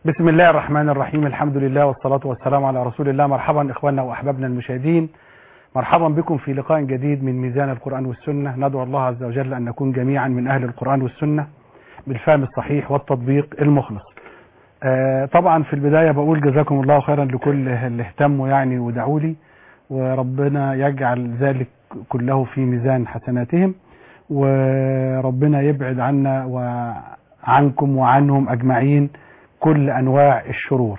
بسم الله الرحمن الرحيم الحمد لله والصلاة والسلام على رسول الله مرحبا إخواننا وأحبابنا المشاهدين مرحبا بكم في لقاء جديد من ميزان القرآن والسنة ندعو الله عز وجل أن نكون جميعا من أهل القرآن والسنة بالفهم الصحيح والتطبيق المخلص آه، طبعا في البداية بقول جزاكم الله خيرا لكل اللي اهتموا يعني ودعوا لي وربنا يجعل ذلك كله في ميزان حسناتهم وربنا يبعد عنا وعنكم وعنهم أجمعين كل أنواع الشرور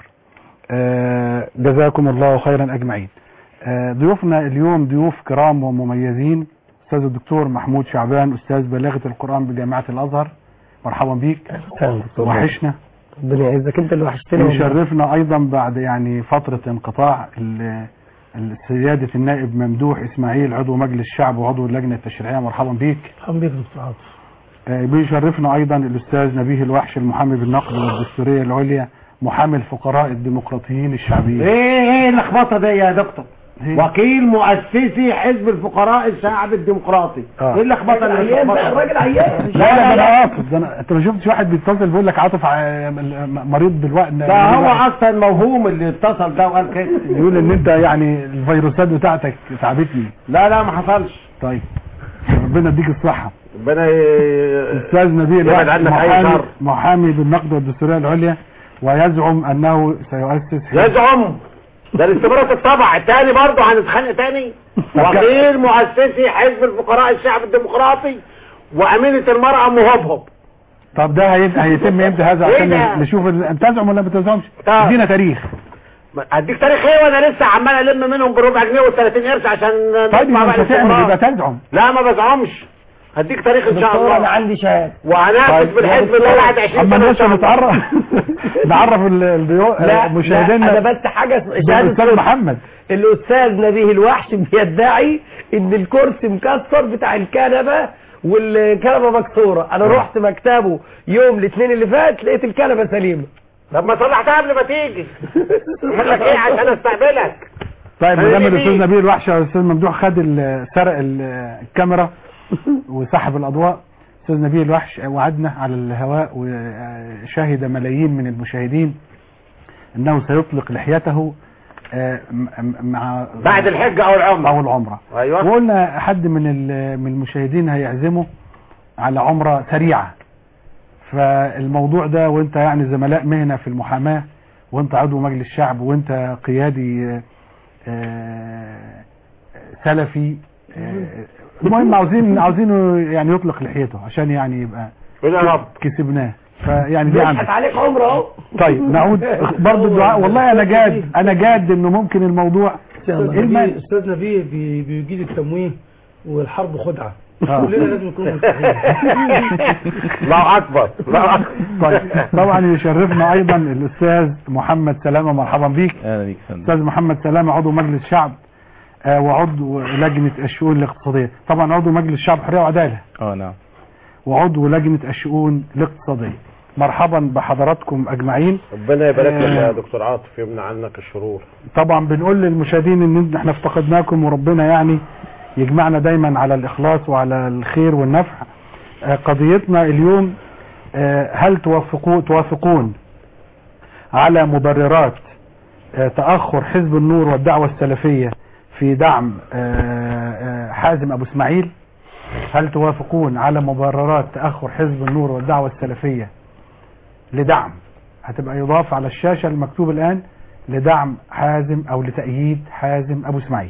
آه، جزاكم الله خيرا أجمعين آه، ضيوفنا اليوم ضيوف كرام ومميزين أستاذ الدكتور محمود شعبان أستاذ بلاغة القرآن بجامعة الأزهر مرحبا بيك وحشنا ربنا يعزك انت اللي وحشتني والله. يشرفنا أيضا بعد يعني فترة انقطاع ال- ال- سيادة النائب ممدوح إسماعيل عضو مجلس الشعب وعضو اللجنة التشريعية مرحبا بيك الحمد لله دكتور عاطف آه، بيشرفنا ايضا الاستاذ نبيه الوحش المحامي بالنقد والدستوريه العليا محامي الفقراء الديمقراطيين الشعبيين ايه ايه اللخبطه دي يا دكتور إيه؟ وكيل مؤسسي حزب الفقراء الشعب الديمقراطي آه. ايه اللخبطه اللي عيان بقى الراجل عيان لا لا ده انا عاطف ده أنا- انت ما شفتش واحد بيتصل بيقول لك عاطف ع- م- مريض بالوقت ده هو اصلا موهوم اللي اتصل ده وقال كده يقول ان انت يعني الفيروسات بتاعتك تعبتني لا لا ما حصلش طيب ربنا يديك الصحه ربنا استاذ نبيه يبعد الوحش عنك أي محامي شر. محامي بالنقد والدستوريه العليا ويزعم انه سيؤسس حزب يزعم ده الاستمرار الطبع التاني برضه هنتخانق تاني وكيل مؤسسي حزب الفقراء الشعب الديمقراطي وأمينة المرأة مهبهب طب ده هي- هيتم امتى هذا إيه عشان ده؟ نشوف ال- بتزعم ولا ما بتزعمش طب. ادينا تاريخ اديك تاريخ ايه وانا لسه عمال الم منهم بربع جنيه و30 قرش عشان طيب نطلع يبقى بقى مش هتعمل الاستمرار. يبقى تزعم لا ما بزعمش هديك تاريخ ان شاء دكتور انا الله عندي شهاده وهنافس بالحزب ده بعد 20 اما سنه ان الناس شاء الله نتعرف نعرف ال- الضيوف لا لا مشاهدينا انا بس حاجه الاستاذ شهاده محمد الاستاذ نبيه الوحش بيدعي ان الكرسي مكسر بتاع الكنبه والكنبه مكسوره انا رحت مكتبه يوم الاثنين اللي فات لقيت الكنبه سليمه طب ما صلحتها قبل ما تيجي اقول لك ايه عشان استقبلك طيب ما أنا دام ليه الاستاذ دي؟ نبيل الوحش والاستاذ ممدوح خد ال- سرق ال- الكاميرا وسحب الاضواء استاذ نبيل الوحش وعدنا على الهواء وشهد ملايين من المشاهدين انه سيطلق لحيته آه، م- م- مع بعد الحجه او العمره او العمره ايوه وقلنا حد من ال- من المشاهدين هيعزمه على عمره سريعه فالموضوع ده وانت يعني زملاء مهنه في المحاماه وانت عضو مجلس الشعب وانت قيادي آه، آه، سلفي آه، المهم عاوزين عاوزينه يعني يطلق لحيته عشان يعني يبقى قول يا رب كسبناه فيعني دي عندك بيضحك عليك عمره اهو طيب نعود برضه الدعاء والله انا جاد انا جاد انه ممكن الموضوع استاذ المال. نبيه استاذ نبيه بي- بيجيد التمويه والحرب خدعه آه. كلنا لازم نكون مستحيل الله اكبر الله اكبر طيب طبعا يشرفنا ايضا الاستاذ محمد سلامه مرحبا بيك اهلا بيك يا فندم استاذ محمد سلامه عضو مجلس الشعب آه، وعضو لجنه الشؤون الاقتصاديه طبعا عضو مجلس الشعب حريه وعداله اه نعم وعضو لجنه الشؤون الاقتصاديه مرحبا بحضراتكم اجمعين ربنا يبارك لك آه. يا دكتور عاطف يمنع عنك الشرور طبعا بنقول للمشاهدين ان احنا افتقدناكم وربنا يعني يجمعنا دايما على الاخلاص وعلى الخير والنفع آه، قضيتنا اليوم آه، هل توافقون توافقون على مبررات آه، تاخر حزب النور والدعوه السلفيه في دعم آه، آه، حازم ابو اسماعيل هل توافقون على مبررات تاخر حزب النور والدعوه السلفيه لدعم هتبقى يضاف على الشاشه المكتوب الان لدعم حازم او لتأييد حازم ابو اسماعيل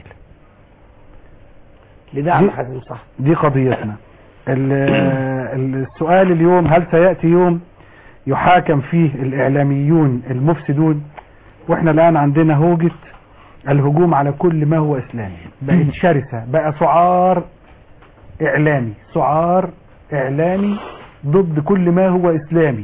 لدعم دي- حازم صح دي قضيتنا ال- السؤال اليوم هل سيأتي يوم يحاكم فيه الاعلاميون المفسدون واحنا الان عندنا هوجة الهجوم على كل ما هو اسلامي بقت شرسة بقى سعار اعلامي سعار اعلامي ضد كل ما هو اسلامي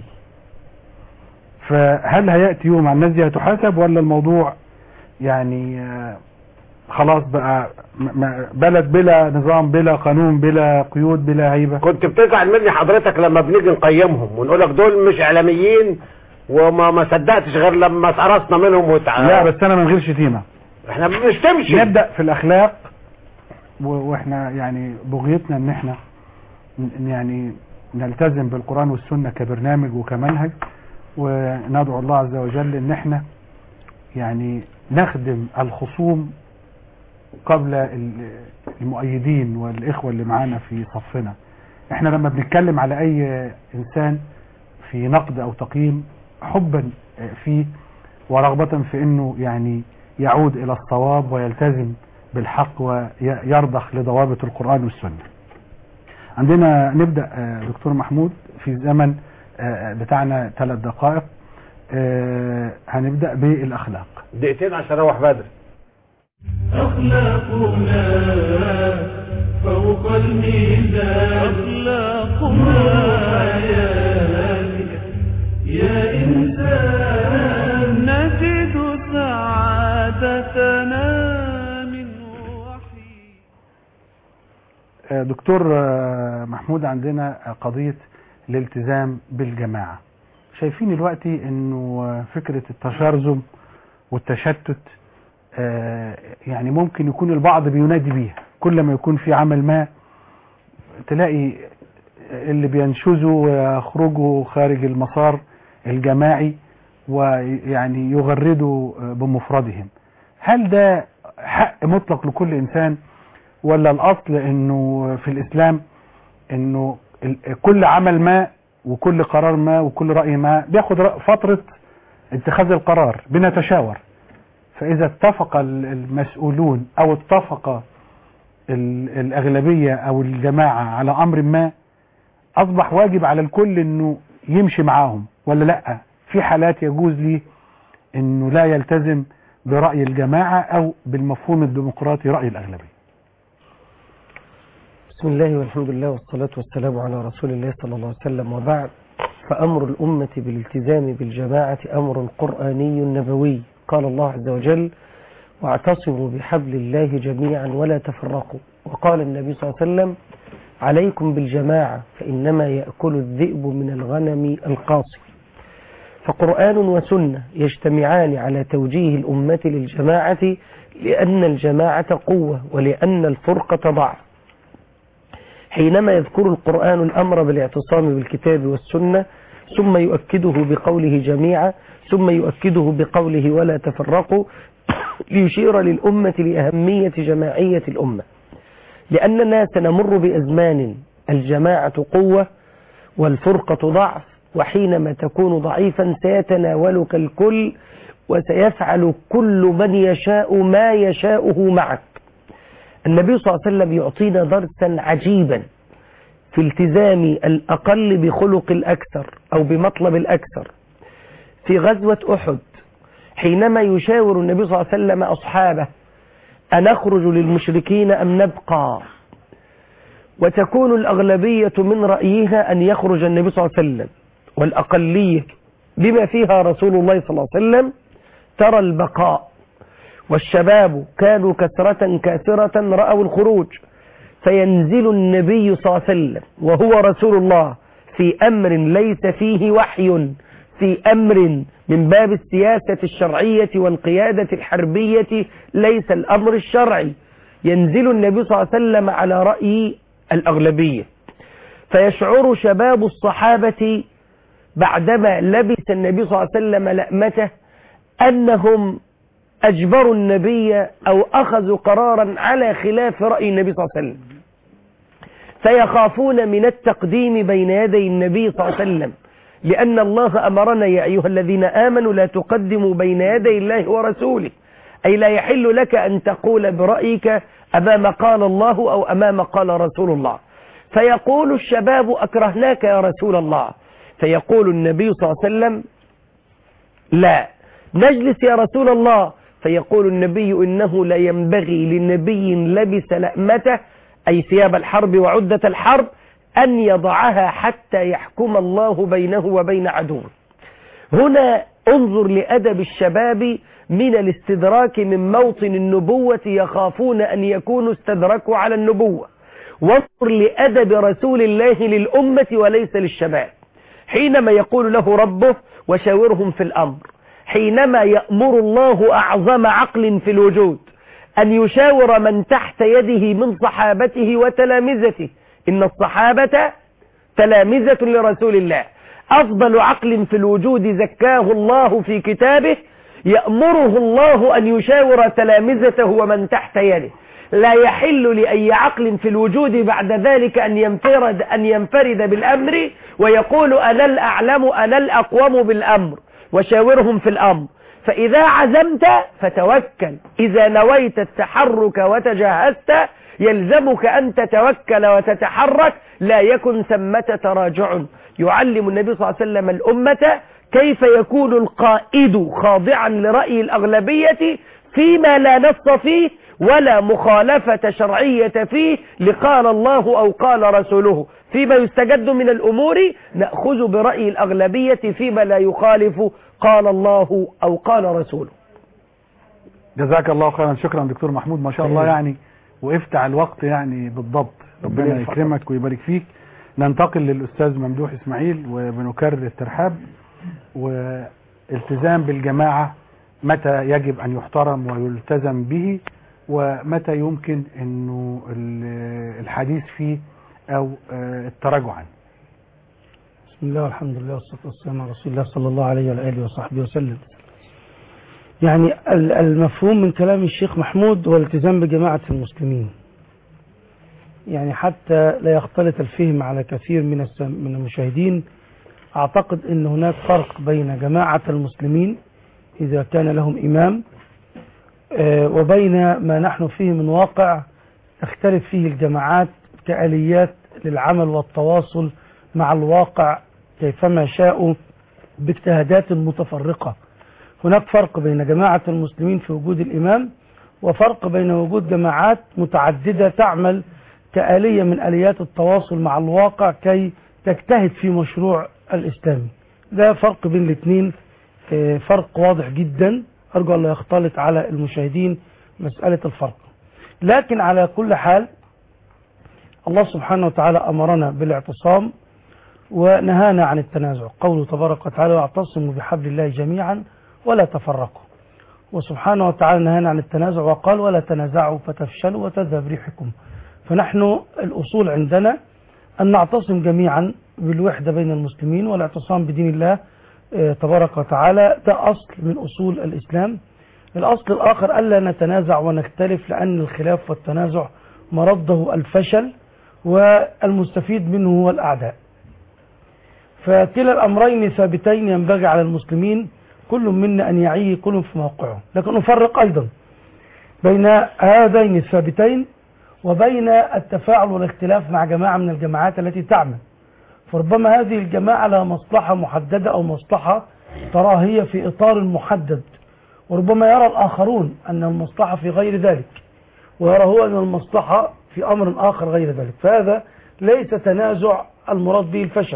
فهل هيأتي يوم على الناس دي هتحاسب ولا الموضوع يعني آه، خلاص بقى م- م- بلد بلا نظام بلا قانون بلا قيود بلا هيبة كنت بتزعل مني حضرتك لما بنيجي نقيمهم ونقول لك دول مش اعلاميين وما ما صدقتش غير لما اتقرصنا منهم وتع... لا بس انا من غير شتيمة احنا ما بنشتمش نبدأ في الاخلاق و- واحنا يعني بغيتنا ان احنا ن- يعني نلتزم بالقرآن والسنة كبرنامج وكمنهج وندعو الله عز وجل ان احنا يعني نخدم الخصوم قبل ال- المؤيدين والاخوة اللي معانا في صفنا احنا لما بنتكلم على اي انسان في نقد او تقييم حبا فيه ورغبة في انه يعني يعود الى الصواب ويلتزم بالحق ويرضخ لضوابط القرآن والسنة عندنا نبدأ آه، دكتور محمود في زمن آه، بتاعنا ثلاث دقائق آه، هنبدأ بالأخلاق دقيقتين عشان اروح بدري أخلاقنا فوق الميزان أخلاقنا حياتك يا إنسان نجد سعادتنا من وحي آه، دكتور آه، محمود عندنا آه، قضية الالتزام بالجماعة شايفين دلوقتي انه آه، فكرة التشرذم والتشتت آه، يعني ممكن يكون البعض بينادي بيها كل ما يكون في عمل ما تلاقي اللي بينشزوا ويخرجوا خارج المسار الجماعي ويعني يغردوا آه، بمفردهم هل ده حق مطلق لكل انسان ولا الاصل انه في الاسلام انه ال- كل عمل ما وكل قرار ما وكل رأي ما بياخد رأ- فترة اتخاذ القرار بنتشاور فاذا اتفق ال- المسؤولون او اتفق ال- الاغلبية او الجماعة على امر ما اصبح واجب على الكل انه يمشي معاهم ولا لا في حالات يجوز ليه انه لا يلتزم برأي الجماعة او بالمفهوم الديمقراطي رأي الاغلبية بسم الله والحمد لله والصلاة والسلام على رسول الله صلى الله عليه وسلم وبعد فأمر الأمة بالالتزام بالجماعة أمر قرآني نبوي قال الله عز وجل واعتصموا بحبل الله جميعا ولا تفرقوا وقال النبي صلى الله عليه وسلم عليكم بالجماعة فإنما يأكل الذئب من الغنم القاصي فقرآن وسنة يجتمعان على توجيه الأمة للجماعة لأن الجماعة قوة ولأن الفرقة ضعف حينما يذكر القرآن الأمر بالاعتصام بالكتاب والسنة ثم يؤكده بقوله جميعا ثم يؤكده بقوله ولا تفرقوا ليشير للأمة لأهمية جماعية الأمة لأننا سنمر بأزمان الجماعة قوة والفرقة ضعف وحينما تكون ضعيفا سيتناولك الكل وسيفعل كل من يشاء ما يشاؤه معك النبي صلى الله عليه وسلم يعطينا درسا عجيبا في التزام الأقل بخلق الأكثر أو بمطلب الأكثر في غزوة أحد حينما يشاور النبي صلى الله عليه وسلم أصحابه أنخرج للمشركين أم نبقى وتكون الأغلبية من رأيها أن يخرج النبي صلى الله عليه وسلم والأقلية بما فيها رسول الله صلى الله عليه وسلم ترى البقاء والشباب كانوا كثرة كاثرة رأوا الخروج فينزل النبي صلى الله عليه وسلم وهو رسول الله في أمر ليس فيه وحي في أمر من باب السياسة الشرعية والقيادة الحربية ليس الأمر الشرعي ينزل النبي صلى الله عليه وسلم على رأي الأغلبية فيشعر شباب الصحابة بعدما لبس النبي صلى الله عليه وسلم لأمته أنهم أجبروا النبي أو أخذوا قرارا على خلاف رأي النبي صلى الله عليه وسلم فيخافون من التقديم بين يدي النبي صلى الله عليه وسلم لأن الله أمرنا يا أيها الذين آمنوا لا تقدموا بين يدي الله ورسوله أي لا يحل لك أن تقول برأيك أمام قال الله أو أمام قال رسول الله فيقول الشباب أكرهناك يا رسول الله فيقول النبي صلى الله عليه وسلم لا نجلس يا رسول الله فيقول النبي إنه لا ينبغي لنبي لبس لأمته أي ثياب الحرب وعدة الحرب أن يضعها حتى يحكم الله بينه وبين عدوه هنا انظر لأدب الشباب من الاستدراك من موطن النبوة يخافون أن يكونوا استدركوا على النبوة وانظر لأدب رسول الله للأمة وليس للشباب حينما يقول له ربه وشاورهم في الأمر حينما يأمر الله أعظم عقل في الوجود أن يشاور من تحت يده من صحابته وتلامذته إن الصحابة تلامذة لرسول الله أفضل عقل في الوجود زكاه الله في كتابه يأمره الله أن يشاور تلامذته ومن تحت يده لا يحل لأي عقل في الوجود بعد ذلك أن ينفرد, أن ينفرد بالأمر ويقول أنا الأعلم أنا الأقوم بالأمر وشاورهم في الأمر فإذا عزمت فتوكل إذا نويت التحرك وتجهزت يلزمك أن تتوكل وتتحرك لا يكن ثمة تراجع يعلم النبي صلى الله عليه وسلم الأمة كيف يكون القائد خاضعا لرأي الأغلبية فيما لا نص فيه ولا مخالفة شرعية فيه لقال الله أو قال رسوله فيما يستجد من الأمور نأخذ برأي الأغلبية فيما لا يخالف قال الله أو قال رسوله جزاك الله خيرا شكرا دكتور محمود ما شاء الله يعني وقفت على الوقت يعني بالضبط ربنا ربنا يحفظك. يكرمك ويبارك فيك ننتقل للأستاذ ممدوح إسماعيل وبنكرر الترحاب والتزام بالجماعة متى يجب أن يحترم ويلتزم به ومتى يمكن أنه ال- الحديث فيه أو آه، التراجع عنه بسم الله والحمد لله والصلاة والسلام على رسول الله صلى الله عليه وعلى آله وصحبه وسلم يعني ال- المفهوم من كلام الشيخ محمود هو الالتزام بجماعة المسلمين يعني حتى لا يختلط الفهم على كثير من السم- من المشاهدين أعتقد أن هناك فرق بين جماعة المسلمين إذا كان لهم إمام آه، وبين ما نحن فيه من واقع تختلف فيه الجماعات كآليات للعمل والتواصل مع الواقع كيفما شاءوا باجتهادات متفرقة هناك فرق بين جماعة المسلمين في وجود الإمام وفرق بين وجود جماعات متعددة تعمل كآلية من آليات التواصل مع الواقع كي تجتهد في مشروع الإسلامي ده فرق بين الاثنين آه، فرق واضح جدا أرجو أن لا يختلط على المشاهدين مسألة الفرق لكن على كل حال الله سبحانه وتعالى أمرنا بالاعتصام ونهانا عن التنازع قوله تبارك وتعالى واعتصموا بحبل الله جميعا ولا تفرقوا وسبحانه وتعالى نهانا عن التنازع وقال ولا تنازعوا فتفشلوا وتذهب ريحكم فنحن الأصول عندنا أن نعتصم جميعا بالوحدة بين المسلمين والاعتصام بدين الله آه، تبارك وتعالى ده أصل من أصول الإسلام الأصل الآخر ألا نتنازع ونختلف لأن الخلاف والتنازع مرده الفشل والمستفيد منه هو الأعداء فكلا الأمرين ثابتين ينبغي على المسلمين كل منا أن يعي كل في موقعه لكن نفرق أيضا بين هذين الثابتين وبين التفاعل والاختلاف مع جماعة من الجماعات التي تعمل فربما هذه الجماعة لها مصلحة محددة أو مصلحة تراها هي في إطار محدد وربما يرى الآخرون أن المصلحة في غير ذلك ويرى هو أن المصلحة في أمر آخر غير ذلك فهذا ليس تنازع المراد به الفشل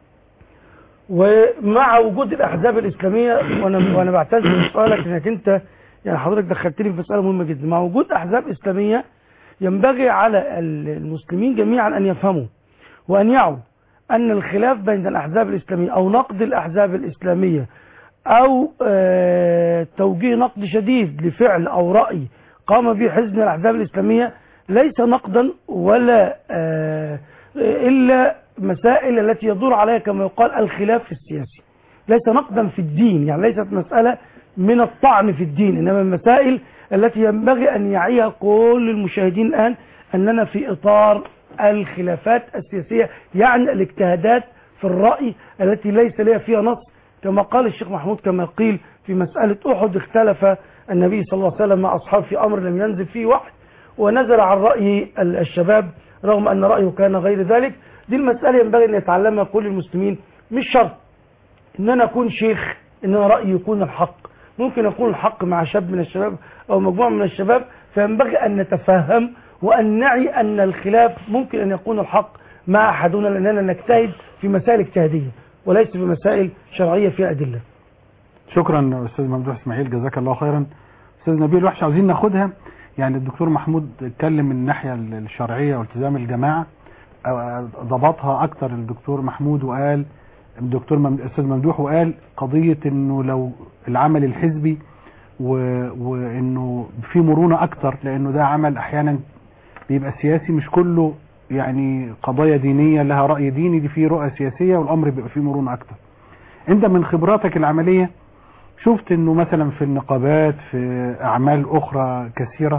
ومع وجود الأحزاب الإسلامية وأنا, وأنا بعتذر بسؤالك أنك أنت يعني حضرتك دخلتني في مسألة مهمة جدا مع وجود أحزاب إسلامية ينبغي على المسلمين جميعا أن يفهموا وأن يعوا أن الخلاف بين الأحزاب الإسلامية أو نقد الأحزاب الإسلامية أو آه، توجيه نقد شديد لفعل أو رأي قام به حزب من الأحزاب الإسلامية ليس نقدا ولا آه، إلا مسائل التي يدور عليها كما يقال الخلاف السياسي ليس نقدا في الدين يعني ليست مسألة من الطعن في الدين إنما المسائل التي ينبغي أن يعيها كل المشاهدين الآن أننا في إطار الخلافات السياسية يعني الاجتهادات في الرأي التي ليس لها فيها نص كما قال الشيخ محمود كما قيل في مسألة أحد اختلف النبي صلى الله عليه وسلم مع أصحابه في أمر لم ينزل فيه وحي ونزل عن رأي ال- الشباب رغم أن رأيه كان غير ذلك دي المسألة ينبغي أن يتعلمها كل المسلمين مش شرط ان انا اكون شيخ ان انا رايي يكون الحق ممكن يكون الحق مع شاب من الشباب او مجموعه من الشباب فينبغي ان نتفهم وان نعي ان الخلاف ممكن ان يكون الحق مع احدنا لاننا نجتهد في مسائل اجتهاديه وليس في مسائل شرعيه فيها ادله شكرا استاذ ممدوح اسماعيل جزاك الله خيرا استاذ نبيل وحش عاوزين ناخدها يعني الدكتور محمود اتكلم من الناحيه الشرعيه والتزام الجماعه أو- ضبطها اكتر الدكتور محمود وقال الدكتور مم... الاستاذ ممدوح وقال قضيه انه لو العمل الحزبي و... وانه في مرونه اكتر لانه ده عمل احيانا بيبقى سياسي مش كله يعني قضايا دينية لها رأي ديني دي فيه رؤى سياسية والأمر بيبقى فيه مرونة أكتر أنت من خبراتك العملية شفت أنه مثلا في النقابات في أعمال أخرى كثيرة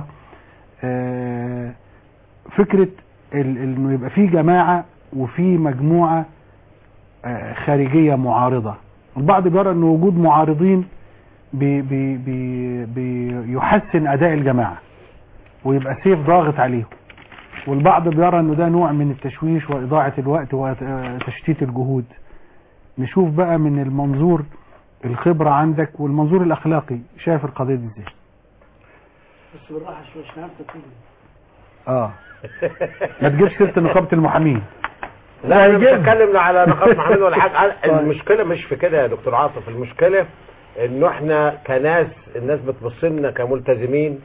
آه، فكرة ال- انه يبقى في جماعة وفي مجموعة آه، خارجية معارضة البعض بيرى ان وجود معارضين بي بي بي بيحسن اداء الجماعة ويبقى سيف ضاغط عليهم والبعض بيرى انه ده نوع من التشويش واضاعة الوقت وتشتيت الجهود نشوف بقى من المنظور الخبرة عندك والمنظور الاخلاقي شايف القضية دي ازاي بس بالراحه شويه مش عارف تقول اه ما تجيبش سيرة نقابة المحامين لا انا مش هتكلم على نقاط محمد ولا حاجه المشكله مش في كده يا دكتور عاطف المشكله انه احنا كناس الناس بتبص لنا كملتزمين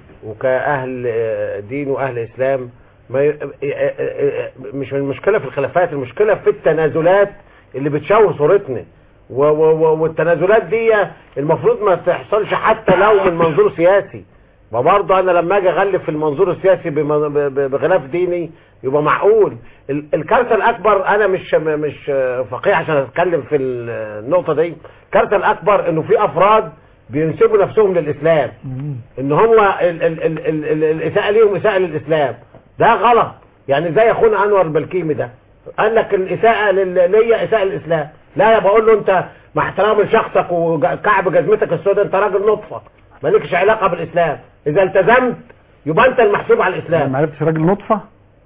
وكاهل آه، دين واهل اسلام ما ي- آه، آه، آه، مش المشكله في الخلافات المشكله في التنازلات اللي بتشوه صورتنا و- و- و- والتنازلات دي المفروض ما تحصلش حتى لو من منظور سياسي ما برضه انا لما اجي اغلف في المنظور السياسي بم- ب- ب- بغلاف ديني يبقى معقول ال- الكارثه الاكبر انا مش م- مش فقيه عشان اتكلم في النقطه دي الكارثه الاكبر انه في افراد بينسبوا نفسهم للاسلام ان هو ال- ال- ال- ال- ال- الاساءه ليهم اساءه للاسلام ده غلط يعني زي اخونا انور البلكيمي ده قال لك الاساءه لل- ليا اساءه للاسلام لا يا بقول له انت مع احترام لشخصك وكعب جزمتك السوداء انت راجل نطفه مالكش علاقه بالاسلام اذا التزمت يبقى انت المحسوب على الاسلام ما عرفتش راجل نطفة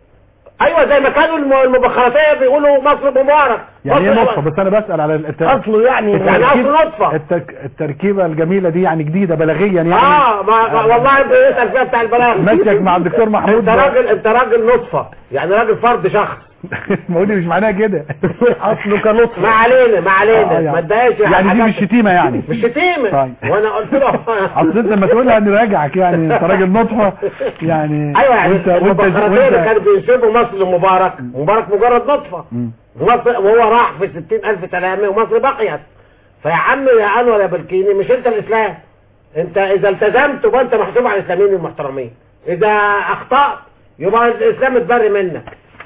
ايوه زي ما كانوا الم- المبخراتيه بيقولوا مصر مبارك يعني ايه مصر نطفة بس انا بسأل على الت... اصله يعني يعني اصل نطفه التك... التركيبة الجميلة دي يعني جديدة بلاغيا يعني اه ما ما- والله انت اسال فيها بتاع البلاغ ماشيك مع الدكتور محمود انت راجل انت راجل نطفه يعني راجل فرد شخص ما هو دي مش معناها كده اصله كنطفه ما علينا ما آه، علينا يعني. ما تضايقش يعني دي مش شتيمة يعني مش شتيمه طيب. وانا قلت له اصل انت لما تقولها نراجعك يعني انت راجل نطفة يعني ايوه يعني وانت وانت المبخراتيه اللي وانت كانوا بينسبوا مصر لمبارك مبارك مجرد نطفه مم. مصر وهو راح في ستين ألف سلامة ومصر بقيت فيا عم يا أنور يا بلكيني مش أنت الإسلام أنت إذا التزمت يبقى أنت محسوب على الإسلاميين المحترمين إذا أخطأت يبقى الإسلام اتبري منك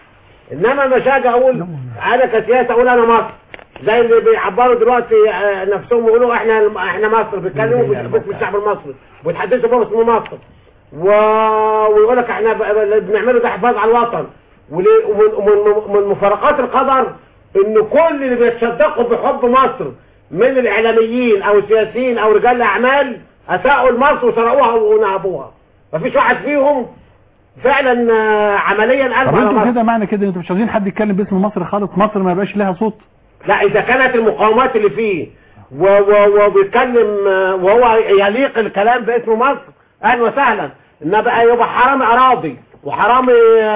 إنما مش هاجي أقول أنا كسياسة أقول أنا مصر زي اللي بيعبروا دلوقتي آه، نفسهم يقولوا احنا احنا مصر بيتكلموا باسم الشعب المصري ويتحدثوا بقى باسم مصر و... ويقول لك احنا ب- ب- اللي بنعمله ده حفاظ على الوطن وليه- ومن ومن- من مفارقات القدر ان كل اللي بيتصدقوا بحب مصر من الاعلاميين او السياسيين او رجال الاعمال اساءوا لمصر وسرقوها ونهبوها مفيش واحد فيهم فعلا آه، عمليا قلب طب على انتوا مصر كده معنى كده انتوا مش عاوزين حد يتكلم باسم مصر خالص مصر ما يبقاش لها صوت لا اذا كانت المقاومات اللي فيه و- و- وبيتكلم آه، وهو يليق الكلام باسم مصر اهلا وسهلا ان بقى يبقى حرامي اراضي وحرامي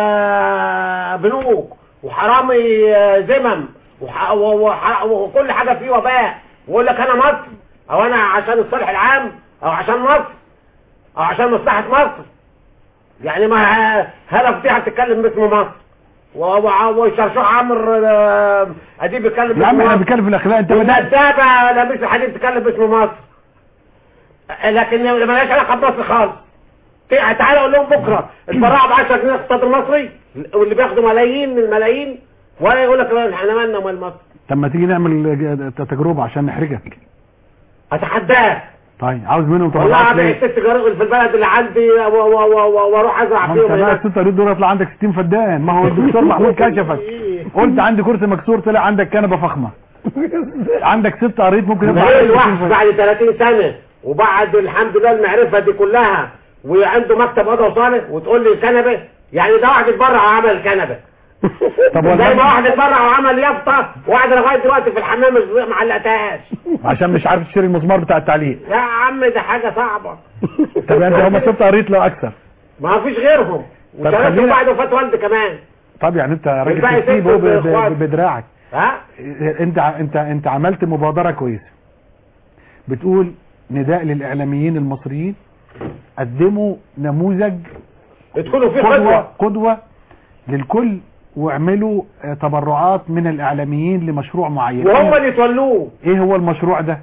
آه، بنوك وحرامي آه، زمم وح- و- وح- وكل حاجه فيه وباء ويقول لك انا مصر او انا عشان الصالح العام او عشان مصر او عشان مصلحه مصر يعني ما ه- هلا فتيحه بتتكلم باسم مصر و- و- وشرشوح عمرو آه، اديب بيتكلم يا عم باسم احنا مصر بنتكلم في الاخلاق انت بدات والندابة لابس الحديد تتكلم باسم مصر لكن مالهاش علاقة بمصر خالص تع- تعالى اقول لهم بكرة البراعة ب 10 جنيه اقتصاد المصري واللي بياخدوا ملايين الملايين ولا يقول لك لا، احنا مالنا ومال مصر طب ما تيجي نعمل ج- تجربة عشان نحرجك اتحداك طيب عاوز منهم والله تبرعات ابيع ليه الست جرار في البلد اللي عندي و- و- و- و- واروح ازرع ما انت فيهم بقى هناك الست قريت دول يطلع عندك 60 فدان ما هو الدكتور محمود كشفك قلت عندي كرسي مكسور طلع عندك كنبه فخمه عندك ست قريت ممكن يطلع غير عندك 60 الواحد فدان. بعد 30 سنة وبعد الحمد لله المعرفة دي كلها وعنده مكتب قضاء وصالح وتقول لي كنبة يعني ده واحد اتبرع وعمل الكنبة طب زي والله ما واحد اتبرع وعمل يافطة واحد لغاية دلوقتي في الحمام مش ما علقتهاش عشان مش عارف تشتري المسمار بتاع التعليق يا عم ده حاجة صعبة طب انت هم ست قريت لا اكثر ما فيش غيرهم وشرفت خلينا- بعد وفاة والدي كمان طب يعني انت راجل الباقي تكتيب ست اهو ب- ب- اخوات. بدراعك ها انت انت انت عملت مبادره كويسه بتقول نداء للاعلاميين المصريين قدموا نموذج تكونوا في قدوه قدوة قدوه للكل واعملوا آه، تبرعات من الاعلاميين لمشروع معين وهم اللي يتولوه ايه هو المشروع ده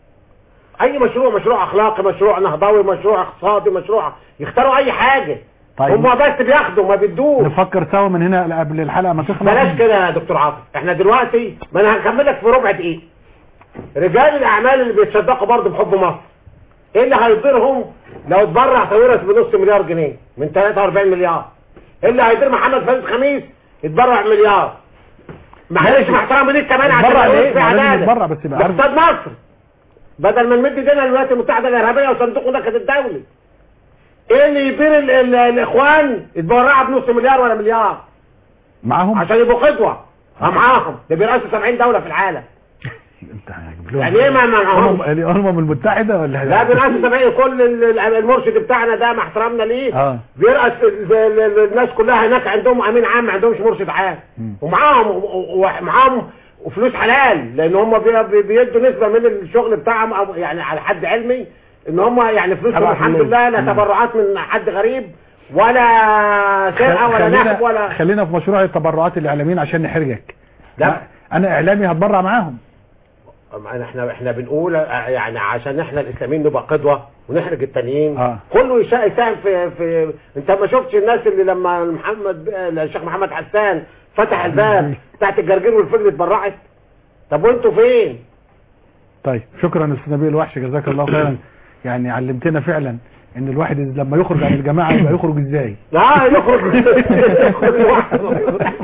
اي مشروع مشروع اخلاقي مشروع نهضوي مشروع اقتصادي مشروع يختاروا اي حاجة طيب هم بس بياخدوا ما بيدوش نفكر سوا من هنا قبل الحلقه ما تخلص بلاش كده يا دكتور عاطف احنا دلوقتي ما انا هكملك في ربع دقيقه رجال الاعمال اللي بيتصدقوا برضه بحب مصر ايه اللي هيضرهم لو اتبرع تورث بنص مليار جنيه من 43 مليار ايه اللي هيضر محمد فايز خميس يتبرع مليار معلش مع احترامي ليك كمان عشان يتبرع أقول ليه؟ في ما لازم عداله يتبرع بس يبقى عارف. لاقتصاد مصر بدل ما نمد ايدينا للولايات المتحده الارهابيه وصندوق نكد الدولي ايه اللي يطير ال- ال- الاخوان يتبرعوا بنص مليار ولا مليار معاهم عشان يبقوا قدوه اه معاهم ده بيرأسوا 70 دوله في العالم انت هجيب لهم يعني ايه ما معاهم هم الامم المتحده ولا لا بيرأسوا 70 كل ال- ال- المرشد بتاعنا ده مع احترامنا ليه اه بيرأس ال- ال- ال- الناس كلها هناك عندهم امين عام ما عندهمش مرشد عام مم. ومعاهم و- ومعاهم وفلوس حلال لان هم بي- بي- بيدوا نسبه من الشغل بتاعهم او يعني على حد علمي ان هم يعني فلوسهم 7%. الحمد لله لا تبرعات من حد غريب ولا سرقه ولا خلينا نهب ولا خلينا في مشروع التبرعات الاعلاميين عشان نحرجك لا. انا اعلامي هتبرع معاهم أما احنا احنا بنقول يعني عشان احنا الاسلاميين نبقى قدوه ونحرج التانيين آه. كله يشا- يساهم في في انت ما شفتش الناس اللي لما محمد الشيخ محمد حسان فتح الباب بتاعت الجرجير والفجر اتبرعت طب وانتوا فين؟ طيب شكرا استاذ نبيل الوحش جزاك الله خيرا يعني علمتنا فعلا ان الواحد لما يخرج عن الجماعه يبقى يخرج ازاي لا يخرج يخرج لوحده.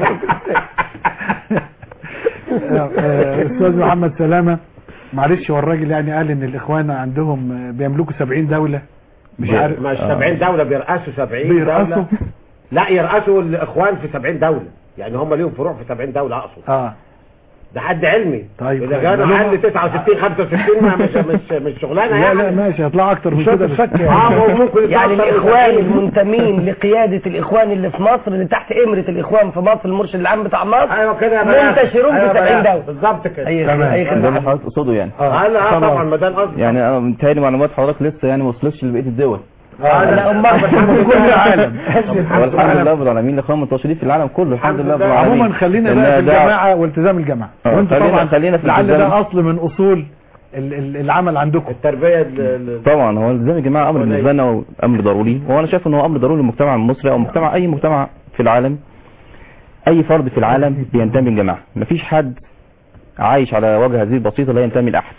آه، استاذ محمد سلامه معلش هو الراجل يعني قال ان الاخوان عندهم آه، بيملكوا 70 دوله مش عارف مش 70 دوله بيرأسوا 70 بيرأسوا دوله لا يرأسوا الاخوان في 70 دوله يعني هم ليهم فروع في 70 دوله اقصد اه ده حد علمي طيب، اذا طيب. كانوا معلومة. حل 69 65 ما مش مش مش شغلانه لا يعني لا ماشي هيطلع اكتر من كده بس. اه هو ممكن يطلع يعني أكتر من الاخوان 70. المنتمين لقيادة الاخوان اللي في مصر اللي تحت امرة الاخوان في مصر المرشد العام بتاع مصر ايوه كده يا بنات. منتشرون في أيوة 70 بنات. دولة. بالظبط كده اي تمام. اي ده اللي خدمة حضرتك تقصده يعني اه لا آه طبعا. طبعا ما ده القصد يعني انا متهيألي معلومات حضرتك لسه يعني ما وصلتش لبقيه الدول آه، لا امال كل العالم والحمد لله رب العالمين الاخوان منتشرين في العالم كله الحمد لله رب العالمين عموما خلينا لأن بقى في ده- الجماعه والتزام الجماعه آه، وانت خلينا- طبعا خلينا في لعل الالتزام. ده اصل من اصول ال- ال- العمل عندكم التربيه ال- ال- طبعا هو التزام الجماعه امر بالنسبه لنا امر ضروري وانا شايف ان هو امر ضروري للمجتمع المصري او مجتمع اي مجتمع في العالم اي فرد في العالم بينتمي للجماعه مفيش حد عايش على وجه هذه البسيطه لا ينتمي لاحد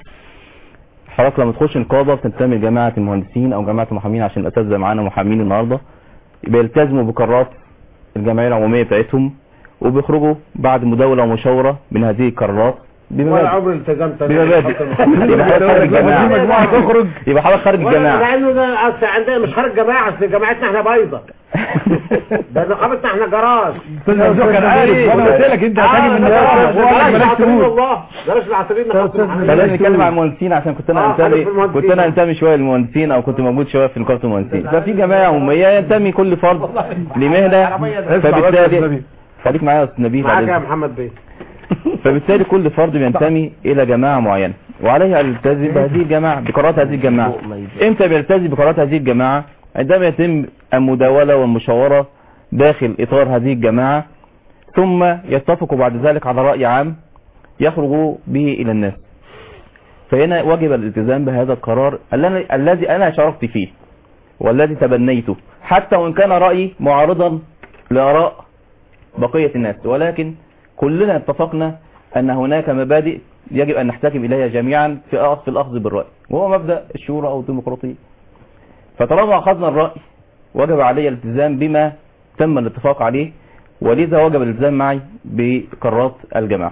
حضرتك لما تخش نقابه بتنتمي لجماعه المهندسين او جماعه المحامين عشان الاساتذه معانا محامين النهارده بيلتزموا بقرارات الجمعيه العموميه بتاعتهم وبيخرجوا بعد مداوله ومشاوره من هذه القرارات ولا بمبادئ عمري التزمت أنا بمبادئ بالخط يبقى حضرتك خارج في الجماعه مجموعه تخرج يبقى حضرتك خارج ولا الجماعه لانه ده اصل عندنا مش خارج جماعه اصل جماعتنا احنا بايظه ده نقابتنا احنا جراج استاذ مرزوق كان عارف وانا قلت لك انت هتجي من جراج ده جراج بلاش العصريين تقول والله جراج العصريين نقابة المحامين. بلاش نتكلم عن المهندسين عشان كنت انا آه، خليك انتمي في المهندسين. كنت انا انتمي شويه للمهندسين او كنت موجود شويه في نقابه المهندسين ففي جماعه عموميه ينتمي كل فرد لمهنه فبالتالي خليك معايا يا استاذ نبيل معاك بعد يا إذنك. محمد بيه فبالتالي كل فرد بينتمي الى جماعه معينه وعليه ان يلتزم بهذه الجماعه بقرارات هذه الجماعه امتى بيلتزم بقرارات هذه الجماعه عندما يتم المداوله والمشاوره داخل اطار هذه الجماعه ثم يتفقوا بعد ذلك على راي عام يخرجوا به الى الناس فهنا وجب الالتزام بهذا القرار الذي- الذي انا شاركت فيه والذي تبنيته حتى وان كان رايي معارضا لاراء بقيه الناس ولكن كلنا اتفقنا ان هناك مبادئ يجب ان نحتكم اليها جميعا في أخذ في الاخذ بالراي وهو مبدا الشورى او الديمقراطيه فطالما اخذنا الراي وجب علي الالتزام بما تم الاتفاق عليه ولذا وجب الالتزام معي بقرارات الجماعه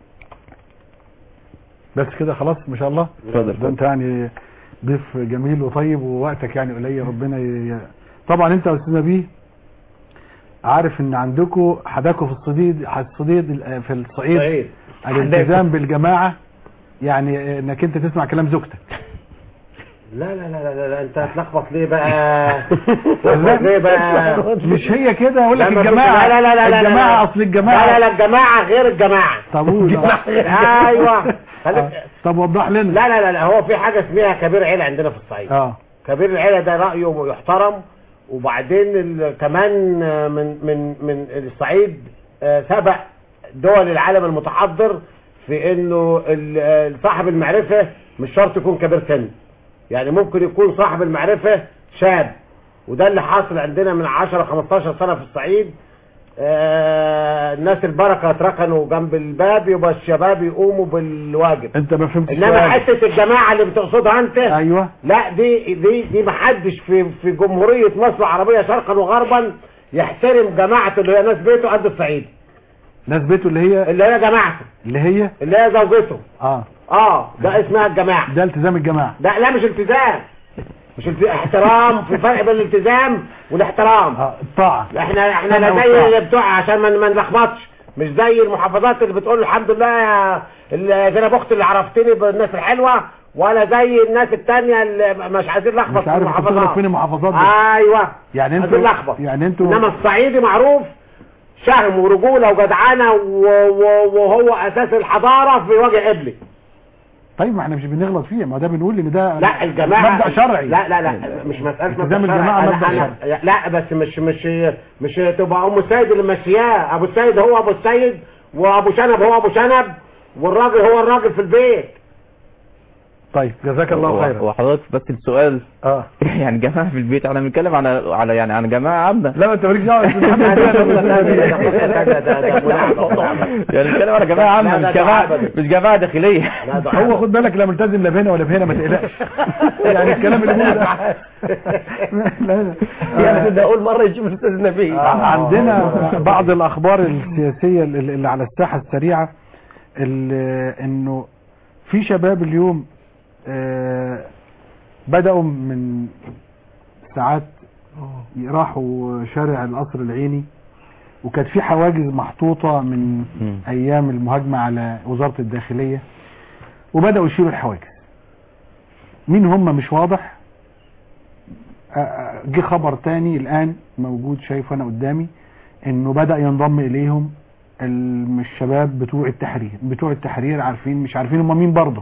بس كده خلاص ما شاء الله اتفضل. ده انت يعني ضيف جميل وطيب ووقتك يعني قليل ربنا ي... طبعا انت يا استاذ نبيه عارف ان عندكم حداكم في الصديد الصديد ال- في الصعيد سعيد الالتزام بالجماعه يعني انك انت تسمع كلام زوجتك لا لا لا لا, لا, لا انت هتلخبط ليه بقى تلخبط ليه بقى مش هي كده اقول لك لا، ما الجماعه لا لا لا لا لا الجماعه لا. اصل الجماعه لا لا لا الجماعه غير الجماعه طب قول ايوه خليك طب وضح لنا لا لا لا لا هو في حاجه اسمها كبير عيله عندنا في الصعيد اه كبير العيله ده رايه يحترم وبعدين ال- كمان آه، من من من الصعيد آه، سبق دول العالم المتحضر في انه ال- آه، صاحب المعرفه مش شرط يكون كبير سن يعني ممكن يكون صاحب المعرفه شاب وده اللي حاصل عندنا من 10 15 سنه في الصعيد آه الناس البركه اتركنوا جنب الباب يبقى الشباب يقوموا بالواجب انت ما فهمتش انما السؤال. حته الجماعه اللي بتقصدها انت ايوه لا دي دي دي محدش في في جمهوريه مصر العربيه شرقا وغربا يحترم جماعته اللي هي ناس بيته قد الصعيد ناس بيته اللي هي اللي هي جماعته اللي هي اللي هي زوجته اه اه ده اسمها الجماعه ده التزام الجماعه ده لا مش التزام مش الت... احترام في فرق بين الالتزام والاحترام اه الطاعه احنا احنا أنا لا والطاعة. زي اللي بتوع عشان ما ما نلخبطش مش زي المحافظات اللي بتقول الحمد لله يا ال- زينب اختي اللي عرفتني بالناس الحلوه ولا زي الناس التانية اللي مش عايزين نلخبط مش في عارف انت بتغلط المحافظات فين المحافظات دي ايوه يعني عايزين انتوا نلخبط يعني انتوا انما الصعيدي معروف شهم ورجوله وجدعنه و- و- وهو اساس الحضاره في وجه قبلي طيب ما احنا مش بنغلط فيه ما ده بنقول ان ده لا الجماعه مبدا شرعي لا لا لا مش مساله التزام مبدأ الجماعة شرعي. مبدأ أنا- أنا- لا بس مش مش مش تبقى ام السيد اللي ماشياه ابو السيد هو ابو السيد وابو شنب هو ابو شنب والراجل هو الراجل في البيت طيب جزاك الله خيرا وحضرتك بس السؤال اه يعني جماعة في البيت احنا بنتكلم على على يعني عن جماعة عامة لا ما انت مالكش دعوه ده- ده- ده- ده- ده- ده- ده ملاعبة. يعني بنتكلم على جماعة عامة لا، ده مش جماعة دعابة. مش جماعة داخلية لا، ده هو خد بالك لا ملتزم لا بهنا ولا بهنا ما تقلقش يعني الكلام اللي بيقوله ده لا لا يعني ده اول مره يشوف الاستاذ نبيل عندنا بعض الاخبار السياسيه اللي اللي على الساحه السريعه اللي- انه في شباب اليوم آه، بداوا من ساعات راحوا شارع القصر العيني وكانت في حواجز محطوطه من مم. ايام المهاجمه على وزاره الداخليه وبداوا يشيلوا الحواجز مين هم مش واضح آه، آه، جه خبر تاني الان موجود شايفه انا قدامي انه بدا ينضم اليهم ال- الشباب بتوع التحرير بتوع التحرير عارفين مش عارفين هم مين برضه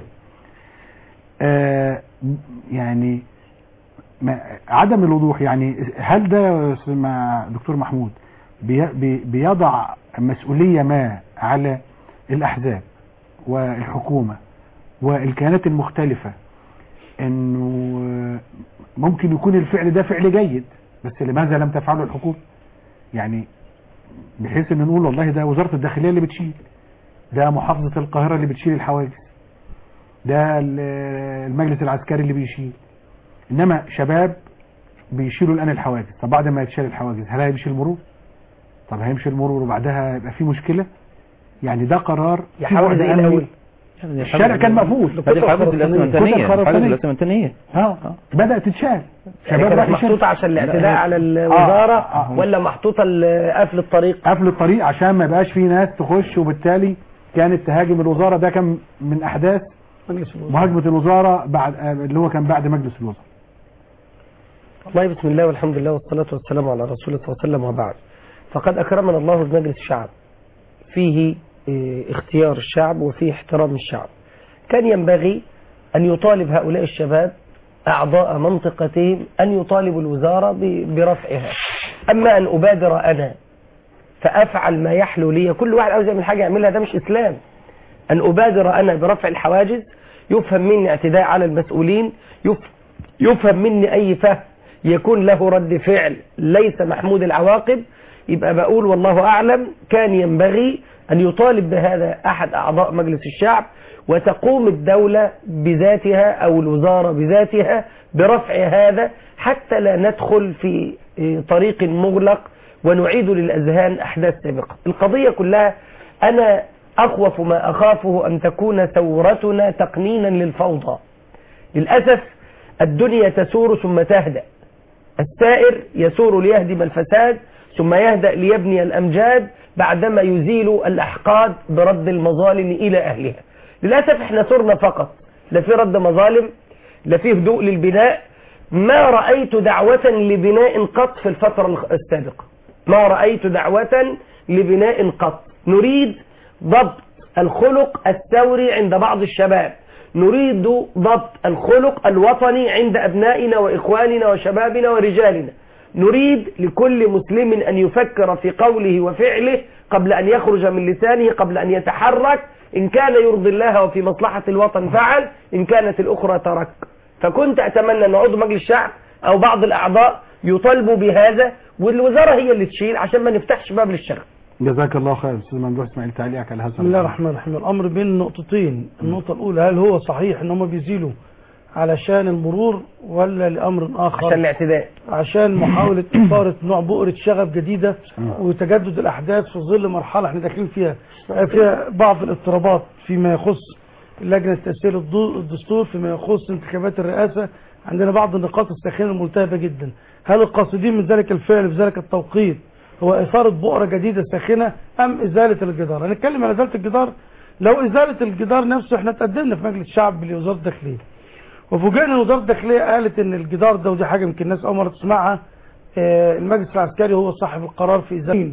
آه يعني ما عدم الوضوح يعني هل ده يا أستاذ مع دكتور محمود بي بي بيضع مسؤولية ما على الأحزاب والحكومة والكيانات المختلفة انه آه، ممكن يكون الفعل ده فعل جيد بس لماذا لم تفعله الحكومة يعني بحيث ان نقول والله ده وزارة الداخلية اللي بتشيل ده محافظة القاهرة اللي بتشيل الحواجز ده ال- المجلس العسكري اللي بيشيل انما شباب بيشيلوا الان الحواجز طب بعد ما يتشال الحواجز هل هيمشي المرور طب هيمشي المرور وبعدها يبقى في مشكلة يعني ده قرار في يحاول بعد ايه أمني. الاول الشارع كان مقفول هذه الحوادث الاسمنتانية كتل الحوادث خرسانية. الاسمنتانية اه بدأت تتشال يعني شباب كانت راح يشيل محطوطه عشان الاعتداء على الوزاره آه، آه. ولا محطوطه لقفل الطريق قفل الطريق عشان ما يبقاش في ناس تخش وبالتالي كانت تهاجم الوزارة ده كان من احداث مهاجمة الوزارة بعد آه، اللي هو كان بعد مجلس الوزراء والله بسم الله والحمد لله والصلاة والسلام على رسول الله صلى الله عليه وسلم وبعد فقد أكرمنا الله بمجلس الشعب فيه اه، اختيار الشعب وفيه احترام الشعب كان ينبغي أن يطالب هؤلاء الشباب أعضاء منطقتهم أن يطالبوا الوزارة ب- برفعها أما أن أبادر أنا فأفعل ما يحلو لي كل واحد عاوز يعمل حاجة يعملها ده مش إسلام أن أبادر أنا برفع الحواجز يفهم مني اعتداء على المسؤولين يف- يفهم مني أي فهم يكون له رد فعل ليس محمود العواقب يبقى بقول والله أعلم كان ينبغي أن يطالب بهذا أحد أعضاء مجلس الشعب وتقوم الدولة بذاتها أو الوزارة بذاتها برفع هذا حتى لا ندخل في إيه، طريق مغلق ونعيد للأذهان أحداث سابقة القضية كلها أنا أخوف ما أخافه أن تكون ثورتنا تقنينا للفوضى للأسف الدنيا تسور ثم تهدأ السائر يسور ليهدم الفساد ثم يهدأ ليبني الأمجاد بعدما يزيل الأحقاد برد المظالم إلى أهلها للأسف احنا سرنا فقط لا في رد مظالم لا في هدوء للبناء ما رأيت دعوة لبناء قط في الفترة السابقة ما رأيت دعوة لبناء قط نريد ضبط الخلق الثوري عند بعض الشباب نريد ضبط الخلق الوطني عند أبنائنا وإخواننا وشبابنا ورجالنا نريد لكل مسلم أن يفكر في قوله وفعله قبل أن يخرج من لسانه قبل أن يتحرك إن كان يرضي الله وفي مصلحة الوطن فعل إن كانت الأخرى ترك فكنت أتمنى أن عضو مجلس الشعب أو بعض الأعضاء يطالبوا بهذا والوزاره هي اللي تشيل عشان ما نفتحش باب للشغب جزاك الله خير استاذ ممدوح اسماعيل تعليقك على هذا بسم الله الرحمن الرحيم الامر بين نقطتين النقطه الاولى هل هو صحيح ان هم بيزيلوا علشان المرور ولا لامر اخر عشان الاعتداء عشان محاولة إثارة نوع بؤرة شغب جديدة وتجدد الأحداث في ظل مرحلة احنا داخلين فيها فيها بعض الاضطرابات فيما يخص لجنة تأثير الضو- الدستور فيما يخص انتخابات الرئاسة عندنا بعض النقاط الساخنة الملتهبة جدا هل القاصدين من ذلك الفعل في ذلك التوقيت هو إثارة بؤرة جديدة ساخنة أم إزالة الجدار هنتكلم عن إزالة الجدار لو إزالة الجدار نفسه احنا تقدمنا في مجلس الشعب لوزارة الداخلية وفوجئنا ان وزاره الداخليه قالت ان الجدار ده ودي حاجه يمكن الناس اول مره تسمعها آه، المجلس العسكري هو صاحب القرار في ازاله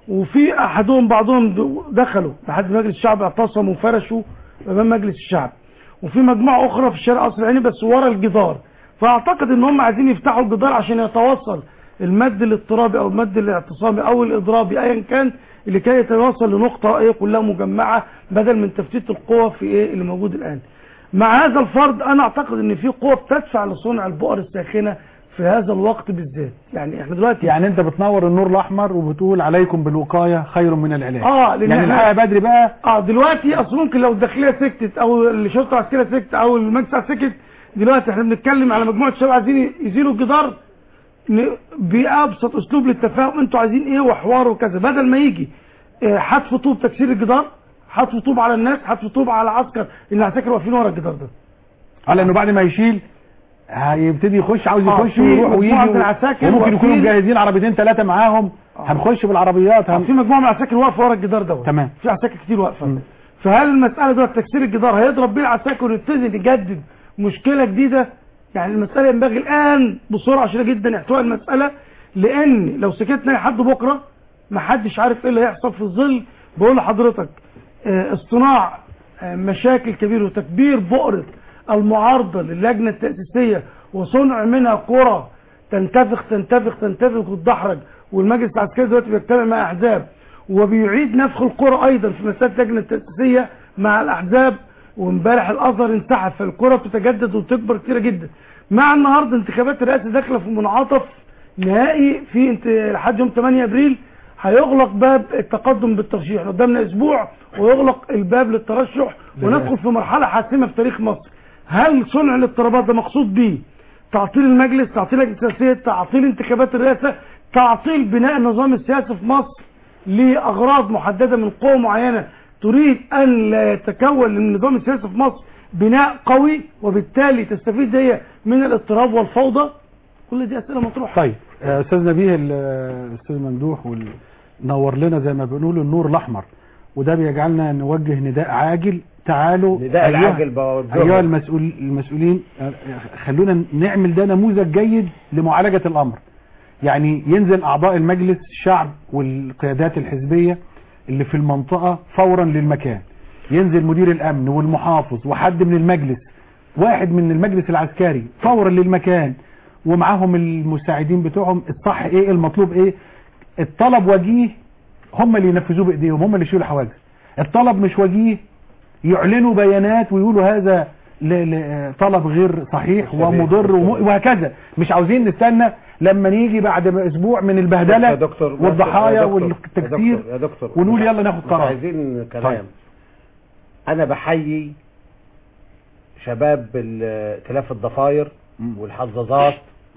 وفي احدهم بعضهم د- دخلوا لحد مجلس الشعب اعتصموا وفرشوا امام مجلس الشعب وفي مجموعه اخرى في الشارع قصر العيني بس ورا الجدار فاعتقد ان هم عايزين يفتحوا الجدار عشان يتوصل المد الاضطرابي او المد الاعتصامي او الاضرابي ايا كان لكي يتوصل لنقطه ايه كلها مجمعه بدل من تفتيت القوى في ايه اللي موجود الان مع هذا الفرض انا اعتقد ان في قوة بتدفع لصنع البؤر الساخنة في هذا الوقت بالذات يعني احنا دلوقتي يعني انت بتنور النور الاحمر وبتقول عليكم بالوقايه خير من العلاج اه لان يعني احنا الحقيقه بدري بقى اه دلوقتي اصل ممكن لو الداخليه سكتت او الشرطه العسكريه سكت او المجلس سكت دلوقتي احنا بنتكلم على مجموعه شباب عايزين يزيلوا الجدار ن- بابسط اسلوب للتفاهم انتوا عايزين ايه وحوار وكذا بدل ما يجي آه، حتف طوب تكسير الجدار حتف طوب على الناس حتف طوب على عسكر اللي العساكر واقفين ورا الجدار ده على انه بعد ما يشيل هيبتدي يخش عاوز آه، يخش في ويروح مجموعة ويجي من العساكر وممكن يكونوا واقفين. مجهزين عربيتين ثلاثه معاهم هنخش بالعربيات هن... في مجموعه من العساكر واقفه ورا الجدار دوت تمام. في عساكر كتير واقفه فهل المساله دوت تكسير الجدار هيضرب بيه العساكر ونبتدي نجدد مشكله جديده يعني المساله ينبغي الان بسرعه شديده جدا احتواء المساله لان لو سكتنا لحد بكره ما حدش عارف ايه اللي هيحصل في الظل بقول لحضرتك آه، اصطناع آه، مشاكل كبيره وتكبير بؤره المعارضه للجنه التاسيسيه وصنع منها قرى تنتفخ تنتفخ تنتفخ وتدحرج والمجلس العسكري دلوقتي بيجتمع مع احزاب وبيعيد نفخ القرى ايضا في مساله اللجنه التاسيسيه مع الاحزاب وامبارح الازهر انسحب فالقرى بتتجدد وتكبر كتيره جدا مع النهارده انتخابات الرئاسه داخله في منعطف نهائي في انت لحد يوم 8 ابريل هيغلق باب التقدم بالترشيح قدامنا اسبوع ويغلق الباب للترشح وندخل في مرحله حاسمه في تاريخ مصر هل صنع الاضطرابات ده مقصود بيه تعطيل المجلس تعطيل اللجنه السياسيه تعطيل انتخابات الرئاسه تعطيل بناء النظام السياسي في مصر لاغراض محدده من قوى معينه تريد ان لا يتكون النظام السياسي في مصر بناء قوي وبالتالي تستفيد هي من الاضطراب والفوضى كل دي اسئله مطروحه طيب آه، استاذ نبيه ال- آه، استاذ ممدوح وال... نور لنا زي ما بنقول النور الاحمر وده بيجعلنا نوجه نداء عاجل تعالوا نداء أيها- العاجل بوجهه. ايها المسؤول المسؤولين آه، خلونا نعمل ده نموذج جيد لمعالجه الامر يعني ينزل اعضاء المجلس الشعب والقيادات الحزبيه اللي في المنطقه فورا للمكان ينزل مدير الامن والمحافظ وحد من المجلس واحد من المجلس العسكري فورا للمكان ومعاهم المساعدين بتوعهم الصح ايه المطلوب ايه الطلب وجيه هم اللي ينفذوه بايديهم هم اللي يشيلوا الحواجز الطلب مش وجيه يعلنوا بيانات ويقولوا هذا ل- ل- طلب غير صحيح ومضر وم- وهكذا مش عاوزين نستنى لما نيجي بعد اسبوع من البهدله يا دكتور والضحايا يا دكتور، والتكسير يا دكتور, يا دكتور ونقول يلا ناخد مش قرار عايزين كلام طيب. انا بحيي شباب ال- ائتلاف الضفاير والحظاظات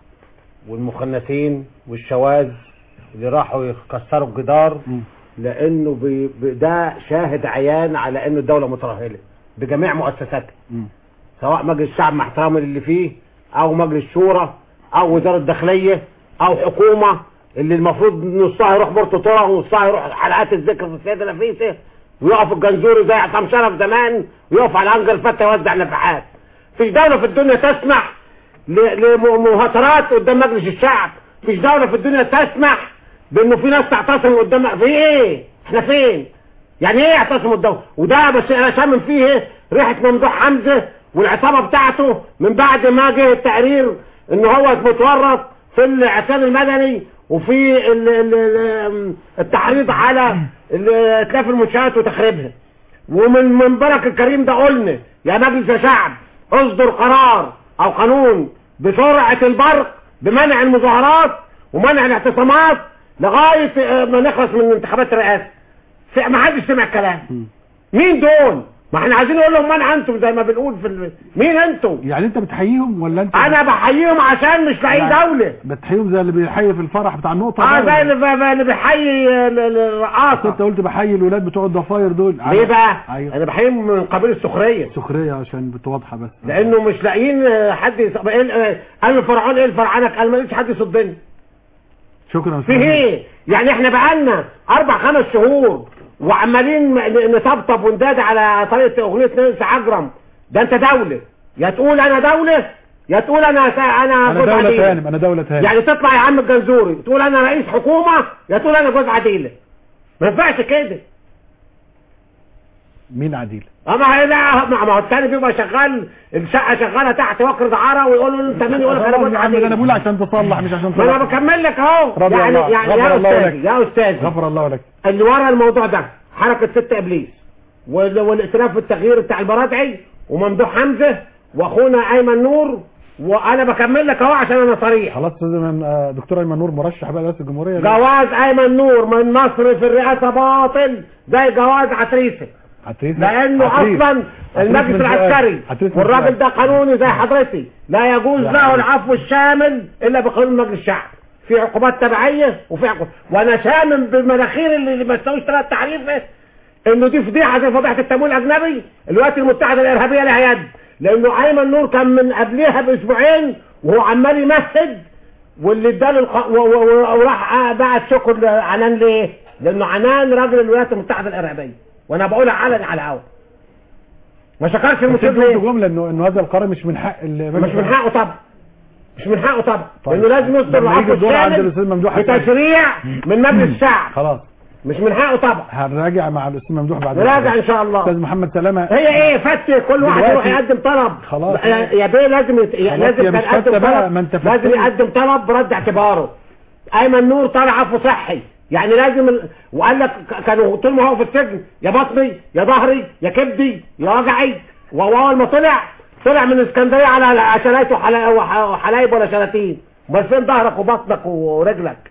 والمخنثين والشواذ اللي راحوا يكسروا الجدار لانه بي بي- ده شاهد عيان على انه الدوله مترهله بجميع مؤسساتها سواء مجلس الشعب مع احترامي للي فيه او مجلس شورى او وزاره الداخليه او حكومه اللي المفروض نصها يروح بورتو طرق ونصها يروح حلقات الذكر في السيده نفيسه ويقف الجنزوري زي عصام شرف زمان ويقف على انجل فتى يوزع نفحات فيش دوله في الدنيا تسمح ل- لمهاترات قدام مجلس الشعب فيش دوله في الدنيا تسمح بانه في ناس تعتصم قدام في ايه احنا فين يعني ايه يعتصموا قدام وده بس انا شامم فيه إيه؟ ريحه ممدوح حمزه والعصابه بتاعته من بعد ما جه التقرير ان هو متورط في العصيان المدني وفي ال- ال- ال- التحريض على ال- اتلاف المنشآت وتخريبها ومن منبرك الكريم ده قلنا يا مجلس يا شعب اصدر قرار او قانون بسرعة البرق بمنع المظاهرات ومنع الاعتصامات لغايه آه، ما نخلص من انتخابات الرئاسه ف- ما حدش سمع كلام مين دول ما احنا عايزين نقول لهم من انتم زي ما بنقول في ال... مين انتم يعني انت بتحييهم ولا انت انا بحييهم عشان مش لاقيين يعني دوله بتحييهم زي اللي بيحيي في الفرح بتاع النقطه اه ده زي ولا؟ اللي, ب- اللي بيحيي ال- ال- أصل الرقاصه انت قلت بحيي الولاد بتوع الضفاير دول ليه بقى ايوه انا بحييهم من قبيل السخريه سخريه عشان بتوضحها بس لانه مش لاقيين آه، حد يص... إيه ال- آه، قال له فرعون ايه الفرعنك قال ما لقيتش حد يصدني شكرا في ايه يعني احنا بقالنا اربع خمس شهور وعمالين ن- نطبطب ونداد على طريقه اغنيه نانسي عجرم ده انت دوله يا تقول انا دوله يا تقول انا سا... انا انا جوز دولة عديلة. تاني انا دولة تاني يعني تطلع يا عم الجنزوري تقول انا رئيس حكومه يا تقول انا جوز عديله ما ينفعش كده مين عديل اما هي لا ما ما هو التاني بيبقى شغال الشقه شغاله تحت وكر دعاره ويقول له انت مين يقول لك انا خلاص جوز يا عم ده انا عديله بقول عشان تصلح مش عشان ما انا تصلح بكمل لك اهو رضي يعني الله- يعني غفر يا الله استاذي لك. يا استاذي غفر الله لك اللي ورا الموضوع ده حركة ست ابليس وال- والائتلاف التغيير بتاع البرادعي وممدوح حمزة واخونا ايمن نور وانا بكمل لك اهو عشان انا صريح خلاص استاذ من- آه، دكتور ايمن نور مرشح بقى رئاسة الجمهورية جواز ايمن نور من مصر في الرئاسة باطل زي جواز عتريسة عتريس لانه عتريس. اصلا عتريس المجلس من سؤال. العسكري عتريس من والراجل سؤال. ده قانوني زي حضرتي لا يجوز يا له حبيبي. العفو الشامل الا بقانون مجلس الشعب في عقوبات تبعيه وفي عقوبات وانا شامم بالمناخير اللي اللي ما تساويش ثلاث تعريفه انه دي فضيحه زي فضيحه التمويل الاجنبي الولايات المتحده الارهابيه لها يد لانه ايمن نور كان من قبلها باسبوعين وهو عمال يمهد واللي اداله الق... و... و... و... وراح بعت شكر عنان ليه؟ لانه عنان راجل الولايات المتحده الارهابيه وانا بقولها علني على الهوا ما شكرش بس المسلم انت ليه؟ قلت جملة انه انه هذا القرار مش من حق ال- مش من حقه طبعا مش من حقه طبعا طيب. لانه لازم يصدر لما يجي العفو الدور عند الشامل الأستاذ ممدوح حسن. بتشريع من مجلس الشعب خلاص مش من حقه طبعا هنراجع مع الاستاذ ممدوح بعد نراجع ان شاء الله استاذ محمد سلامة هي ايه فتة كل واحد دلوقتي- يروح يقدم طلب خلاص. يا يا بيه لازم يت... خلاص لازم يا كان مش يقدم فتة بقى، طلب ما انت لازم فتني. يقدم طلب برد اعتباره ايمن نور طالع عفو صحي يعني لازم ال... وقال لك ك- كانوا طول ما هو في السجن يا بطني يا ظهري يا كبدي يا وجعي واول ما طلع طلع من اسكندريه على شلايت وحلا- وح- وحلايب ولا شلاتين بس فين ظهرك وبطنك ورجلك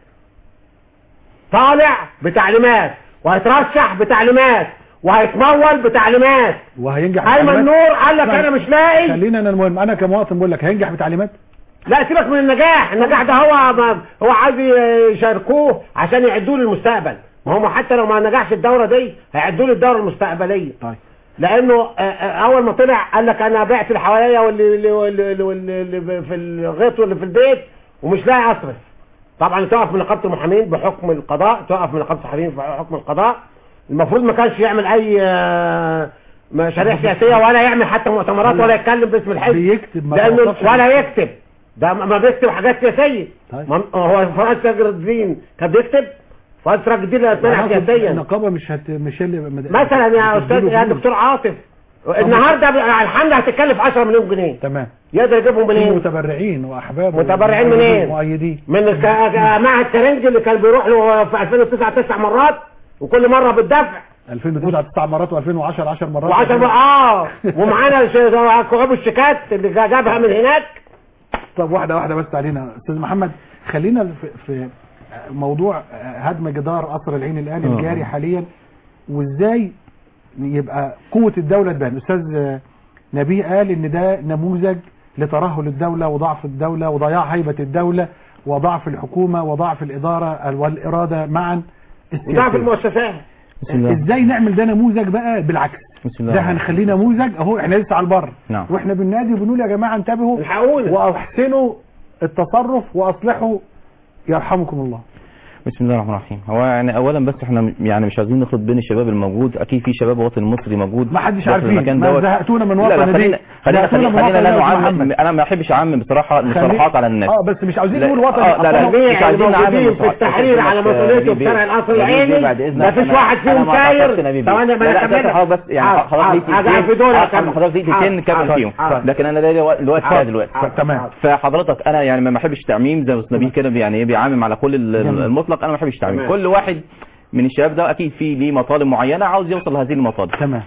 طالع بتعليمات وهيترشح بتعليمات وهيتمول بتعليمات وهينجح ايمن بتعليمات؟ نور قال لك طيب. انا مش لاقي خلينا انا المهم انا كمواطن بقول لك هينجح بتعليمات لا سيبك من النجاح النجاح ده هو ما هو عايز يشاركوه عشان يعدوا له المستقبل ما هم حتى لو ما نجحش الدوره دي هيعدوا له الدوره المستقبليه طيب لانه آه، آه، اول ما طلع قال لك انا بعت اللي حواليا واللي اللي, واللي, واللي, اللي في الغيط واللي في البيت ومش لاقي اصرف طبعا توقف من نقابه المحامين بحكم القضاء توقف من نقابه الصحفيين بحكم القضاء المفروض ما كانش يعمل اي آه، مشاريع سياسيه ولا يعمل حتى مؤتمرات ولا يتكلم باسم الحزب بيكتب ما لانه توقفش. ولا يكتب ده ما بيكتب حاجات سياسيه طيب. ما- هو فؤاد سجر الدين كان بيكتب فؤاد سجر الدين اللي اتمنع أنا أقصد سياسيا النقابة مش هت مش اللي مثلا يا استاذ يا دكتور عاطف النهارده الحمله هتتكلف 10 مليون جنيه تمام يقدر يجيبهم في منين؟ متبرعين واحباب متبرعين ومؤيدين- منين؟ مؤيدين من ك- ك- معهد كارنج اللي كان بيروح له في 2009 تسع مرات وكل مره بالدفع 2009 تسع مرات و2010 10 مرات و10 مرات اه ومعانا ش- كعوب الشيكات اللي جابها من هناك طب واحده واحده بس علينا استاذ محمد خلينا في, في موضوع هدم جدار قصر العين الان آه. الجاري حاليا وازاي يبقى قوه الدوله تبان استاذ نبيه قال ان ده نموذج لترهل الدوله وضعف الدوله وضياع هيبه الدوله وضعف الحكومه وضعف الاداره والاراده معا وضعف السياسية. المؤسسات بسم الله ازاي نعمل ده نموذج بقى بالعكس بسم الله ده هنخليه نموذج اهو احنا لسه على البر نعم. واحنا بننادي وبنقول يا جماعه انتبهوا الحقونا واحسنوا التصرف واصلحوا يرحمكم الله بسم الله الرحمن الرحيم هو يعني اولا بس احنا م- يعني مش عايزين نخلط بين الشباب الموجود اكيد في شباب وطن مصري موجود ما حدش داخل عارفين المكان ما دوت. زهقتونا من لا وطن لا دي خلينا خلينا زهقتونا من خلينا, خلينا وطن لا يا أستاذ نعمم محمد. انا ما بحبش اعمم بصراحه المصطلحات على الناس اه بس مش عاوزين لا- نقول وطن آه، لا، لا. أصلاً جميع مش عايزين الموجودين نعمم في التحرير بصراحة. على بس، آه، مسؤوليته نبي- بشارع القصر نبي العيني بعد إذنك. ما فيش أنا- واحد أنا فيهم ما ساير أعتقدش نبي. ثواني ما لا، انا لا، ده كملت حضرتك بس يعني حاضر، حضرتك ليك حاضر، دقيقتين. في دول آه، أكمل. حضرتك ليك دقيقتين حاضر، نكمل فيهم حاضر. لكن انا ده الوقت حاضر. فيها دلوقتي حاضر. تمام فحضرتك انا يعني ما بحبش تعميم زي ما أستاذ نبيل كده يعني ايه بيعمم على كل ال- جميل. المطلق انا ما بحبش تعميم تمام. كل واحد من الشباب ده اكيد في ليه مطالب معينه عاوز يوصل لهذه المطالب تمام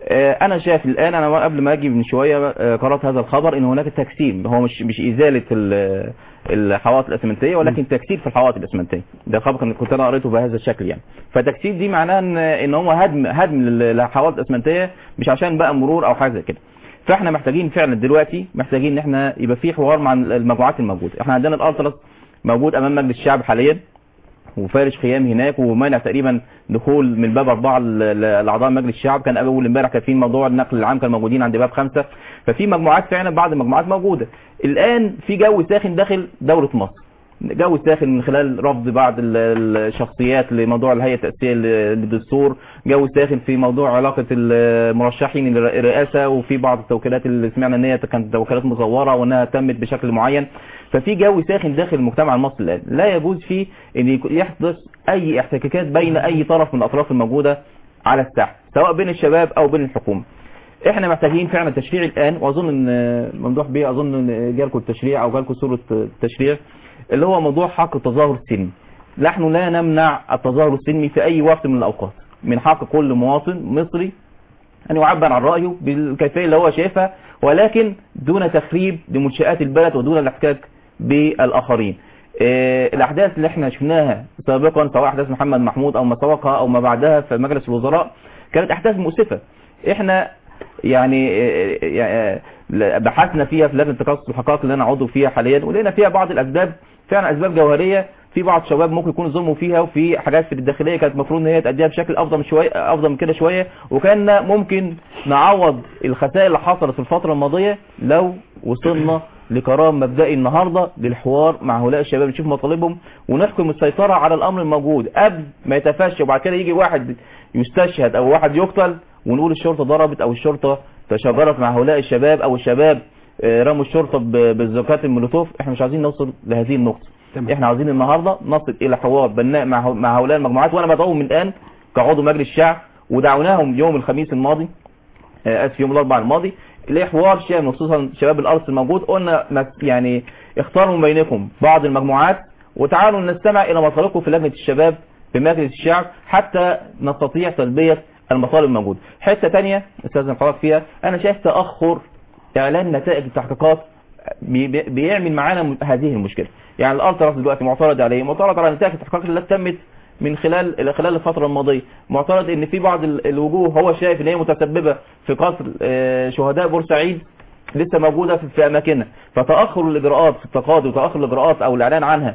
آه، انا شايف الان انا قبل ما اجي من شويه آه، قرات هذا الخبر ان هناك تجسيم هو مش مش ازاله ال- الحوائط الاسمنتيه ولكن تكسير في الحوائط الاسمنتيه ده خبر كان- كنت انا قريته بهذا الشكل يعني فتكسير دي معناه ان ان هو هدم هدم للحوائط الاسمنتيه مش عشان بقى مرور او حاجه زي كده فاحنا محتاجين فعلا دلوقتي محتاجين ان احنا يبقى في حوار مع المجموعات الموجوده احنا عندنا الالتراس موجود امام مجلس الشعب حاليا وفارش خيام هناك ومانع تقريبا دخول من باب أربعة ل- ل- لأعضاء مجلس الشعب كان أول امبارح كان في موضوع النقل العام كانوا موجودين عند باب خمسة ففي مجموعات فعلا بعض المجموعات موجودة الآن في جو ساخن داخل دولة مصر جو ساخن من خلال رفض بعض ال- الشخصيات لموضوع الهيئة التأسيسية ل- للدستور جو ساخن في موضوع علاقة المرشحين للرئاسة وفي بعض التوكيلات اللي سمعنا ان هي كانت توكيلات مزورة وانها تمت بشكل معين ففي جو ساخن داخل المجتمع المصري الآن لا يجوز فيه ان يكون- يحدث اي احتكاكات بين اي طرف من الاطراف الموجودة على الساحة سواء بين الشباب او بين الحكومة احنا محتاجين فعلا تشريع الان واظن ان ممدوح بيه اظن ان جالكم التشريع او جالكم صورة التشريع اللي هو موضوع حق التظاهر السلمي نحن لا نمنع التظاهر السلمي في اي وقت من الاوقات من حق كل مواطن مصري ان يعبر عن رايه بالكيفيه اللي هو شايفها ولكن دون تخريب لمنشات البلد ودون الاحتكاك بالاخرين آه، الاحداث اللي احنا شفناها سابقا سواء احداث محمد محمود او ما سبقها او ما بعدها في مجلس الوزراء كانت احداث مؤسفه احنا يعني آه، آه، آه، بحثنا فيها في لجنه تقصي الحقائق اللي انا عضو فيها حاليا ولقينا فيها بعض الاسباب فعلا اسباب جوهريه في بعض الشباب ممكن يكونوا ظلموا فيها وفي حاجات في الداخليه كانت المفروض ان هي تأديها بشكل افضل من شويه افضل من كده شويه وكان ممكن نعوض الخسائر اللي حصلت في الفتره الماضيه لو وصلنا لقرار مبدئي النهارده للحوار مع هؤلاء الشباب نشوف مطالبهم ونحكم السيطره على الامر الموجود قبل ما يتفشى وبعد كده يجي واحد يستشهد او واحد يقتل ونقول الشرطه ضربت او الشرطه تشاجرت مع هؤلاء الشباب او الشباب آه، رموا الشرطه ب- بالزكاة المولوتوف احنا مش عايزين نوصل لهذه النقطه تمام. احنا عايزين النهارده نصل الى حوار بناء مع هو- مع هؤلاء المجموعات وانا بدعوهم من الان كعضو مجلس الشعب ودعوناهم يوم الخميس الماضي آه، اسف يوم الاربعاء الماضي لحوار شامل خصوصا شباب الارض الموجود قلنا ما- يعني اختاروا من بينكم بعض المجموعات وتعالوا نستمع الى مطالبكم في لجنه الشباب في مجلس الشعب حتى نستطيع تلبيه المطالب الموجوده حته ثانيه استاذ حضرتك فيها انا شايف تاخر اعلان نتائج التحقيقات بي- بي- بيعمل معانا م- هذه المشكله يعني الالتراس دلوقتي معترض عليه معترض على نتائج التحقيقات التي تمت من خلال خلال الفتره الماضيه معترض ان في بعض ال- الوجوه هو شايف ان هي متسببه في قتل آه، شهداء بورسعيد لسه موجوده في, في اماكنها فتاخر الاجراءات في التقاضي وتاخر الاجراءات او الاعلان عنها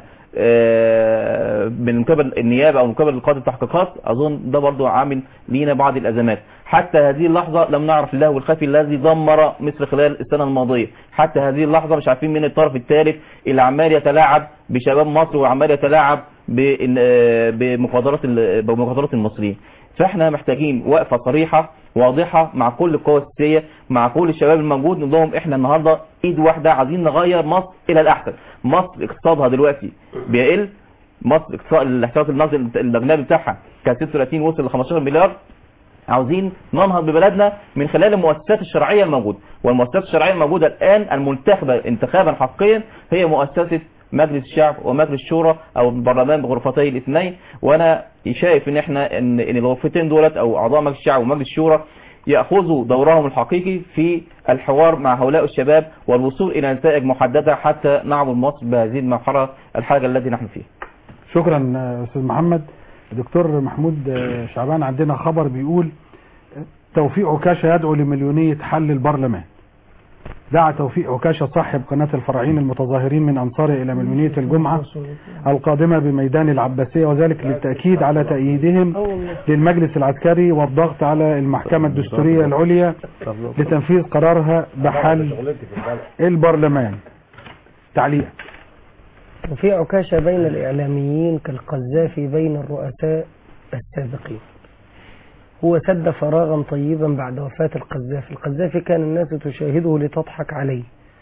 آه، من قبل النيابه او من قبل قاضي التحقيقات اظن ده برضو عامل لينا بعض الازمات حتى هذه اللحظه لم نعرف اللهو الخفي الذي دمر مصر خلال السنه الماضيه حتى هذه اللحظه مش عارفين مين الطرف الثالث اللي عمال يتلاعب بشباب مصر وعمال يتلاعب بإن- آه، بمقدرات ال- بمقدرات المصريين فاحنا محتاجين وقفه صريحه واضحه مع كل القوى السياسيه مع كل الشباب الموجود نقول لهم احنا النهارده ايد واحده عايزين نغير مصر الى الاحسن مصر اقتصادها دلوقتي بيقل مصر اقتصاد الاحتياطي النقدي الاجنبي بتاعها كان 36 وصل ل 15 مليار عاوزين ننهض ببلدنا من خلال المؤسسات الشرعية الموجودة والمؤسسات الشرعية الموجودة الآن المنتخبة انتخابا حقيا هي مؤسسة مجلس الشعب ومجلس الشورى او البرلمان بغرفتي الاثنين وانا شايف ان احنا ان, إن الغرفتين دولت او اعضاء مجلس الشعب ومجلس الشورى ياخذوا دورهم الحقيقي في الحوار مع هؤلاء الشباب والوصول الى نتائج محدده حتى نعبر مصر بهذه المرحله الحاجه التي نحن فيها. شكرا آه، استاذ محمد دكتور محمود آه، شعبان عندنا خبر بيقول آه، توفيق عكاشة يدعو لمليونية حل البرلمان دعا توفيق عكاشة صاحب قناة الفراعين المتظاهرين من أنصاره إلى مليونية الجمعة القادمة بميدان العباسية وذلك للتأكيد على تأييدهم للمجلس العسكري والضغط على المحكمة الدستورية العليا لتنفيذ قرارها بحل البرلمان تعليق وفي عكاشة بين الإعلاميين كالقذافي بين الرؤساء السابقين هو سد فراغا طيبا بعد وفاة القذافي القذافي كان الناس تشاهده لتضحك عليه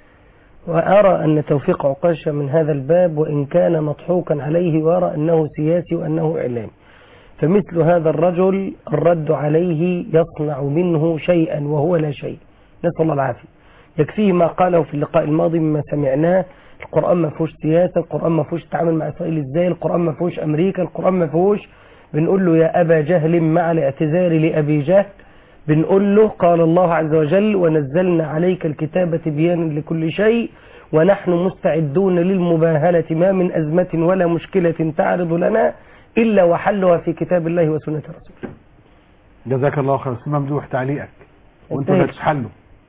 وأرى أن توفيق عكاشة من هذا الباب وإن كان مضحوكا عليه وأرى أنه سياسي وأنه إعلامي فمثل هذا الرجل الرد عليه يصنع منه شيئا وهو لا شيء نسأل الله العافية يكفيه ما قاله في اللقاء الماضي مما سمعناه القرآن ما فيهوش سياسة القرآن ما فيهوش تعامل مع إسرائيل إزاي القرآن ما فيهوش أمريكا القرآن ما فيهوش بنقول له يا أبا جهل مع الاعتذار لأبي جهل بنقول له قال الله عز وجل ونزلنا عليك الكتاب تبيانا لكل شيء ونحن مستعدون للمباهلة ما من أزمة ولا مشكلة تعرض لنا إلا وحلها في كتاب الله وسنة رسوله جزاك الله خير استاذ ممدوح تعليقك وانتوا اللي انتهت. هتحلوا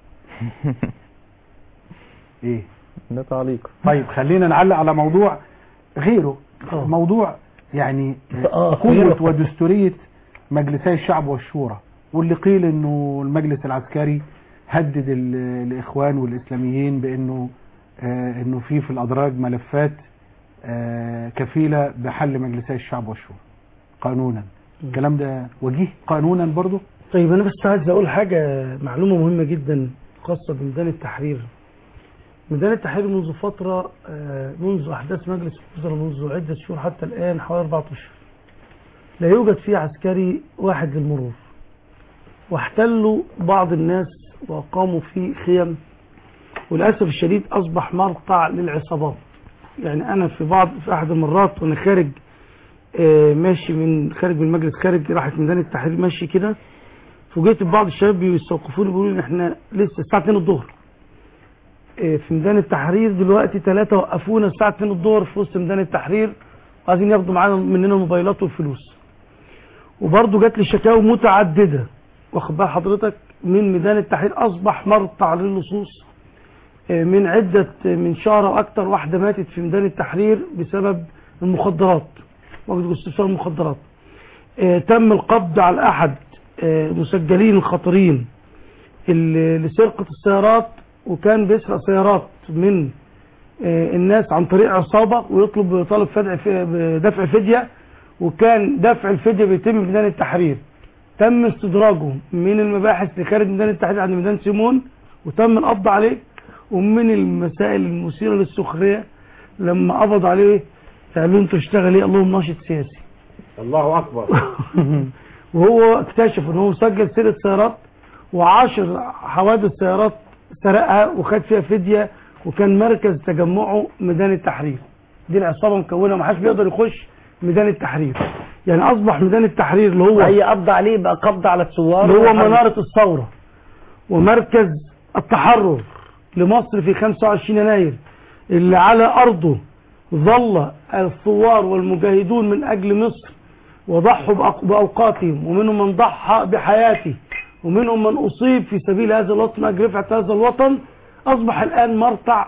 ايه ده تعليق طيب خلينا نعلق على موضوع غيره آه. موضوع يعني آه، قوة غيره. ودستورية مجلسي الشعب والشورى واللي قيل انه المجلس العسكري هدد ال- الاخوان والاسلاميين بانه آه انه في في الادراج ملفات آه كفيلة بحل مجلسي الشعب والشورى قانونا الكلام ده وجيه قانونا برضه طيب انا بس عايز اقول حاجه معلومه مهمه جدا خاصه بميدان التحرير ميدان التحرير منذ فتره آه، منذ احداث مجلس الوزراء منذ عده شهور حتى الان حوالي اربع اشهر لا يوجد فيه عسكري واحد للمرور واحتلوا بعض الناس واقاموا فيه خيم وللاسف الشديد اصبح مرتع للعصابات يعني انا في بعض في احد المرات وانا خارج آه، ماشي من خارج من المجلس خارج راحت ميدان التحرير ماشي كده فوجئت ببعض الشباب بيستوقفوني بيقولوا لي احنا لسه الساعه 2 الظهر آه، في ميدان التحرير دلوقتي ثلاثه وقفونا الساعه 2 الظهر في وسط ميدان التحرير وعايزين ياخدوا معانا مننا الموبايلات والفلوس وبرضه جات لي شكاوى متعدده واخد بال حضرتك من ميدان التحرير اصبح مرتع للصوص آه، من عده آه، من شهر او اكتر واحده ماتت في ميدان التحرير بسبب المخدرات وجد استفسار المخدرات آه، تم القبض على احد آه، مسجلين الخطرين اللي- لسرقه السيارات وكان بيسرق سيارات من آه، الناس عن طريق عصابه ويطلب طالب فدع في- دفع فديه وكان دفع الفديه بيتم في ميدان التحرير تم استدراجه من المباحث لخارج ميدان التحرير عند ميدان سيمون وتم القبض عليه ومن المسائل المثيره للسخريه لما قبض عليه قالوا انت اشتغل ايه قال لهم ناشط سياسي الله اكبر وهو اكتشف ان هو مسجل سيرة سيارات وعاشر حوادث سيارات سرقها وخد فيها فدية وكان مركز تجمعه ميدان التحرير دي العصابة مكونة ومحدش بيقدر يخش ميدان التحرير يعني اصبح ميدان التحرير اللي هو أي قبض عليه يبقى قبض على الثوار اللي هو منارة الثورة ومركز التحرر لمصر في 25 يناير اللي على أرضه ظل الثوار والمجاهدون من أجل مصر وضحوا بأق- بأوقاتهم ومنهم من ضحى بحياته ومنهم من أصيب في سبيل هذا الوطن من أجل رفعة هذا الوطن أصبح الآن مرتع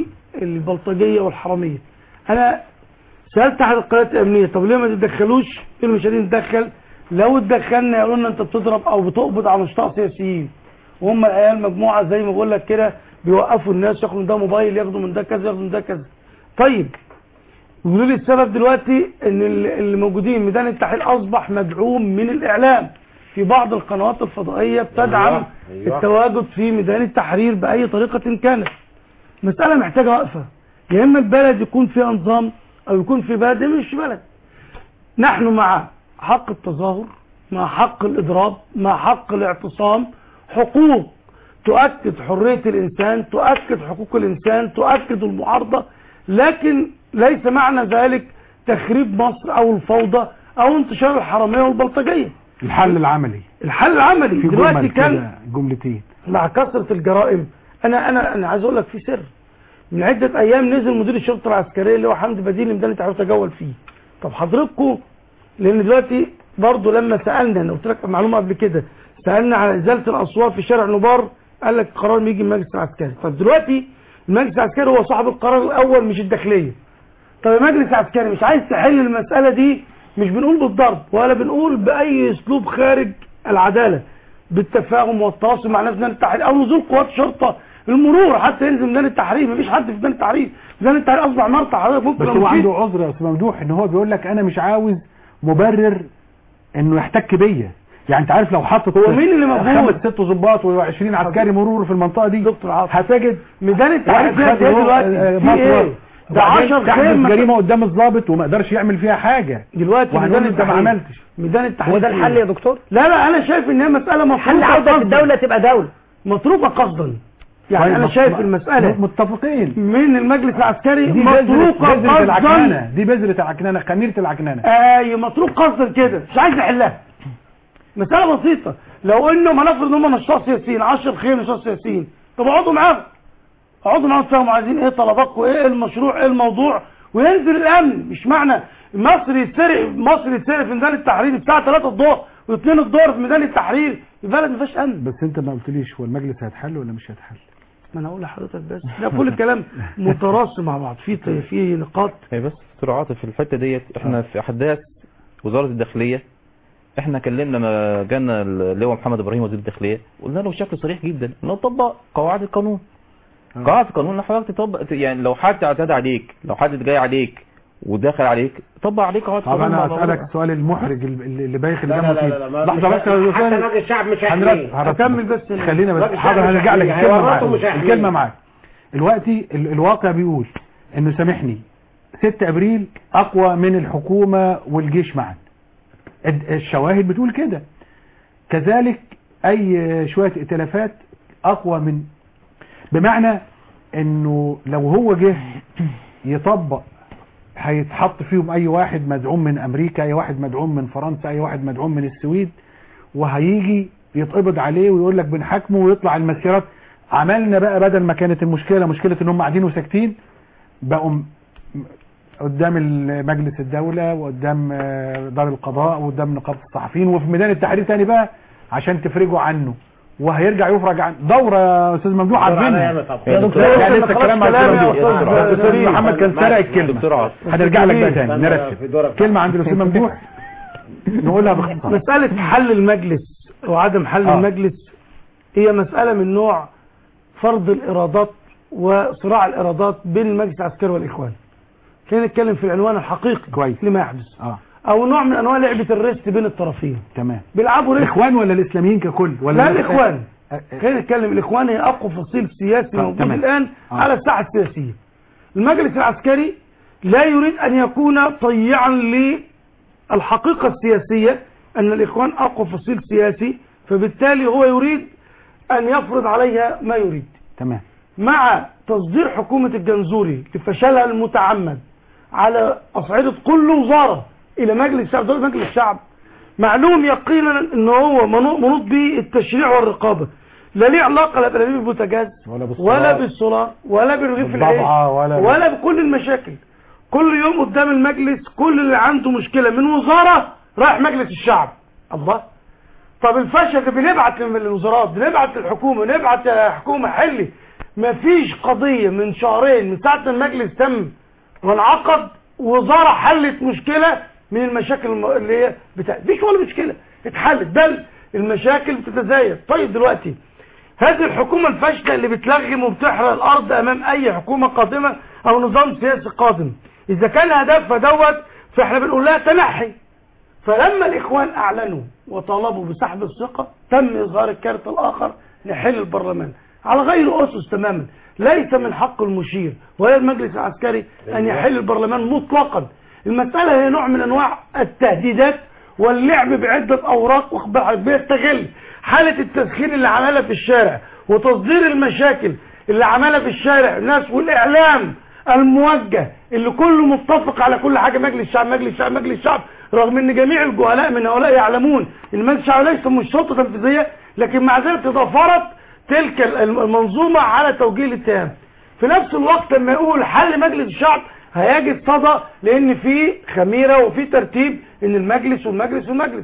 للبلطجية والحرامية أنا سالت احد القنوات الامنيه طب ليه ما تتدخلوش قالوا مش عايزين نتدخل لو اتدخلنا يقولوا لنا انت بتضرب او بتقبض على نشطاء سياسيين وهم العيال مجموعه زي ما بقول لك كده بيوقفوا الناس ياخدوا من ده موبايل ياخدوا من ده كذا ياخدوا من ده كذا طيب يقولوا لي السبب دلوقتي ان ال- اللي موجودين ميدان التحرير اصبح مدعوم من الاعلام في بعض القنوات الفضائيه بتدعم أيوة، أيوة. التواجد في ميدان التحرير باي طريقه كانت مساله محتاجه وقفه يا اما البلد يكون فيها نظام او يكون في بلد يا مش بلد نحن مع حق التظاهر مع حق الاضراب مع حق الاعتصام حقوق تؤكد حرية الإنسان تؤكد حقوق الإنسان تؤكد المعارضة لكن ليس معنى ذلك تخريب مصر أو الفوضى أو انتشار الحرامية والبلطجية الحل العملي الحل العملي في دلوقتي جمل كان كده جملتين مع كثرة الجرائم أنا أنا أنا عايز أقول لك في سر من عدة أيام نزل مدير الشرطة العسكرية اللي هو حمدي بديل ميدان التحرير تجول فيه طب حضراتكم لأن دلوقتي برضه لما سألنا أنا قلت لك معلومة قبل كده سألنا على إزالة الأسوار في شارع نبار قال لك قرار بيجي من المجلس العسكري طب دلوقتي المجلس العسكري هو صاحب القرار الأول مش الداخلية طب المجلس العسكري مش عايز تحل المسألة دي مش بنقول بالضرب ولا بنقول بأي أسلوب خارج العدالة بالتفاهم والتواصل مع ناس ميدان التحرير أو نزول قوات شرطة المرور حتى ينزل ميدان التحرير مفيش حد في ميدان التحرير ميدان التحرير أصبح مرتع حضرتك ممكن بس لو هو مشيت- عنده عذر يا استاذ ممدوح ان هو بيقول لك انا مش عاوز مبرر انه يحتك بيا يعني انت عارف لو حطت هو مين اللي موجود؟ خمس ست ضباط و20 عسكري مرور في المنطقه دي دكتور عاطف هتجد ميدان التحرير واحد فيها خد إيه هو- دلوقتي آه، في مطوة ايه ده وبعدين 10 تحدث خيم جريمه قدام الضابط وما قدرش يعمل فيها حاجه دلوقتي وهنقول ميدان انت ما التحرير عملتش ميدان التحرير هو ده الحل يا دكتور لا لا انا شايف ان هي مساله حل مطروقه عودة قصداً. الدولة تبقى دولة مطروقه قصدا يعني طيب، انا مط- شايف م- المساله متفقين من المجلس العسكري دي بذرة مطروقه بذرة قصدا العكنانه دي بذرة العكنانه خميرة العكنانه اي مطروق قصدا كده مش عايز يحلها مساله بسيطه لو انهم هنفرض ان هم نشاط سياسيين 10 خير نشاط سياسيين طب اقعدوا معاهم اقعدوا معاهم تفهموا عايزين ايه طلباتكم ايه المشروع ايه الموضوع وينزل الامن مش معنى مصر يتسرق مصر يتسرق في ميدان التحرير الساعه 3 الظهر و2 الظهر في ميدان التحرير البلد ما فيهاش امن بس انت ما قلتليش هو المجلس هيتحل ولا مش هيتحل ما انا هقول لحضرتك بس لا كل الكلام متراص مع بعض في في نقاط هي بس دكتور عاطف في الحته ديت احنا في احداث وزاره الداخليه احنا كلمنا لما جانا اللواء محمد ابراهيم وزير الداخليه قلنا له بشكل صريح جدا انه طبق قواعد القانون آه. قواعد القانون ان حضرتك تطبق يعني لو حد اعتدى عليك لو حد جاي عليك ودخل عليك طبق عليك قواعد طب القانون انا مع اسالك بعضها. السؤال المحرج اللي اللي بايخ لا الدم لا لا لا ما- لحظه مش- بس يا حتى أستاذ. راجل الشعب مش هنرد- هيحميه هرد- هكمل بس خلينا بس راجل حاضر الشعب هرجع لك مش الكلمه هيحميه. معاك هيورطه مش هيحميه. الكلمه معاك دلوقتي ال- الواقع بيقول انه سامحني 6 ابريل اقوى من الحكومه والجيش معا الد- الشواهد بتقول كده كذلك اي شويه ائتلافات اقوى من بمعنى انه لو هو جه يطبق هيتحط فيهم اي واحد مدعوم من امريكا اي واحد مدعوم من فرنسا اي واحد مدعوم من السويد وهيجي يتقبض عليه ويقول لك بنحاكمه ويطلع المسيرات عملنا بقى بدل ما كانت المشكله مشكله ان هم قاعدين وساكتين بقوا م- قدام ال- مجلس الدوله وقدام آه، دار القضاء وقدام نقابه الصحفيين وفي ميدان التحرير تاني بقى عشان تفرجوا عنه وهيرجع يفرج عن دوره يا استاذ ممدوح عارفينها يا دكتور يعني لسه الكلام مع كلام يا الاستاذ ممدوح أستاذ الاستاذ كريم. محمد كان سرق الكلمه دكتور عاطف هنرجع لك بقى تاني أنا نرتب في دورك. كلمه عند الاستاذ ممدوح نقولها باختصار مسألة حل المجلس وعدم حل آه. المجلس هي مسألة من نوع فرض الإرادات وصراع الإرادات بين المجلس العسكري والإخوان خلينا نتكلم في العنوان الحقيقي كويس. لما يحدث اه أو نوع من أنواع لعبة الريست بين الطرفين تمام بيلعبوا ريست الاخوان ولا الاسلاميين ككل ولا لا الإخوان آه، آه، خلينا نتكلم الإخوان هي أقوى فصيل سياسي آه، موجود تمام. الآن آه. على الساحة السياسية المجلس العسكري لا يريد أن يكون طيعا للحقيقة السياسية أن الإخوان أقوى فصيل سياسي فبالتالي هو يريد أن يفرض عليها ما يريد تمام مع تصدير حكومة الجنزوري لفشلها المتعمد على أصعدة كل وزارة إلى مجلس الشعب دول مجلس الشعب معلوم يقينا ان هو منو- منوط به التشريع والرقابة لا ليه علاقة لا بأنابيب البوتاجاز ولا بالصلاة. ولا بالسولار ولا بالرغيف العيش بالضبعة ولا بال- ولا بكل المشاكل كل يوم قدام المجلس كل اللي عنده مشكلة من وزارة رايح مجلس الشعب الله طب الفشل ده بنبعت للوزارات بنبعت للحكومة نبعت يا حكومة حلي مفيش قضية من شهرين من ساعة ما المجلس تم وانعقد وزارة حلت مشكلة من المشاكل الم- اللي هي بتاع مفيش ولا مشكلة اتحلت بل المشاكل بتتزايد طيب دلوقتي هذه الحكومة الفاشلة اللي بتلغم وبتحرق الأرض أمام أي حكومة قادمة أو نظام سياسي قادم إذا كان هدفها دوت فإحنا بنقول لها تنحي فلما الإخوان أعلنوا وطالبوا بسحب الثقة تم إظهار الكارت الآخر نحل البرلمان على غير أسس تماما ليس من حق المشير ولا المجلس العسكري أن يحل البرلمان مطلقا المسألة هي نوع من أنواع التهديدات واللعب بعدة أوراق واخبار- بيستغل حالة التسخين اللي عملها في الشارع وتصدير المشاكل اللي عملها في الشارع الناس والإعلام الموجه اللي كله متفق على كل حاجة مجلس الشعب مجلس الشعب مجلس الشعب رغم ان جميع الجهلاء من هؤلاء يعلمون ان مجلس الشعب ليس مش سلطة تنفيذية لكن مع ذلك تضافرت تلك المنظومة على توجيه الاتهام في نفس الوقت لما يقول حل مجلس الشعب هيجد صدى لان في خميرة وفي ترتيب ان المجلس والمجلس والمجلس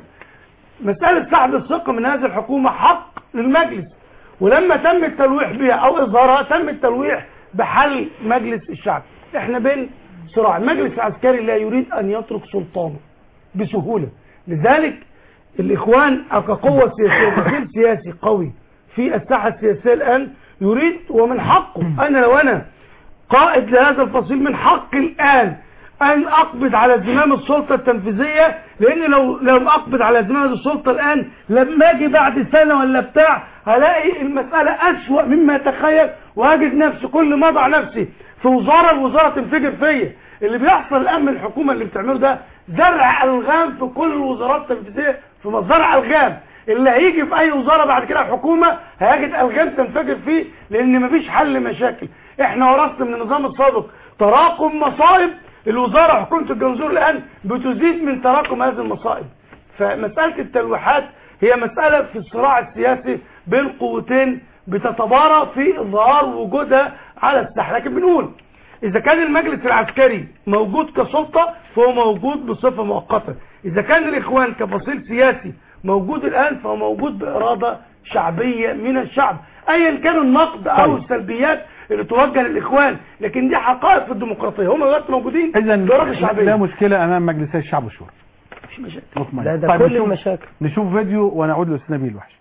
مسألة سحب الثقة من هذه الحكومة حق للمجلس ولما تم التلويح بها او اظهارها تم التلويح بحل مجلس الشعب احنا بين صراع المجلس العسكري لا يريد ان يترك سلطانه بسهولة لذلك الاخوان او كقوة سياسية مثير سياسي قوي في الساحة السياسية الان يريد ومن حقه انا لو انا قائد لهذا الفصيل من حقي الآن أن أقبض على زمام السلطة التنفيذية لأن لو لم أقبض على زمام هذه السلطة الآن لما أجي بعد سنة ولا بتاع هلاقي المسألة أسوأ مما أتخيل وأجد نفسي كل ما أضع نفسي في وزارة الوزارة تنفجر فيا اللي بيحصل الآن من الحكومة اللي بتعمله ده زرع ألغام في كل الوزارات التنفيذية في مزرعة ألغام اللي هيجي في اي وزارة بعد كده حكومة هيجد الغام تنفجر فيه لان مفيش حل مشاكل احنا ورثنا من النظام السابق تراكم مصائب الوزارة حكومة الجنزور الان بتزيد من تراكم هذه المصائب فمسألة التلويحات هي مسألة في الصراع السياسي بين قوتين بتتبارى في إظهار وجودها على الساحة لكن بنقول إذا كان المجلس العسكري موجود كسلطة فهو موجود بصفة مؤقتة إذا كان الإخوان كفصيل سياسي موجود الآن فهو موجود بإرادة شعبية من الشعب أيا كان النقد أو طيب. السلبيات اللي توجه للإخوان لكن دي حقائق في الديمقراطية هم دلوقتي موجودين اذا بإرادة لا شعبية مشكله امام مجلسي الشعب والشورى مفيش مشاكل مطمئن. لا ده طيب كل نشوف- المشاكل نشوف فيديو ونعود لاستاذ نبيل وحش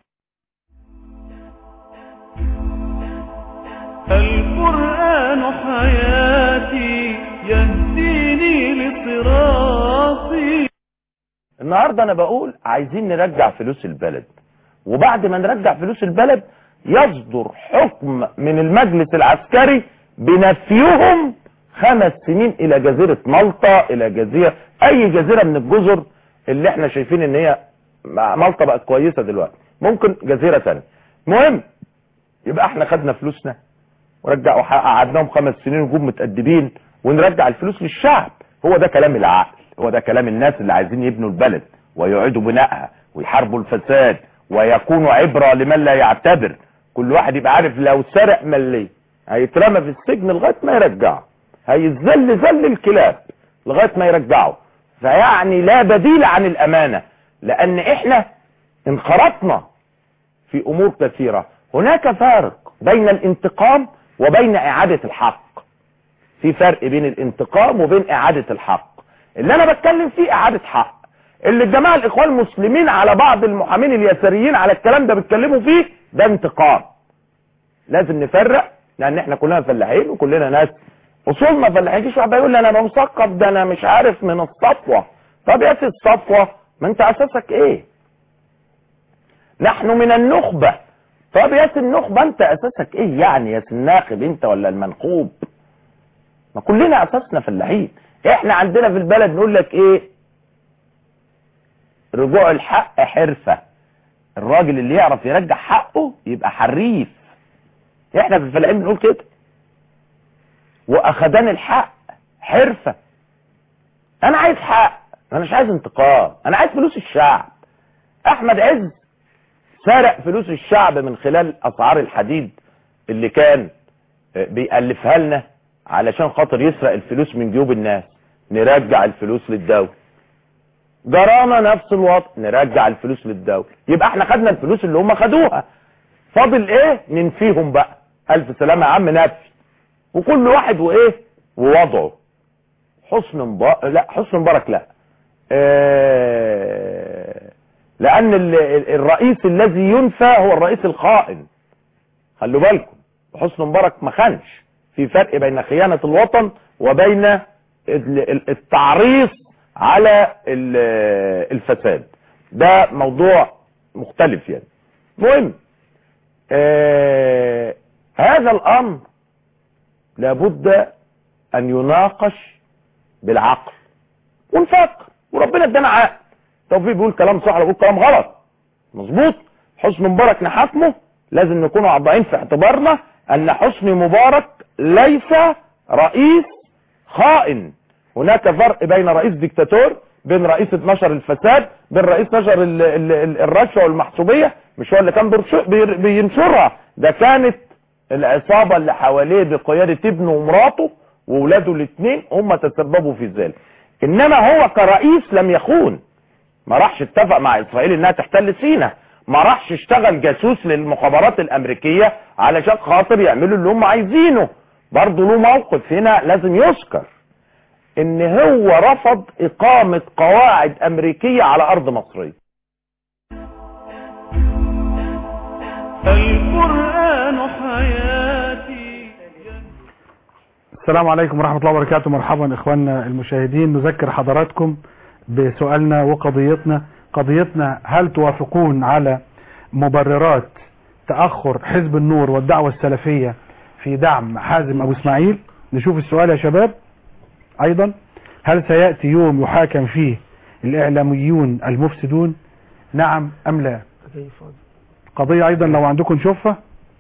القرآن حياتي يهديني لصراطي النهاردة انا بقول عايزين نرجع فلوس البلد وبعد ما نرجع فلوس البلد يصدر حكم من المجلس العسكري بنفيهم خمس سنين الى جزيرة مالطا الى جزيرة اي جزيرة من الجزر اللي احنا شايفين ان هي مع- مالطا بقت كويسة دلوقتي ممكن جزيرة تانية مهم يبقى احنا خدنا فلوسنا ورجعوا قعدناهم خمس سنين وجوب متأدبين ونرجع الفلوس للشعب هو ده كلام العقل هو ده كلام الناس اللي عايزين يبنوا البلد ويعيدوا بنائها ويحاربوا الفساد ويكونوا عبرة لمن لا يعتبر كل واحد يبقى عارف لو سرق ملي هيترمى في السجن لغاية ما يرجعه هيذل ذل الكلاب لغاية ما يرجعه فيعني لا بديل عن الأمانة لأن احنا انخرطنا في امور كثيرة هناك فارق بين الانتقام وبين اعادة الحق في فرق بين الانتقام وبين اعادة الحق اللي انا بتكلم فيه اعادة حق اللي الجماعة الاخوان المسلمين على بعض المحامين اليساريين على الكلام ده بيتكلموا فيه ده انتقام لازم نفرق لان احنا كلنا فلاحين وكلنا ناس اصولنا فلاحين مفيش واحد يقول لي انا مثقف ده انا مش عارف من الصفوة طب يا سي الصفوة ما انت اساسك ايه نحن من النخبة طب يا سي النخبة انت اساسك ايه يعني يا سي الناخب انت ولا المنخوب ما كلنا اساسنا فلاحين احنا عندنا في البلد نقول لك ايه رجوع الحق حرفة الراجل اللي يعرف يرجع حقه يبقى حريف احنا في الفلاحين بنقول كده واخدان الحق حرفة انا عايز حق انا مش عايز انتقام انا عايز فلوس الشعب احمد عز سرق فلوس الشعب من خلال اسعار الحديد اللي كان بيألفها لنا علشان خاطر يسرق الفلوس من جيوب الناس نرجع الفلوس للدولة جرانا نفس الوضع نرجع الفلوس للدولة يبقى احنا خدنا الفلوس اللي هم خدوها فاضل ايه ننفيهم بقى الف سلامة يا عم نفي وكل واحد وايه ووضعه حسن مبارك لا حسن مبارك لا اه لان ال- ال- الرئيس الذي ينفى هو الرئيس الخائن خلوا بالكم حسن مبارك ما خانش في فرق بين خيانة الوطن وبين ال- ال- التعريص على ال- الفساد ده موضوع مختلف يعني مهم آه هذا الامر لابد ان يناقش بالعقل ونفكر وربنا ادانا عقل توفيق بيقول كلام صح ولا بيقول كلام غلط مظبوط حسني مبارك نحاكمه لازم نكون واضعين في اعتبارنا ان حسني مبارك ليس رئيس خائن هناك فرق بين رئيس ديكتاتور بين رئيس نشر الفساد بين رئيس نشر ال- ال- ال- الرشوه والمحسوبيه مش هو اللي كان بيرش- بير- بينشرها ده كانت العصابه اللي حواليه بقياده ابنه ومراته واولاده الاثنين هم تسببوا في ذلك انما هو كرئيس لم يخون ما راحش اتفق مع اسرائيل انها تحتل سينا ما راحش اشتغل جاسوس للمخابرات الامريكية علشان خاطر يعملوا اللي هم عايزينه برضه له موقف هنا لازم يذكر ان هو رفض اقامة قواعد امريكية على ارض مصرية القرآن حياتي السلام عليكم ورحمة الله وبركاته مرحبا اخواننا المشاهدين نذكر حضراتكم بسؤالنا وقضيتنا قضيتنا هل توافقون على مبررات تأخر حزب النور والدعوة السلفية في دعم حازم ابو اسماعيل نشوف السؤال يا شباب ايضا هل سيأتي يوم يحاكم فيه الاعلاميون المفسدون نعم ام لا قضية ايضا لو عندكم نشوفها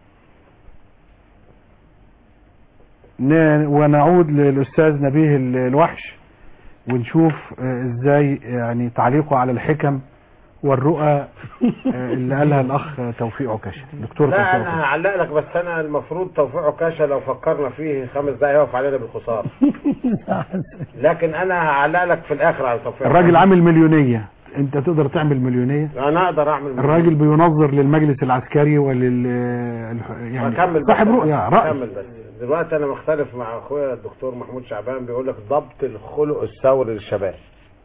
ن- ونعود للاستاذ نبيه ال- الوحش ونشوف آه، ازاي يعني تعليقه على الحكم والرؤى آه، اللي قالها الاخ توفيق عكاشة دكتور توفيق لا انا عكاشة هعلق لك بس انا المفروض توفيق عكاشة لو فكرنا فيه خمس دقايق يقف علينا بالخسارة لكن انا هعلق لك في الاخر على توفيق الراجل عامل مليونية انت تقدر تعمل مليونية انا اقدر اعمل الراجل بينظر للمجلس العسكري ولل الح- يعني أكمل بس. صاحب رؤية رأي أكمل بس دلوقتي انا مختلف مع اخويا الدكتور محمود شعبان بيقول لك ضبط الخلق الثوري للشباب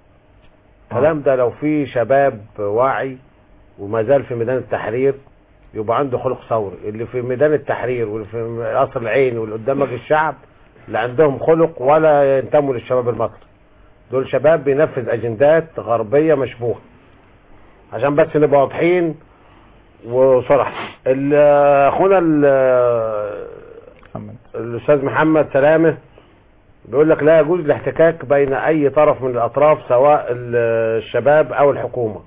الكلام ده لو في شباب واعي وما زال في ميدان التحرير يبقى عنده خلق ثوري اللي في ميدان التحرير واللي في قصر العين واللي قدام مجلس الشعب لا عندهم خلق ولا ينتموا للشباب المصري دول شباب بينفذ اجندات غربيه مشبوهه عشان بس نبقى واضحين وصراحه ال- اخونا ال- الاستاذ محمد سلامه بيقول لك لا يجوز الاحتكاك بين اي طرف من الاطراف سواء ال- الشباب او الحكومه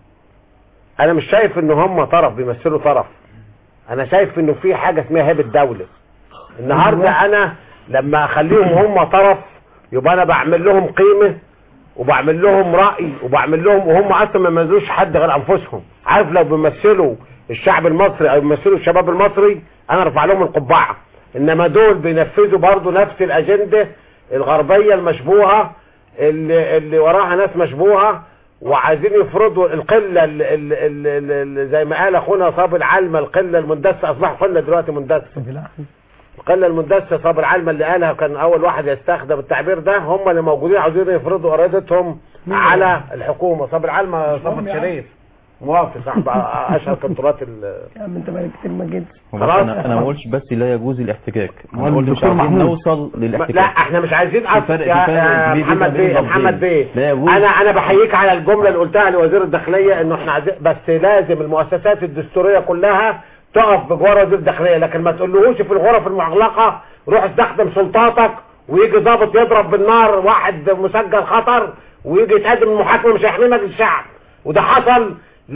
انا مش شايف ان هم طرف بيمثلوا طرف انا شايف انه في حاجه اسمها هيبه دوله النهارده انا لما اخليهم هم طرف يبقى انا بعمل لهم قيمه وبعمل لهم راي وبعمل لهم وهم اصلا ما يمثلوش حد غير انفسهم عارف لو بيمثلوا الشعب المصري او بيمثلوا الشباب المصري انا ارفع لهم القبعه انما دول بينفذوا برضو نفس الاجنده الغربيه المشبوهه اللي, اللي وراها ناس مشبوهه وعايزين يفرضوا القله ال ال ال ال ال زي ما قال اخونا صاب العلمه القله المندسه اصبحوا قله دلوقتي مندسه القله المندسه صاب العلمه اللي قالها كان اول واحد يستخدم التعبير ده هم اللي موجودين عاوزين يفرضوا ارادتهم على الحكومه صاب العلمه صاب الشريف موافق صاحب اشهر كنترات ال يا عم انت بقالك كتير ما جيتش بس خلاص. انا انا ما قلتش بس لا يجوز الاحتكاك هو انا قلت مش الدكتور عايزين محمود. نوصل لا للاحتكاك احنا مش عايزين في أصل فرق- يا في فرق يا كبير جدا محمد بين بيه اللفظين. محمد بيه لا يجوز. انا انا بحييك على الجمله اللي قلتها لوزير الداخليه انه احنا عايزين بس لازم المؤسسات الدستوريه كلها تقف بجوار وزير الداخليه لكن ما تقولهوش في الغرف المغلقه روح استخدم سلطاتك ويجي ضابط يضرب بالنار واحد مسجل خطر ويجي يتقدم المحاكمه مش هيحميه مجلس الشعب وده حصل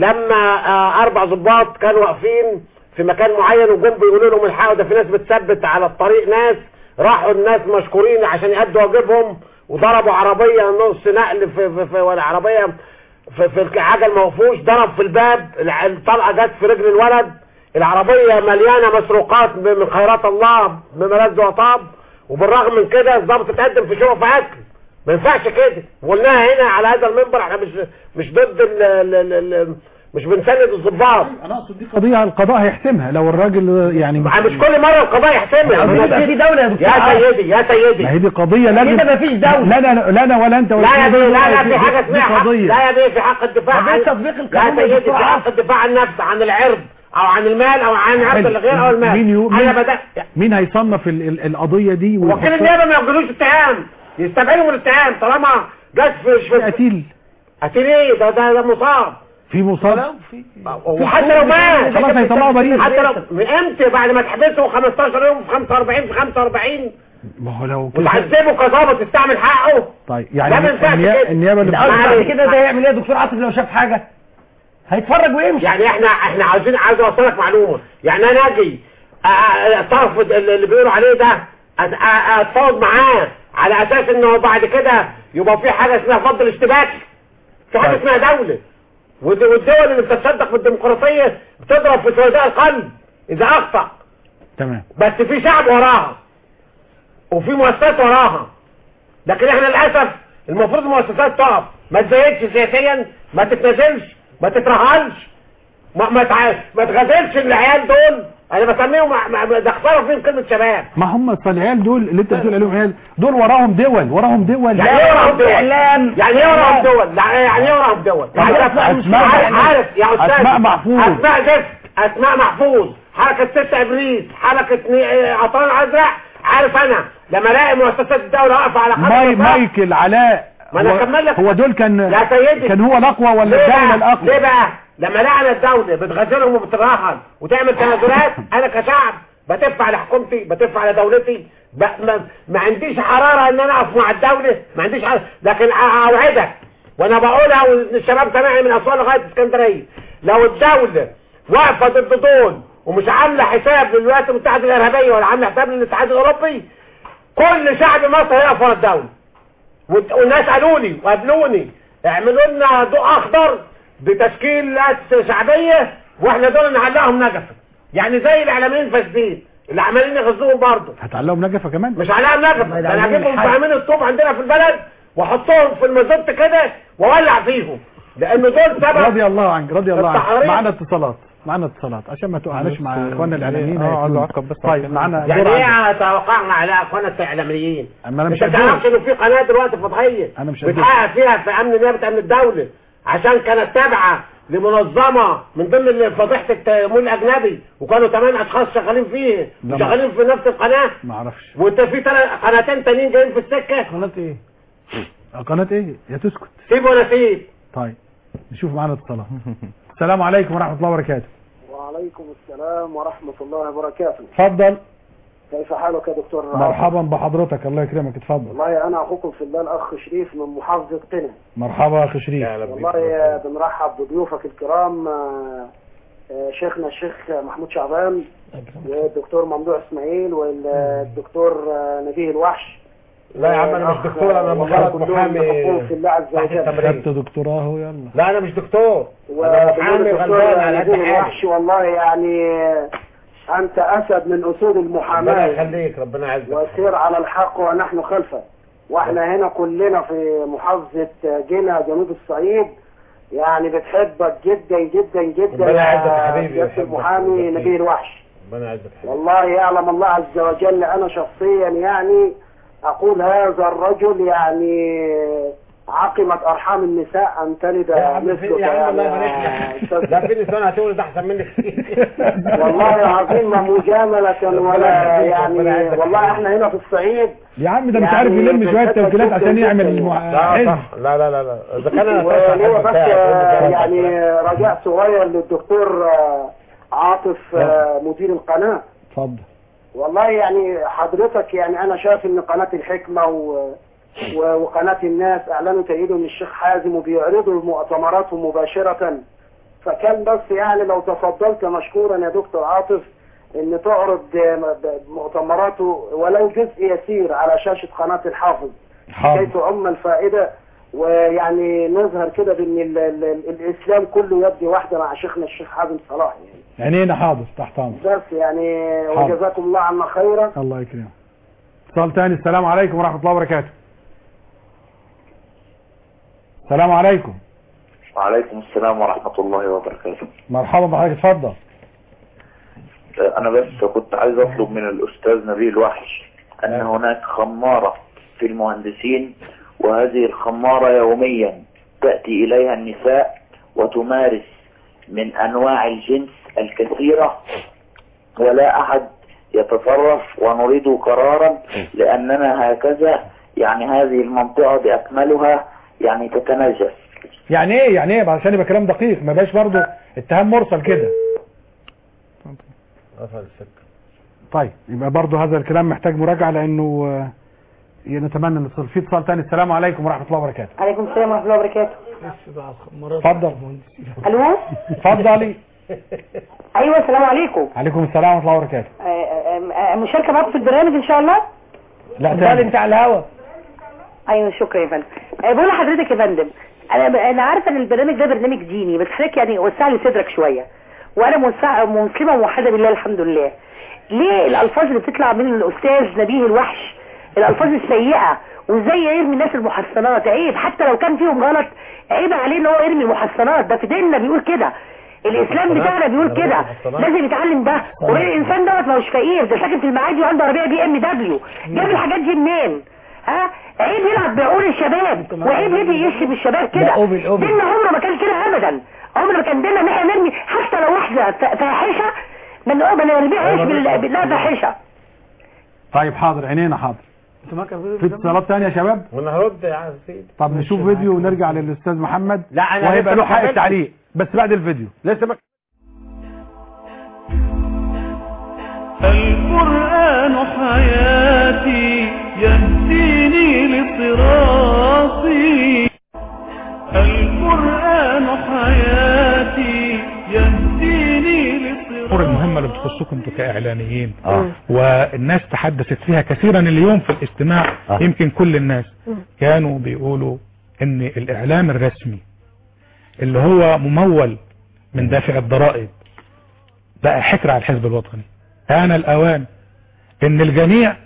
لما آه، اربع ضباط كانوا واقفين في مكان معين وجم بيقولوا لهم الحقوا ده في ناس بتثبت على الطريق ناس راحوا الناس مشكورين عشان يأدوا واجبهم وضربوا عربيه نص نقل في, في, في ولا عربيه في, في العجل موقفوش ضرب في الباب الع- الطلقه جت في رجل الولد العربيه مليانه مسروقات ب- من خيرات الله بملاذ وطاب وبالرغم من كده الضابط اتقدم في شقف اكل ما ينفعش كده وقلناها هنا على هذا المنبر احنا مش مش ضد ال ال ال ال مش بنسند الضباط انا اقصد دي قضيه القضاء هيحسمها لو الراجل يعني مش كل مره القضاء يحسمها مفيش دي دولة يا دكتور يا عاطف. سيدي يا سيدي ما هي دي قضيه لازم كده مفيش دولة. لا لا لا انا ولا انت ولا لا يا أنت. بيه لا لا دي- في حاجه دي اسمها حق قضيه لا يا بيه في حق الدفاع طب ايه عن تطبيق القانون يا يا سيدي دكتور في حق عاطف؟ الدفاع عن النفس عن العرض او عن المال او عن عبد حلو. الغير او المال مين يو- انا مين- بدات مين هيصنف ال- ال- القضيه دي وكيل ويحطها- النيابه ما يقبلوش اتهام يستبعدوا من الاتهام طالما جت في في قتيل قتيل ايه ده ده ده مصاب في مصاب وحتى لو مات خلاص هيطلعوا بريء حتى لو من امتى بعد ما تحبسه 15 يوم في 45 في 45 ما هو لو كده وتعذبه كظابط تستعمل حقه طيب لا، ما يعني ينفعش النيا- كده. النيابه اللي الأول معلش. بعد كده ده يعمل ايه يا دكتور عاطف لو شاف حاجة هيتفرج ويمشي يعني احنا احنا عايزين عايز اوصلك معلومه يعني انا اجي أ- أ- الطرف اللي اللي بيقولوا عليه ده أت- أ- اتفاوض معاه على اساس انه بعد كده يبقى في حاجه اسمها فض الاشتباك في حاجه طيب. اسمها دوله ود- والدول اللي بتتصدق بالديمقراطيه بتضرب في سوداء القلب اذا اخطا تمام بس في شعب وراها وفي مؤسسات وراها لكن احنا للاسف المفروض المؤسسات تقف ما تزايدش سياسيا ما تتنازلش ما تترهلش ما ما تع... ما تغازلش العيال دول انا بسميهم مع- مع- ده خساره فيهم كلمه شباب ما هم أصل العيال دول اللي انت بتقول عليهم عيال دول وراهم دول وراهم دول يعني ايه وراهم دول إعلام. يعني ايه وراهم دول لا، يعني ايه وراهم دول يعني أسماء- عارف عارف يا استاذ أسماء محفوظ. اسماء زفت اسماء محفوظ حركه ست ابريس حركه ني- عطران ازرق عارف انا لما الاقي مؤسسات الدوله واقفه على خط ماي الرصاص، مايكل علاء ما أنا هو- أكمل لك. هو دول كان يا سيدي. كان هو الاقوى ولا ليه الدوله بقى؟ الاقوى ليه بقى لما لعنة الدولة بتغادرهم وبتراهن وتعمل تنازلات انا كشعب بتف على حكومتي بتف على دولتي ب... ما... ما عنديش حرارة ان انا اقف مع الدولة ما عنديش حرارة لكن أ- اوعدك وانا بقولها والشباب سامعني من اسوان لغاية اسكندرية لو الدولة واقفة ضد دول ومش عاملة حساب للولايات المتحدة الارهابية ولا عاملة حساب للاتحاد الاوروبي كل شعب مصر هيقف ورا الدولة والت- والناس قالوا لي وقابلوني اعملوا لنا ضوء اخضر دي تشكيلات شعبيه واحنا دول نعلقهم نجفه يعني زي الاعلاميين فاسدين اللي عمالين يغزوهم برضه هتعلقهم نجفه كمان مش عليها نجفه ما ده انا يدعمين هجيبهم الحل. فاهمين الطوب عندنا في البلد واحطهم في المزوت كده واولع فيهم لان دول سبب رضي الله عنك رضي الله عنك التحريض. معانا اتصالات معانا اتصالات عشان ما تقعناش مع اخواننا الاعلاميين اه عايز هيكونوا- اعقب بس طيب معانا يعني دور ايه عندك. توقعنا على اخوانا الاعلاميين اما انا مش مش تعرفش هدور انه في قناه دلوقتي فضائيه أنا مش قدها. بتحقق فيها في امن نيابه امن الدوله عشان كانت تابعه لمنظمه من ضمن فضيحه التمويل الاجنبي وكانوا ثمان اشخاص شغالين فيه لا، شغالين في نفس القناه ما اعرفش وانت في ثلاث قناتين تانيين جايين في السكه قناه ايه قناه ايه يا تسكت سيب ولا سيب طيب نشوف معانا اتصالات السلام عليكم ورحمه الله وبركاته وعليكم السلام ورحمة الله وبركاته اتفضل كيف حالك يا دكتور رعاف؟ مرحبا بحضرتك الله يكرمك اتفضل والله أنا أخوكم في الله الأخ شريف من محافظة قنا مرحبا يا اخي شريف والله بنرحب بضيوفك الكرام آه، آه، شيخنا الشيخ محمود شعبان والدكتور ممدوح إسماعيل والدكتور آه، نبيه الوحش لا يا عم انا مش دكتور انا والله مجرد كلهم محامي بحبهم في الله عز تحت وجل التمرين خدت دكتوراه اهو يلا لا انا مش دكتور انا محامي والدكتور غلبان على قد نبيه حالي الوحش والله يعني آه، أنت أسد من أسود ربنا المحاماة يخليك ربنا يعزك وسير على الحق ونحن خلفه واحنا هنا كلنا في محافظة جنة جنوب الصعيد يعني بتحبك جدا جدا جدا ربنا يعزك يا حبيبي سيادة ويحبك المحامي ويحبك. نبيل الوحش ربنا يعزك حبيبي والله يعلم الله عز وجل انا شخصيا يعني اقول هذا الرجل يعني عقمت ارحام النساء ان تلد يا عم في مثلك يا عم الله يعني يبارك يا لك أستاذ. لا في نسوان هتولد احسن منك كتير والله العظيم ما مجاملة ولا يهديك، يعني ربنا يعزك. والله احنا هنا في الصعيد يا عم ده مش يعني عارف يلم شويه بنحبك توكيلات جداً عشان جداً. يعمل مع- لا حزب صح لا لا لا لا اذا كان انا وليه بس آه، يعني يعني رجاء صغير للدكتور آه، عاطف آه، مدير القناة اتفضل والله يعني حضرتك يعني انا شايف ان قناة الحكمة و و- وقناة الناس اعلنوا تأييدهم للشيخ حازم وبيعرضوا مؤتمراتهم مباشرة فكان بس يعني لو تفضلت مشكورا يا دكتور عاطف ان تعرض آه، م- مؤتمراته ولو جزء يسير على شاشة قناة الحافظ كي حاضر تعم الفائدة ويعني نظهر كده بان ال ال ال الاسلام كله يد واحدة مع شيخنا الشيخ حازم صلاح يعني عينينا حاضر تحت امر بس يعني حاضر. وجزاكم الله عنا خيرا الله يكرمك اتصال تاني السلام عليكم ورحمه الله وبركاته السلام عليكم وعليكم السلام ورحمة الله وبركاته مرحبا بحضرتك اتفضل أنا بس كنت عايز أطلب من الأستاذ نبيل وحش أن هناك خمارة في المهندسين وهذه الخمارة يوميا تأتي إليها النساء وتمارس من أنواع الجنس الكثيرة ولا أحد يتصرف ونريد قرارا لأننا هكذا يعني هذه المنطقة بأكملها يعني تتنجس يعني ايه يعني ايه عشان يبقى كلام دقيق ما بقاش برضه اتهام مرسل كده قفل السكه طيب يبقى برضه هذا الكلام محتاج مراجعه لانه آه، نتمنى نتصل في اتصال تاني السلام عليكم ورحمه الله وبركاته عليكم السلام ورحمة الله وبركاته اتفضل ألو اتفضلي أيوة السلام عليكم عليكم السلام ورحمه الله وبركاته آه، آه، آه، مشاركة معاكم في البرنامج إن شاء الله لا تاني على الهوا أيوة شكرا يا فندم آه، بقول لحضرتك يا فندم أنا أنا عارفة إن البرنامج ده برنامج ديني بس حضرتك يعني وسع لي صدرك شوية وأنا موسع مسلمة موحدة بالله الحمد لله ليه الألفاظ اللي بتطلع من الأستاذ نبيه الوحش الألفاظ السيئة وازاي يرمي الناس المحصنات عيب حتى لو كان فيهم غلط عيب عليه ان هو يرمي المحصنات ده في ديننا بيقول كده الاسلام بتاعنا بيقول كده لازم يتعلم ده وبين الانسان دوت ما هوش فقير ده ساكن في المعادي وعنده عربيه بي ام دبليو جاب الحاجات دي منين ها عيب يلعب بعقول الشباب وعيب يدي يشرب الشباب كده لا، أوبل، أوبل. ديننا عمره ما كان كده ابدا عمره ما كان ديننا ان احنا نرمي حتى لو واحده ف- فاحشه ما ن- ما نرميهاش بال- بالله فاحشه طيب حاضر عينينا حاضر في اتصالات تانية يا شباب ونرد يا سيدي طب نشوف فيديو ونرجع للاستاذ محمد لا، أنا وهيبقى لسه له ما حق كملتش. التعليق بس بعد الفيديو لسه ما القرآن حياتي يهديني لصراطي القرآن حياتي يهديني الامور لصراطي المهمه اللي بتخصكم انتوا كاعلاميين آه. والناس تحدثت فيها كثيرا اليوم في الاجتماع آه. يمكن كل الناس كانوا بيقولوا ان الاعلام الرسمي اللي هو ممول من دافع الضرائب بقى حكر على الحزب الوطني آن الأوان ان الجميع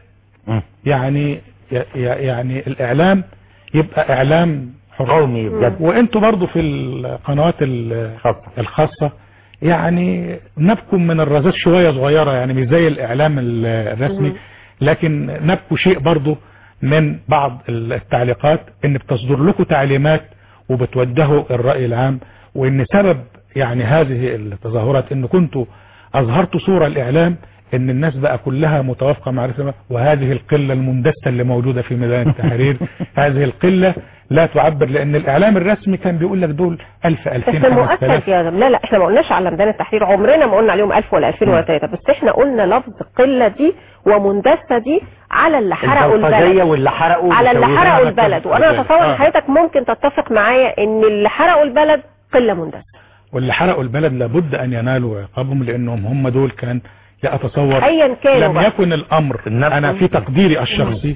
يعني ي- ي- يعني الاعلام يبقى اعلام قومي بجد. وانتوا برضو في القنوات ال- الخاصة يعني نبكم من الرذاذ شوية صغيرة يعني مش زي الاعلام ال- الرسمي لكن نبكوا شيء برضو من بعض التعليقات ان بتصدر لكم تعليمات وبتوجهوا الرأي العام وان سبب يعني هذه التظاهرات ان كنتوا اظهرتوا صورة الاعلام ان الناس بقى كلها متوافقة مع رسمة وهذه القلة المندسة اللي موجودة في ميدان التحرير هذه القلة لا تعبر لان الاعلام الرسمي كان بيقول لك دول 1000 2000 بس مؤكد 5000 يا جماعة لا لا احنا ما قلناش على ميدان التحرير عمرنا ما قلنا عليهم 1000 ولا 2000 ولا 3 بس احنا قلنا لفظ قلة دي ومندسة دي على اللي حرقوا البلطجية البلد واللي حرقوا على اللي وسووا حرقوا لنا البلد كذا. وانا اتصور ان آه. حضرتك ممكن تتفق معايا ان اللي حرقوا البلد قلة مندسة واللي حرقوا البلد لابد ان ينالوا عقابهم لانهم هم دول كان لا اتصور ايا كانوا لم بقى. يكن الامر انا في تقديري الشخصي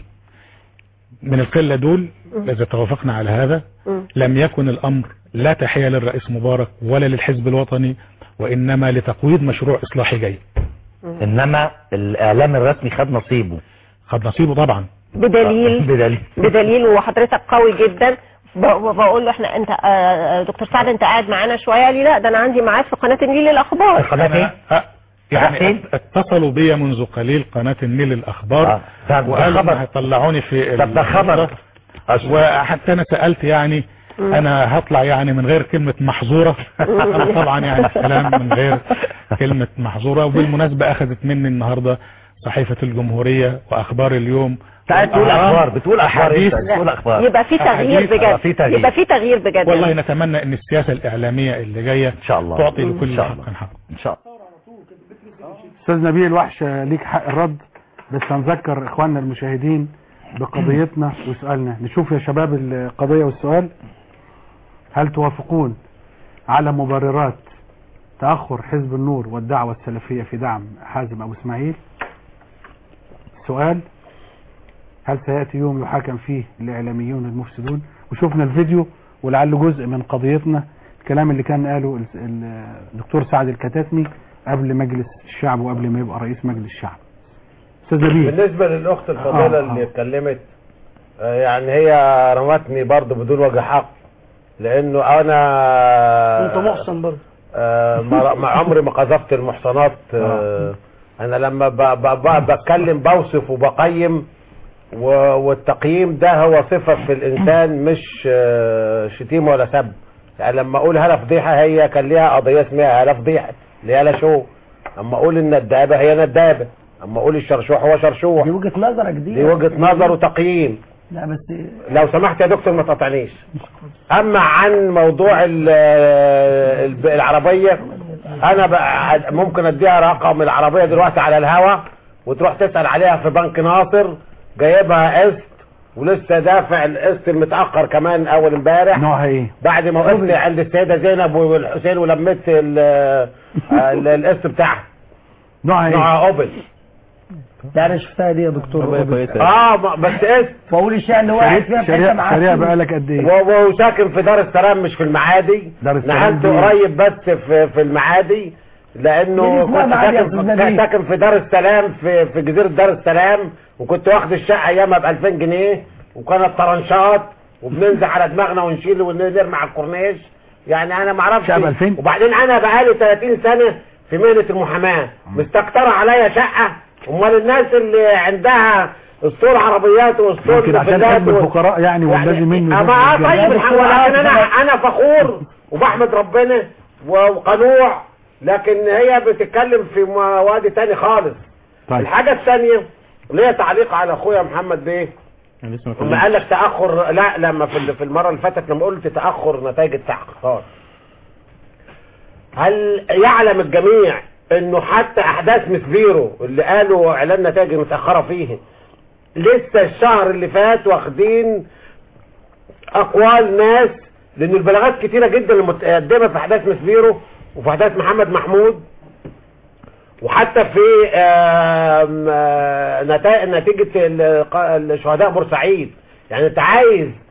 من القلة دول اذا توافقنا على هذا مم. لم يكن الامر لا تحية للرئيس مبارك ولا للحزب الوطني وانما لتقويض مشروع اصلاحي جاي انما الاعلام الرسمي خد نصيبه خد نصيبه طبعا بدليل بدليل بدليل وحضرتك قوي جدا ب- بقول له احنا انت آه، دكتور سعد انت قاعد معانا شويه قال لي لا ده انا عندي ميعاد في قناه النيل للاخبار أنا- أه، يعني اتصلوا بي منذ قليل قناة النيل الاخبار ده- ده وقالوا خبر. إن هيطلعوني في طب ده خبر. الفترة. وحتى انا سألت يعني مم. انا هطلع يعني من غير كلمة محظورة انا طبعا يعني الكلام من غير كلمة محظورة وبالمناسبة اخذت مني النهاردة صحيفة الجمهورية واخبار اليوم تعال تقول والأهرام. اخبار بتقول اخبار أحاديث. انت بتقول اخبار يبقى في تغيير أحاديث. بجد آه، في تغيير. يبقى في تغيير بجد والله نتمنى ان السياسة الاعلامية اللي جاية ان شاء الله تعطي إن لكل شاء حق الله. حق ان شاء الله استاذ نبيل الوحش ليك حق الرد بس هنذكر اخواننا المشاهدين بقضيتنا وسؤالنا نشوف يا شباب القضية والسؤال هل توافقون على مبررات تأخر حزب النور والدعوة السلفية في دعم حازم أبو إسماعيل سؤال هل سيأتي يوم يحاكم فيه الإعلاميون المفسدون وشوفنا الفيديو ولعل جزء من قضيتنا الكلام اللي كان قاله ال- ال- الدكتور سعد الكتاتني قبل مجلس الشعب وقبل ما يبقى رئيس مجلس الشعب استاذ نبيل بالنسبة للأخت الفاضلة آه، اللي اتكلمت آه، يعني هي رمتني برضو بدون وجه حق لأنه أنا انت محسن برضه آه، ما ما عمري ما قذفت المحصنات آه، أنا لما ب- ب- ب- بتكلم بوصف وبقيم و- والتقييم ده هو صفة في الإنسان مش آه، شتيمة ولا سب يعني لما أقول هلا فضيحة هي كان ليها قضية اسمها هلا فضيحة اللي هي هلا شو أما أقول الندابة هي ندابة أما أقول الشرشوح هو شرشوح دي وجهة نظرك دي دي وجهة نظر وتقييم لا بس لو سمحت يا دكتور ما تقطعنيش اما عن موضوع ال- ال- العربية انا بقى ممكن اديها رقم العربية دلوقتي على الهوا وتروح تسأل عليها في بنك ناصر جايبها قسط ولسه دافع القسط المتأخر كمان اول امبارح نوعها ايه بعد ما وقفت عند السيدة زينب والحسين ولميت ال- ال- القسط بتاعها نوعها ايه نوعها اوبل لا انا شفتها دي يا دكتور اه ما- بس قسط واقول الشقه اللي وقعت فيها في حته شريعة معفنة. شريعة بقالك قد ايه و- وساكن في دار السلام مش في المعادي دار السلام نقلت دي- قريب بس في في المعادي لانه مين اسمها كنت معادي يا ساكن أستاذ في نبيل؟ ساكن في دار السلام في في جزيره دار السلام وكنت واخد الشقه ايامها ب 2000 جنيه وكانت طرنشات وبننزل على دماغنا ونشيل ونرمي على الكورنيش يعني انا ما اعرفش شقة ب 2000 وبعدين انا بقالي 30 سنه في مهنه المحاماه مستكتره عليا شقه امال الناس اللي عندها اسطول عربيات واسطول يمكن عشان فيلات حزب و- الفقراء يعني والذي منه اما اه طيب الحمد لله لكن انا انا فخور وبحمد ربنا و- وقنوع لكن هي بتتكلم في مواد تاني خالص طيب الحاجة الثانية ليا تعليق على اخويا محمد بيه لما قال لك تأخر لا لما في ال- في المرة اللي فاتت لما قلت تأخر نتائج التحقيقات هل يعلم الجميع انه حتى احداث مسبيرو اللي قالوا اعلان نتائج متأخرة فيه لسه الشهر اللي فات واخدين اقوال ناس لان البلاغات كتيرة جدا المتقدمة في احداث مسبيرو وفي احداث محمد محمود وحتى في آم، آه، نتا- نتيجة ال- ق- الشهداء بورسعيد يعني انت عايز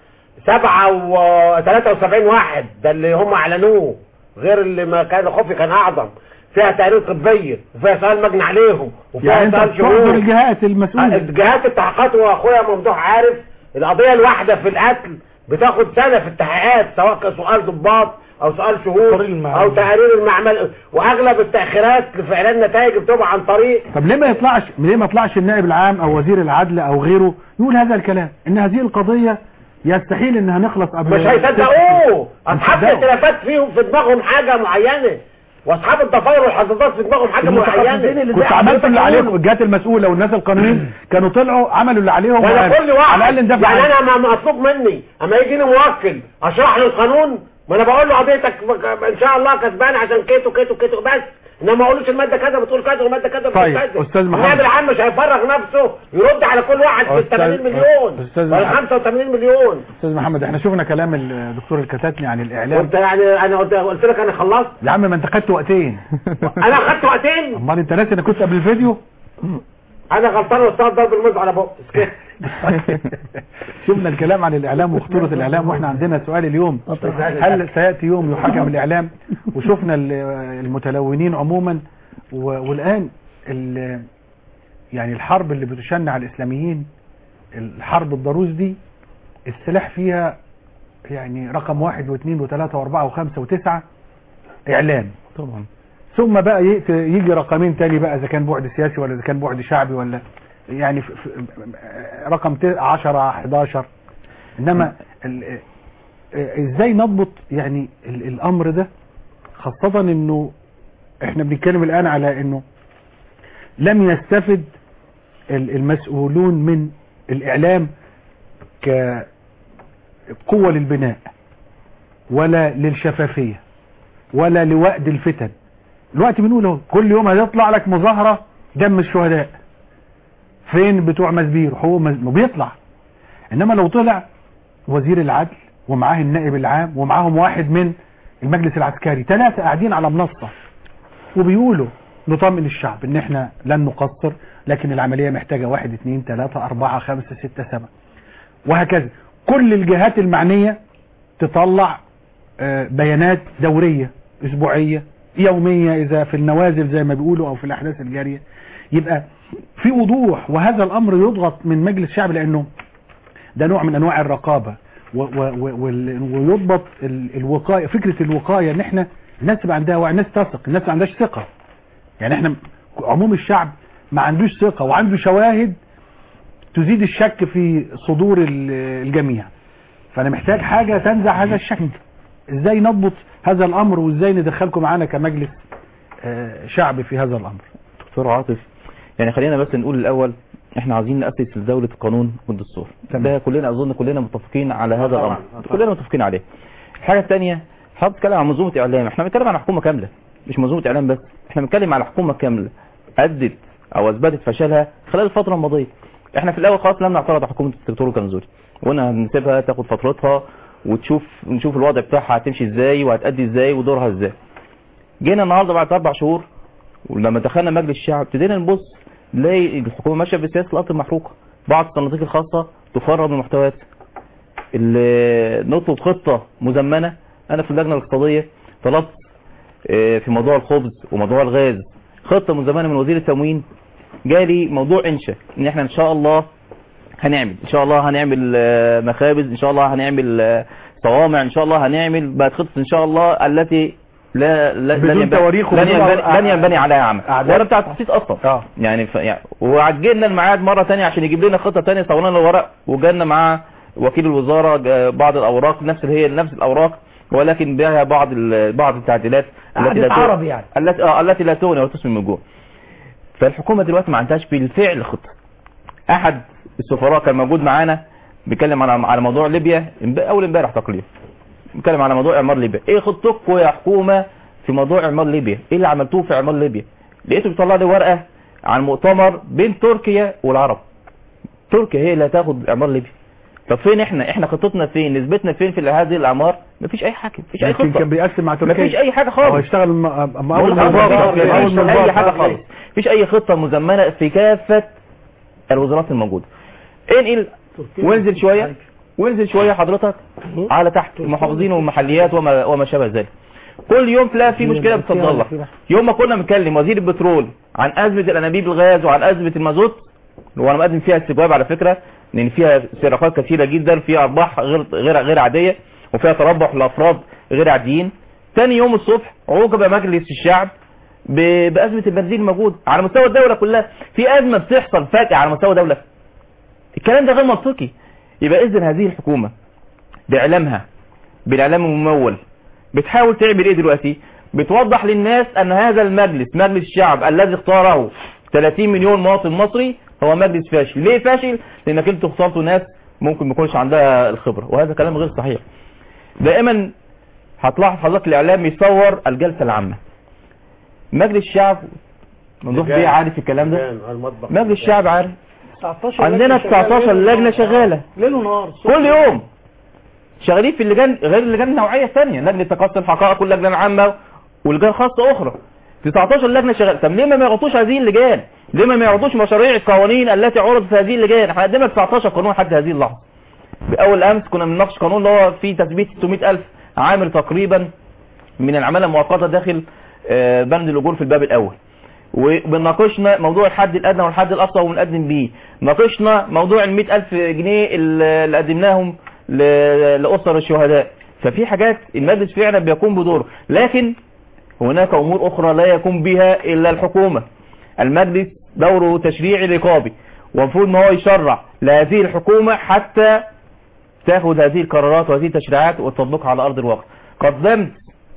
سبعة و 73 واحد ده اللي هم اعلنوه غير اللي ما كان خوفي كان اعظم فيها تقارير طبيه وفيها سؤال مجني عليهم وفيها يعني انت سؤال بتحضر شهود الجهات المسؤولة جهات التحقيقات واخويا ممدوح عارف القضيه الواحده في القتل بتاخد سنه في التحقيقات سواء كان سؤال ضباط او سؤال شهود او تقارير المعمل واغلب التاخيرات في اعلان النتائج بتبقى عن طريق طب ليه ما يطلعش ليه ما يطلعش النائب العام او وزير العدل او غيره يقول هذا الكلام ان هذه القضية يستحيل انها نخلص قبل مش هيصدقوه اصحاب الائتلافات فيهم في دماغهم حاجه معينه واصحاب الضفاير والحظاظات في دماغهم حاجه معينه كنت عملت اللي عليكم الجهات المسؤولة والناس القانونيين كانوا طلعوا عملوا اللي عليهم وانا وقالوا. كل واحد على الاقل ندافع يعني عنه. انا ما مطلوب مني اما يجيني موكل اشرح له القانون ما انا بقول له قضيتك ان شاء الله كسبان عشان كيتو كيتو كيتو بس انما ما اقولوش الماده كذا بتقول كذا والماده كذا بتقول طيب، كذا أستاذ محمد. النائب العام مش هيفرغ نفسه يرد على كل واحد في ال أستاذ- 80 مليون أستاذ ولا محمد. 85 مليون استاذ محمد احنا شفنا كلام الدكتور الكتاتني عن الاعلام وانت يعني انا قلت قلت لك انا خلصت يا عم ما انت خدت وقتين انا خدت وقتين امال انت ناسي انا كنت قبل الفيديو انا غلطان واستاذ ضرب الموز على بقى اسكت شفنا الكلام عن الاعلام وخطورة الاعلام واحنا عندنا سؤال اليوم هل سيأتي يوم يحكم الاعلام وشفنا ال- المتلونين عموما و- والان ال- يعني الحرب اللي بتشن على الاسلاميين الحرب الضروس دي السلاح فيها يعني رقم واحد واثنين وثلاثة واربعة وخمسة وتسعة اعلام طبعا ثم بقى يأتي- يجي رقمين تاني بقى اذا كان بعد سياسي ولا اذا كان بعد شعبي ولا يعني في- في- رقم 10 11 انما ال- ازاي نضبط يعني ال- الامر ده خاصة انه احنا بنتكلم الان على انه لم يستفد ال- المسؤولون من الاعلام كقوة للبناء ولا للشفافية ولا لوأد الفتن الوقت بنقول اهو كل يوم هيطلع لك مظاهرة دم الشهداء فين بتوع مسبير حقوق مز- بيطلع انما لو طلع وزير العدل ومعاه النائب العام ومعاهم واحد من المجلس العسكري ثلاثة قاعدين على منصة وبيقولوا نطمن الشعب ان احنا لن نقصر لكن العملية محتاجة واحد اثنين ثلاثة اربعة خمسة ستة سبعة وهكذا كل الجهات المعنية تطلع آه، بيانات دورية اسبوعية يومية اذا في النوازل زي ما بيقولوا او في الاحداث الجارية يبقى في وضوح وهذا الامر يضغط من مجلس الشعب لانه ده نوع من انواع الرقابة و- و- و- وال- ويضبط ال- الوقاية فكرة الوقاية ان احنا الناس تبقى عندها وعي الناس تثق الناس ما عندهاش ثقة يعني احنا عموم الشعب ما عندوش ثقة وعنده شواهد تزيد الشك في صدور ال- الجميع فانا محتاج حاجة تنزع هذا الشك ازاي نضبط هذا الامر وازاي ندخلكم معانا كمجلس آه، شعب في هذا الامر دكتور عاطف يعني خلينا بس نقول الاول احنا عايزين نأسس لدولة القانون والدستور تمام. ده كلنا اظن كلنا متفقين على هذا طبعاً. الامر طبعاً. كلنا متفقين عليه الحاجة الثانية حضرتك بتتكلم عن منظومة اعلام احنا بنتكلم عن حكومة كاملة مش منظومة اعلام بس احنا بنتكلم على حكومة كاملة ادت او اثبتت فشلها خلال الفترة الماضية احنا في الاول خالص لم نعترض على حكومة الدكتور الكنزوري وقلنا هنسيبها تاخد فترتها وتشوف نشوف الوضع بتاعها هتمشي ازاي وهتأدي ازاي ودورها ازاي جينا النهارده بعد اربع شهور ولما دخلنا مجلس الشعب ابتدينا نبص نلاقي الحكومه ماشيه بسياسه الارض المحروقه بعض الصناديق الخاصه تفرغ من محتويات ال- نطلب خطه مزمنه انا في اللجنه الاقتصاديه طلبت آه، في موضوع الخبز وموضوع الغاز خطه مزمنه من وزير التموين جالي موضوع انشا ان احنا ان شاء الله هنعمل ان شاء الله هنعمل آه، مخابز ان شاء الله هنعمل آه، صوامع ان شاء الله هنعمل بقت خطه ان شاء الله التي لا لا بدون لن ينبني تواريخ لن وبدون ينبني, لن ينبني عليها عمل أعداد. ولا بتاع تخطيط اصلا اه يعني, ف... يعني وعجلنا الميعاد مره ثانيه عشان يجيب لنا خطه ثانيه صورنا له ورق وجالنا معاه وكيل الوزاره جا- بعض الاوراق نفس اللي هي نفس الاوراق ولكن بها بعض ال... بعض التعديلات التي لا قعدة تغني- عرب يعني التي اه التي لا تغني وتسمن من جوع فالحكومه دلوقتي ما عندهاش بالفعل خطه احد السفراء كان موجود معانا بيتكلم على على موضوع ليبيا امب- اول امبارح تقريبا بيتكلم على موضوع اعمار ليبيا ايه خطتكم يا حكومه في موضوع اعمار ليبيا ايه اللي عملتوه في اعمار ليبيا لقيته بيطلع لي ورقه عن مؤتمر بين تركيا والعرب تركيا هي اللي هتاخد اعمار ليبيا طب فين احنا احنا خطتنا فين نسبتنا فين في هذه الاعمار مفيش اي حاجه مفيش اي يمكن خطه كان بيقسم مع تركيا مفيش اي حاجه هو خالص يشتغل م- م- اول مفيش مبادرة مفيش اول اي مبادرة حاجه خالص مفيش اي خطه مزمنه في كافه الوزارات الموجوده انقل وانزل شويه وانزل شويه حضرتك على تحت المحافظين والمحليات وما وما شابه ذلك كل يوم تلاقي في مشكله بتصدر لك يوم ما كنا بنتكلم وزير البترول عن ازمه الانابيب الغاز وعن ازمه المازوت وانا مقدم فيها استجواب على فكره لان فيها سرقات كثيره جدا فيها ارباح غير غير غير عاديه وفيها تربح لافراد غير عاديين ثاني يوم الصبح عوقب مجلس الشعب ب- بازمه البنزين الموجود على مستوى الدوله كلها في ازمه بتحصل فجاه على مستوى دوله الكلام ده غير منطقي يبقى اذن هذه الحكومه باعلامها بالاعلام الممول بتحاول تعمل ايه دلوقتي بتوضح للناس ان هذا المجلس مجلس الشعب الذي اختاره 30 مليون مواطن مصري هو مجلس فاشل ليه فاشل لانك انتوا اخترتوا ناس ممكن ما يكونش عندها الخبره وهذا كلام غير صحيح دائما هتلاحظ حضرتك الاعلام يصور الجلسه العامه مجلس الشعب ممدوح بيه عارف الكلام ده المطبخ مجلس الشعب عارف 19 عندنا لجنة شغالة 19 ليل لجنه ونهار. شغاله ليل ونهار كل يوم شغالين في اللجان غير اللجان النوعيه الثانيه لجنه تقصي الحقائق واللجنه العامه ولجان خاصه اخرى 19 لجنه شغاله طب ليه ما يغطوش هذه اللجان ليه ما يغطوش مشاريع القوانين التي عرضت في هذه اللجان احنا قدمنا 19 قانون حتى هذه اللحظه باول امس كنا بنناقش قانون اللي هو فيه تثبيت 600000 عامل تقريبا من العماله المؤقته داخل آه، بند الاجور في الباب الاول وبناقشنا موضوع الحد الادنى والحد الاقصى وبنقدم بيه ناقشنا موضوع ال 100000 جنيه اللي قدمناهم ل- لاسر الشهداء ففي حاجات المجلس فعلا بيقوم بدوره لكن هناك امور اخرى لا يقوم بها الا الحكومه المجلس دوره تشريعي رقابي ومفروض ان هو يشرع لهذه الحكومه حتى تاخذ هذه القرارات وهذه التشريعات وتطبقها على ارض الواقع قدمت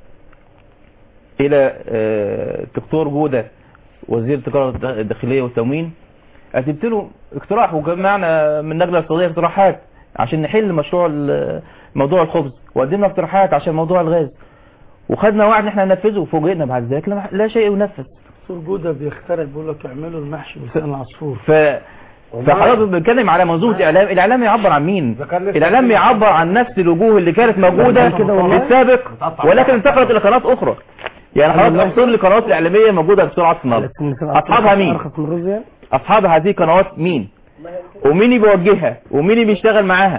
الى آه، الدكتور جوده وزير التجاره الداخليه والتموين قدمت له اقتراح وجمعنا من اللجنه الاقتصاديه اقتراحات عشان نحل مشروع ال- موضوع الخبز وقدمنا اقتراحات عشان موضوع الغاز وخدنا وعد ان احنا ننفذه وفوجئنا بعد ذلك لا- لا شيء ينفذ دكتور جودة بيخترع بيقول لك اعملوا المحشي بلسان العصفور ف فحضرتك بنتكلم على منظومه اعلام الاعلام يعبر عن مين الاعلام يعبر عن نفس الوجوه اللي كانت موجوده في السابق ولكن انتقلت الى قنوات اخرى يعني حضرتك احصر لي القنوات الاعلاميه موجوده بسرعه النهارده اصحابها مين أرخص من الرز يعني اصحاب هذه القنوات مين ومين اللي بيوجهها ومين اللي بيشتغل معاها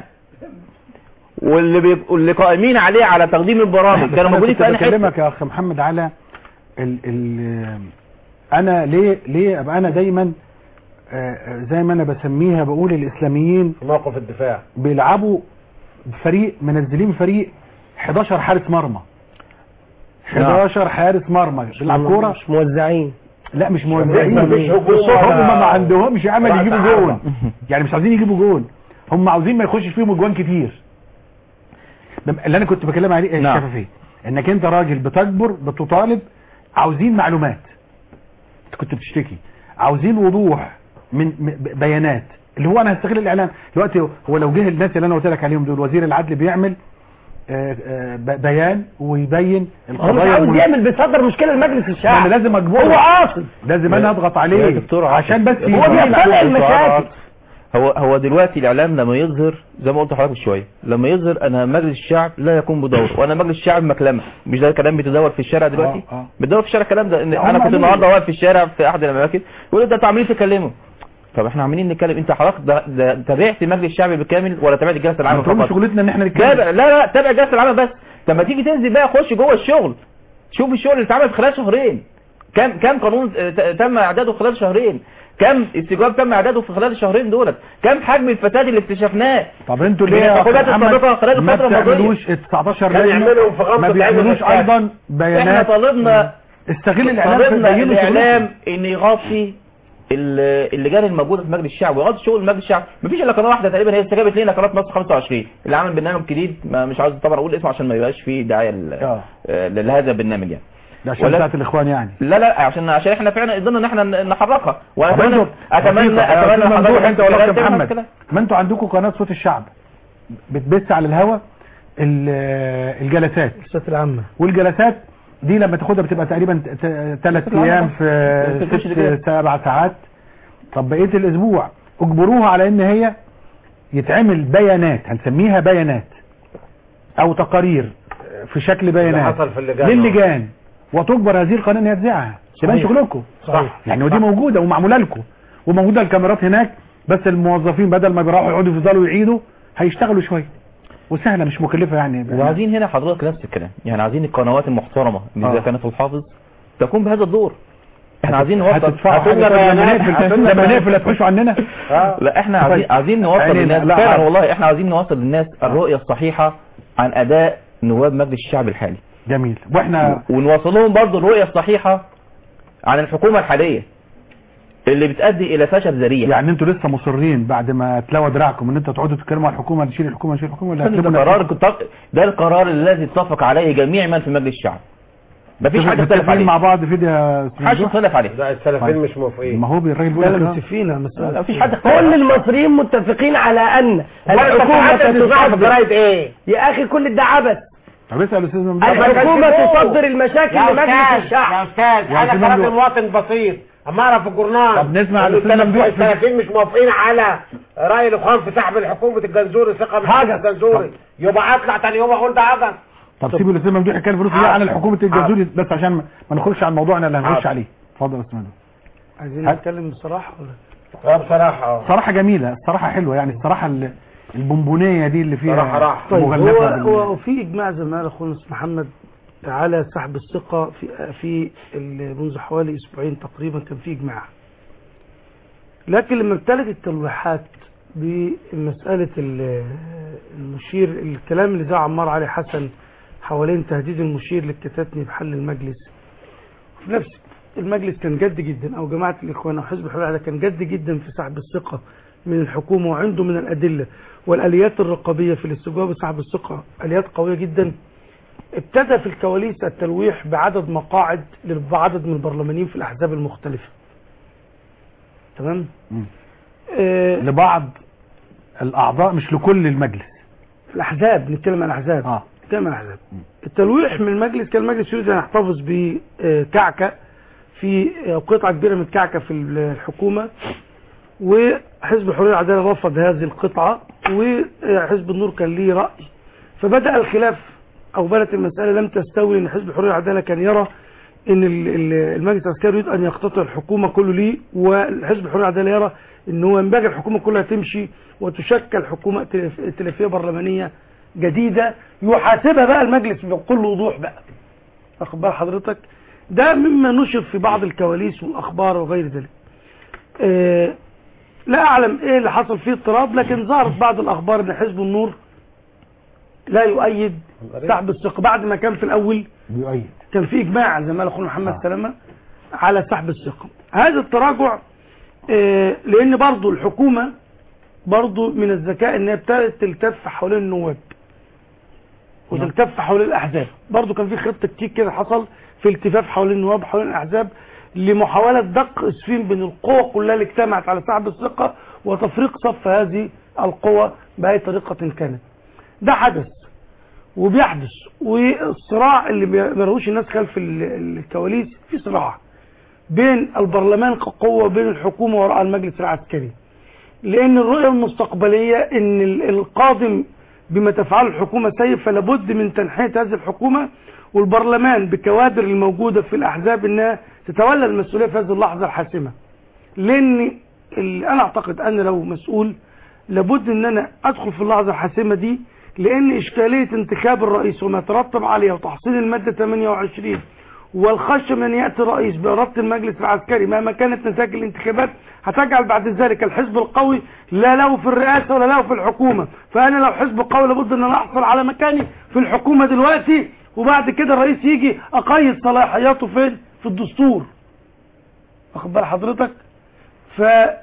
واللي بي... واللي قائمين عليه على تقديم البرامج كانوا موجودين في اي حته بكلمك يا اخ محمد على ال ال انا ليه ليه ابقى انا دايما آه، آه، زي ما انا بسميها بقول الاسلاميين في موقف الدفاع بيلعبوا فريق منزلين فريق 11 حارس مرمى 11 حارس مرمى بيلعب كوره مش موزعين لا مش موزعين مفيش هجوم هم ولا- ما عندهمش امل ولا يجيبوا تعاون. جون يعني مش عايزين يجيبوا جون هم عاوزين ما يخشش فيهم اجوان كتير ده اللي انا كنت بكلم عليه نعم. الشفافيه انك انت راجل بتكبر بتطالب عاوزين معلومات انت كنت بتشتكي عاوزين وضوح من م- بيانات اللي هو انا هستغل الاعلام دلوقتي هو لو جه الناس اللي انا قلت لك عليهم دول وزير العدل بيعمل آه، آه، ب- بيان ويبين هو مش القضايا عاوز المل- يعمل بيصدر مشكله لمجلس الشعب انا لازم اجبره هو قاصد لازم انا اضغط يا عليه دكتور عاطف. عشان بس هو يبين- بيطلع المشاكل هو هو دلوقتي الاعلام لما يظهر زي ما قلت لحضرتك شويه لما يظهر انا مجلس الشعب لا يقوم بدوره وانا مجلس الشعب مكلمه مش ده كلام بيتداول في الشارع دلوقتي آه، آه. بيتداول في الشارع الكلام ده إن هم انا كنت عاملين. النهارده واقف في الشارع في احد الاماكن يقول لي ده انتوا عاملين تكلموا طب احنا عاملين نتكلم انت حضرتك ده- ده تابعت مجلس الشعب بالكامل ولا تابعت الجلسه العامه انتوا فقط شغلتنا ان احنا تابع نتكلم لا لا تابع الجلسه العامه بس لما تيجي تنزل بقى خش جوه الشغل شوف الشغل اللي اتعمل في خلال شهرين كم كم قانون اه، ت- تم اعداده في خلال شهرين كم استجواب تم اعداده في خلال الشهرين دولت كم حجم الفساد اللي اكتشفناه طب انتوا من ليه يا الحكومات أخ محمد السابقة خلال ما الفترة الماضية؟ بتعملوش ال 19 كان لجنه يعملوا في غمضة ما عين بيعملوش الأشخاص. ايضا احنا بيانات طالبنا استغل الاعلام في طالبنا تبيين الاعلام ان يغطي ال- اللجان الموجوده في مجلس الشعب ويغطي شغل مجلس الشعب مفيش الا قناه واحده تقريبا هي استجابت لينا قناه مصر 25 اللي عمل برنامج جديد ما مش عاوز طبعا اقول اسمه عشان ما يبقاش فيه دعايه ل- اه آه، لهذا البرنامج يعني ده عشان ولا- بتاعت الاخوان يعني لا لا عشان عشان احنا فعلا قدرنا ان احنا ن- نحركها طب واتمنى انتوا اتمنى دقيقة، يا اتمنى أستاذ ممدوح حضرتك انت ولا تعمل أستاذ محمد كده. ما انتوا عندكم قناه صوت الشعب بتبث على الهوا ال- الجلسات الجلسات العامة والجلسات دي لما تاخدها بتبقى تقريبا ثلاث العامة ايام بس. في بس تخش لجان. ست سبع ساعات طب بقيه الاسبوع اجبروها على ان هي يتعمل بيانات هنسميها بيانات او تقارير في شكل اللي بيانات حصل في اللجان للجان وتجبر هذه القناه ان هي تذيعها تبان صحيح. شغلكم صحيح يعني ودي موجوده ومعموله لكم وموجوده الكاميرات هناك بس الموظفين بدل ما بيروحوا يقعدوا يفضلوا يعيدوا هيشتغلوا شويه وسهله مش مكلفه يعني وعايزين هنا حضرتك نفس الكلام يعني عايزين القنوات المحترمه اللي زي آه. قناه الحافظ تقوم بهذا الدور احنا هت- عايزين نوصل هتدفعوا هاتوا لنا حاجة لما بيانات، نقفل هاتوا لنا لما بيانات. نقفل هتخشوا عننا لا احنا عايزين طيب. عايزين نوصل عينينا. للناس لا، فعلا حاضر. والله احنا عايزين نوصل للناس الرؤيه الصحيحه عن اداء نواب مجلس الشعب الحالي جميل واحنا ونوصل لهم برضه الرؤيه الصحيحه عن الحكومه الحاليه اللي بتؤدي الى فشل ذريع يعني انتوا لسه مصرين بعد ما تلوى دراعكم ان انتوا تقعدوا تتكلموا عن الحكومه نشيل الحكومه نشيل الحكومه ولا ده هتسيبوا قرار نفسكم؟ كنت- ده القرار الذي اتفق عليه جميع من في مجلس الشعب مفيش حد اختلف متفقين عليه مع بعض في دي يا أستاذ محدش ممدوح؟ اختلف عليه لا السلفيين مش موافقين ما هو الراجل بيقول لا لك لا آه. متفقين يا مسألة مفيش حد اختلف كل المصريين متفقين على ان الحكومه الحكومة تتصاحب تصدر جرايد ايه يا اخي كل ده عبث طب اسال الاستاذ ممدوح الحكومة تصدر المشاكل يا لمجلس استاذ الشعب يا استاذ يا انا أستاذ كراجل ممدوح. مواطن بسيط اما اعرف في الجورنال طب نسمع إن الأستاذ السلف- ممدوح في- السلفيين مش موافقين على راي الاخوان في سحب الحكومه الجنزوري ثقه من حاجة. الجنزوري يبقى اطلع تاني يوم اقول ده عبث طب سيبوا الاستاذ ممدوح يتكلم فلوس حاضر. عن الحكومه الجزوري بس عشان ما ما نخش على موضوعنا اللي هنخش حاضر. عليه اتفضل يا استاذ ممدوح عايزين هات. نتكلم بصراحة ولا اه بصراحه اه صراحه جميله الصراحه حلوه يعني الصراحه ال- البونبونيه دي اللي فيها صراحة راح. طيب مغلفة هو بال- هو في اجماع زي ما قال اخونا أستاذ محمد على سحب الثقة في في ال- منذ حوالي اسبوعين تقريبا كان في اجماع لكن لما ابتدت التلويحات بمسألة ال- المشير الكلام اللي زعم عمار علي حسن حوالين تهديد المشير للكتاتني بحل المجلس في نفس المجلس كان جد جدا او جماعة الاخوان او حزب الحرية كان جد جدا في سحب الثقة من الحكومة وعنده من الادلة والاليات الرقابية في الاستجواب وسحب الثقة اليات قوية جدا ابتدى في الكواليس التلويح بعدد مقاعد لعدد من البرلمانيين في الاحزاب المختلفة تمام مم. آه لبعض الاعضاء مش لكل المجلس في الاحزاب نتكلم عن الاحزاب اه نتكلم عن الاحزاب التلويح من المجلس كان المجلس يريد ان يحتفظ بكعكه في آه، قطعه كبيره من الكعكه في الحكومه وحزب الحريه والعداله رفض هذه القطعه وحزب النور كان ليه راي فبدا الخلاف او بدات المساله لم تستوي ان حزب الحريه والعداله كان يرى ان ال- ال- المجلس العسكري يريد ان يقتطع الحكومه كله ليه والحزب الحريه والعداله يرى ان هو ينبغي الحكومه كلها تمشي وتشكل حكومه ائتلاف- ائتلافيه برلمانيه جديده يحاسبها بقى المجلس بكل وضوح بقى واخد بال حضرتك ده مما نشر في بعض الكواليس والاخبار وغير ذلك آه لا اعلم ايه اللي حصل فيه اضطراب لكن ظهرت بعض الاخبار ان حزب النور لا يؤيد سحب الثقه بعد ما كان في الاول بيؤيد كان في اجماع زي ما قال اخونا محمد سلامه على سحب الثقه هذا التراجع آه، لان برضو الحكومه برضو من الذكاء ان هي ابتدت تلتف حوالين النواب وتلتف حوالين الاحزاب برضو كان في خط تكتيك كده حصل في التفاف حوالين النواب حوالين الاحزاب لمحاوله دق اسفين بين القوى كلها اللي اجتمعت على سحب الثقه وتفريق صف هذه القوى باي طريقه كانت ده حدث وبيحدث والصراع اللي ما يروش الناس خلف ال- الكواليس في صراع بين البرلمان كقوه وبين الحكومه وراء المجلس العسكري لان الرؤيه المستقبليه ان ال- القادم بما تفعله الحكومه سيء فلابد من تنحيه هذه الحكومه والبرلمان بكوادر الموجوده في الاحزاب انها تتولى المسؤوليه في هذه اللحظه الحاسمه لان ال- انا اعتقد انا لو مسؤول لابد ان انا ادخل في اللحظه الحاسمه دي لان اشكاليه انتخاب الرئيس وما يترتب عليها وتحصيل الماده 28 والخشيه من ياتي رئيس باراده المجلس العسكري مهما كانت نتائج الانتخابات هتجعل بعد ذلك الحزب القوي لا له في الرئاسه ولا له في الحكومه فانا لو حزب قوي لابد ان انا احصل على مكاني في الحكومه دلوقتي وبعد كده الرئيس يجي اقيد صلاحياته فين في الدستور واخد بال حضرتك ف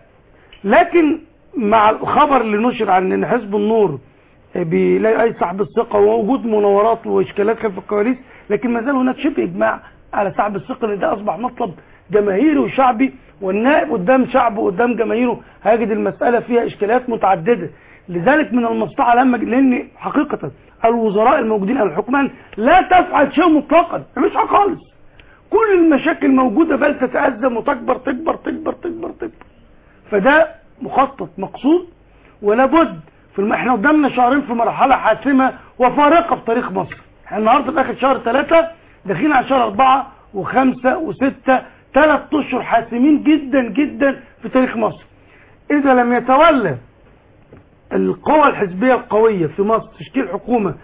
لكن مع الخبر اللي نشر عن ان حزب النور بيلاقي اي سحب الثقه ووجود مناورات واشكالات خلف الكواليس لكن ما زال هناك شبه اجماع على سحب الثقه لان ده اصبح مطلب جماهيري وشعبي والنائب قدام شعبه قدام جماهيره هيجد المساله فيها اشكالات متعدده لذلك من المصلحه لما لان حقيقه الوزراء الموجودين على الحكمان لا تفعل شيء مطلقا مش خالص كل المشاكل موجوده بل تتازم وتكبر تكبر تكبر تكبر تكبر فده مخطط مقصود ولا بد في الم... احنا قدامنا شهرين في مرحله حاسمه وفارقه في تاريخ مصر احنا النهارده في اخر شهر ثلاثة داخلين على شهر أربعة وخمسة وستة ثلاث اشهر حاسمين جدا جدا في تاريخ مصر اذا لم يتولى القوى الحزبية القوية في مصر تشكيل حكومة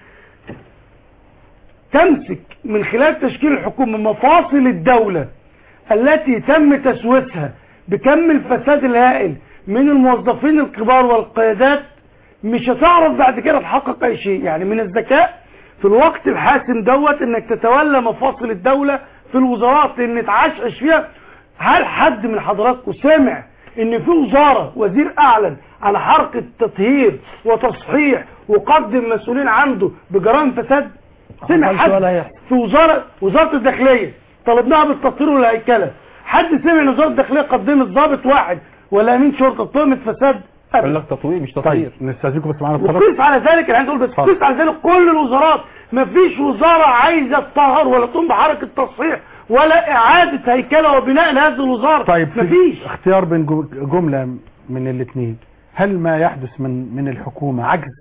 تمسك من خلال تشكيل الحكومة مفاصل الدولة التي تم تسويسها بكم الفساد الهائل من الموظفين الكبار والقيادات مش هتعرف بعد كده تحقق اي شيء يعني من الذكاء في الوقت الحاسم دوت انك تتولى مفاصل الدولة في الوزارات لان تعشعش فيها هل حد من حضراتكم سمع ان في وزارة وزير اعلن على حركة تطهير وتصحيح وقدم مسؤولين عنده بجرائم فساد سمع حصلش حد ولا هيحصل. في وزارة وزارة الداخلية طلبناها بالتطهير والهيكلة حد سمع ان وزارة الداخلية قدمت ضابط واحد ولا امين شرطة تهمة فساد يقول لك تطوير مش تطهير طيب نستاذنكم بس معانا اتصالات وقيس على ذلك يعني تقول بس قيس على ذلك كل الوزارات مفيش وزارة عايزة تطهر ولا تقوم بحركة تصحيح ولا إعادة هيكلة وبناء لهذه الوزارة طيب في مفيش اختيار بين جو- جملة من الاثنين هل ما يحدث من من الحكومة عجز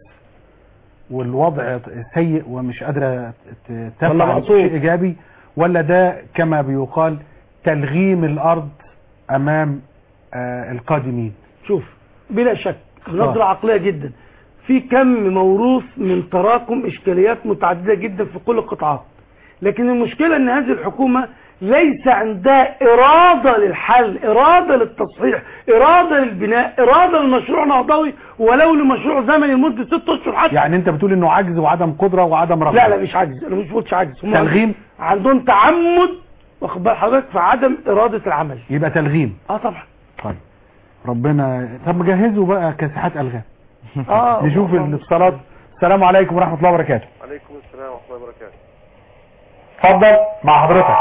والوضع سيء ومش قادرة ت- ولا تفعل معصوم؟ شيء إيجابي ولا ده كما بيقال تلغيم الأرض أمام آه القادمين شوف بلا شك بنظرة عقلية جدا في كم موروث من تراكم إشكاليات متعددة جدا في كل القطاعات لكن المشكلة أن هذه الحكومة ليس عندها إرادة للحل إرادة للتصحيح إرادة للبناء إرادة لمشروع نهضوي ولو لمشروع زمني لمدة ست أشهر حتى يعني أنت بتقول إنه عجز وعدم قدرة وعدم رغبة لا لا مش عجز أنا مش بقولش عجز هم تلغيم؟ عندهم تعمد واخد بال حضرتك في عدم إرادة العمل يبقى تلغيم اه طبعا طيب ربنا طب جهزوا بقى كاسحات ألغام اه نشوف الاتصالات السلام عليكم ورحمة الله وبركاته عليكم السلام ورحمة الله وبركاته اتفضل مع حضرتك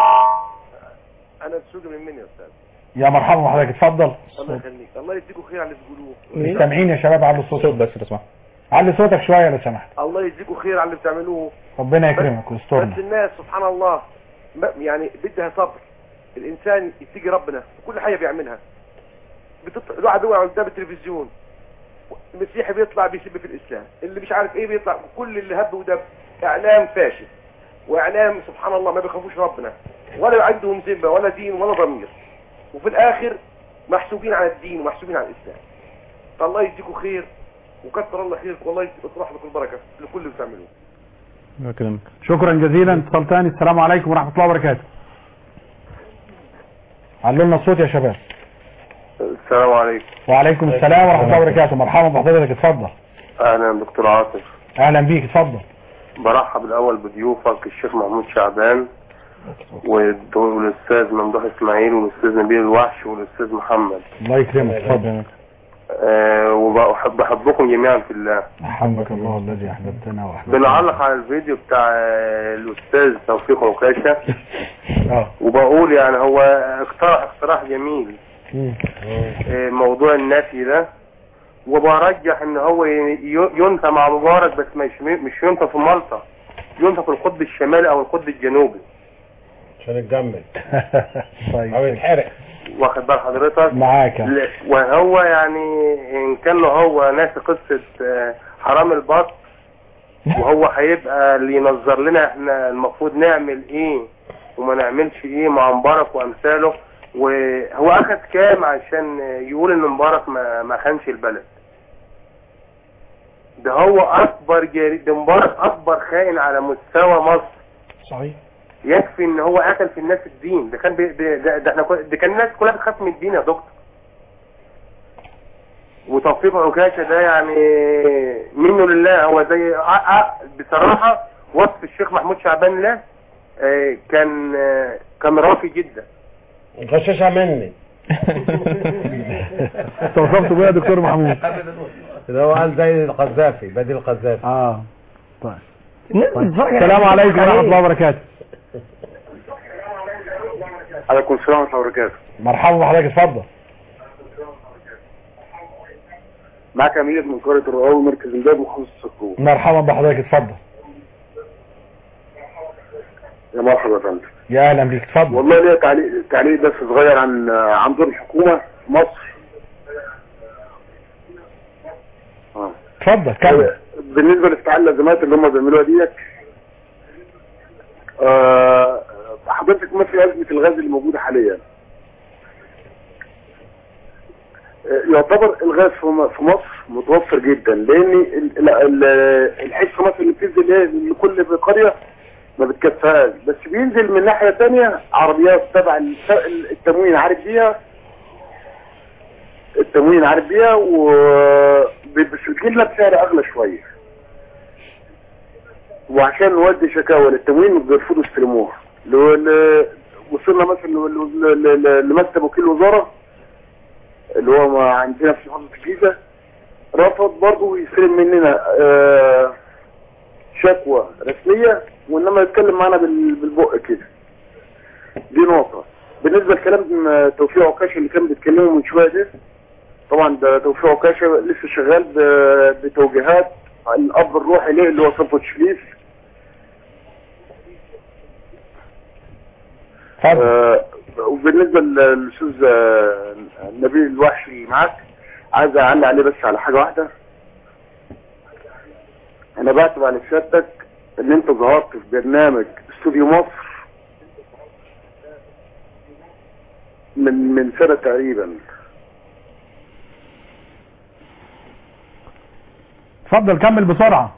أنا السوق من مني يا أستاذ يا مرحبا بحضرتك اتفضل الله يخليك الله يديكم خير على اللي بتقولوه مش سامعين يا شباب علوا الصوت بس لو سمحت علي صوتك شوية لو سمحت الله يديكم خير على اللي بتعملوه ربنا يكرمك ويسترنا بس الناس سبحان الله ما- يعني بدها صبر الإنسان يتقي ربنا في كل حاجة بيعملها بتطلع الواحد يقع قدام التلفزيون المسيحي بيطلع بيسب في الإسلام اللي مش عارف إيه بيطلع كل اللي هب ودب إعلام فاشل وإعلام سبحان الله ما بيخافوش ربنا ولا عندهم ذمة ولا دين ولا ضمير وفي الآخر محسوبين على الدين ومحسوبين على الإسلام فالله يديكم خير وكثر الله خيرك والله يطرح لكم البركة لكل اللي بتعملوه يكرمك شكرا جزيلا اتصال تاني السلام عليكم ورحمة الله وبركاته علوا لنا الصوت يا شباب السلام عليكم وعليكم السلام ورحمة الله وبركاته مرحبا بحضرتك اتفضل اهلا دكتور عاطف اهلا بيك اتفضل برحب الاول بضيوفك الشيخ محمود شعبان والد- والاستاذ ممدوح اسماعيل والاستاذ نبيل الوحش والاستاذ محمد الله يكرمك اتفضل أه وبحب بحبكم جميعا في الله احبك الله الذي احببتنا واحببتنا بنعلق على الفيديو بتاع آه، الاستاذ توفيق عكاشة اه وبقول يعني هو اقترح اقتراح جميل آه، موضوع النفي ده وبرجح ان هو ي- ي- ينفى مع مبارك بس مش مش ينفى في مالطا ينفى في القطب الشمالي او القطب الجنوبي عشان نتجمل طيب او يتحرق واخد بال حضرتك معاك ل- وهو يعني ان كان له هو ناسي قصة آه، حرام البط وهو هيبقى اللي ينظر لنا احنا المفروض نعمل ايه وما نعملش ايه مع مبارك وامثاله وهو اخد كام عشان يقول ان مبارك ما, ما خانش البلد ده هو اكبر جريد ده مبارك اكبر خائن على مستوى مصر صحيح يكفي ان هو قتل في الناس الدين ده كان بي ده, ده, ده احنا كل- ده كان الناس كلها بتخاف من الدين يا دكتور وتوفيق عكاشة ده يعني منه لله هو زي ع- ع- بصراحة وصف الشيخ محمود شعبان له آه، كان آه، كان راقي جدا غشاشة مني انت وصفته بقى يا دكتور محمود ده هو قال زي القذافي بديل القذافي اه طيب السلام السلام عليكم ورحمة الله وبركاته عليكم السلام ورحمة الله وبركاته مرحبا بحضرتك اتفضل معك أمير من قرية الرقاوي مركز الباب وخمس السكرون مرحبا بحضرتك اتفضل يا مرحبا يا فندم يا اهلا بيك اتفضل والله ليا تعليق تعليق بس صغير عن عن دور الحكومة في مصر آه. اتفضل كمل بالنسبة لاستعمال الازمات اللي هم بيعملوها ديت آه، حضرتك ما في أزمة الغاز اللي موجودة حاليا يعتبر الغاز في م- في مصر متوفر جدا لان ال- ال- ال- الحس في مصر اللي بتنزل ايه لكل قريه ما بتكفيهاش بس بينزل من ناحيه ثانيه عربيات تبع ال- التموين عارف بيها التموين عارف بيها و بس بتجيب لها بسعر اغلى شويه وعشان نودي شكاوى للتموين بيرفضوا يستلموها لو ل- وصلنا مثلا ل- ل- ل- لمكتب وكيل الوزاره اللي هو ما عندنا في محافظه الجيزه رفض برضه يستلم مننا آه، شكوى رسميه وانما يتكلم معانا بال- بالبق كده دي نقطه بالنسبه لكلام آه، توفيق عكاشه اللي كان بيتكلموا من شويه ده طبعا ده توفيق عكاشه لسه شغال ب- بتوجيهات الاب الروحي ليه اللي هو صفوت شريف آه، وبالنسبه للاستاذ آه، نبيل الوحش اللي معاك عايز اعلق عليه بس على حاجه واحده انا بعتب على سيادتك ان انت ظهرت في برنامج استوديو مصر من من سنه تقريبا اتفضل كمل بسرعه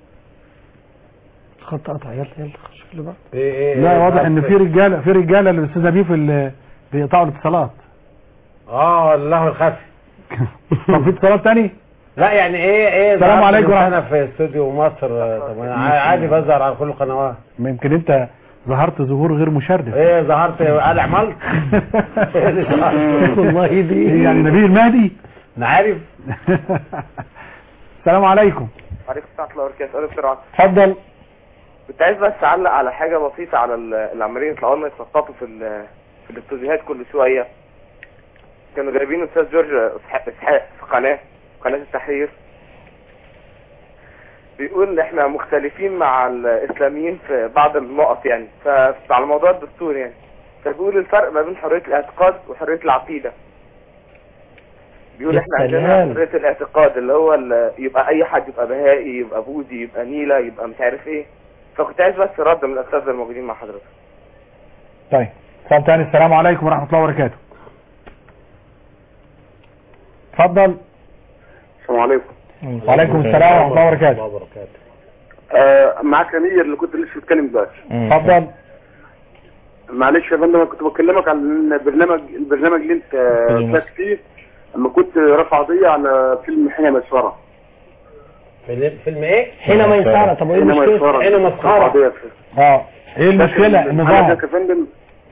خط قطع يلا يلا خش في اللي بعد لا واضح ان في رجاله في رجاله اللي الاستاذ نبيه في ال- بيقطعوا الاتصالات اه الله الخفي طب في اتصالات تاني لا يعني ايه ايه السلام ظهرت عليكم من ورحمة- سنه في استوديو مصر طب انا عادي بظهر على كل القنوات يمكن انت ظهرت ظهور غير مشرف ايه ظهرت قلع ملك والله دي يعني نبيل المهدي انا عارف السلام عليكم عليكم السلام ورحمة الله وبركاته أنا بسرعة اتفضل كنت عايز بس أعلق على حاجة بسيطة على ال- اللي عمالين يطلعوا لنا يتنططوا في ال- في الاستوديوهات كل شوية كانوا جايبين أستاذ جورج إسحاق إسحاق في قناة قناة التحرير بيقول إن إحنا مختلفين مع الإسلاميين في بعض النقط يعني فعلى موضوع الدستور يعني فبيقول الفرق ما بين حرية الاعتقاد وحرية العقيدة بيقول يا احنا عندنا سلام. حرية الاعتقاد اللي هو ال- يبقى اي حد يبقى بهائي يبقى بوذي يبقى نيلة يبقى مش عارف ايه فكنت عايز بس رد من الاساتذه الموجودين مع حضرتك طيب اتصال تاني السلام عليكم ورحمه الله وبركاته اتفضل السلام عليكم وعليكم السلام ورحمه الله وبركاته آه معاك امير اللي كنت لسه بتكلم دلوقتي اتفضل معلش يا فندم انا كنت بكلمك عن البرنامج البرنامج اللي انت فات فيه لما كنت رافع قضيه على فيلم حين مسخره فيلم فيلم ايه؟ حين ميسرة طب وايه حين المشكلة؟ مسخره حين مسخرة. قضية فيه. اه ايه المشكله انه ظهر حضرتك يا فندم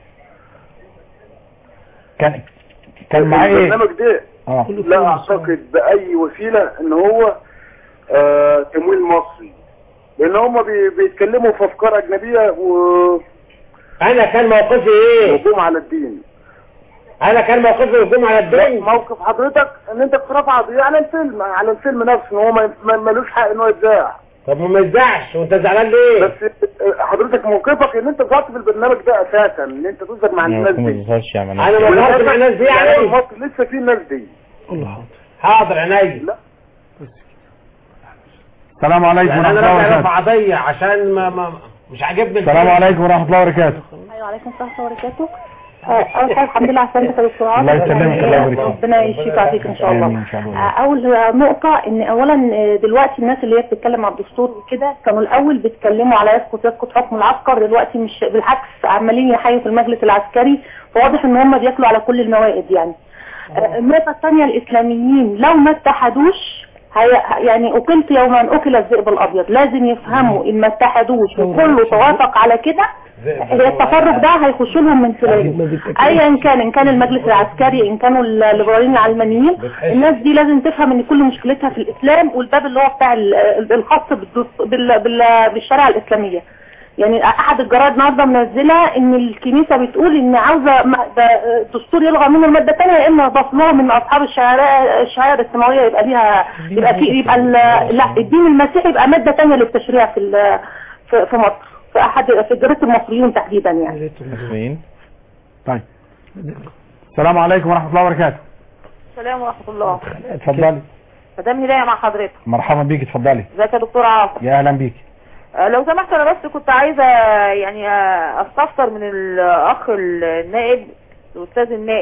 كان كان معاه ايه البرنامج ده اه لا اعتقد باي وسيله ان هو آه تمويل مصري لان هم بي بيتكلموا في افكار اجنبيه و انا كان موقفي ايه هجوم على الدين انا كان موقفي هجوم على الدين موقف حضرتك ان انت بترفع قضيه على الفيلم على الفيلم نفسه ان هو ما- ما- ملوش حق ان هو يتذاع طب ما يزعش وانت زعلان ليه بس حضرتك موقفك ان انت ظهرت في البرنامج ده اساسا ان انت تظهر مع الناس دي انا ما ظهرت مع الناس دي يعني مصر لسه في الناس دي حاضر عينيا السلام عليكم يعني ورحمه انا الله راجع وبركاته رفع قضيه عشان ما, ما مش عاجبني السلام عليكم ورحمه الله وبركاته ايوه عليكم السلام ورحمه الله وبركاته آه، اول حاجه الحمد لله على السلامه يا دكتور عاطف. الله يسلمك، الله يبارك فيك. ربنا يشفيك ويعافيك ان شاء الله آمين إن شاء الله. آه، اول نقطه ان اولا آه، دلوقتي الناس اللي هي بتتكلم على الدستور وكده كانوا الاول بيتكلموا على يسقط يسقط حكم العسكر دلوقتي مش بالعكس عمالين يحيوا في المجلس العسكري فواضح ان هم بياكلوا على كل الموائد يعني آه، النقطه الثانيه الاسلاميين لو ما اتحدوش هي يعني اكلت يوما اكل الذئب الابيض لازم يفهموا ان ما اتحدوش وكله توافق على كده هي التفرق ده هيخش لهم من خلاله ايا كان ان كان المجلس العسكري ان كانوا الليبراليين العلمانيين الناس دي لازم تفهم ان كل مشكلتها في الاسلام والباب اللي هو بتاع ال- الخاص بالدس- بال- بال- بالشريعه الاسلاميه يعني احد الجرايد النهارده منزله ان الكنيسه بتقول ان عاوزه م- ده الدستور يلغى منه الماده الثانيه يا اما يضاف لهم ان اصحاب الشعائر الشعائر السماويه يبقى ليها يبقى في يبقى ال- لا الدين المسيحي يبقى ماده ثانيه للتشريع في ال- في في مصر في احد في جريده المصريون تحديدا يعني مين طيب السلام عليكم ورحمه الله وبركاته السلام ورحمة الله اتفضلي مدام هداية مع حضرتك مرحبا بيك اتفضلي ازيك يا دكتور عاصم يا اهلا بيك آه، لو سمحت انا بس كنت عايزة يعني آه، استفسر من الاخ النائب الاستاذ النائب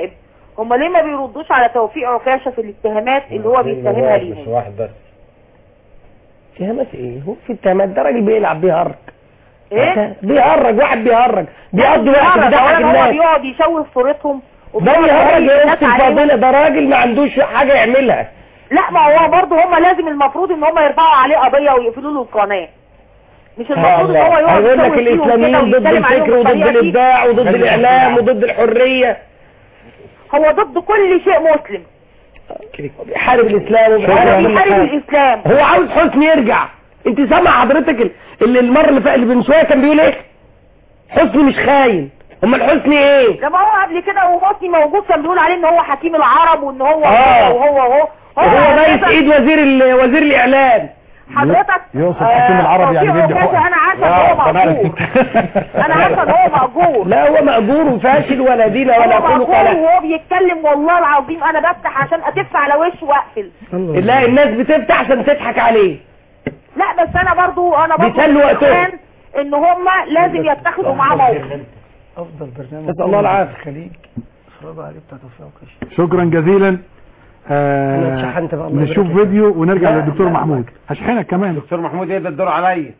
هم ليه ما بيردوش على توفيق عكاشة في الاتهامات اللي هو بيتهمها مش ليهم واحد بس اتهامات ايه هو في اتهامات ده راجل بيلعب بيهرج ايه بيهرج واحد بيهرج بيقضي وقت بيهرج، بيضحك أولاً هو الناس بيقعد يشوه صورتهم ده وبيقعد بيهرج يهيج يا الناس اختي عليهم. الفاضله ده راجل ما عندوش حاجه يعملها لا ما هو برضه هم لازم المفروض ان هم يرفعوا عليه قضيه ويقفلوا له القناه مش المفروض ان هو يقعد هيقول لك يسوي فيهم كده الاسلاميين ضد ويتكلم عليهم الفكر وضد بالطريقة دي. الابداع وضد الاعلام وضد الحريه هو ضد كل شيء مسلم بيحارب الاسلام هو وبيحارب كل بيحارب حاجة. الاسلام هو عاوز حسني يرجع انت سامع حضرتك ال- اللي المره اللي فاتت اللي من شويه كان بيقول ايه حسني مش خاين امال حسني ايه لما هو قبل كده ومصري موجود كان بيقول عليه ان هو حكيم العرب وان هو آه. هو وهو وهو هو بايس أساساً ايد وزير ال- وزير الاعلام حضرتك يقصد حكيم العرب يعني توفيق بيدي عكاشة حقن انا عارفه ان هو مأجور انا عارفه ان هو مأجور لا هو مأجور وفاشل ولا دين ولا هو خلق مأجور ولا وهو بيتكلم والله العظيم انا بفتح عشان اتف على وشه واقفل لا الناس بتفتح عشان تضحك عليه لا بس انا برضو انا برضو بيسلوا وقتهم. كمان ان هم لازم يتخذوا معاه موقف افضل برنامج نسأل الله العافية. الخليج اتفرجوا عليه بتاع توفيق عكاشة شكرا جزيلا أنا آه اتشحنت بقى، الله نشوف يبارك فيك. فيديو ونرجع لا، للدكتور لا، محمود هشحنك كمان دكتور محمود ايه ده الدور عليا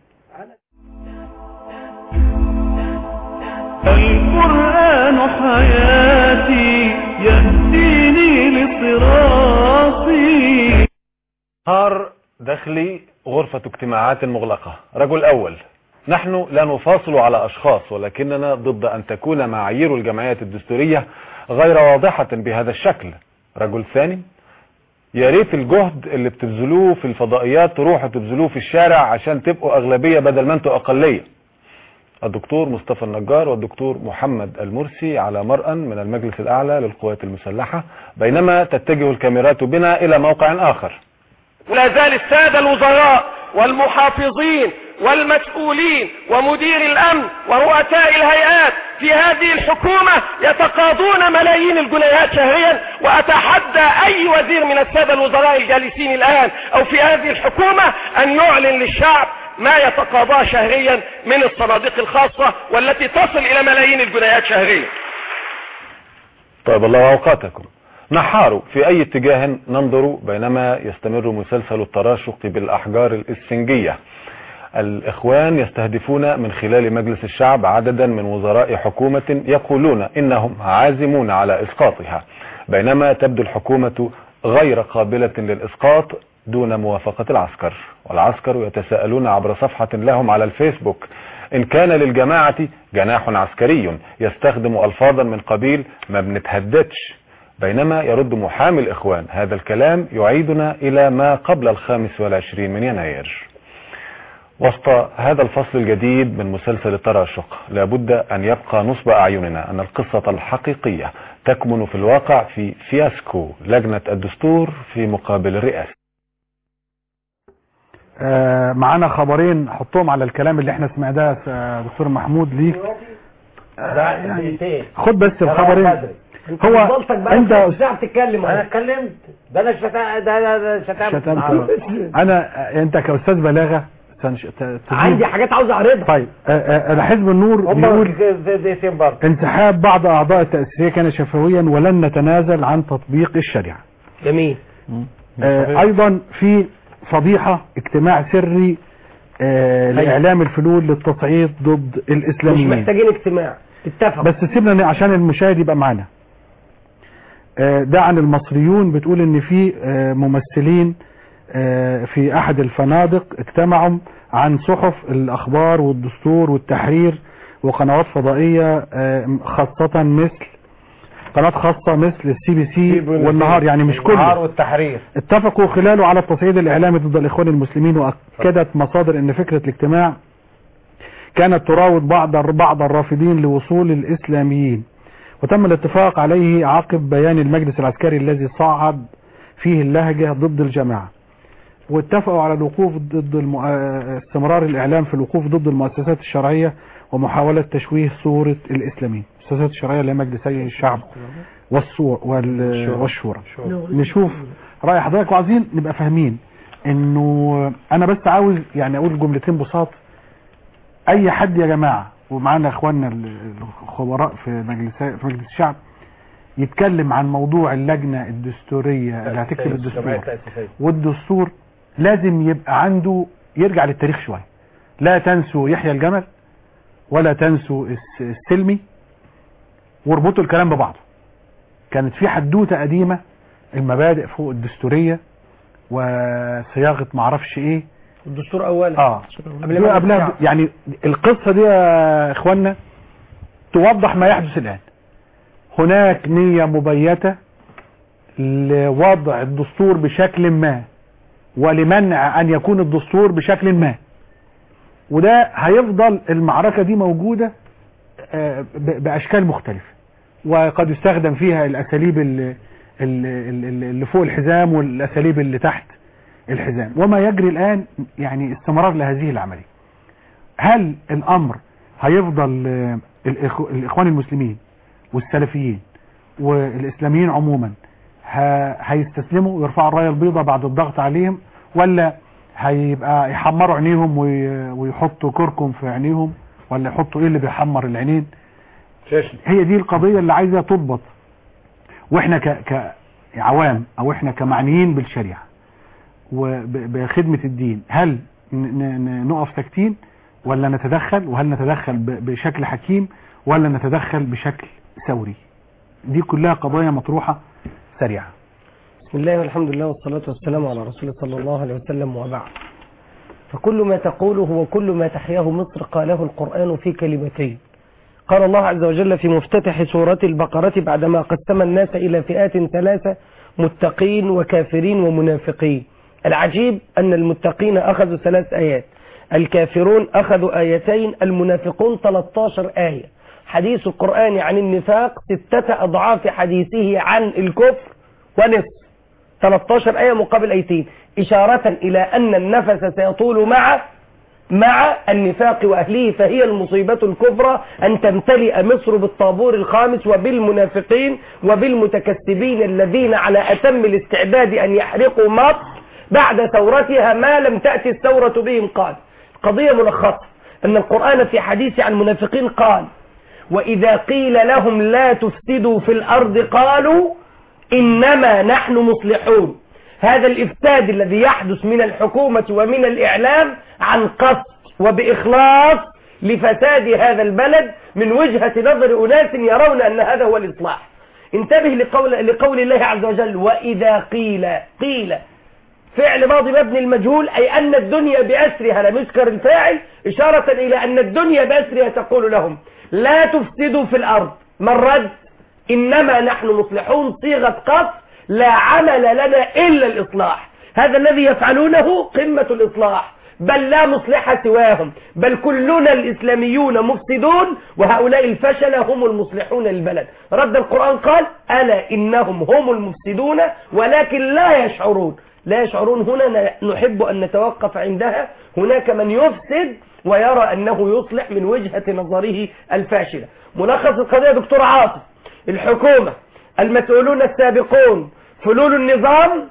القرآن حياتي يهديني لصراطي نهار داخلي غرفة اجتماعات مغلقة رجل أول نحن لا نفاصل على أشخاص ولكننا ضد أن تكون معايير الجمعيات الدستورية غير واضحة بهذا الشكل رجل ثاني يا ريت الجهد اللي بتبذلوه في الفضائيات تروحوا تبذلوه في الشارع عشان تبقوا أغلبية بدل ما انتوا أقلية الدكتور مصطفى النجار والدكتور محمد المرسي على مرأى من المجلس الأعلى للقوات المسلحة بينما تتجه الكاميرات بنا إلى موقع آخر ولا زال السادة الوزراء والمحافظين والمسؤولين ومدير الأمن ورؤساء الهيئات في هذه الحكومة يتقاضون ملايين الجنيهات شهريا وأتحدى أي وزير من السادة الوزراء الجالسين الآن أو في هذه الحكومة أن يعلن للشعب ما يتقاضاه شهريا من الصناديق الخاصة والتي تصل إلى ملايين الجنيهات شهريا طيب الله أوقاتكم نحار في أي اتجاه ننظر بينما يستمر مسلسل التراشق بالأحجار الإسفنجية الإخوان يستهدفون من خلال مجلس الشعب عددا من وزراء حكومة يقولون إنهم عازمون على إسقاطها بينما تبدو الحكومة غير قابلة للإسقاط دون موافقة العسكر والعسكر يتساءلون عبر صفحة لهم على الفيسبوك إن كان للجماعة جناح عسكري يستخدم ألفاظا من قبيل ما بنتهددش بينما يرد محامي الإخوان هذا الكلام يعيدنا إلى ما قبل الخامس والعشرين من يناير وسط هذا الفصل الجديد من مسلسل التراشق لابد أن يبقى نصب أعيننا أن القصة الحقيقية تكمن في الواقع في فياسكو لجنة الدستور في مقابل الرئاسة آه معانا خبرين حطهم على الكلام اللي احنا سمعناه يا دكتور محمود ليك ده يعني خد بس الخبرين هو انت مش بتتكلم انا اتكلمت ده انا شتا ده ده ده شتمت شتمت انا انت كاستاذ بلاغه سنش... ت- تجيب- عندي حاجات عاوز اعرضها طيب آه، آه، انا حزب النور هم بيقول دقيقتين برضه انسحاب بعض اعضاء التأسيسية كان شفويا ولن نتنازل عن تطبيق الشريعة جميل آه، ايضا في فضيحة اجتماع سري آه، أيوة. لاعلام الفلول للتصعيد ضد مش الاسلاميين محتاجين اجتماع اتفق بس سيبنا ن- عشان المشاهد يبقى معانا آه، ده عن المصريون بتقول ان في آه، ممثلين آه، في احد الفنادق اجتمعوا عن صحف الاخبار والدستور والتحرير وقنوات فضائية آه، خاصة مثل قناة خاصة مثل السي بي سي والنهار يعني مش النهار كله والتحرير اتفقوا خلاله على التصعيد الإعلامي ضد الإخوان المسلمين وأكدت مصادر أن فكرة الاجتماع كانت تراود بعض بعض الرافضين لوصول الإسلاميين وتم الاتفاق عليه عقب بيان المجلس العسكري الذي صعد فيه اللهجة ضد الجماعة واتفقوا على الوقوف ضد الم... آه، استمرار الإعلام في الوقوف ضد المؤسسات الشرعية ومحاولة تشويه صورة الإسلاميين المؤسسات الشرعية اللي هي مجلسي الشعب والصور وال... والشورى نشوف رأي حضرتك وعايزين نبقى فاهمين انه انا بس عاوز يعني اقول جملتين بساط اي حد يا جماعة ومعانا اخواننا ال- الخبراء في مجلس في مجلس الشعب يتكلم عن موضوع اللجنة الدستورية اللي هتكتب الجمعية الدستور التأسيسية. والدستور لازم يبقى عنده يرجع للتاريخ شوية لا تنسوا يحيى الجمل ولا تنسوا الس- السلمي واربطوا الكلام ببعضه كانت في حدوتة قديمة المبادئ فوق الدستورية وصياغة معرفش ايه الدستور اولا اه قبل ما قبلها نرجع. يعني القصة دي يا اخوانا توضح ما يحدث الان هناك نية مبيتة لوضع الدستور بشكل ما ولمنع ان يكون الدستور بشكل ما وده هيفضل المعركة دي موجودة آه، ب- باشكال مختلفة وقد يستخدم فيها الاساليب اللي, اللي فوق الحزام والاساليب اللي تحت الحزام وما يجري الآن يعني استمرار لهذه العملية هل الأمر هيفضل آه، الإخو- الإخوان المسلمين والسلفيين والإسلاميين عموما ه- هيستسلموا ويرفعوا الراية البيضاء بعد الضغط عليهم ولا هيبقى يحمروا عينيهم وي- ويحطوا كركم في عينيهم ولا يحطوا ايه اللي بيحمر العينين هي دي القضية اللي عايزة تضبط واحنا ك كعوام او احنا كمعنيين بالشريعة وبخدمة الدين هل ن- ن- نقف ساكتين ولا نتدخل وهل نتدخل ب- بشكل حكيم ولا نتدخل بشكل ثوري دي كلها قضايا مطروحة سريعة بسم الله والحمد لله والصلاة والسلام على رسول الله صلى الله عليه وسلم وبعد فكل ما تقوله وكل ما تحياه مصر قاله القرآن في كلمتين قال الله عز وجل في مفتتح سورة البقرة بعدما قسم الناس إلى فئات ثلاثة متقين وكافرين ومنافقين العجيب أن المتقين أخذوا ثلاث آيات الكافرون أخذوا آيتين المنافقون 13 آية حديث القرآن عن النفاق ستة أضعاف حديثه عن الكفر ونصف 13 آية مقابل آيتين إشارة إلى أن النفس سيطول مع مع النفاق وأهله فهي المصيبة الكبرى أن تمتلئ مصر بالطابور الخامس وبالمنافقين وبالمتكسبين الذين على أتم الاستعداد أن يحرقوا مصر بعد ثورتها ما لم تأتي الثورة بهم قال قضية ملخصة أن القرآن في حديث عن المنافقين قال وإذا قيل لهم لا تفسدوا في الأرض قالوا إنما نحن مصلحون هذا الإفساد الذي يحدث من الحكومة ومن الإعلام عن قصد وبإخلاص لفساد هذا البلد من وجهة نظر أناس يرون أن هذا هو الإصلاح انتبه لقول, لقول الله عز وجل وإذا قيل قيل فعل ماضي مبني المجهول أي أن الدنيا بأسرها لم يذكر الفاعل إشارة إلى أن الدنيا بأسرها تقول لهم لا تفسدوا في الأرض ما الرد إنما نحن مصلحون صيغة قصد لا عمل لنا إلا الإصلاح هذا الذي يفعلونه قمة الإصلاح بل لا مصلح سواهم بل كلنا الإسلاميون مفسدون وهؤلاء الفشل هم المصلحون للبلد رد القرآن قال ألا إنهم هم المفسدون ولكن لا يشعرون لا يشعرون هنا نحب أن نتوقف عندها هناك من يفسد ويرى أنه يصلح من وجهة نظره الفاشلة ملخص القضية دكتور عاطف الحكومة المسؤولون السابقون فلول النظام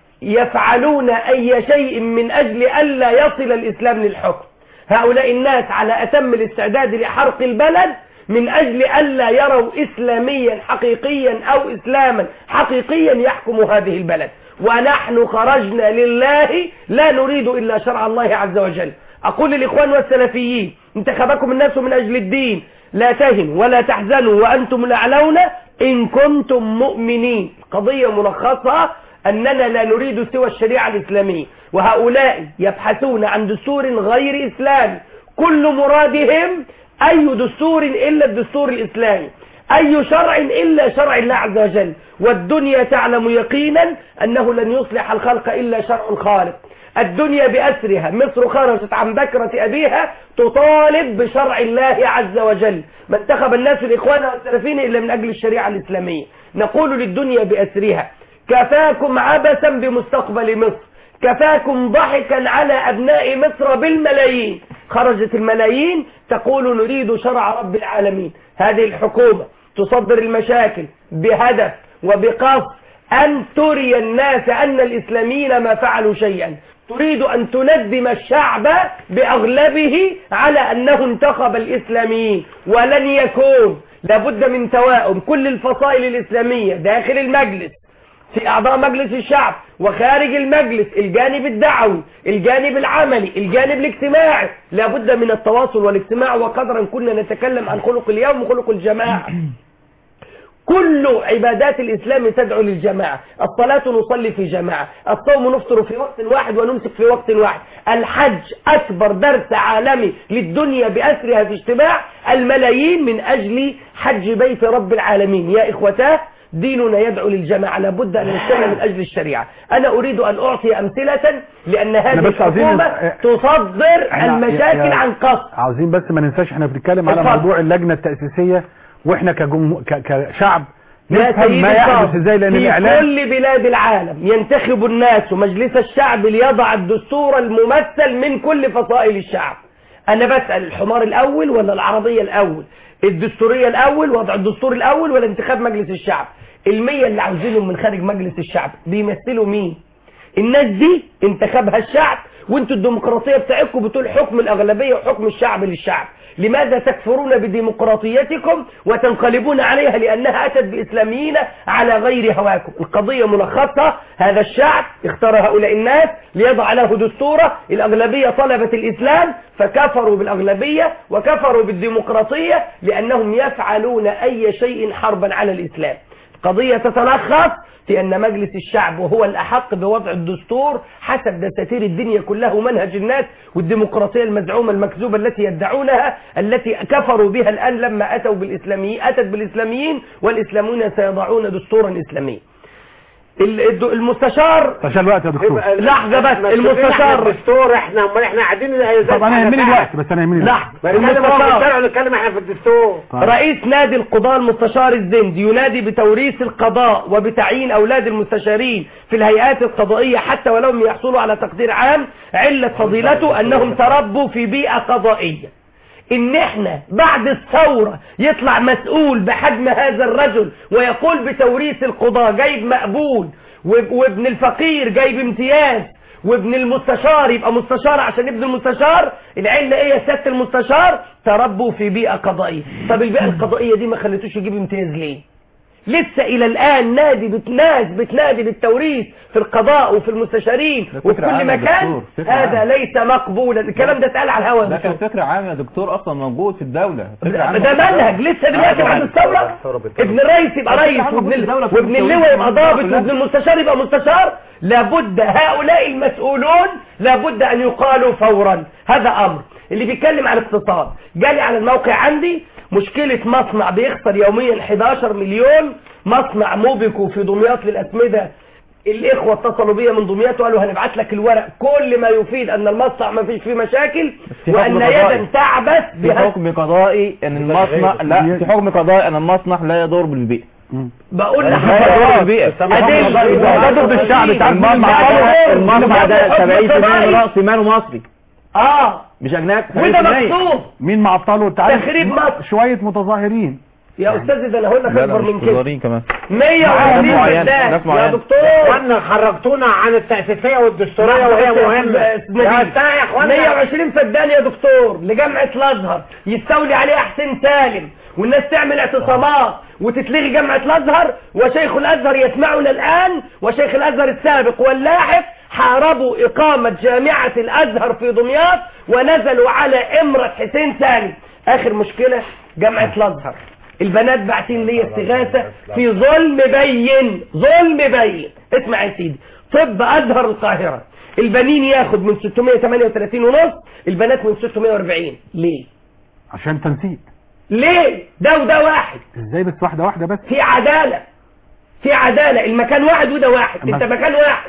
يفعلون أي شيء من أجل ألا يصل الإسلام للحكم هؤلاء الناس على أتم الاستعداد لحرق البلد من أجل ألا يروا إسلاميا حقيقيا أو إسلاما حقيقيا يحكم هذه البلد ونحن خرجنا لله لا نريد إلا شرع الله عز وجل أقول للإخوان والسلفيين انتخبكم الناس من أجل الدين لا تهنوا ولا تحزنوا وأنتم الأعلون إن كنتم مؤمنين قضية ملخصة أننا لا نريد سوى الشريعة الإسلامية وهؤلاء يبحثون عن دستور غير إسلامي كل مرادهم أي دستور إلا الدستور الإسلامي أي شرع إلا شرع الله عز وجل والدنيا تعلم يقينا أنه لن يصلح الخلق إلا شرع الخالق الدنيا بأسرها مصر خرجت عن بكرة أبيها تطالب بشرع الله عز وجل ما انتخب الناس الإخوان والسلفين إلا من أجل الشريعة الإسلامية نقول للدنيا بأسرها كفاكم عبثا بمستقبل مصر كفاكم ضحكا على أبناء مصر بالملايين خرجت الملايين تقول نريد شرع رب العالمين هذه الحكومة تصدر المشاكل بهدف وبقصد أن تري الناس أن الإسلاميين ما فعلوا شيئا تريد أن تندم الشعب بأغلبه على أنه انتخب الإسلاميين ولن يكون لابد من توائم كل الفصائل الإسلامية داخل المجلس في أعضاء مجلس الشعب وخارج المجلس الجانب الدعوي الجانب العملي الجانب الاجتماعي لابد من التواصل والاجتماع وقدرا كنا نتكلم عن خلق اليوم وخلق الجماعة كل عبادات الإسلام تدعو للجماعة الصلاة نصلي في جماعة الصوم نفطر في وقت واحد ونمسك في وقت واحد الحج أكبر درس عالمي للدنيا بأسرها في اجتماع الملايين من أجل حج بيت رب العالمين يا إخوتاه ديننا يدعو للجماعة لابد أن نجتمع من أجل الشريعة أنا أريد أن أعطي أمثلة لأن هذه بس عايزين الحكومة نس- تصدر إحنا- المشاكل يا- عن قصد عاوزين بس ما ننساش احنا بنتكلم على اتفضل. موضوع اللجنة التأسيسية واحنا كجمهور ك- كشعب يا نفهم سيدي ما يحدث الفاضل، ازاي لان في الاعلام كل بلاد العالم ينتخب الناس مجلس الشعب ليضع الدستور الممثل من كل فصائل الشعب انا بسأل الحمار الاول ولا العربية الاول الدستورية الاول وضع الدستور الاول ولا انتخاب مجلس الشعب المية اللي عاوزينهم من خارج مجلس الشعب بيمثلوا مين الناس دي انتخبها الشعب وانتوا الديمقراطية بتاعتكم بتقول حكم الأغلبية وحكم الشعب للشعب لماذا تكفرون بديمقراطيتكم وتنقلبون عليها لأنها أتت بإسلاميين على غير هواكم القضية ملخصة هذا الشعب اختار هؤلاء الناس ليضع له دستورة الأغلبية طلبت الإسلام فكفروا بالأغلبية وكفروا بالديمقراطية لأنهم يفعلون أي شيء حربا على الإسلام قضية تتلخص في أن مجلس الشعب وهو الأحق بوضع الدستور حسب دساتير الدنيا كلها ومنهج الناس والديمقراطية المزعومة المكذوبة التي يدعونها التي كفروا بها الآن لما أتوا بالإسلاميين أتت بالإسلاميين والإسلاميون سيضعون دستورا إسلاميا ال- الد- المستشار عشان الوقت يا دكتور لحظة بس ما المستشار الدستور احنا امال احنا قاعدين زي طب انا يهمني الوقت بس انا يهمني الوقت لحظة بنتكلم المستشار. في الشارع ونتكلم احنا في الدستور رئيس نادي القضاء المستشار الزندي ينادي بتوريث القضاء وبتعيين أولاد المستشارين في الهيئات القضائية حتى ولو لم يحصلوا على تقدير عام علة فضيلته أنهم تربوا في بيئة قضائية ان احنا بعد الثورة يطلع مسؤول بحجم هذا الرجل ويقول بتوريث القضاء جايب مقبول واب- وابن الفقير جايب امتياز وابن المستشار يبقى مستشار عشان ابن المستشار العلة ايه يا سيادة المستشار تربوا في بيئة قضائية طب البيئة القضائية دي ما خلتوش يجيب امتياز ليه لسه الى الان نادي بتناس بتنادي بالتوريث في القضاء وفي المستشارين ده وفي فكرة كل عامة يا مكان دكتور، فكرة هذا عامة. ليس مقبولا الكلام ده اتقال على الهواء ده كان فكرة عامة يا دكتور أصلا موجود في الدولة فكرة ده عامة ده في الدولة. منهج لسه دلوقتي آه، بعد الثورة ابن الرئيس يبقى طب رئيس تعالوا وابن نقول ال- الدولة في وابن التوريث اللواء يبقى والموضوع ضابط كلها. وابن المستشار يبقى مستشار لابد هؤلاء المسؤولون لابد ان يقالوا فورا هذا امر اللي بيتكلم عن الاقتصاد جالي على الموقع عندي مشكلة مصنع بيخسر يوميا 11 مليون مصنع موبيكو في دمياط للأسمدة الإخوة اتصلوا بيا من دمياط وقالوا هنبعت لك الورق كل ما يفيد أن المصنع ما فيش فيه مشاكل في وأن حكم قضائي. يدا تعبث في بها حكم قضائي ان المصنع لا في حكم قضائي ان المصنع لا يضر بالبيئة بقول لا لحضرتك يضر بالبيئة أدل لا يضر بالشعب بتاع المصنع ده المصنع ده 70% من رأس ماله مصري اه مش اجنبي وده 70%. مكتوب مين معطله انت عارف تخريب مصر. شوية متظاهرين يا أستاذ ده أنا هقول لك لا لا أكبر مش من كده متضررين كمان 150 ناس معينة، فدان ناس يا معينة. دكتور اخوانا خرجتونا عن التأسيسية والدستورية وهي مهمة يا استاذ يا اخوانا 120 فدان يا دكتور لجامعة الازهر يستولي عليها حسين سالم والناس تعمل اعتصامات وتتلغي جامعة الازهر وشيخ الازهر يسمعنا الان وشيخ الازهر السابق واللاحق حاربوا اقامة جامعة الازهر في دمياط ونزلوا على امرة حسين سالم اخر مشكلة جامعة الازهر البنات باعتين لي استغاثة في ظلم بين ظلم بين اسمع يا سيدي طب ازهر القاهرة البنين ياخد من 638 ونص البنات من 640 ليه عشان تنسيق ليه ده وده واحد ازاي بس واحدة واحدة بس في عدالة في عدالة المكان واحد وده واحد أما- انت مكان واحد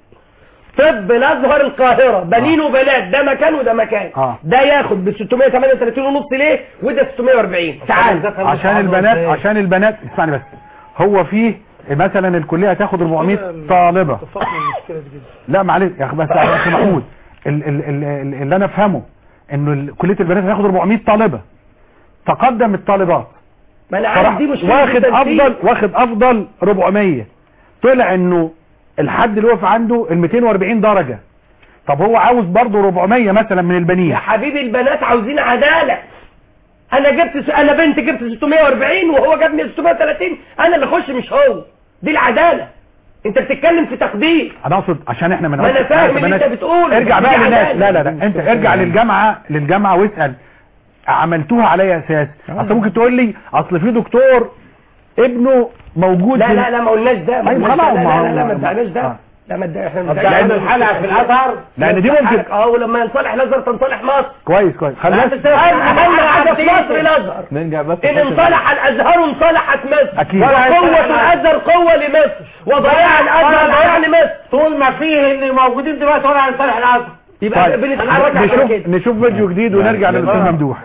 طب الازهر القاهرة بنين وبنات ده مكان وده مكان آه. ده ياخد ب 638 ونص ليه وده 640 تعال عشان البنات عشان البنات اسمعني بس هو فيه مثلا الكلية هتاخد 400 طالبة لا معلش يا اخي بس يا اخي محمود ال- ال- ال- ال- اللي انا افهمه انه ال- كلية البنات هتاخد 400 طالبة تقدم الطالبات ما انا عارف فراح دي مشكلة واخد التنسيق. افضل واخد افضل 400 طلع انه الحد اللي وقف عنده ال 240 درجة طب هو عاوز برضه 400 مثلا من البنين يا حبيبي البنات عاوزين عدالة انا جبت س... انا بنت جبت 640 وهو جابني 630 انا اللي اخش مش هو دي العدالة انت بتتكلم في تقدير انا اقصد عشان احنا من ما أنا فاهم اللي أنت بتقوله، ارجع بس بقى دي للناس عدالة. لا لا لا انت ارجع للجامعه للجامعه واسال عملتوها على اي اساس اصل ممكن تقول لي اصل في دكتور ابنه موجود لا في- لا لا ما قلناش ده ما أيوة قلناش خلاص، ده لا ما لا لا هو- ما ادعناش ده آه. لا ما ادعي احنا طب ما ده عنده الحلقة في الأزهر؟ لأن دي ممكن- اه ولما ينصلح الازهر تنصلح مصر كويس كويس خلينا خلينا اهم حاجه في مصر الازهر نرجع بس ان انصلح الازهر انصلحت مصر أكيد. وقوه الازهر قوه لمصر وضياع الازهر ضياع لمصر طول ما فيه ان موجودين دلوقتي ولا هنصالح الازهر يبقى طيب بنتحرك عشان نشوف كده نشوف فيديو جديد ونرجع للاستاذ ممدوح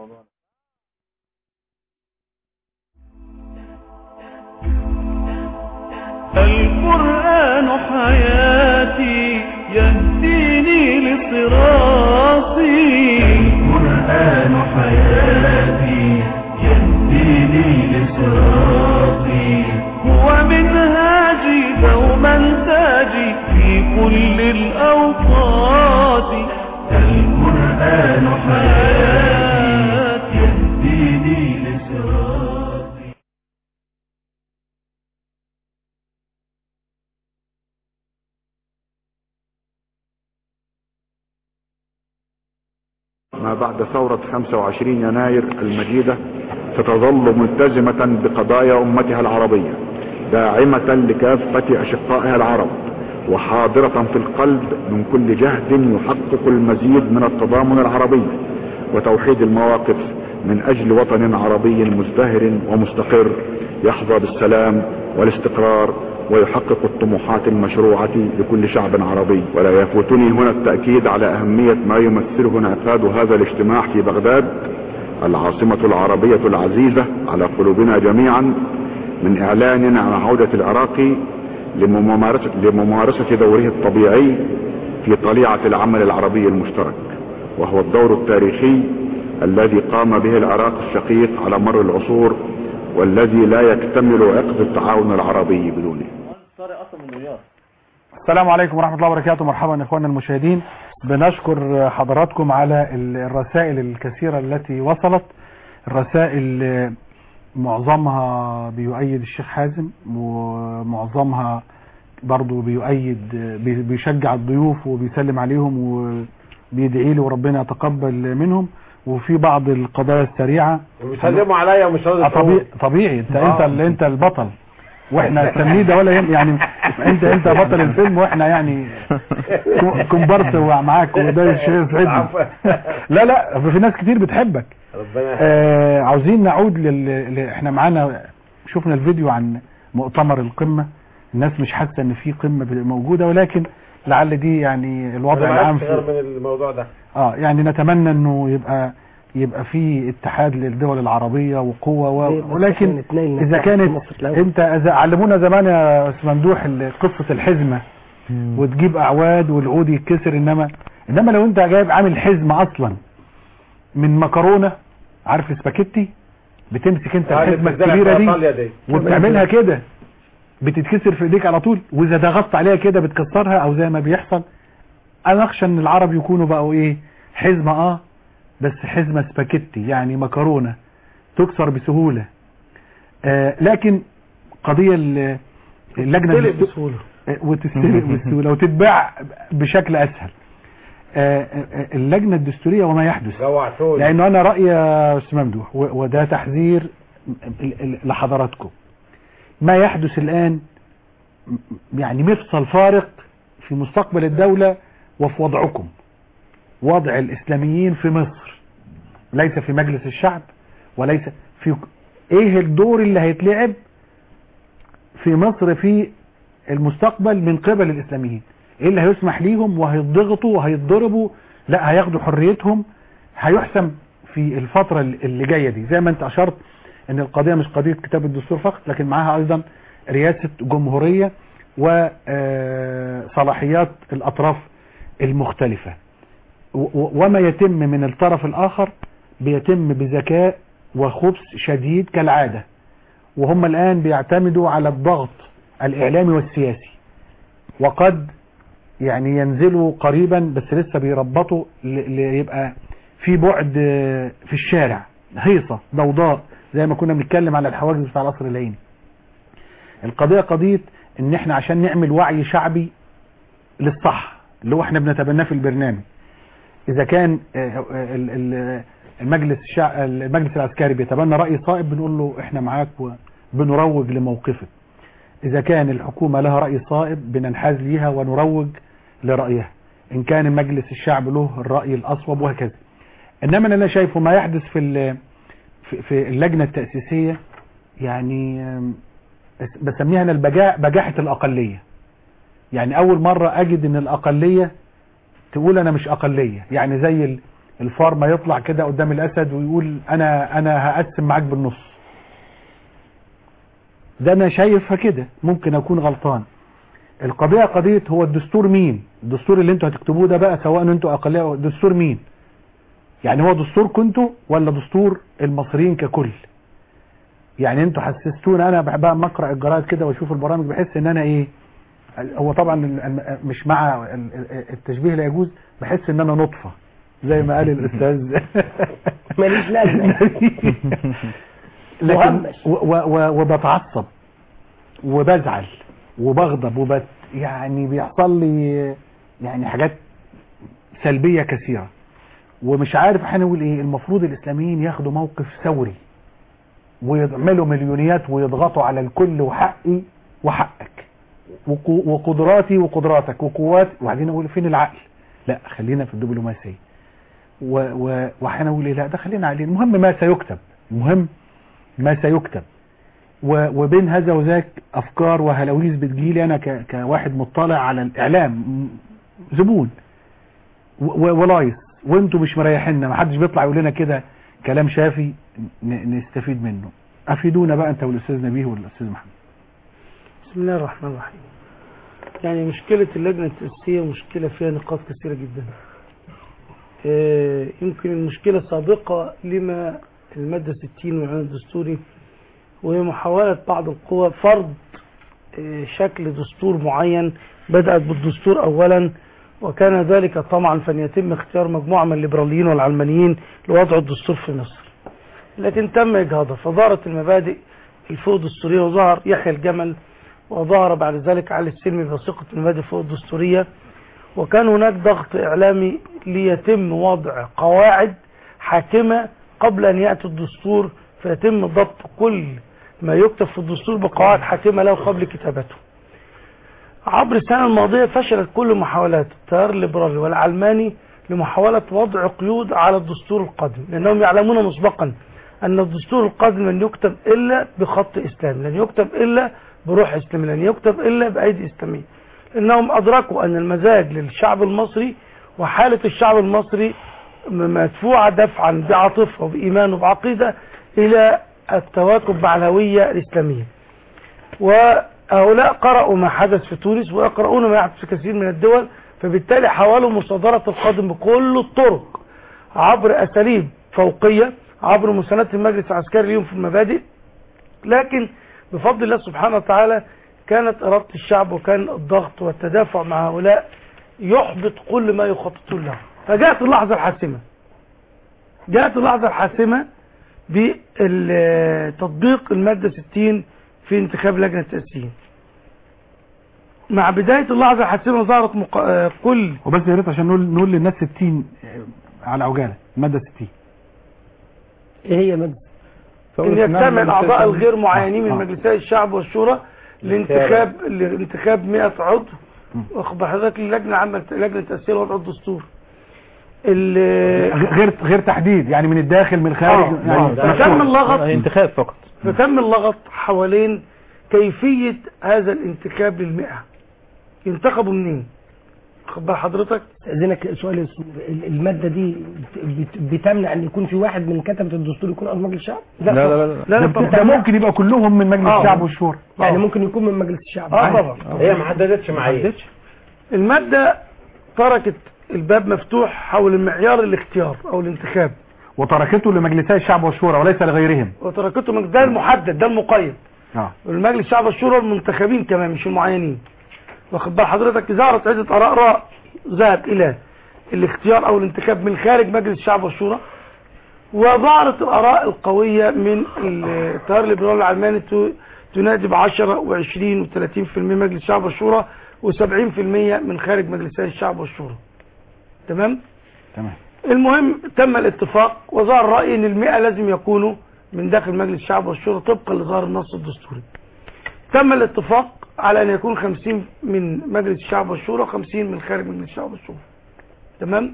القرآن حياتي يهديني لصراطي القرآن حياتي يهديني لصراطي هو منهاجي دوما تاجي في كل الأوقات القرآن حياتي يهديني لصراطي ما بعد ثورة 25 يناير المجيدة ستظل ملتزمة بقضايا أمتها العربية داعمة لكافة أشقائها العرب وحاضرة في القلب من كل جهد يحقق المزيد من التضامن العربي وتوحيد المواقف من أجل وطن عربي مزدهر ومستقر يحظى بالسلام والاستقرار ويحقق الطموحات المشروعة لكل شعب عربي ولا يفوتني هنا التأكيد على أهمية ما يمثله انعقاد هذا الاجتماع في بغداد العاصمة العربية العزيزة على قلوبنا جميعا من إعلان عن عودة العراق لممارسة, لممارسة دوره الطبيعي في طليعة العمل العربي المشترك وهو الدور التاريخي الذي قام به العراق الشقيق على مر العصور والذي لا يكتمل عقد التعاون العربي بدونه السلام عليكم ورحمة الله وبركاته مرحبا اخواننا المشاهدين بنشكر حضراتكم على ال- الرسائل الكثيرة التي وصلت الرسائل آه، معظمها بيؤيد الشيخ حازم ومعظمها برضو بيؤيد آه، بي- بيشجع الضيوف وبيسلم عليهم وبيدعي له وربنا يتقبل منهم وفي بعض القضايا السريعة وبيسلموا عليا ومش راضي آه، تقول. طبيعي طبيعي انت انت آه. ال- انت البطل واحنا التمنيه ده ولا يهم يعني انت انت بطل الفيلم واحنا يعني كو- كومبارس ومعاك وده شيء يسعدنا لا لا في ناس كتير بتحبك ربنا آه عاوزين نعود لل... ل... احنا معانا شفنا الفيديو عن مؤتمر القمة الناس مش حاسة ان في قمة موجودة ولكن لعل دي يعني الوضع أنا ما العام عرفتش غير في... من الموضوع ده اه يعني نتمنى انه يبقى يبقى في اتحاد للدول العربية وقوة و... ولكن اذا كانت انت اذا علمونا زمان يا استاذ ممدوح ال- قصة الحزمة وتجيب اعواد والعود يتكسر انما انما لو انت جايب عامل حزمة اصلا من مكرونة عارف السباكيتي بتمسك انت آه، اللي الحزمة بتنزلها الكبيرة في دي إيطاليا دي. وبتعملها كده بتتكسر في ايديك على طول واذا ضغطت عليها كده بتكسرها او زي ما بيحصل انا اخشى ان العرب يكونوا بقوا ايه حزمة اه بس حزمة سباكيتي يعني مكرونة تكسر بسهولة آه لكن قضية ال- اللجنة تستلق الدستو- بسهولة. آه، وتستلق بسهولة وتتباع بشكل اسهل آه، آه، اللجنة الدستورية وما يحدث جوعتوني لانه انا رأيي يا استاذ ممدوح و- وده تحذير ال- ال- لحضراتكم ما يحدث الان م- يعني مفصل فارق في مستقبل الدولة وفي وضعكم وضع الاسلاميين في مصر ليس في مجلس الشعب وليس في ايه الدور اللي هيتلعب في مصر في المستقبل من قبل الاسلاميين ايه اللي هيسمح ليهم وهيضغطوا وهيتضربوا لا هياخدوا حريتهم هيحسم في الفترة اللي جاية دي زي ما انت اشرت ان القضية مش قضية كتاب الدستور فقط لكن معاها ايضا رئاسة جمهورية وصلاحيات الاطراف المختلفة و- و- وما يتم من الطرف الاخر بيتم بذكاء وخبث شديد كالعادة وهم الان بيعتمدوا على الضغط الاعلامي والسياسي وقد يعني ينزلوا قريبا بس لسه بيربطوا ل- ليبقى في بعد آه، في الشارع هيصة ضوضاء زي ما كنا بنتكلم على الحواجز بتاع القصر العيني القضية قضية ان احنا عشان نعمل وعي شعبي للصح اللي هو احنا بنتبناه في البرنامج اذا كان آه، آه، ال- ال- المجلس الشع... المجلس العسكري بيتبنى رأي صائب بنقول له احنا معاك وبنروج لموقفك اذا كان الحكومة لها رأي صائب بننحاز ليها ونروج لرأيها ان كان مجلس الشعب له الرأي الاصوب وهكذا انما انا شايفه ما يحدث في ال- في- في اللجنة التأسيسية يعني آم، بسميها انا البجاع بجاحة الاقلية يعني اول مرة اجد ان الاقلية تقول انا مش اقلية يعني زي ال- الفار ما يطلع كده قدام الاسد ويقول انا انا هقسم معاك بالنص ده انا شايفها كده ممكن اكون غلطان القضية قضية هو الدستور مين الدستور اللي انتوا هتكتبوه ده بقى سواء انتوا اقلية أو دستور مين يعني هو دستور كنتوا ولا دستور المصريين ككل يعني انتوا حسستونا انا بحب اما اقرا الجرايد كده واشوف البرامج بحس ان انا ايه هو طبعا ال- ال- مش مع ال- ال- التشبيه لا يجوز بحس ان انا نطفه زي ما قال الاستاذ ماليش لازمه لكن مهمش. و- و- و- وبتعصب وبزعل وبغضب وبت يعني بيحصل لي يعني حاجات سلبية كثيرة ومش عارف هنقول ايه المفروض الاسلاميين ياخدوا موقف ثوري ويعملوا مليونيات ويضغطوا على الكل وحقي وحقك وقو- وقدراتي وقدراتك وقوات وبعدين اقول فين العقل لا خلينا في الدبلوماسيه و و وهنقول ايه لا ده خلينا عليه المهم ما سيكتب المهم ما سيكتب و وبين هذا وذاك افكار وهلاويز بتجيلي انا ك كواحد مطلع على الاعلام م- زبون و- و- ولايص وانتوا مش مريحيننا ما حدش بيطلع يقول لنا كده كلام شافي ن- نستفيد منه افيدونا بقى انت والاستاذ نبيه والاستاذ محمد بسم الله الرحمن الرحيم يعني مشكلة اللجنة التأسيسية مشكلة فيها نقاط كثيرة جدا آه، يمكن المشكلة سابقة لما المادة 60 من القانون الدستوري وهي محاولة بعض القوى فرض آه، شكل دستور معين بدأت بالدستور أولا وكان ذلك طمعا فان يتم اختيار مجموعة من الليبراليين والعلمانيين لوضع الدستور في مصر لكن تم إجهاضها فظهرت المبادئ الفوق الدستورية وظهر يحيى الجمل وظهر بعد ذلك علي السلمي بوثيقة المبادئ فوق الدستورية وكان هناك ضغط إعلامي ليتم وضع قواعد حاكمة قبل أن يأتي الدستور فيتم ضبط كل ما يكتب في الدستور بقواعد حاكمة له قبل كتابته عبر السنة الماضية فشلت كل محاولات التيار الليبرالي والعلماني لمحاولة وضع قيود على الدستور القادم لأنهم يعلمون مسبقا أن الدستور القادم لن يكتب إلا بخط إسلامي لن يكتب إلا بروح إسلامي لن يكتب إلا بأيدي إسلامية لأنهم أدركوا أن المزاج للشعب المصري وحالة الشعب المصري م- مدفوعة دفعا بعاطفة وبإيمان وبعقيدة إلى التواكب مع الهوية الإسلامية وهؤلاء قرأوا ما حدث في تونس ويقرؤون ما يحدث في كثير من الدول فبالتالي حاولوا مصادرة القادم بكل الطرق عبر أساليب فوقية عبر مساندة المجلس العسكري ليهم في المبادئ لكن بفضل الله سبحانه وتعالى كانت إرادة الشعب وكان الضغط والتدافع مع هؤلاء يحبط كل ما يخططون له فجاءت اللحظة الحاسمة جاءت اللحظة الحاسمة بتطبيق المادة 60 في انتخاب لجنة التأسيس مع بداية اللحظة الحاسمة ظهرت مق... آه، كل وبس يا ريت عشان نقول نقول للناس 60 على عجاله الماده 60 ايه هي مادة ان يجتمع الاعضاء الغير معينين من مجلسي الشعب والشورى لانتخاب لانتخاب 100 عضو واخد حضرتك اللجنه عامه لجنه تاثير وضع الدستور ال- غير غير تحديد يعني من الداخل من الخارج آه، يعني فتم اللغط انتخاب فقط فتم اللغط حوالين كيفية هذا الانتخاب للمئة ينتخبوا منين خد بال حضرتك استاذنك سؤال يا أستاذ. ال- المادة دي بت- بتمنع ان يكون في واحد من كتبة الدستور يكون عضو مجلس الشعب لا لا لا لا, لا, ده ممكن يبقى كلهم من مجلس آه. الشعب والشورى يعني ممكن يكون من مجلس الشعب اه عادي. طبعا هي ما حددتش معايير المادة تركت الباب مفتوح حول المعيار الاختيار او الانتخاب وتركته لمجلسي الشعب والشورى وليس لغيرهم وتركته من ده المحدد ده المقيد اه والمجلس الشعب والشورى المنتخبين كمان مش المعينين واخد بال حضرتك ظهرت عدة آراء رأي ذهب إلى الاختيار أو الانتخاب من خارج مجلس الشعب والشورى وظهرت الآراء القوية من التيار الليبرالي العلماني ت- تنادي ب 10 و20 و30% مجلس الشعب والشورى و70% من خارج مجلسي الشعب والشورى تمام تمام المهم تم الاتفاق وظهر رأي ان المئة لازم يكونوا من داخل مجلس الشعب والشورى طبقا لظهر النص الدستوري تم الاتفاق على ان يكون 50 من مجلس الشعب والشورى و50 من خارج مجلس الشعب والشورى تمام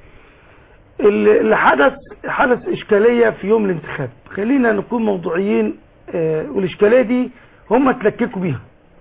اللي اللي حدث حدث اشكالية في يوم الانتخاب خلينا نكون موضوعيين آه، والاشكالية دي هم تلككوا بيها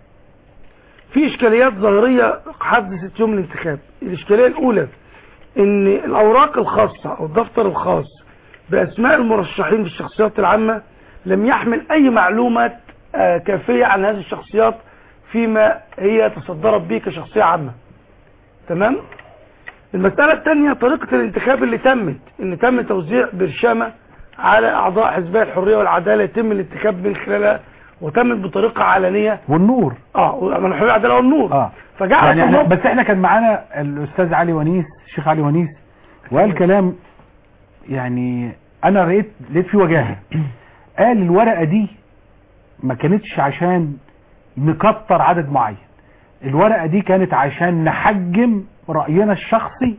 في اشكاليات ظاهرية حدثت يوم الانتخاب الاشكالية الاولى ان الاوراق الخاصة او الدفتر الخاص باسماء المرشحين بالشخصيات العامة لم يحمل اي معلومات آه، كافية عن هذه الشخصيات فيما هي تصدرت به كشخصية عامة تمام المسألة الثانية طريقة الانتخاب اللي تمت ان تم توزيع برشامة على اعضاء حزبية الحرية والعدالة يتم الانتخاب من خلالها وتمت بطريقة علنية والنور اه من الحرية والعدالة والنور اه فجعل يعني احنا النور- بس احنا كان معانا الاستاذ علي ونيس الشيخ علي ونيس وقال كلام يعني انا لقيت لقيت فيه وجاهه قال الورقه دي ما كانتش عشان نكتر عدد معين الورقه دي كانت عشان نحجم راينا الشخصي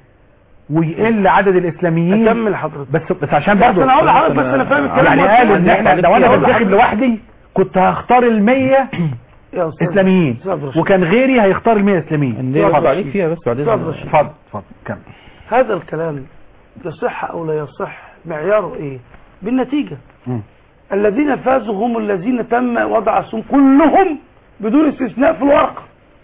ويقل عدد الاسلاميين اكمل حضرتك بس بس عشان بس برضه أنا هقول لحضرتك بس أنا فاهم الكلام يعني وأنت قالوا فاهم. ان احنا لو انا هقول بنتخب لحضرتك. لوحدي كنت هختار المية يا أستاذ اسلاميين أستاذ رشيد. وكان غيري هيختار المية اسلاميين ليه برضه عليك فيها بس بعدين أستاذ رشيد. اتفضل اتفضل كمل هذا الكلام يصح او لا يصح معياره ايه بالنتيجة مم. الذين فازوا هم الذين تم وضع اسمهم كلهم بدون استثناء في الورقة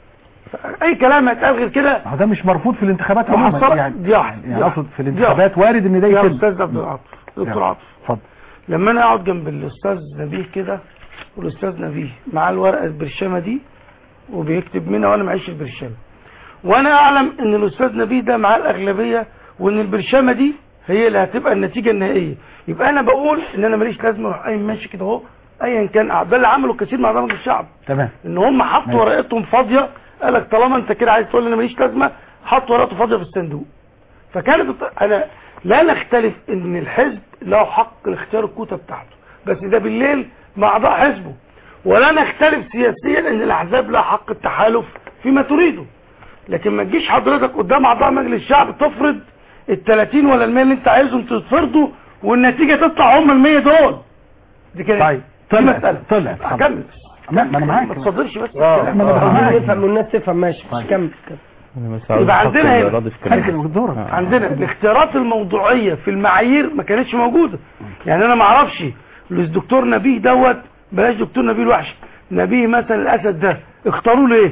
اي كلام هيتقال غير كده هو ده مش مرفوض في الانتخابات عموما محصرة يعني دي واحدة يعني اقصد في الانتخابات وارد ان ده يا يتم استاذ عبد العاطف دكتور يلا. عاطف اتفضل لما انا اقعد جنب الاستاذ نبيه كده والاستاذ نبيه معاه الورقه البرشامه دي وبيكتب منها وانا معيش البرشامه وانا اعلم ان الاستاذ نبيه ده معاه الاغلبيه وان البرشامه دي هي اللي هتبقى النتيجه النهائيه يبقى انا بقول ان انا ماليش لازمه اروح قايم ماشي كده اهو ايا كان ده اللي عمله كثير من اعضاء مجلس الشعب تمام ان هم حطوا ماشي. ورقتهم فاضيه قال لك طالما انت كده عايز تقول لي انا ماليش لازمه حط ورقته فاضيه في الصندوق فكانت الط- انا لا نختلف ان الحزب له حق لاختيار الكوته بتاعته بس ده بالليل مع اعضاء حزبه ولا نختلف سياسيا ان الاحزاب لها حق التحالف فيما تريده لكن ما تجيش حضرتك قدام اعضاء مجلس الشعب تفرض ال 30 ولا ال 100 اللي انت عايزهم تفرضوا والنتيجه تطلع هم ال 100 دول دي كانت طيب دي طلع مساله طلع اكمل ما ما انا معاك ما تصدرش بس آه. الكلام. ما أنا آه. معاك. نفهم والناس تفهم ماشي كمل كمل أنا بس عاوز يبقى أحط عندنا هنا الرد في كلامك. آه. عندنا الاختيارات الموضوعيه في المعايير ما كانتش موجوده يعني انا ما اعرفش الدكتور نبيه دوت بلاش دكتور نبيه الوحش نبيه مثلا الاسد ده اختاروه ليه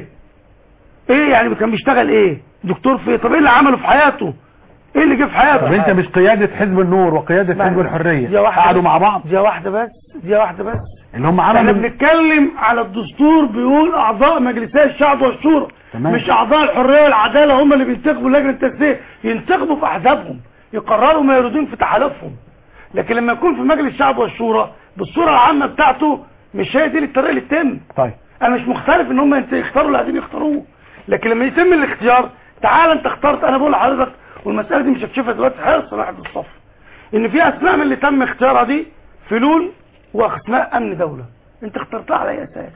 ايه يعني كان بيشتغل ايه دكتور في إيه؟ طب ايه اللي عمله في حياته ايه اللي جه في حياته طب انت مش قيادة حزب النور وقيادة اسمعني حزب بس. الحرية دي واحدة قعدوا بس. مع بعض دي واحده بس دي واحده بس اللي هم احنا عملوا بنتكلم على الدستور بيقول اعضاء مجلسي الشعب والشورى تمام. مش اعضاء الحريه والعداله هم اللي بينتخبوا لجنه التنسيق ينتخبوا في احزابهم يقرروا ما يريدون في تحالفهم لكن لما يكون في مجلس الشعب والشورى بالصوره العامه بتاعته مش هي دي الطريقه اللي تتم طيب انا مش مختلف ان هم ينت- يختاروا اللي عايزين يختاروه لكن لما يتم الاختيار تعال انت اخترت انا بقول لحضرتك والمساله دي مش هتشوفها دلوقتي حرص واحد الصف ان في اسماء من اللي تم اختيارها دي فلول واسماء امن دوله انت اخترتها على اي اساس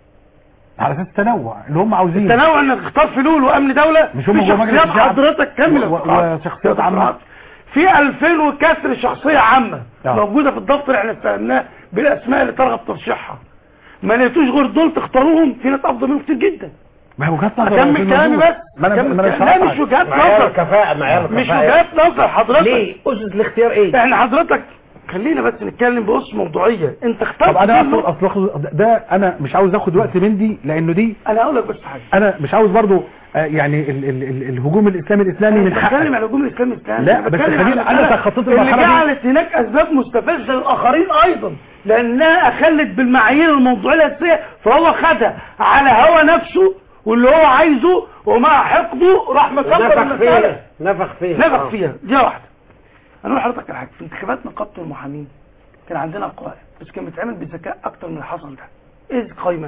على اساس التنوع اللي هم عاوزينه التنوع انك تختار فلول وامن دوله مش هم في جوه مجلس شخصيات الشعب؟ حضرتك كامله و- و- وشخصيات عامة؟ في 2000 وكسر شخصيه عامه آه. موجوده في الدفتر احنا استلمناه بالاسماء اللي ترغب ترشيحها ما لقيتوش غير دول تختاروهم في ناس افضل منهم كتير جدا ما هي وجهات نظر اكمل في كلامي الموضوع. بس ما انا أكمل ما انا كلامي. لا شرحت. مش وجهات معيار نظر الكفاءة معيار مش الكفاءة وجهات نظر حضرتك ليه اسس الاختيار ايه احنا حضرتك خلينا بس نتكلم بأس موضوعية انت اخترت طب انا كله. اصل اصل ده انا مش عاوز اخد وقت من دي لانه دي انا هقول لك بس حاجه انا مش عاوز برضو آه، يعني ال ال ال الهجوم الاسلامي الاسلامي من بتكلم حقك على الهجوم الاسلامي الثاني لا، بس خلينا- أنا تخطيت اللي المرحلة دي. جعلت هناك اسباب مستفزه للاخرين ايضا لانها اخلت بالمعايير الموضوعيه الاساسيه فهو خدها على هوى نفسه واللي هو عايزه ومع حقده راح مكبر نفخ المساله فيها نفخ فيها نفخ آه. فيها دي واحده انا اقول لحضرتك على حاجه في انتخابات نقابه المحامين كان عندنا قوائم بس كان بيتعمل بذكاء اكتر من اللي حصل ده ايه القايمه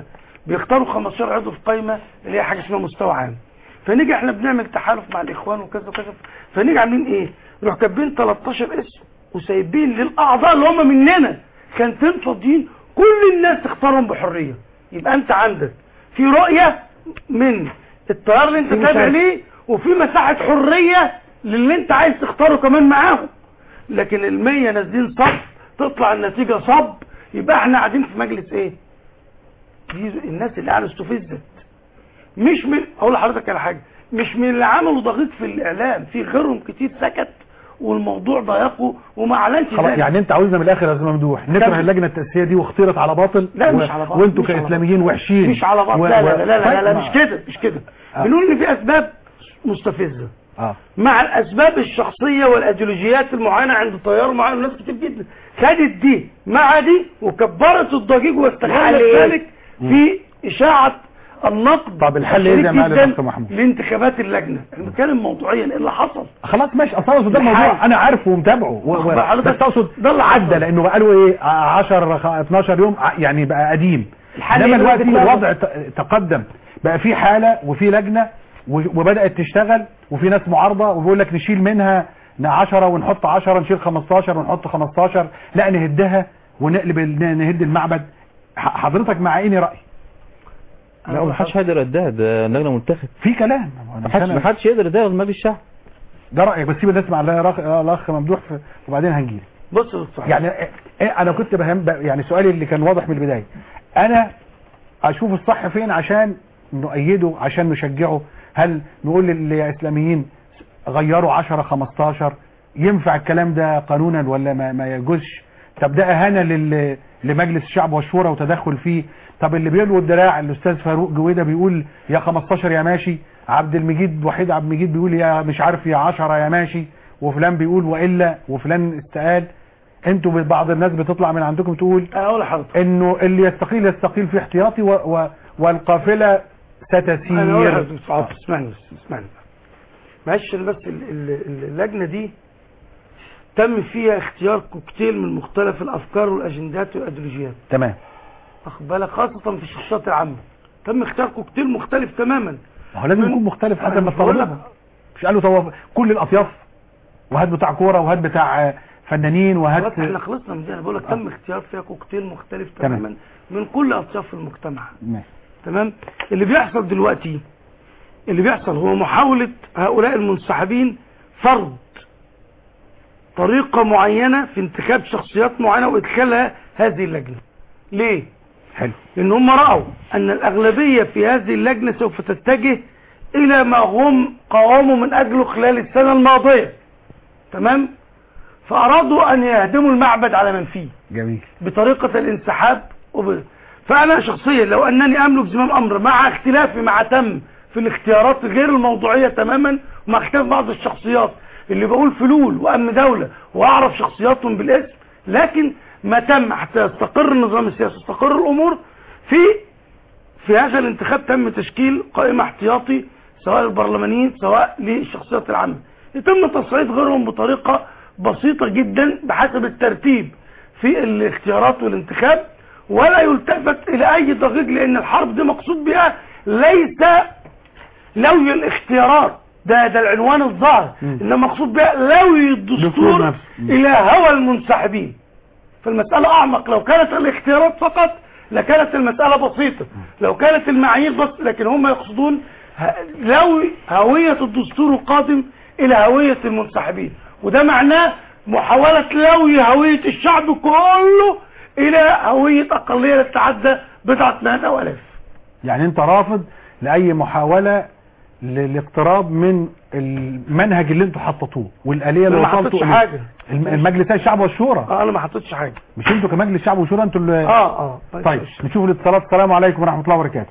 بيختاروا 15 عضو في قايمه اللي هي حاجه اسمها مستوى عام فنيجي احنا بنعمل تحالف مع الاخوان وكذا وكذا فنيجي عاملين ايه نروح كاتبين 13 اسم وسايبين للاعضاء اللي هم مننا كانتين فاضيين كل الناس تختارهم بحريه يبقى انت عندك في رؤيه من التيار اللي انت في تابع مشاركة. ليه وفي مساحه حريه للي انت عايز تختاره كمان معاهم لكن المية نازلين صب تطلع النتيجة صب يبقى احنا قاعدين في مجلس ايه دي الناس اللي قاعدة استفزت مش من اقول لحضرتك على حاجة مش من اللي عملوا ضغيط في الاعلام في غيرهم كتير سكت والموضوع ضيقه وما اعلنش خلاص ذلك. يعني انت عاوزنا من الاخر يا استاذ ممدوح نكره كمل. اللجنه التاسيسيه دي واختيرت على باطل لا و- مش على بعض وانتوا مش على كاسلاميين بعض. وحشين مش على بعض و- لا, لا, و- لا, لا, لا, لا, طيب، مش كده مش كده آه. بنقول ان في اسباب مستفزه اه مع الاسباب الشخصيه والايديولوجيات المعينه عند تيار معين وناس كتير جدا خدت دي مع دي وكبرت الضجيج الحل واستغلت إيه؟ ذلك في اشاعه النقد طب الحل ايه الشديد زي ما قال جداً الدكتور محمود لانتخابات اللجنه احنا بنتكلم موضوعيا ايه اللي حصل خلاص ماشي اصل أقصد ده الحل. الموضوع انا عارفه ومتابعه و- و- أخبر حضرتك بس اقصد ده اللي عدى حصل. لانه بقى له ايه 10 خ- 12 يوم ع- يعني بقى قديم الحل انما إيه دلوقتي دلوقتي؟ الوضع ت- تقدم بقى في حاله وفي لجنه و- وبدات تشتغل وفي ناس معارضه وبيقول لك نشيل منها 10 ونحط 10 نشيل 15 ونحط 15 لا نهدها ونقلب ال- نهد المعبد ح- حضرتك مع اني راي لا ما حدش هيقدر يديها ده اللجنه منتخب في كلام ما حدش ما حدش يقدر يديها غير مجلس الشعب ده رايك بس سيب الناس مع الاخ الاخ ممدوح في- وبعدين هنجيلك بص يا دكتور يعني إيه انا كنت بهم ب- يعني سؤالي اللي كان واضح من البدايه انا اشوف الصح فين عشان نؤيده عشان نشجعه هل نقول للاسلاميين غيروا 10 15 ينفع الكلام ده قانونا ولا ما, ما يجوزش طب ده اهانه لل لمجلس الشعب والشورى وتدخل فيه طب اللي بيلوي الدراع الاستاذ فاروق جويده بيقول يا 15 يا ماشي عبد المجيد وحيد عبد المجيد بيقول يا مش عارف يا 10 يا ماشي وفلان بيقول والا وفلان استقال انتوا بعض الناس بتطلع من عندكم تقول اقول لحضرتك انه اللي يستقيل يستقيل في احتياطي و و والقافله انا اقول ستسير لحضرتك عاطف، اسمعني بس اسمعني معلش أنا بس ال- ال- اللجنه دي تم فيها اختيار كوكتيل من مختلف الافكار والاجندات والايديولوجيات تمام واخد بالك خاصه في الشخصيات العامه تم اختيار كوكتيل مختلف تماما ما هو لازم يكون مختلف حسب أنا ما مش بقول لك- الطلبه مش قالوا طواف كل الاطياف وهات بتاع كوره وهات بتاع آه، فنانين وهات خلاص احنا خلصنا من دي انا بقول لك تم اختيار فيها كوكتيل مختلف تمام. تماما من كل اطياف المجتمع ماشي. تمام اللي بيحصل دلوقتي اللي بيحصل هو محاولة هؤلاء المنسحبين فرض طريقة معينة في انتخاب شخصيات معينة وادخالها هذه اللجنة ليه؟ حلو لان هم رأوا ان الاغلبية في هذه اللجنة سوف تتجه الى ما هم قاوموا من اجله خلال السنة الماضية تمام؟ فارادوا ان يهدموا المعبد على من فيه جميل بطريقة الانسحاب وب... فأنا شخصيا لو أنني أملك زمام أمر مع اختلافي مع تم في الاختيارات غير الموضوعية تماما ومع اختلاف بعض الشخصيات اللي بقول فلول وأمن دولة وأعرف شخصياتهم بالاسم لكن ما تم حتى يستقر النظام السياسي تستقر الأمور في في هذا الانتخاب تم تشكيل قائمة احتياطي سواء للبرلمانيين سواء للشخصيات العامة يتم تصعيد غيرهم بطريقة بسيطة جدا بحسب الترتيب في الاختيارات والانتخاب ولا يلتفت الى اي ضجيج لان الحرب دي مقصود بها ليس لوي الاختيارات ده ده العنوان الظاهر انما مقصود بها لوي دستور الدستور نفسه. الى هوى المنسحبين فالمسألة اعمق لو كانت الاختيارات فقط لكانت المسألة بسيطة لو كانت المعايير بس لكن هم يقصدون ه- لوي هوية الدستور القادم الى هوية المنسحبين وده معناه محاولة لوي هوية الشعب كله الى هوية اقلية تتعدى بضعة مئات او الاف يعني انت رافض لاي محاوله للاقتراب من المنهج اللي انتوا حطيتوه والاليه اللي أنا ما وصلتوا حطيتش إليه. حاجة. الم- المجلس الشعب والشورى اه انا ما حطيتش حاجة مش انتوا كمجلس شعب وشورى انتوا اللي اه اه طيب نشوف الاتصالات السلام عليكم ورحمه الله وبركاته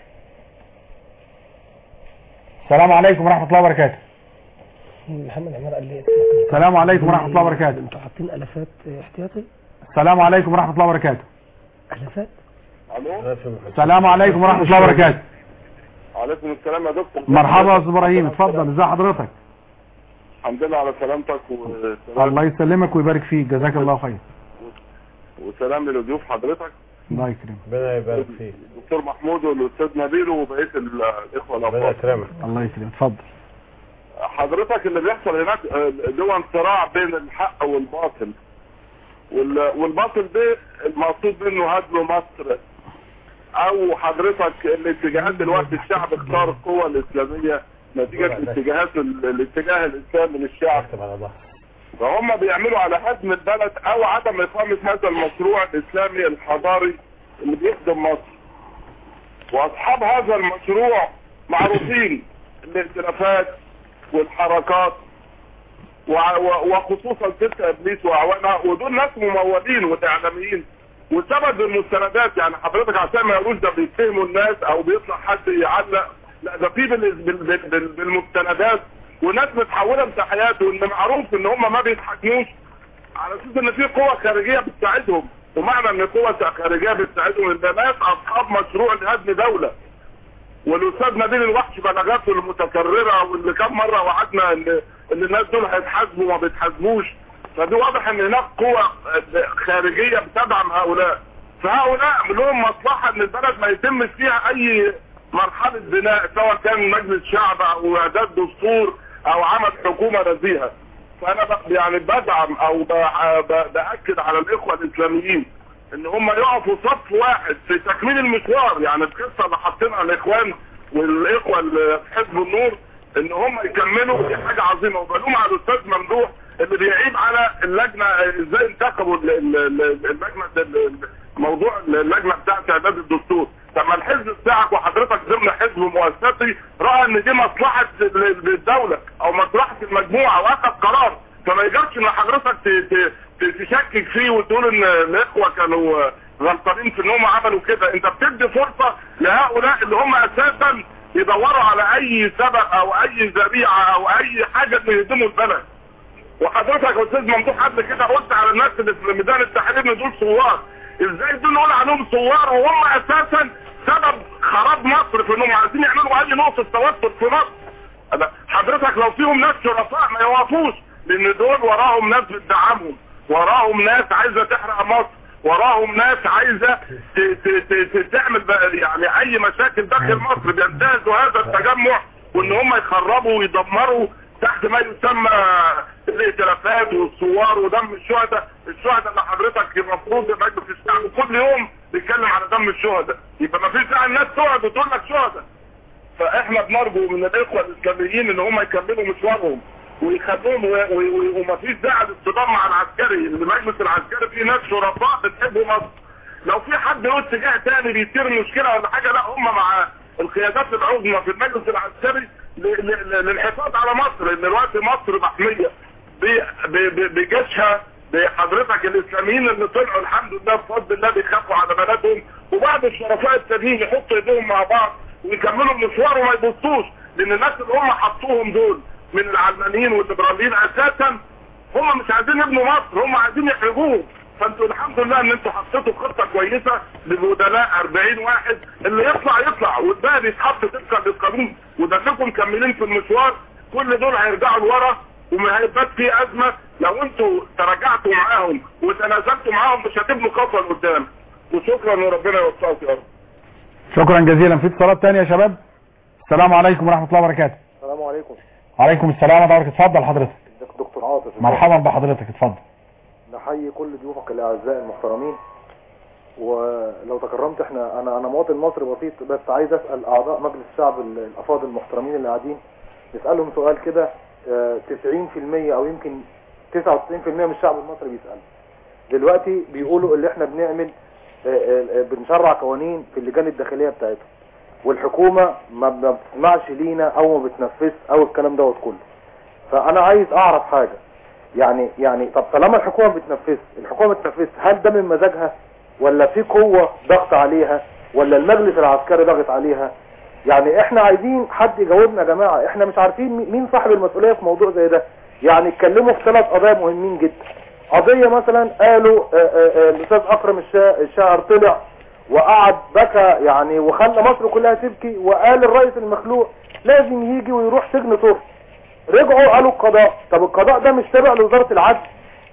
السلام عليكم ورحمه الله وبركاته محمد عمار قال لي السلام عليكم ورحمه الله وبركاته انتوا حاطين الافات احتياطي السلام عليكم ورحمه الله وبركاته الافات السلام عليكم ورحمه الله وبركاته عليكم السلام يا دكتور مرحبا يا استاذ ابراهيم اتفضل ازي حضرتك الحمد لله على سلامتك وسلام, الله يسلمك ويبارك فيك جزاك الله خير وسلام لضيوف حضرتك الله يكرمك ربنا يبارك فيك الدكتور محمود والاستاذ نبيل وبقيه ال- الاخوه ربنا الافاضل يكرمك الله يكرمك اتفضل حضرتك اللي بيحصل هناك آه، دول صراع بين الحق والباطل وال- والباطل ده المقصود منه هدم مصر او حضرتك الاتجاهات دلوقتي الشعب اختار القوى الاسلاميه نتيجه اتجاهات ال- الاتجاه الاسلامي للشعب فهم بيعملوا على هدم البلد او عدم اقامه هذا المشروع الاسلامي الحضاري اللي بيخدم مصر واصحاب هذا المشروع معروفين الائتلافات والحركات وع- و- وخصوصا ست ابليس واعوانها ودول ناس ممولين واعلاميين وسبب المستندات يعني حضرتك عشان ما يقولوش ده بيتهموا الناس او بيطلع حد يعلق لا ده في بال- بال- بال- بال- بالمستندات وناس متحوله امتحانات وان معروف ان هم ما بيتحكموش على اساس ان في قوة خارجية بتساعدهم ومعنى ان قوة خارجية بتساعدهم ان ده ناس اصحاب مشروع لهدم دولة والاستاذ نبيل الوحش بلاغاته المتكررة واللي كم مرة وعدنا ان ان الناس دول هيتحاسبوا وما بيتحاسبوش فدي واضح ان هناك قوة خارجية بتدعم هؤلاء فهؤلاء لهم مصلحة ان البلد ما يتمش فيها اي مرحلة بناء سواء كان مجلس شعب او اعداد دستور او عمل حكومة نزيهة فانا ب- يعني بدعم او ب- ب- باكد على الاخوة الاسلاميين ان هم يقفوا صف واحد في تكميل المشوار يعني القصة اللي حاطينها الاخوان والاخوة اللي في حزب النور ان هم يكملوا دي حاجة عظيمة وبلوم على الاستاذ ممدوح اللي بيعيب على اللجنة ازاي انتخبوا ال- ال- ال- اللجنة ال- موضوع اللجنة بتاعت اعداد الدستور لما الحزب بتاعك وحضرتك ضمن حزب مؤسسي رأى ان دي مصلحة ال- الدولة او مصلحة المجموعة واخد قرار فما يجرش ان حضرتك ت- ت- ت- تشكك فيه وتقول ان الاخوة كانوا غلطانين في ان هم عملوا كده انت بتدي فرصة لهؤلاء اللي هم اساسا يدوروا على اي سبب او اي ذريعة او اي حاجة ان يهدموا البلد وحضرتك يا استاذ ممدوح قبل كده قلت على الناس اللي في ميدان التحرير ان دول ثوار ازاي دول نقول عليهم ثوار وهم اساسا سبب خراب مصر في انهم عايزين يعملوا اي نقطه توتر في مصر أنا- حضرتك لو فيهم ناس شرفاء ما يوقفوش لان دول وراهم ناس بتدعمهم وراهم ناس عايزه تحرق مصر وراهم ناس عايزه ت- ت- ت- ت- تعمل بقى يعني اي مشاكل داخل مصر بينتهزوا هذا التجمع وان هم يخربوا ويدمروا تحت ما يسمى الائتلافات والثوار ودم الشهداء الشهداء اللي حضرتك المفروض يبقى في الشعب كل يوم بيتكلم على دم الشهداء يبقى ما فيش داعي الناس تقعد وتقول لك شهداء فاحنا بنرجو من الاخوه الاسلاميين ان هم يكملوا مشوارهم ويخلوهم و- و- و- ومفيش داعي للصدام مع العسكري المجلس العسكري فيه ناس شرفاء بتحب مصر لو في حد له اتجاه تاني بيثير مشكله ولا حاجه لا هم مع القيادات العظمى في المجلس العسكري ل- ل- للحفاظ على مصر ان دلوقتي مصر محميه ب- ب- ب- بجيشها بحضرتك الاسلاميين اللي طلعوا الحمد لله بفضل الله بيخافوا على بلدهم وبعض الشرفاء التانيين يحطوا ايديهم مع بعض ويكملوا المشوار وما يبصوش لان الناس اللي هم حطوهم دول من العلمانيين والليبراليين اساسا هم مش عايزين يبنوا مصر هم عايزين يحرجوهم فانتوا الحمد لله ان انتوا حطيتوا خطه كويسه لبدلاء 40 واحد اللي يطلع يطلع والباقي بيتحط طبقا للقانون ودلكم مكملين في المشوار كل دول هيرجعوا لورا وما هيبقى في ازمه لو انتوا تراجعتوا معاهم وتنازلتوا معاهم مش هتبنوا خطوه لقدام وشكرا وربنا يوفقك يا رب شكرا جزيلا في اتصالات تانية يا شباب السلام عليكم ورحمة الله وبركاته السلام عليكم وعليكم السلام ورحمة الله وبركاته اتفضل حضرتك دكتور عاطف مرحبا بحضرتك اتفضل نحيي كل ضيوفك الاعزاء المحترمين ولو تكرمت احنا انا انا مواطن مصري بسيط بس عايز اسال اعضاء مجلس الشعب ال- الافاضل المحترمين اللي قاعدين نسالهم سؤال كده آه، 90% او يمكن 99% من الشعب المصري بيسال دلوقتي بيقولوا اللي احنا بنعمل آه، آه، آه، بنشرع قوانين في اللجان الداخليه بتاعتهم والحكومه ما ما بتسمعش لينا او ما بتنفذش او الكلام دوت كله فانا عايز اعرف حاجه يعني يعني طب طالما الحكومه بتنفذ الحكومه بتنفذ هل ده من مزاجها ولا في قوه ضغط عليها ولا المجلس العسكري ضغط عليها يعني احنا عايزين حد يجاوبنا يا جماعه احنا مش عارفين مي- مين صاحب المسؤوليه في موضوع زي ده يعني اتكلموا في ثلاث قضايا مهمين جدا قضيه مثلا قالوا آه، آه، آه، الاستاذ اكرم الشا- الشاعر طلع وقعد بكى يعني وخلى مصر كلها تبكي وقال الرئيس المخلوع لازم يجي ويروح سجن طرق رجعوا قالوا القضاء طب القضاء ده مش تابع لوزارة العدل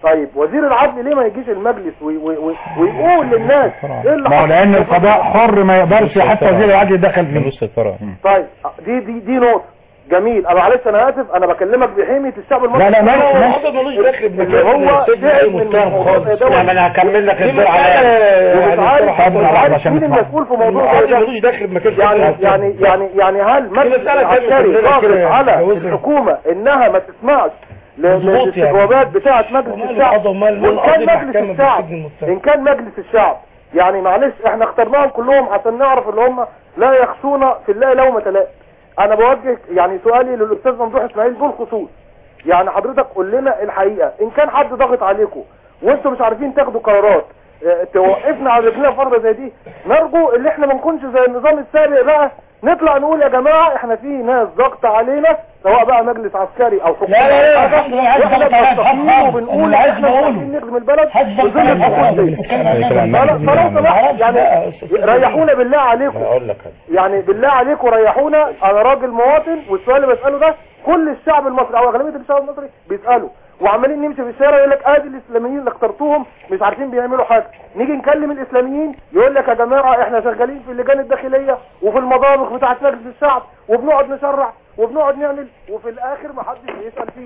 طيب وزير العدل ليه ما يجيش المجلس وي وي وي ويقول للناس ايه اللي ما هو حصل؟ لان القضاء حر ما يقدرش حتى وزير العدل يتدخل فيه طيب دي دي دي نقطة جميل انا معلش انا اسف انا بكلمك بحمية الشعب المصري لا، لا، لا، لا. الحاجة ملوش دخل اللي هو تعب من الموضوع ده لا، ما انا هكمل لك دي الدور مسألة على ومش عارف طب مش لحظة عارف عشان مين نسمع. المسؤول في موضوع زي ده ملوش دخل بمكان يعني يعني يعني يعني هل مجلس مسألة كلمة العسكري كده ضاغط كده على جوزها. الحكومة انها ما تسمعش ل- مظبوط يعني. للاستجوابات بتاعة مجلس ومال الشعب القضاء ومال- وان كان والقاضي مجلس المحكمة الشعب بالسجن المتهم. ان كان مجلس الشعب يعني معلش احنا اخترناهم كلهم عشان نعرف ان هم لا يخشون في الله لومة لائم انا بوجه يعني سؤالي للاستاذ ممدوح اسماعيل بالخصوص يعني حضرتك قول لنا الحقيقة ان كان حد ضاغط عليكم وانتم مش عارفين تاخدوا قرارات اه، توقفنا على رجلنا فرضة زي دي نرجو ان احنا ما نكونش زي النظام السابق بقى نطلع نقول يا جماعة احنا في ناس ضغط علينا سواء بقى مجلس عسكري او حكومة لا، لا، لا، أو حاجة، الحمد لله، عايز واحنا ضغط علينا، بنستقيم حق وبنقول اللي عايز احنا مش بقوله. عارفين نخدم البلد حد في ظل الحكومة دي فلو سمحت يعني ريحونا بالله عليكم اقول لك يعني بالله عليكم ريحونا انا راجل مواطن والسؤال اللي بساله ده كل الشعب المصري او اغلبيه الشعب المصري بيساله وعمالين نمشي في الشارع يقول لك ادي الاسلاميين اللي اخترتوهم مش عارفين بيعملوا حاجه نيجي نكلم الاسلاميين يقول لك يا جماعه احنا شغالين في اللجان الداخليه وفي المطابخ بتاعه مجلس الشعب وبنقعد نشرع وبنقعد نعمل وفي الاخر ما حدش بيسال فينا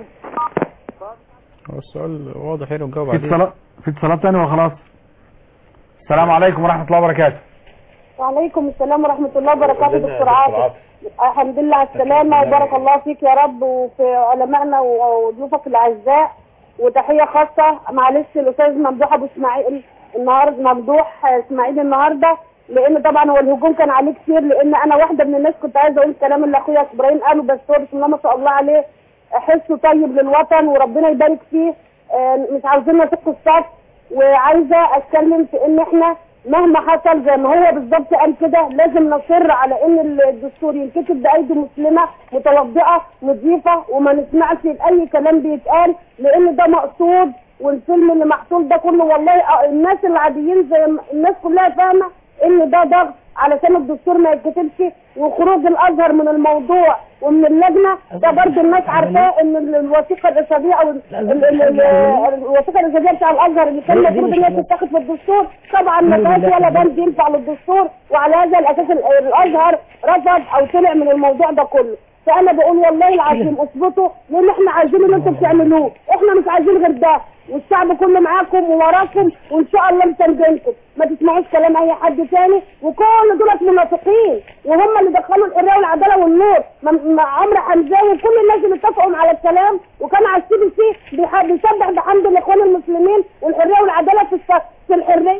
هو السؤال واضح هنا وجاوب في عليه اتصالات في اتصالات تانية وخلاص السلام عليكم ورحمة الله وبركاته وعليكم السلام ورحمة الله وبركاته عندنا دكتور دكتور عاطف عاطف. الحمد لله على السلامة وبارك الله فيك يا رب وفي علمائنا وضيوفك الأعزاء وتحية خاصة معلش الأستاذ ممدوح أبو إسماعيل النهاردة ممدوح إسماعيل النهاردة لأن طبعا هو الهجوم كان عليه كتير لأن أنا واحدة من الناس كنت عايزة أقول الكلام اللي أخويا إبراهيم قاله بس هو بسم الله ما شاء الله عليه حسه طيب للوطن وربنا يبارك فيه آه، مش عاوزين نسق الصف وعايزة أتكلم في إن إحنا مهما حصل زي ما هو بالظبط قال كده لازم نصر على ان الدستور ينكتب بايدي مسلمه متوضئه نظيفه وما نسمعش لاي كلام بيتقال لان ده مقصود والفيلم اللي محصول ده كله والله آه، الناس العاديين زي ما الناس كلها فاهمه ان ده ضغط علشان الدستور ما يتكتبش وخروج الازهر من الموضوع ومن اللجنه ده برضه الناس عارفاه ان ال- الوثيقه الارشاديه او ال- ال- ال- ال- الوثيقه الارشاديه بتاع الازهر اللي كان دي- دي المفروض مش ان هي مهم. تتاخد في الدستور طبعا ما فيهاش ولا بند ينفع للدستور وعلى هذا الاساس ال- الازهر رفض او طلع من الموضوع ده كله فانا بقول والله العظيم اثبتوا لان احنا عايزين اللي انتم بتعملوه احنا مش عايزين غير ده والشعب كله معاكم ووراكم وان شاء الله مساندينكم ما تسمعوش كلام اي حد تاني وكل دولت منافقين وهم اللي دخلوا الحريه والعداله والنور م- م- عمرو حمزاوي وكل الناس اللي اتفقوا على الكلام وكان على السي بي سي بيح- بيسبح بحمد الاخوان المسلمين والحريه والعداله في الس- في الحريه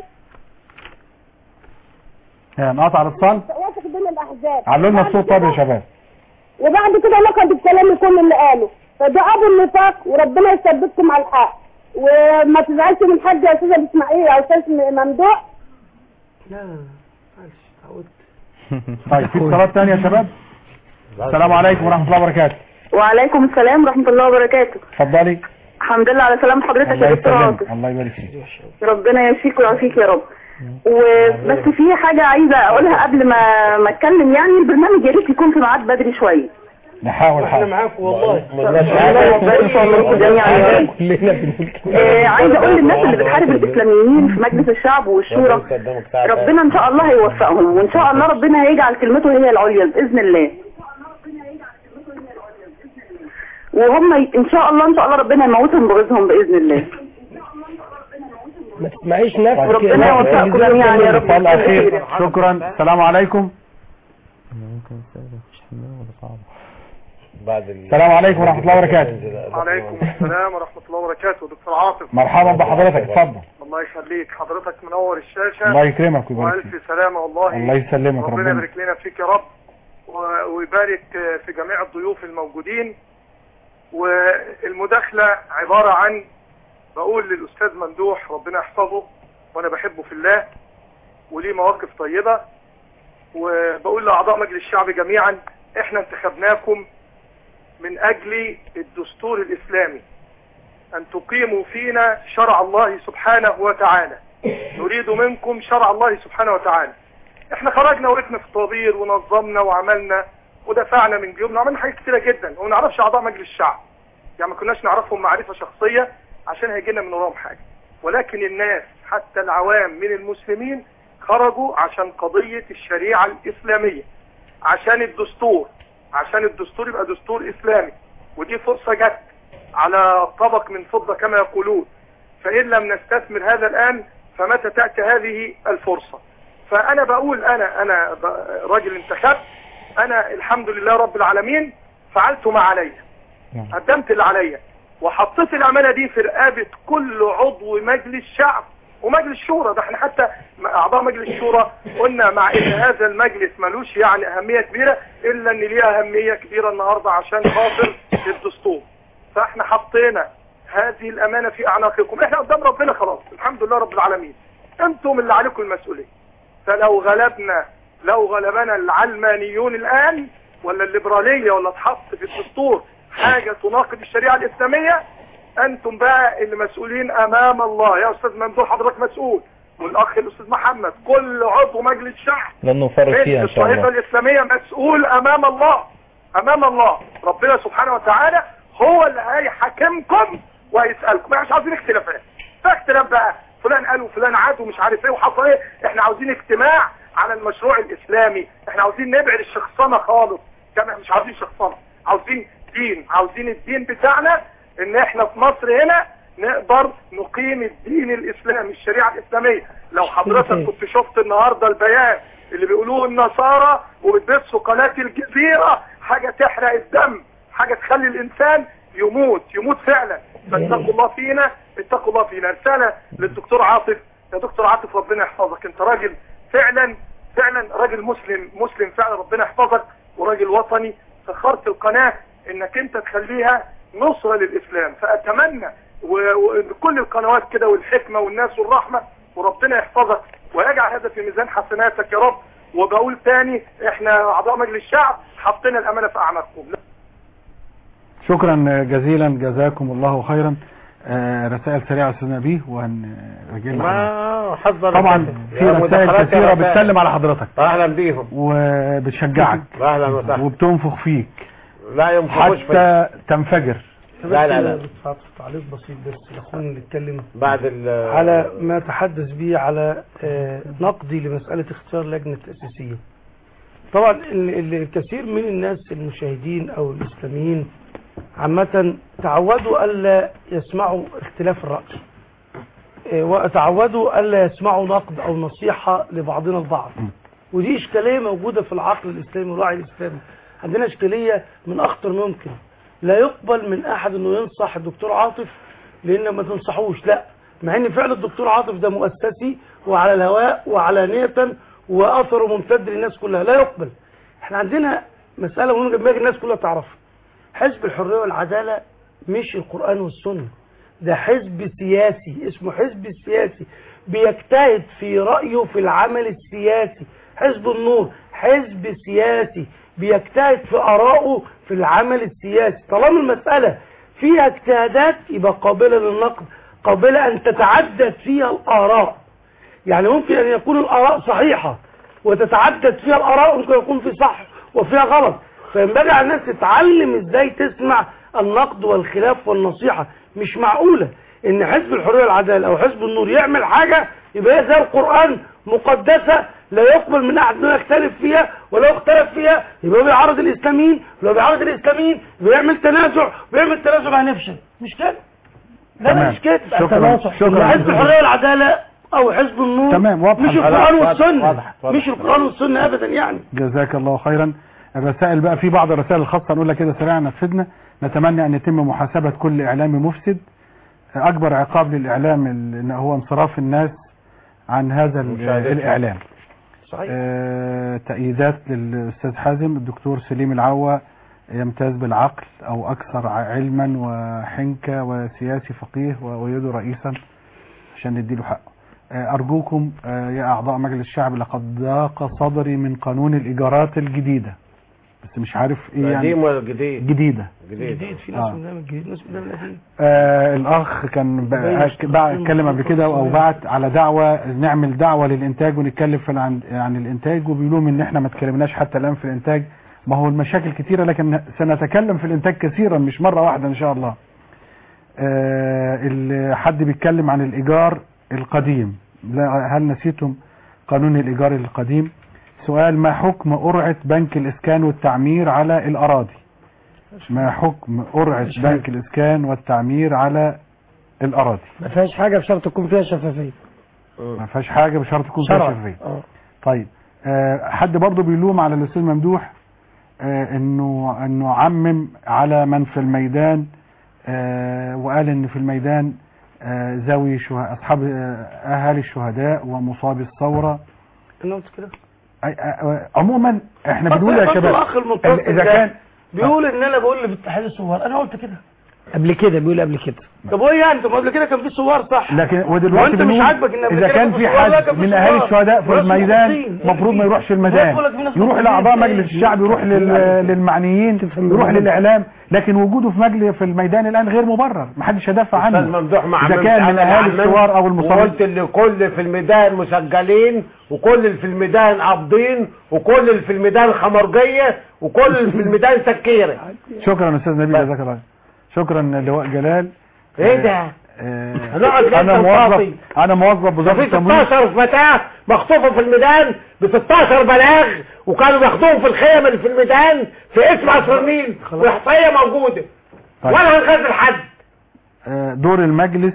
ها، نقطع الاتصال واثق بين الاحزاب علوا لنا الصوت طب يا شباب وبعد كده نقد الكلام كل اللي قاله فده ابو النفاق وربنا يثبتكم على الحق وما تزعلش من حد يا استاذ أبو اسماعيل يا استاذ ممدوح طيب في اتصالات تانية يا شباب السلام عليكم ورحمة الله وبركاته وعليكم السلام ورحمة الله وبركاته اتفضلي الحمد لله على سلام حضرتك الله يا دكتور عاطف يسلمك الله يبارك فيك ربنا يشفيك ويعافيك يا رب وبس في حاجة عايزة أقولها قبل ما ما أتكلم يعني البرنامج يا ريت يكون في ميعاد بدري شوية نحاول احنا حاضر معاكم والله ربنا يبارك في عمركم جميعا يا رب آه، عايزة أقول للناس اللي بتحارب الإسلاميين في مجلس الشعب والشورى ربنا إن شاء الله هيوفقهم وإن شاء الله ربنا هيجعل كلمته هي العليا بإذن الله وهم ي- إن شاء الله إن شاء الله ربنا يموتهم بغيظهم بإذن الله ما تسمعيش نفسك ربنا يوفقكم جميعا يا رب اتصال اخير شكرا السلام عليكم بعد السلام عليكم ورحمة الله وبركاته وعليكم السلام ورحمة الله وبركاته دكتور عاطف مرحبا بحضرتك اتفضل الله يخليك حضرتك منور الشاشة الله يكرمك ويبارك فيك وألف سلامة والله الله يسلمك ربنا ربنا يبارك لنا فيك يا رب و- ويبارك في جميع الضيوف الموجودين والمداخلة عبارة عن بقول للأستاذ ممدوح ربنا يحفظه وأنا بحبه في الله وليه مواقف طيبة وبقول لأعضاء مجلس الشعب جميعا احنا انتخبناكم من أجل الدستور الإسلامي أن تقيموا فينا شرع الله سبحانه وتعالى نريد منكم شرع الله سبحانه وتعالى احنا خرجنا وقفنا في الطوابير ونظمنا وعملنا ودفعنا من جيوبنا وعملنا حاجات كتيرة جدا وما نعرفش أعضاء مجلس الشعب يعني ما كناش نعرفهم معرفة شخصية عشان هيجي لنا من وراهم حاجه ولكن الناس حتى العوام من المسلمين خرجوا عشان قضيه الشريعه الاسلاميه عشان الدستور عشان الدستور يبقى دستور اسلامي ودي فرصه جت على طبق من فضه كما يقولون فان لم نستثمر هذا الان فمتى تاتي هذه الفرصه فانا بقول انا انا ب- راجل انتخبت انا الحمد لله رب العالمين فعلت ما علي قدمت اللي عليا وحطيت الامانه دي في رقابه كل عضو مجلس شعب ومجلس شورى ده احنا حتى مع اعضاء مجلس الشورى قلنا مع ان هذا المجلس ملوش يعني اهميه كبيره الا ان ليه اهميه كبيره النهارده عشان خاطر الدستور فاحنا حطينا هذه الامانه في اعناقكم احنا قدام ربنا خلاص الحمد لله رب العالمين انتم اللي عليكم المسؤوليه فلو غلبنا لو غلبنا العلمانيون الان ولا الليبراليه ولا اتحط في الدستور حاجه تناقض الشريعه الاسلاميه انتم بقى اللي مسؤولين امام الله يا استاذ ممدوح حضرتك مسؤول والاخ الاستاذ محمد كل عضو مجلس شعب لن نفرق فيها ان شاء الطائفه الله الاسلاميه مسؤول امام الله امام الله ربنا سبحانه وتعالى هو اللي هيحاكمكم وهيسالكم احنا مش عاوزين اختلافات فاختلاف بقى فلان قال وفلان عاد ومش عارف ايه وحصل ايه احنا عاوزين اجتماع على المشروع الاسلامي احنا عاوزين نبعد الشخصنه خالص كمان مش عاوزين شخصنه عاوزين دين عاوزين الدين بتاعنا ان احنا في مصر هنا نقدر نقيم الدين الاسلامي الشريعه الاسلاميه لو حضرتك كنت شفت النهارده البيان اللي بيقولوه النصارى وبتبثوا قناه الجزيره حاجه تحرق الدم حاجه تخلي الانسان يموت يموت فعلا فاتقوا الله فينا اتقوا الله فينا رساله للدكتور عاطف يا دكتور عاطف ربنا يحفظك انت راجل فعلا فعلا راجل مسلم مسلم فعلا ربنا يحفظك وراجل وطني سخرت القناه انك انت تخليها نصرة للإسلام فأتمنى و- وكل القنوات كده والحكمة والناس والرحمة وربنا يحفظك ويجعل هذا في ميزان حسناتك يا رب وبقول تاني احنا أعضاء مجلس الشعب حطينا الأمانة في أعناقكم شكرا جزيلا جزاكم الله خيرا آه، رسائل سريعة أستاذ نبيه وهنرجع ما حضر طبعا في يا رسائل مداخلات يا كثيرة رسائل. بتسلم على حضرتك أهلا بيهم وبتشجعك أهلا وسهلا وبتنفخ فيك لا ينفخوش حتى تنفجر لا لا لا بس تعليق بسيط بس لاخونا اللي اتكلم بعد ال على ما تحدث به على آه، نقدي لمسألة اختيار لجنة تأسيسية طبعا ال- ال- الكثير من الناس المشاهدين او الاسلاميين عامة تعودوا الا يسمعوا اختلاف الرأي آه، وتعودوا الا يسمعوا نقد او نصيحة لبعضنا البعض ودي اشكالية موجودة في العقل الاسلامي والوعي الاسلامي عندنا اشكالية من اخطر ما يمكن لا يقبل من احد انه ينصح الدكتور عاطف لان ما تنصحوش لا مع ان فعل الدكتور عاطف ده مؤسسي وعلى الهواء وعلانية واثره ممتد للناس كلها لا يقبل احنا عندنا مسألة مهمة جدا الناس كلها تعرفها حزب الحرية والعدالة مش القرآن والسنة ده حزب سياسي اسمه حزب سياسي بيجتهد في رأيه في العمل السياسي حزب النور حزب سياسي بيجتهد في آرائه في العمل السياسي طالما المسألة فيها اجتهادات يبقى قابلة للنقد قابلة أن تتعدد فيها الآراء يعني ممكن أن يكون الآراء صحيحة وتتعدد فيها الآراء ممكن يكون في صح وفيها غلط فينبغي على الناس تتعلم ازاي تسمع النقد والخلاف والنصيحة مش معقولة ان حزب الحرية والعدالة او حزب النور يعمل حاجة يبقى هي زي القرآن مقدسة لا يقبل من احد انه يختلف فيها ولو اختلف فيها يبقى هو بيعارض الاسلاميين ولو بيعارض الاسلاميين بيعمل تنازع بيعمل تنازع هنفشل مش كده لا لا تمام. مش كده شكراً. شكراً. حزب الحرية والعدالة او حزب النور تمام، واضحة. مش القرآن واضح، والسنة واضح، واضح. مش القرآن والسنة ابدا يعني جزاك الله خيرا الرسائل بقى في بعض الرسائل الخاصة نقولها كده سريعا نفذنا نتمنى أن يتم محاسبة كل إعلامي مفسد أكبر عقاب للإعلام ال- إن هو انصراف الناس عن هذا ال- مشاهدتها. الإعلام صحيح آه، تأييدات للأستاذ حازم الدكتور سليم العوا يمتاز بالعقل أو أكثر ع- علما وحنكة وسياسي فقيه ويده رئيسا عشان نديله حقه آه، أرجوكم آه، يا أعضاء مجلس الشعب لقد ضاق صدري من قانون الإيجارات الجديدة بس مش عارف إيه يعني قديم ولا جديد جديدة جديد جديد في ناس آه. من ده من الجديد ناس من ده من القديم آه الأخ كان ب- باين بقى اتكلم قبل كده أو بعت على دعوة نعمل دعوة للإنتاج ونتكلم في عن عن الإنتاج وبيقولوا إن إحنا ما اتكلمناش حتى الآن في الإنتاج ما هو المشاكل كتيرة لكن سنتكلم في الإنتاج كثيرا مش مرة واحدة إن شاء الله آه، ال- حد بيتكلم عن الإيجار القديم لا هل نسيتم قانون الإيجار القديم سؤال ما حكم قرعة بنك الإسكان والتعمير على الأراضي ما حكم قرعة مش حاجة. بنك الإسكان والتعمير على الأراضي ما فيهاش حاجة بشرط تكون فيها شفافية ما فيهاش حاجة بشرط تكون فيها شرعا. شفافية آه. طيب آه، حد برضه بيلوم على الاستاذ ممدوح آه، انه انه عمم على من في الميدان آه، وقال ان في الميدان آه، ذوي شه- اصحاب آه، اهالي الشهداء ومصابي الثوره انا قلت كده أي- آه، عموما احنا بس بنقول يا برضه شباب الاخ المتصل اذا ده كان بيقول ان انا بقول لاتحاد الثوار انا قلت كده قبل كده بيقول قبل كده طب وايه يعني طب قبل كده كان في ثوار صح لكن ودلوقتي وانت مش بنقول عاجبك ان قبل اذا كده كان في في ثوار؟ لا، حد كان في من ثوار. اهالي الشهداء في وناس الميدان مخلصين. المفروض ما يروحش الميدان بقول لك في ناس يروح مخلصين. لاعضاء مجلس الشعب يروح لل- للمعنيين يروح للاعلام لكن وجوده في مجلس في الميدان الان غير مبرر محدش يدافع عنه استاذ ممدوح مع اذا كان من اهالي الثوار او المصابين وقلت اللي كل في الميدان مسجلين وكل اللي في الميدان قابضين وكل اللي في الميدان خمرجيه وكل اللي في الميدان سكيره شكرا استاذ نبيل جزاك الله شكرا لواء جلال ايه ده؟ آه، هنقعد ليه انا نفاصل؟ موظف انا موظف وزاره في التموين 16 فتاة مخطوفة في الميدان ب 16 بلاغ وكانوا بياخدوهم في الخيم اللي في الميدان في اسم عصر النيل واحصائية موجودة طيب. ولا هنغزل حد آه، دور المجلس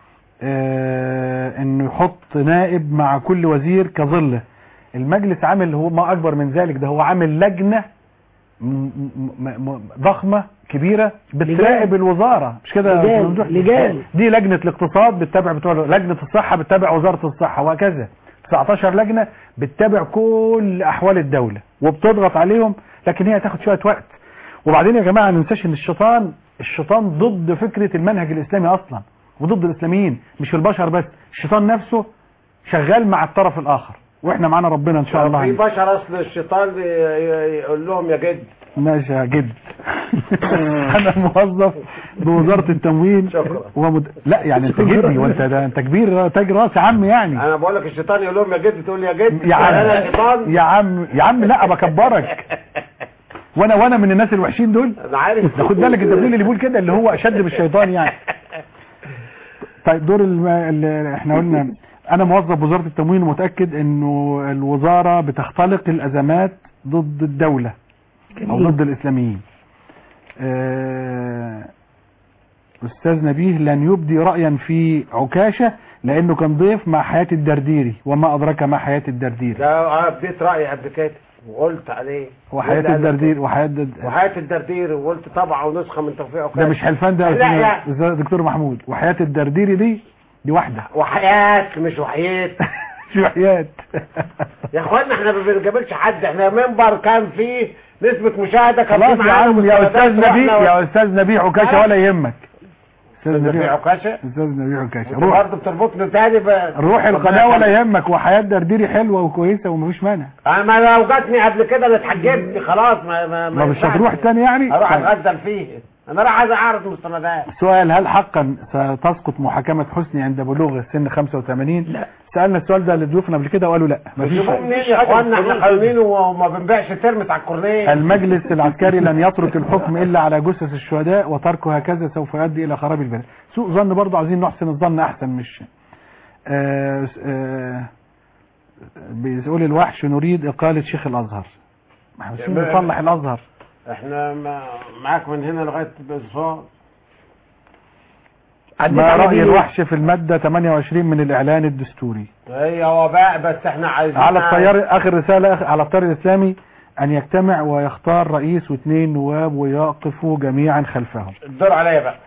آه، انه يحط نائب مع كل وزير كظله المجلس عامل هو ما اكبر من ذلك ده هو عامل لجنه م- م- م- ضخمه كبيره بتراقب الوزاره مش كده يا لجان، أستاذ ممدوح؟ لجان. دي لجنه الاقتصاد بتتابع بتوع لجنه الصحه بتتابع وزاره الصحه وهكذا 19 لجنه بتتابع كل احوال الدوله وبتضغط عليهم لكن هي هتاخد شويه وقت وبعدين يا جماعه ما ننساش ان الشيطان الشيطان ضد فكره المنهج الاسلامي اصلا وضد الاسلاميين مش البشر بس الشيطان نفسه شغال مع الطرف الاخر واحنا معانا ربنا ان شاء الله في هن- بشر اصل الشيطان ي- ي- يقول لهم يا جد ماشي يا جد انا موظف بوزاره التموين شكرا. ومد... لا يعني انت جدي وانت ده انت كبير تاج راس يا عم يعني انا بقول لك الشيطان يقول لهم يا جد تقول لي يا جد يا انا عم شيطان يا عم يا عم لا بكبرك وانا وانا من الناس الوحشين دول انا عارف ده خد بالك انت مين اللي بيقول كده اللي هو اشد بالشيطان يعني طيب دور الم... ال... احنا قلنا انا موظف وزاره التموين ومتاكد انه الوزاره بتختلق الازمات ضد الدوله او ضد الاسلاميين آه، استاذ نبيه لن يبدي رايا في عكاشه لانه كان ضيف مع حياه الدرديري وما ادراك ما حياه الدرديري ده انا اديت رايي قبل كده وقلت عليه وحياه واللي قال لك الدردير وحياه الد- وحياة الدردير وقلت طبعا ونسخة من توفيق عكاش ده مش حلفان ده لا يا لا أستاذ دكتور محمود وحياه الدرديري دي دي واحده وحياة مش وحياة مش وحياه يا اخوانا احنا ما بنجاملش حد احنا منبر كان فيه نسبة مشاهدة كان خلاص فيه يا معانا عم يا مستندات استاذ نبيه وإحنا- يا استاذ نبيه عكاشه ولا يهمك استاذ أستاذ نبيه عكاشة؟ استاذ نبيه عكاشه انت روح برضه بتربطني تاني ب- روح ربنا القناه ولا يخليك. يهمك وحياه درديري حلوه وكويسه ومفيش مانع انا ما لو جاتني قبل كده انا اتحجبت خلاص ما ما ما مش ينفعش. هتروح تاني يعني اروح طيب. اتغزل فيه انا راح عايز اعرض مستندات سؤال هل حقا ستسقط محاكمة حسني عند بلوغ سن 85 لا سألنا السؤال ده لضيوفنا قبل كده وقالوا لا مفيش بيجيبوه منين يا اخوانا احنا قانونين وما بنبيعش ترمس على الكورنيش المجلس العسكري لن يترك الحكم إلا على جثث الشهداء وتركه هكذا سوف يؤدي إلى خراب البلد سوء ظن برضه عايزين نحسن الظن أحسن مش آه آه بيقول الوحش نريد إقالة شيخ الأزهر ما احنا عايزين نصلح الأزهر احنا ما- معاك من هنا لغايه الاسبوع ما رأي الوحش في المادة 28 من الإعلان الدستوري هي وباء بس احنا عايزين على التيار اخر رسالة آخر- على التيار الاسلامي ان يجتمع ويختار رئيس واثنين نواب ويقفوا جميعا خلفهم الدور عليا بقى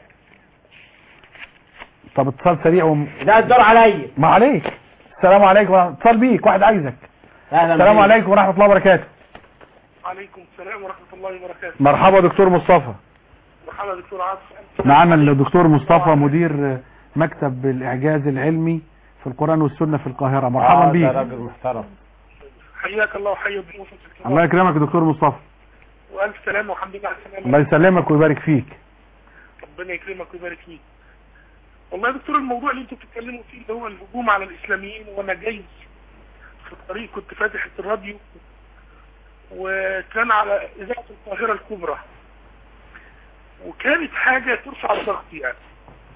طب اتصال سريع وم... لا الدور عليا ما عليك السلام عليكم ورحمة- اتصال بيك واحد عايزك اهلا السلام بيك. عليكم ورحمة الله وبركاته عليكم السلام ورحمة الله وبركاته مرحبا دكتور مصطفى مرحبا دكتور عاطف معنا الدكتور مصطفى مدير مكتب الاعجاز العلمي في القرآن والسنة في القاهرة مرحبا آه، ده بيك راجل محترم حياك الله وحيا ضيوفك الكرام الله يكرمك يا دكتور مصطفى والف سلامة والحمد لله على السلامة الله يسلمك ويبارك فيك ربنا يكرمك ويبارك فيك والله يا دكتور الموضوع اللي انتوا بتتكلموا فيه اللي هو الهجوم على الاسلاميين وانا جاي في الطريق كنت فاتح الراديو وكان على اذاعه القاهره الكبرى وكانت حاجه ترفع الضغط يعني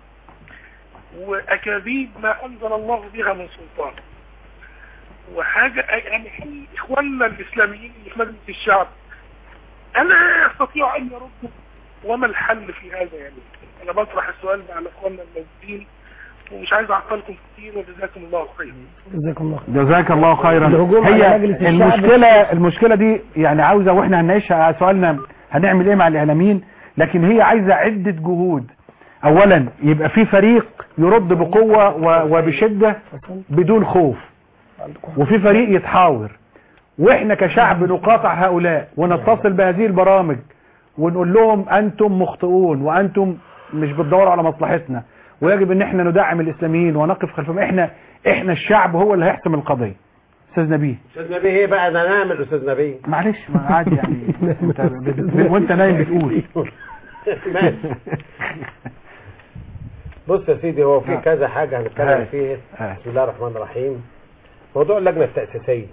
واكاذيب ما انزل الله بها من سلطان وحاجه يعني هل اخواننا الاسلاميين اللي في مجلس الشعب الا يستطيعوا ان يردوا وما الحل في هذا يعني انا بطرح السؤال ده على اخواننا الموجودين ومش عايز اعطلكم كتير وجزاكم الله خير جزاكم الله خير جزاك الله خيرا الهجوم على هي مجلس الشعب. المشكلة المشكلة دي يعني عاوزة واحنا هنعيشها سؤالنا هنعمل ايه مع الاعلاميين لكن هي عايزة عدة جهود اولا يبقى في فريق يرد بقوة و- وبشدة بدون خوف وفي فريق يتحاور واحنا كشعب نقاطع هؤلاء ونتصل بهذه البرامج ونقول لهم انتم مخطئون وانتم مش بتدوروا على مصلحتنا ويجب ان احنا ندعم الاسلاميين ونقف خلفهم احنا احنا الشعب هو اللي هيحسم القضية استاذ نبيه استاذ نبيه ايه بقى ده نعمل استاذ نبيه معلش ما عادي يعني انت بت- وانت نايم بتقول ماشي. بص يا سيدي هو في آه. كذا حاجة هنتكلم آه. فيها آه. بسم الله الرحمن الرحيم موضوع اللجنة التأسيسية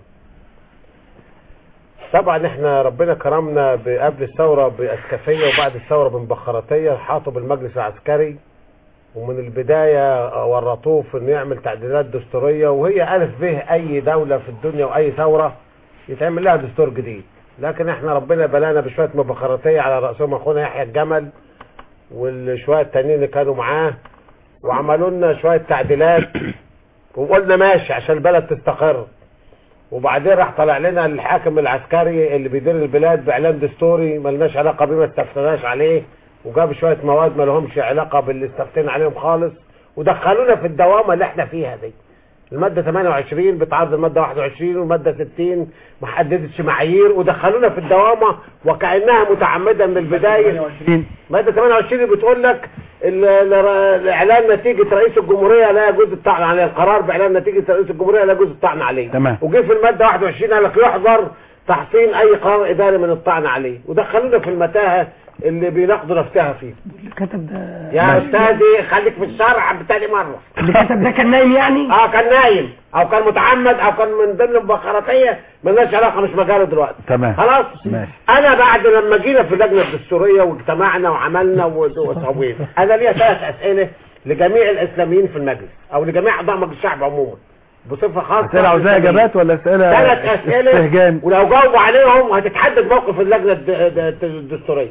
طبعا احنا ربنا كرمنا قبل الثورة بأسكافية وبعد الثورة بمبخراتية حاطوا بالمجلس العسكري ومن البداية ورطوه في انه يعمل تعديلات دستورية وهي ألف به أي دولة في الدنيا وأي ثورة يتعمل لها دستور جديد لكن احنا ربنا بلانا بشوية مبخراتية على رأسهم أخونا يحيى الجمل والشوية التانيين اللي كانوا معاه وعملوا لنا شوية تعديلات وقلنا ماشي عشان البلد تستقر وبعدين راح طلع لنا الحاكم العسكري اللي بيدير البلاد باعلان دستوري ملناش علاقه بيه ما استفتناش عليه وجاب شويه مواد ما لهمش علاقه باللي استفتينا عليهم خالص ودخلونا في الدوامه اللي احنا فيها دي الماده 28 بتعرض الماده 21 والماده 60 ما حددتش معايير ودخلونا في الدوامه وكانها متعمده من البدايه ماده 28 اللي بتقول لك ال- ال- الاعلان نتيجه رئيس الجمهوريه لا يجوز الطعن عليه القرار باعلان نتيجه رئيس الجمهوريه لا يجوز الطعن عليه تمام. وجه في الماده 21 قال لك يحظر تحصين اي قرار اداري من الطعن عليه ودخلونا في المتاهه اللي بيناقضوا نفسها فيه اللي كتب ده يا استاذي خليك في الشرع بتاني مره اللي كتب ده كان نايم يعني اه كان نايم او كان متعمد او كان من ضمن المبخراتيه ملناش علاقه مش مجاله دلوقتي تمام خلاص ماشي انا بعد لما جينا في اللجنه الدستوريه واجتمعنا وعملنا و- وسوينا انا ليا ثلاث اسئله لجميع الاسلاميين في المجلس او لجميع اعضاء مجلس الشعب عموما بصفه خاصه اسئله عاوزاها للإسلاميين. اجابات ولا اسئله ثلاث اسئله استهجان ولو جاوبوا عليهم هتتحدد موقف اللجنه الد- الد- الدستوريه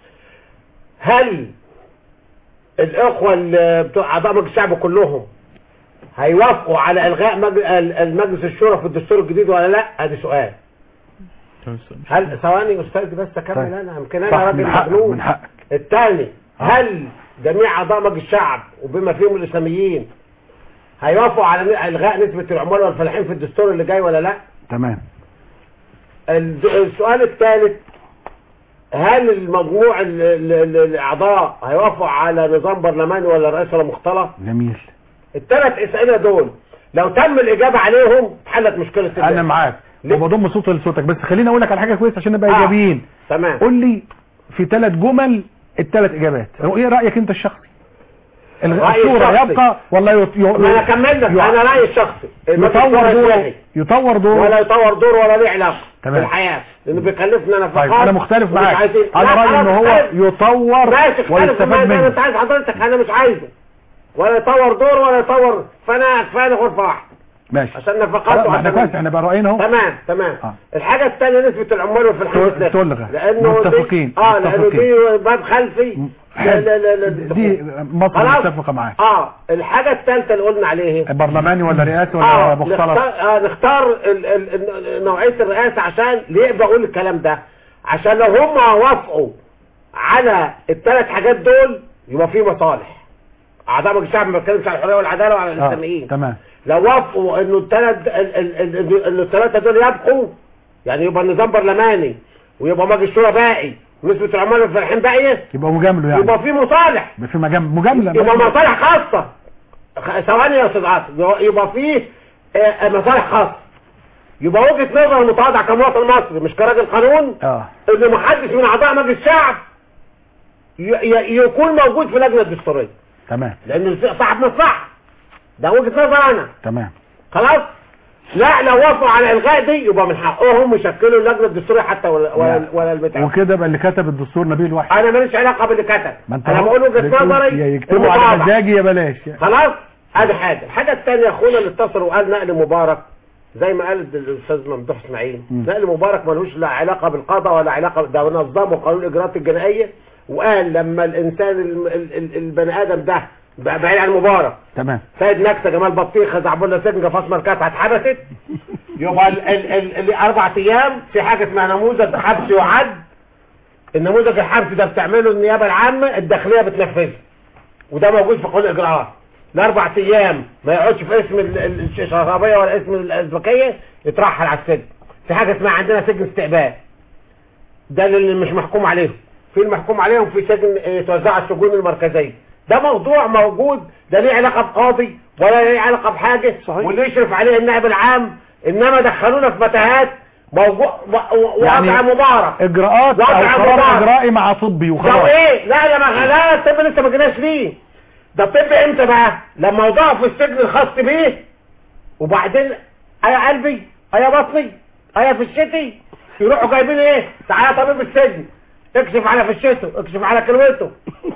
هل الاخوه اللي بتوع اعضاء مجلس الشعب كلهم هيوافقوا على الغاء مج- ال- المجلس الشورى في الدستور الجديد ولا لا ادي سؤال هل ثواني استاذ بس اكمل طيب. انا يمكن صح، انا راجل من حقك، مجنون من حقك. الثاني هل جميع اعضاء مجلس الشعب وبما فيهم الاسلاميين هيوافقوا على الغاء نسبه العمال والفلاحين في الدستور اللي جاي ولا لا تمام الد- السؤال الثالث هل المجموع ال- ال- ال- الاعضاء هيوافقوا على نظام برلماني ولا رئيس ولا مختلط جميل الثلاث اسئله دول لو تم الاجابه عليهم اتحلت مشكله انا الناس. معاك وبضم صوت لصوتك بس خليني اقول لك على حاجه كويسه عشان نبقى آه. ايجابيين تمام قول لي في ثلاث جمل الثلاث اجابات هو ايه رايك انت الشخصي الغ- رأيي الصوره الشخصي. يبقى ولا يط... ي... ما انا اكمل لك ي- انا رايي الشخصي المجلس يطور الشورى دوره يتلغي. يطور دوره ولا يطور دور ولا ليه علاقه تمام. بالحياه لانه بيكلفنا نفقات طيب انا مختلف ومش معاك عايزين- انا لا، رايي ان خلاص، هو اختلف. يطور ماشي اختلف ويستفاد ما منه انت عايز حضرتك انا مش عايزه ولا يطور دور ولا يطور فانا كفايه غرفه واحده ماشي عشان نفقات خلاص، ما احنا وعشان- كويس احنا بقى راينا اهو تمام تمام آه. الحاجه الثانيه نسبه العمال والفلاحين تل- بتلغي. تلغى. لانه متفقين. دي اه لانه متفقين. دي باب خلفي حلو. لا لا لا لا دي مصر خلاص. متفقه معاك اه الحاجه الثالثه اللي قلنا عليها برلماني ولا رئاسي ولا اه مختلط نختار, آه نختار ال ال ال نوعيه الرئاسه عشان ليه بقول الكلام ده عشان لو هم وافقوا على الثلاث حاجات دول يبقى في مصالح اعضاء مجلس الشعب ما بتكلمش على الحريه والعداله وعلى آه. الاسلاميين تمام لو وافقوا انه الثلاث انه الثلاثه دول يبقوا يعني يبقى النظام برلماني ويبقى مجلس الشورى باقي ونسبه العمال والفلاحين باقيه يبقى مجامله يعني يبقى في مصالح يبقى في مجام- مجامله يبقى مصالح خاصة خ- ثواني يا استاذ عاطف يبقى- يبقى فيه آه، مصالح خاصة يبقى وجهة نظر المتواضع كمواطن مصري مش كراجل قانون اه ان محدش من اعضاء مجلس الشعب ي- ي- يكون موجود في اللجنة الدستورية تمام لانه صاحب مصلحة ده وجهة نظر انا تمام خلاص لا لو وافقوا على الغاء دي يبقى من حقهم يشكلوا اللجنة الدستورية حتى ولا ولا, يعني. ولا البتاع وكده بقى اللي كتب الدستور نبيل وحش انا ماليش علاقة باللي كتب ما انت انا أهو بقول وجهة بتقول نظري يا يكتبوا على المتواضع. مزاجي يا بلاش خلاص ادي حاجه الحاجه الثانيه اخونا اللي اتصل وقال نقل مبارك زي ما قال الاستاذ ممدوح اسماعيل نقل مبارك ملوش لا علاقه بالقضاء ولا علاقه ده نظموا قانون الاجراءات الجنائيه وقال لما الانسان ال- ال- ال- البني ادم ده بقى بعيد عن مبارك تمام سيد نكسه جمال بطيخه زعبولة سجن فاطمه الكاسعه اتحبست يبقى ال ال ال ال اربع ايام في حاجه اسمها نموذج حبس يعد النموذج الحبس ده بتعمله النيابه العامه الداخليه بتنفذه وده موجود في قانون الاجراءات الاربع ايام ما يقعدش في اسم ال- ال- الشرابيه ولا اسم الازبكيه يترحل على السجن في حاجه اسمها عندنا سجن استقبال ده اللي مش محكوم عليهم في المحكوم عليهم في سجن آه، توزع على السجون المركزيه ده موضوع موجود ده ليه علاقه بقاضي ولا ليه علاقه بحاجه صحيح. واللي يشرف عليه النائب العام انما دخلونا في متاهات موضوع وضع يعني مبارك اجراءات او وضع قرار مبارك. اجرائي مع طبي لو وخلاص ايه لا لا ما لا الطب لسه ما جيناش ليه ده الطب امتى بقى لما وضعه في السجن الخاص بيه وبعدين ايا قلبي ايا بطني ايا في الشتي يروحوا جايبين ايه تعالى طبيب السجن اكشف على فشته اكشف على كلمته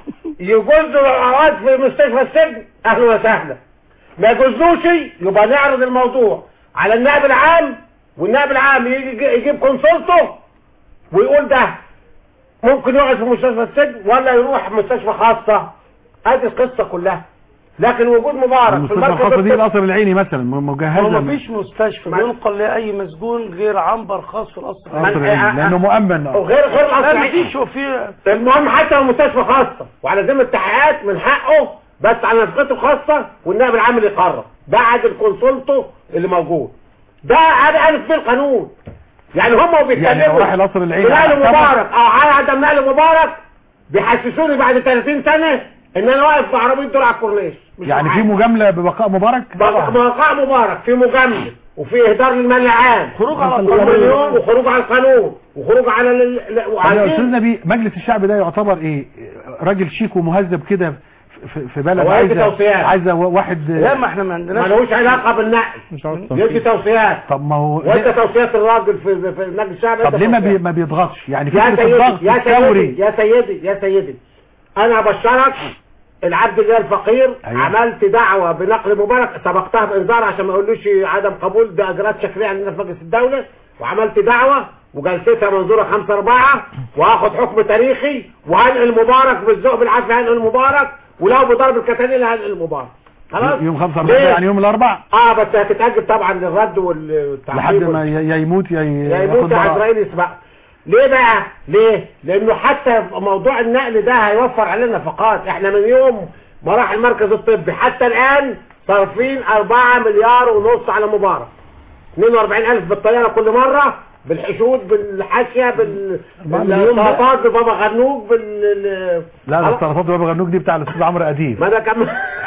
يجوز له اوقات في مستشفى السجن اهلا وسهلا ما يجوزلوش يبقى نعرض الموضوع على النائب العام والنائب العام يجي يجيب كونسولته ويقول ده ممكن يقعد في مستشفى السجن ولا يروح مستشفى خاصة ادي القصة كلها لكن وجود مبارك في المستشفى المركز الخاصة دي الطبي- القصر العيني مثلا م- مجهزة هو من- مفيش مستشفى بينقل لاي مسجون غير عنبر خاص في القصر القصر العيني لانه مؤمن وغير غير لا القصر مفيش وفي المهم حتى لو مستشفى خاصة وعلى ذمة التحقيقات من حقه بس على نفقته الخاصة والنائب العام اللي يقرر ده عادل كونسولته اللي موجود ده هذا ألف في القانون يعني هم يعني بيتكلموا لو راح القصر العيني بنقل على مبارك او على عدم نقل مبارك بيحسسوني بعد 30 سنة ان انا واقف بعربية دول على الكورنيش مش يعني في معاك. مجاملة ببقاء مبارك موقع مبارك في مجاملة وفي اهدار للمال العام خروج على ومليون القانون وخروج على القانون وخروج على ال- ال- طب يا وعايزين- استاذ نبي مجلس الشعب ده يعتبر ايه راجل شيك ومهذب كده في- في بلد هو يدي عايزه توصيات. عايزه واحد لا ما احنا ما عندناش ملوش علاقة بالنقل مش عارف يدي توصيات طب ما هو وانت توصيات الراجل في في مجلس الشعب طب انت ليه ما, بي توصيات. ما بيضغطش يعني يا فكره الضغط سيدي يا الثوري سيدي يا سيدي يا سيدي انا ابشرك العبد الله الفقير أيوة. عملت دعوة بنقل مبارك سبقتها بانذار عشان ما يقولوش عدم قبول ده اجراءات شكلية عندنا في مجلس الدولة وعملت دعوة وجلستها منظورة خمسة أربعة وهاخد حكم تاريخي وهنقل مبارك بالذوق بالعافية هنقل مبارك ولو بضرب الكتانيل هنقل مبارك خلاص يوم 5 ليه؟ يعني يوم الاربع اه بس هتتأجل طبعا للرد والتعقيب لحد وال- ما ي- يا يموت يا ي- يا ياخد يموت براءة. عزرائيل يسبق ليه بقى ليه لانه حتى موضوع النقل ده هيوفر علينا نفقات احنا من يوم ما راح المركز الطبي حتى الان صارفين 4 مليار ونص على مبارك 42 الف بالطياره كل مره بالحشود بالحاشيه بال أربعة مليون بقى. بالسلطات ببابا غنوج بال لا ده السلطات بابا غنوج دي بتاع الاستاذ عمرو اديب ما ده كان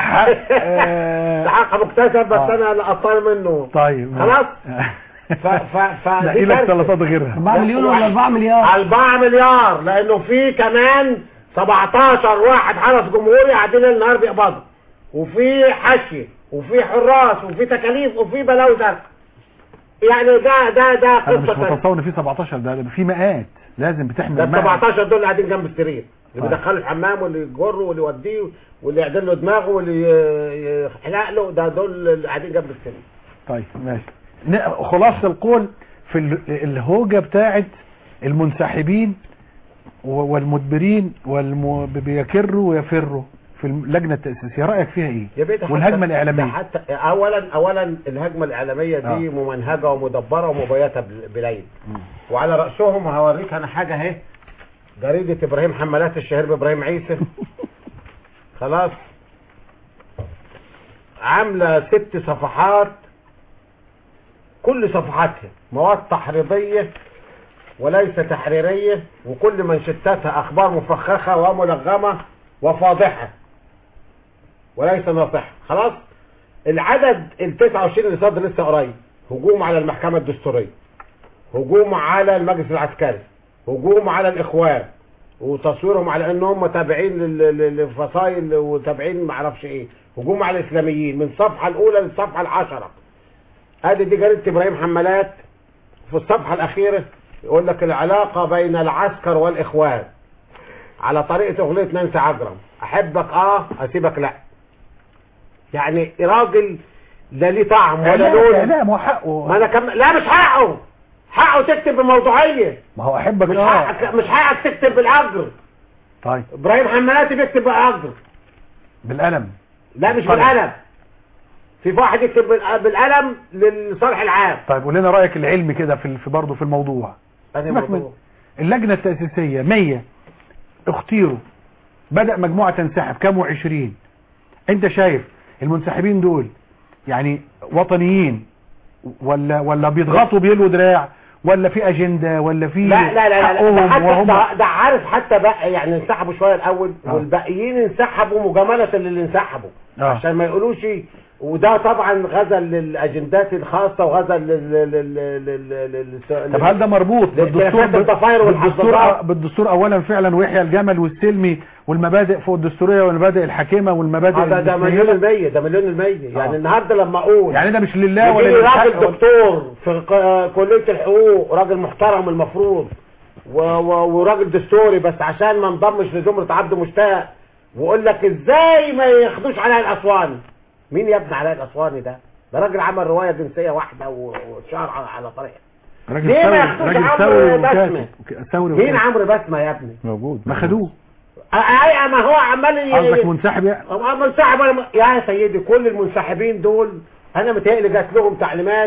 ده حق مكتسب بس آه. انا قطار منه طيب خلاص ف ف ف نقي دي لك كارثة. سلطات غيرها 4 مليون ولا 4 مليار 4 مليار لانه في كمان 17 واحد حرس جمهوري قاعدين ليل نهار بيقبضوا وفي حشي وفي حراس وفي تكاليف وفي بلاوي زرقاء يعني ده ده ده انا مش قصه تانية. متصور ان في 17 ده ده في مئات لازم بتحمل ده ال مئات. 17 دول اللي قاعدين جنب السرير اللي طيب. بيدخلوا الحمام واللي يجره واللي يوديه واللي يعدل له دماغه واللي ي- يحلق له ده دول اللي قاعدين جنب السرير طيب ماشي ن- خلاصة القول في ال- الهوجة بتاعت المنسحبين و- والمدبرين والم... بيكروا ويفروا في اللجنة التأسيسية رأيك فيها ايه يا بيه ده والهجمة حتى- ده الإعلامية حتى اولا اولا الهجمه الاعلاميه دي آه. ممنهجه ومدبره ومبيته بال- بليل وعلى راسهم هوريك انا حاجه اهي جريده ابراهيم حمالات الشهير بابراهيم عيسى خلاص عامله ست صفحات كل صفحاتها مواد تحريضيه وليس تحريريه وكل منشتاتها اخبار مفخخه وملغمه وفاضحه وليس ناصحة خلاص العدد ال 29 اللي صدر لسه قريب هجوم على المحكمة الدستورية هجوم على المجلس العسكري هجوم على الاخوان وتصويرهم على انهم تابعين لل- لل- للفصائل وتابعين معرفش ايه هجوم على الاسلاميين من الصفحة الاولى للصفحة العشرة ادي دي جريدة ابراهيم حمالات في الصفحة الاخيرة يقول لك العلاقة بين العسكر والاخوان على طريقة اغنية نانسي عجرم احبك اه اسيبك لا يعني راجل لا ليه طعم ولا لا لون لا ما هو حقه ما انا كم... لا مش حقه حقه تكتب بموضوعيه ما هو احبك مش اه حقك مش حقك تكتب بالاجر طيب ابراهيم حمالاتي بيكتب بالاجر بالقلم لا مش طيب. بالقلم في واحد يكتب بال- بالقلم للصالح العام طيب قول لنا رايك العلمي كده في في برضه في الموضوع أنهي سيبك من- موضوع؟ اللجنه التاسيسيه 100 اختيروا بدا مجموعه تنسحب كام و20 انت شايف المنسحبين دول يعني وطنيين ولا ولا بيضغطوا بيلوا دراع ولا في اجنده ولا في لا لا لا, لا, لا حقهم ده, حتى وهم ده, ده عارف حتى بقى يعني انسحبوا شويه الاول آه. والباقيين انسحبوا مجامله للي انسحبوا آه. عشان ما يقولوش وده طبعا غزل للاجندات الخاصه وغزل لل لل لل لل لل- طب هل ده مربوط بالدستور لخلافات الضفاير بالدستور والحظاظات بالدستور اولا فعلا ويحيى الجمل والسلمي والمبادئ فوق الدستوريه والمبادئ الحاكمه والمبادئ آه، ده ده الدستورية؟ مليون المية ده مليون المية يعني آه. النهارده لما اقول يعني ده مش لله ولا يجيلي للحق راجل ولا- دكتور في ق- كلية الحقوق راجل محترم المفروض و و وراجل دستوري بس عشان ما انضمش لزمرة عبد مشتاق ويقول لك ازاي ما ياخدوش علاء الاسواني مين يا ابن علاء الاسواني ده ده راجل عمل رواية جنسية واحدة و- واتشهر على, على طريقة راجل ليه ما ثوري ياخدوش راجل عمرو ثوري بسمة وكاتب ثوري مين وكاتب. عمرو بسمة يا ابني موجود ما خدوه آه، آه، ما هو عمال ي- قصدك منسحب يعني أو منسحب ولا م- يا سيدي كل المنسحبين دول انا متهيألي جات لهم تعليمات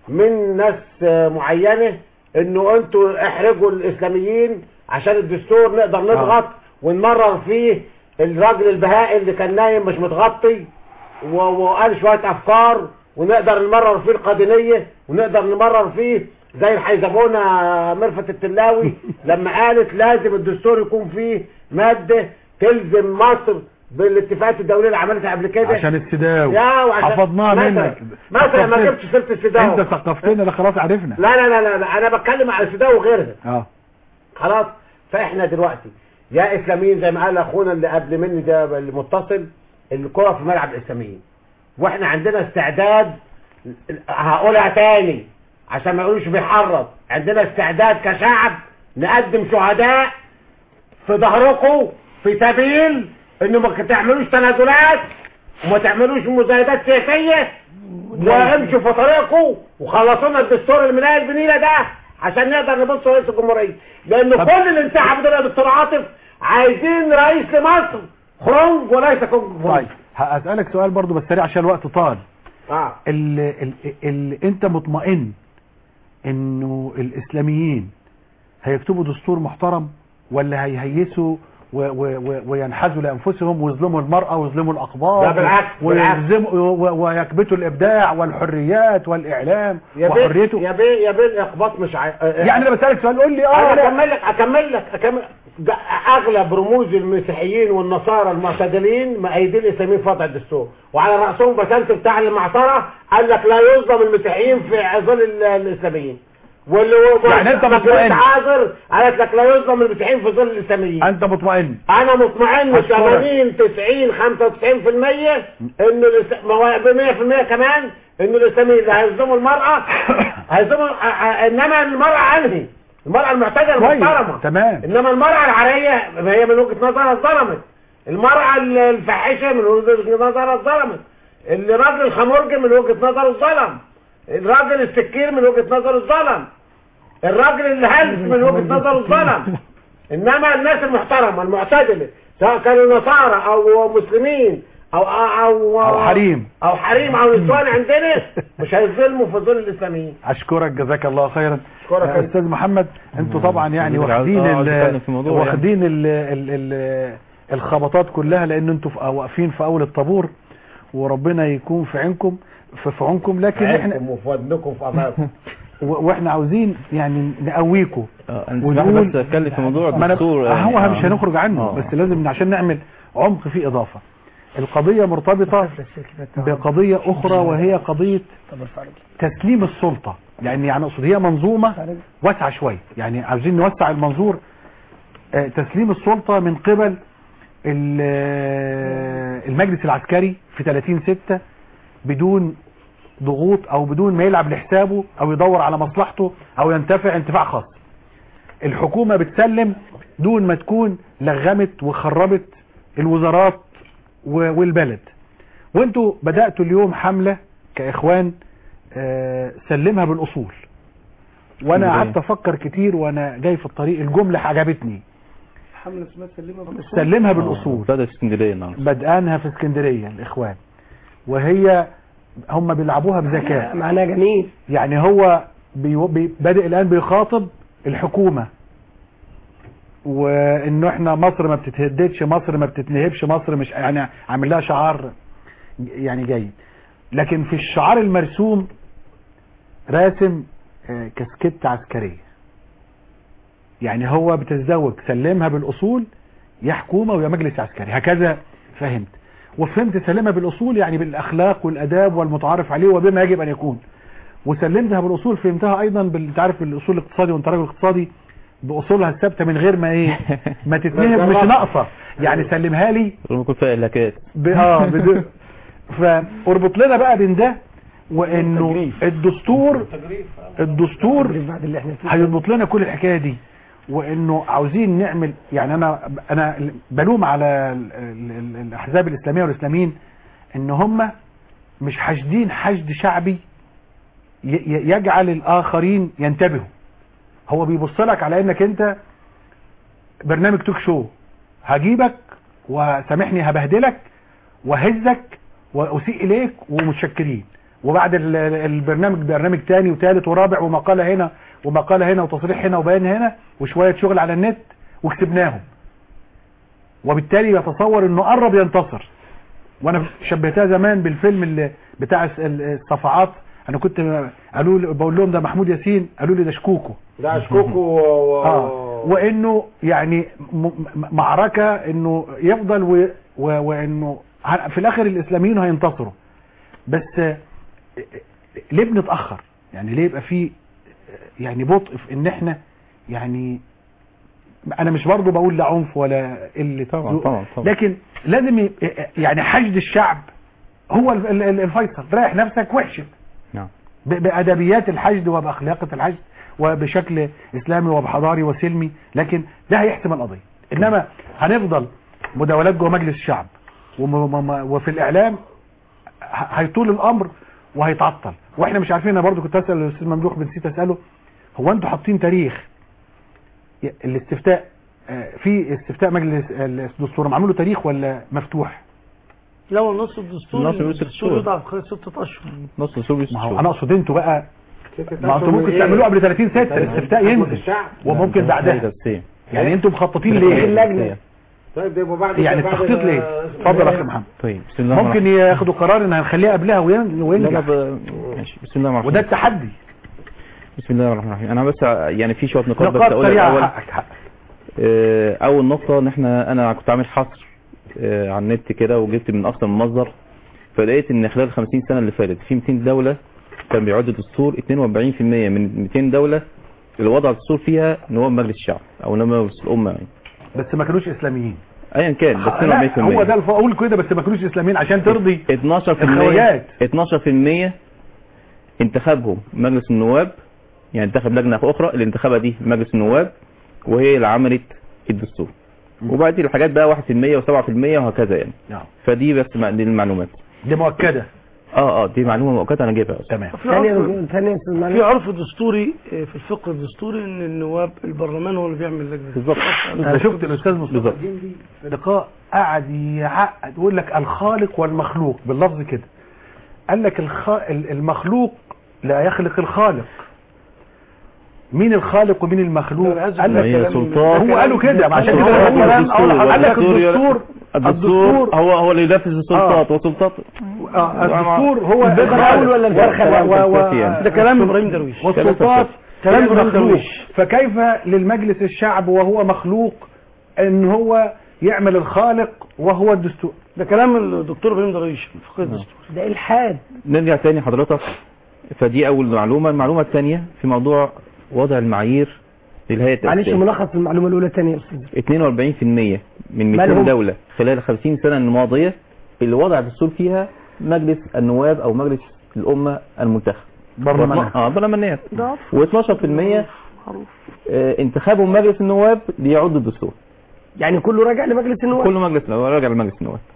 من ناس آه، معينة انه انتوا احرجوا الاسلاميين عشان الدستور نقدر نضغط ونمرر فيه الراجل البهائي اللي كان نايم مش متغطي و- وقال شوية افكار ونقدر نمرر فيه القادنية ونقدر نمرر فيه زي الحيزبونة مرفت التلاوي لما قالت لازم الدستور يكون فيه مادة تلزم مصر بالاتفاقات الدولية اللي عملتها قبل كده عشان السداوي يا وعشان حفظناها مثلا- منك مثلا ما ثقفتنا. جبتش سيرة السداوي انت ثقفتنا ده خلاص عرفنا لا لا لا لا, لا انا بتكلم على السداوي وغيرها اه خلاص فاحنا دلوقتي يا اسلاميين زي ما قال اخونا اللي قبل مني ده المتصل الكره في ملعب الاسلاميين واحنا عندنا استعداد هقولها تاني عشان ما يقولوش بيحرض عندنا استعداد كشعب نقدم شهداء في ظهركم في سبيل انه ما تعملوش تنازلات وما تعملوش مزايدات سياسيه وامشوا في طريقكم وخلصونا الدستور المنايل بنيله ده عشان نقدر نبص رئيس الجمهوريه لان طب- كل اللي انسحبوا دول يا دكتور عاطف عايزين رئيس لمصر خرنج وليس كونج فونج. طيب هسألك سؤال برضو بس سريع عشان الوقت طال اه ال ال ال انت مطمئن انه الاسلاميين هيكتبوا دستور محترم ولا هيهيسوا و و و وينحازوا لانفسهم ويظلموا المرأة ويظلموا الاقباط لا بالعكس، بالعكس. ويظلموا- و- ويكبتوا الابداع والحريات والاعلام يا بيه وحريته يا بيه يا بيه الاخباط مش عاي... يعني انا بسألك سؤال قول لي اه انا لا. اكمل لك اكمل لك اكمل ده اغلب رموز المسيحيين والنصارى المعتدلين مأيدين الاسلاميين في وضع الدستور وعلى راسهم بسنت بتاع المعصره قال لك لا يظلم المسيحيين في ظل ال- الاسلاميين واللي يعني أنت مطمئن. عاذر قالت لك لا يظلم المسيحيين في ظل الاسلاميين انت مطمئن انا مطمئن أشكرك. 80 90 95% ان الاس- ما هو ب 100% كمان ان الاسلاميين اللي هيظلموا المراه هيظلموا ع- ع- انما المراه انهي المراه المعتدله كويس. المحترمه تمام انما المراه العاريه ما هي من وجهه نظرها اتظلمت المراه ال- الفاحشه من وجهه نظرها اتظلمت الراجل الخمرجي من وجهه نظره اتظلم الراجل السكير من وجهه نظره اتظلم الراجل اللي هلس من وجهه نظره اتظلم انما الناس المحترمه المعتدله سواء كانوا نصارى او مسلمين او او أو حريم. او حريم او نسوان عندنا مش هيظلموا في ظل الاسلاميين اشكرك جزاك الله خيرا أشكرك آه، أنت. استاذ محمد انتوا طبعا يعني بالعكس، واخدين آه، ال- عاوز أتكلم في الموضوع يعني. واخدين ال ال ال الخبطات كلها لان انتوا في- واقفين في اول الطابور وربنا يكون في عينكم في في عونكم لكن احنا عينكم وفي ودنكم في امامكم و- واحنا عاوزين يعني نقويكم انت ونقول- بس اتكلم في موضوع ما أنا- الدستور يعني. هو آه. مش هنخرج عنه آه. بس لازم عشان نعمل عمق فيه اضافه القضيه مرتبطه بقضيه اخرى وهي قضيه تسليم السلطه يعني يعني اقصد هي منظومه واسعه شويه يعني عاوزين نوسع المنظور آه، تسليم السلطه من قبل ال- آه، المجلس العسكري في 30 6 بدون ضغوط او بدون ما يلعب لحسابه او يدور على مصلحته او ينتفع انتفاع خاص الحكومة بتسلم دون ما تكون لغمت وخربت الوزارات و- والبلد وانتوا بدأتوا اليوم حملة كإخوان آه، سلمها بالأصول وانا اسكندرية. قعدت افكر كتير وانا جاي في الطريق الجملة عجبتني حملة اسمها سلمها بالأصول سلمها بالأصول بدأت في اسكندريه النهارده بدأنها في اسكندرية الإخوان وهي هم بيلعبوها بذكاء معناها جميل يعني هو بي بي بادئ الآن بيخاطب الحكومة وانه احنا مصر ما بتتهددش مصر ما بتتنهبش مصر مش يعني عامل لها شعار يعني جيد لكن في الشعار المرسوم راسم آه، كاسكيت عسكرية يعني هو بتتزوج سلمها بالأصول يا حكومة ويا مجلس عسكري هكذا فهمت وفهمت سلمها بالأصول يعني بالأخلاق والأداب والمتعارف عليه وبما يجب أن يكون وسلمتها بالأصول فهمتها أيضا بال- انت عارف بالأصول الاقتصادي وانت راجل اقتصادي بأصولها الثابتة من غير ما ايه ما تتنهب مش ناقصة يعني سلمها لي رغم يكون فيها اهلاكات ب- اه بدون فاربط لنا بقى بين ده وانه الدستور الدستور بعد اللي احنا فيه هيربط لنا كل الحكايه دي وانه عاوزين نعمل يعني انا انا بلوم على ال- ال- ال- الاحزاب الاسلاميه والاسلاميين ان هم مش حاشدين حشد شعبي ي- ي- يجعل الاخرين ينتبهوا هو بيبص لك على انك انت برنامج توك شو هجيبك وسامحني هبهدلك وهزك واسيء اليك ومتشكرين وبعد ال- ال- البرنامج برنامج تاني وتالت ورابع ومقالة هنا ومقالة هنا وتصريح هنا وبيان هنا وشوية شغل على النت وكسبناهم وبالتالي يتصور انه قرب ينتصر وانا شبهتها زمان بالفيلم اللي بتاع الس- ال- الصفعات انا كنت قالوا لي بقول لهم ده محمود ياسين قالوا لي ده شكوكو ده شكوكو و... و... اه وانه يعني م- م- معركة انه يفضل و... و... وانه ه- في الاخر الاسلاميين هينتصروا بس آه، ليه بنتاخر يعني ليه يبقى في آه، يعني بطء في ان احنا يعني انا مش برضه بقول لا عنف ولا قله طبعا ذوق، طبعا طبعا لكن لازم ي- يعني حشد الشعب هو ال- ال- ال- الفيصل ريح نفسك واحشد نعم ب- بادبيات الحشد وباخلاقه الحشد وبشكل اسلامي وبحضاري وسلمي لكن ده هيحسم القضيه انما هنفضل مداولات جوه مجلس الشعب وم- وم- وفي الاعلام ه- هيطول الامر وهيتعطل واحنا مش عارفين انا برضو كنت اسال الاستاذ ممدوح بن نسيت اساله هو انتوا حاطين تاريخ ي- الاستفتاء آه، في استفتاء مجلس الدستور معمول له تاريخ ولا مفتوح لا هو النص الدستوري النص يقول ست الدستور شهور. يضع في خلال ستة أشهر نص سوري ما هو انا اقصد انتوا بقى ما انتوا ممكن تعملوه قبل 30 6 الاستفتاء ينزل وممكن بعدها يعني انتوا مخططين ليه اللجنة طيب ده يبقى بعد يعني بعد التخطيط ال- ليه اتفضل يا اخي محمد طيب بسم الله الرحمن ممكن ياخدوا قرار ان هنخليها قبلها وين- لا لا وينجح ب... ماشي بسم الله الرحمن وده الرحيم التحدي بسم الله الرحمن الرحيم انا بس ع- يعني في شويه نقاط بس نقاط اقولها سريعه الاول حقك حقك آه، اول نقطه ان احنا انا كنت عامل حصر آه، على النت كده وجبت من اكثر من مصدر فلقيت ان خلال 50 سنه اللي فاتت في 200 دوله كان بيعد الدستور 42% من 200 دوله اللي وضع الدستور فيها نواب مجلس الشعب او نواب مجلس الامه يعني بس ما كانوش اسلاميين ايا كان بس لا 42% هو ده الف- اقول كده بس ما كانوش اسلاميين عشان ترضي 12% الخواجات 12% انتخابهم مجلس النواب يعني انتخب لجنة أخرى اللي انتخبها دي مجلس النواب وهي اللي عملت الدستور وبعدين الحاجات بقى 1% و7% وهكذا يعني نعم فدي بس مع- دي المعلومات دي مؤكده اه اه دي معلومة مؤقتة انا جايبها أصلا. تمام في عرف, ثانية يا أستاذ في معلم. عرف دستوري آه، في الفقه الدستوري ان النواب البرلمان هو اللي بيعمل لجنة بالظبط انا شفت الاستاذ مصطفى بالظبط. الجندي في لقاء قعد يعقد يقول لك الخالق والمخلوق باللفظ كده قال لك الخ... ال- المخلوق لا يخلق الخالق مين الخالق ومين المخلوق قال ما هي لك سلطات هو قالوا كده عشان هو كده هو الكلام الدستور قال لك والدستور الدستور الدستور هو هو اللي ينفذ السلطات وسلطات آه، الدستور هو الباب الأول ولا الفرخة و- و- و- يعني. ده كلام ابراهيم درويش والسلطات كلام هي إبراهيم المخلوق درويش. فكيف للمجلس الشعب وهو مخلوق ان هو يعمل الخالق وهو الدستور ده كلام الدكتور ابراهيم درويش في الفقه الدستوري ده إلحاد نرجع تاني حضرتك فدي اول معلومة المعلومة الثانية في موضوع وضع المعايير للهيئة معلش التأسيسية ملخص المعلومة الأولى تاني يا أستاذ 42% من 200 مالهم؟ دولة خلال 50 سنة الماضية اللي وضع الدستور فيها مجلس النواب او مجلس الامة المنتخب برلمانات. اه برلمانيات ده و12% آه، انتخابهم مجلس النواب ليعد الدستور يعني كله راجع لمجلس النواب كل مجلس النواب راجع لمجلس النواب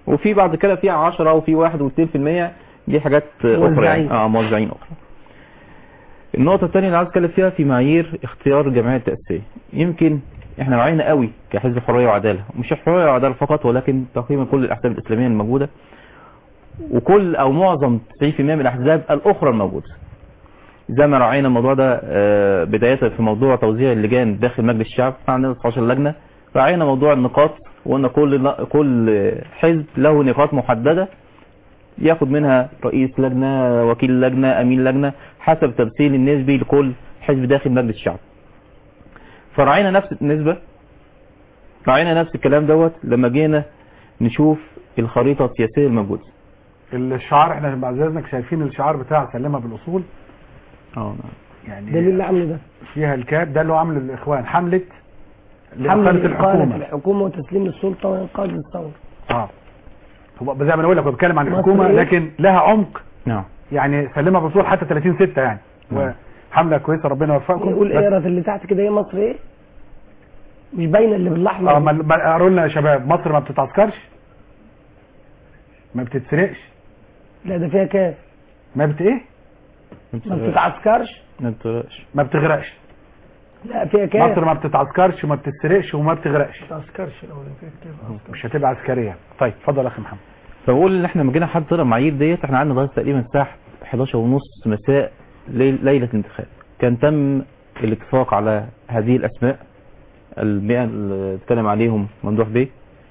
وفي بعد كده في 10 وفي 1 و2% دي حاجات اخرى موزعين. يعني اه موزعين اخرى النقطة الثانية اللي عايز اتكلم فيها في معايير اختيار الجمعية التأسيسية يمكن احنا راعينا قوي كحزب حرية وعدالة مش حرية وعدالة فقط ولكن تقريبا كل الاحزاب الاسلامية الموجودة وكل او معظم 90% من الاحزاب الاخرى الموجودة زي ما راعينا الموضوع ده آه، بداية في موضوع توزيع اللجان داخل مجلس الشعب احنا عندنا 19 لجنة راعينا موضوع النقاط وقلنا كل كل حزب له نقاط محددة ياخد منها رئيس لجنة وكيل لجنة امين لجنة حسب التمثيل النسبي لكل حزب داخل مجلس الشعب فراعينا نفس النسبة راعينا نفس الكلام دوت لما جينا نشوف الخريطة السياسية الموجودة الشعار احنا بعد اذنك شايفين الشعار بتاع سلمها بالاصول اه يعني ده مين اللي عامله ده فيها الكاب ده اللي هو عامله الاخوان حمله حمل لإقالة إقالة الحكومه الحكومة وتسليم السلطة وإنقاذ الثورة اه هو زي ما انا بقول لك هو بيتكلم عن مصر الحكومه إيه؟ لكن لها عمق نعم يعني سلمها بالاصول حتى 30 6 يعني وحمله كويسه ربنا يوفقكم يقول بس- اقرا في اللي تحت كده ايه مصر ايه مش باينه اللي بالاحمر اه ما ما- قالوا لنا يا شباب مصر ما بتتعسكرش ما بتتسرقش لا ده فيها كاف ما بت ايه ما بتتعسكرش ما بتغرقش ما بتغرقش لا فيها كاف مصر ما بتتعسكرش وما بتتسرقش وما بتغرقش ما تعسكرش لو فيها كده مش هتبقى عسكريه طيب اتفضل يا اخي محمد فبقول ان احنا لما جينا حد طلع المعايير ديت احنا قعدنا لغايه تقريبا الساعه 11 ونص مساء ليل ليله الانتخاب كان تم الاتفاق على هذه الاسماء المئة اللي اتكلم عليهم ممدوح بيه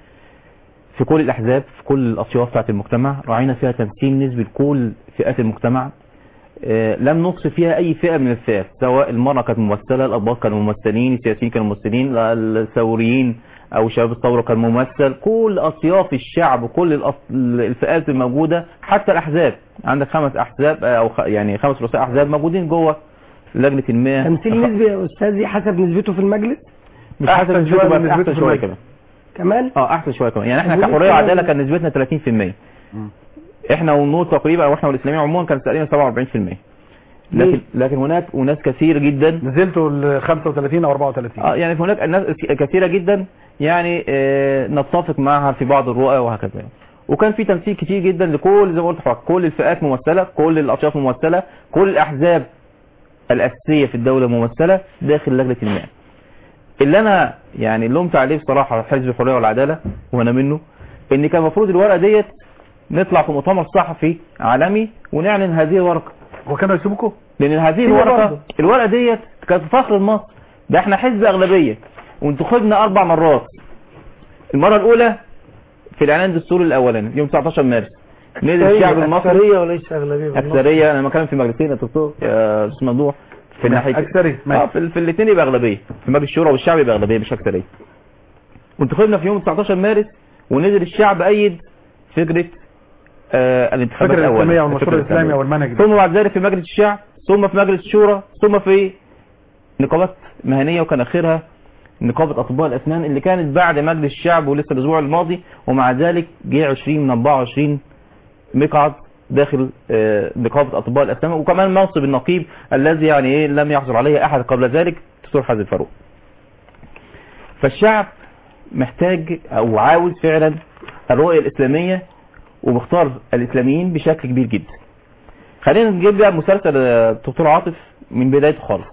في كل الاحزاب في كل الاطياف بتاعت المجتمع راعينا فيها تمثيل نسبي لكل فئات المجتمع آه، لم نقص فيها اي فئه من الفئات سواء المراه كانت ممثله الاباط كانوا ممثلين السياسيين كانوا ممثلين الثوريين او شباب الثوره كان ممثل كل اطياف الشعب وكل الأط- الفئات الموجوده حتى الاحزاب عندك خمس احزاب آه، او خ- يعني خمس رؤساء احزاب موجودين جوه لجنه المياه تمثيل نسبي يا استاذي حسب نسبته في المجلس مش حسب أحسن نسبته شوية بس من احسن نسبته في شويه المجلس. كمان كمان اه احسن شويه كمان يعني احنا طب وليه كحريه الكلام وعداله ده؟ كان نسبتنا 30% احنا والنور تقريبا او احنا والاسلاميين عموما كان تقريبا 47% لكن لكن هناك اناس كثير جدا نزلتوا ل 35 او 34 اه يعني هناك ناس كثيره جدا يعني اه نتفق معها في بعض الرؤى وهكذا يعني. وكان في تمثيل كتير جدا لكل زي ما قلت لحضرتك كل الفئات ممثله كل الاطياف ممثله كل الاحزاب الاساسيه في الدوله ممثله داخل لجنه المال اللي انا يعني لومت عليه بصراحه حزب الحريه والعداله وانا منه ان كان المفروض الورقه ديت نطلع في مؤتمر صحفي عالمي ونعلن هذه الورقه وكانوا يسيبوكم لان هذه هي الورقه برضه. الورقه ديت كانت فخر لمصر ده احنا حزب اغلبيه وانتخبنا اربع مرات المره الاولى في الاعلان الدستوري الاولاني يوم 19 مارس نادي الشعب المصري أكثرية وليس أغلبية بالنص. اكثريه انا مكان في مجلسين يا دكتور يا استاذ ممدوح في ناحيه أكثرية، ماشي. اه في, في الاثنين يبقى اغلبيه في مجلس الشورى والشعب يبقى اغلبيه مش اكثريه وانتخبنا في يوم 19 مارس ونزل الشعب ايد فكره آه الانتخابات الفكرة الاولى الإسلامية والمشروع الفكرة الإسلامي الإسلامية. والمنهج ده. ثم بعد ذلك في مجلس الشعب ثم في مجلس الشورى ثم في نقابات مهنيه وكان اخرها نقابه اطباء الاسنان اللي كانت بعد مجلس الشعب ولسه الاسبوع الماضي ومع ذلك جه 20 من 24 مقعد داخل آه، نقابه اطباء الاسنان وكمان منصب النقيب الذي يعني ايه لم يحصل عليه احد قبل ذلك دكتور حازم فاروق فالشعب محتاج او عاوز فعلا الرؤيه الاسلاميه ومختار الاسلاميين بشكل كبير جدا خلينا نجيب بقى مسلسل آه، دكتور عاطف من بدايته خالص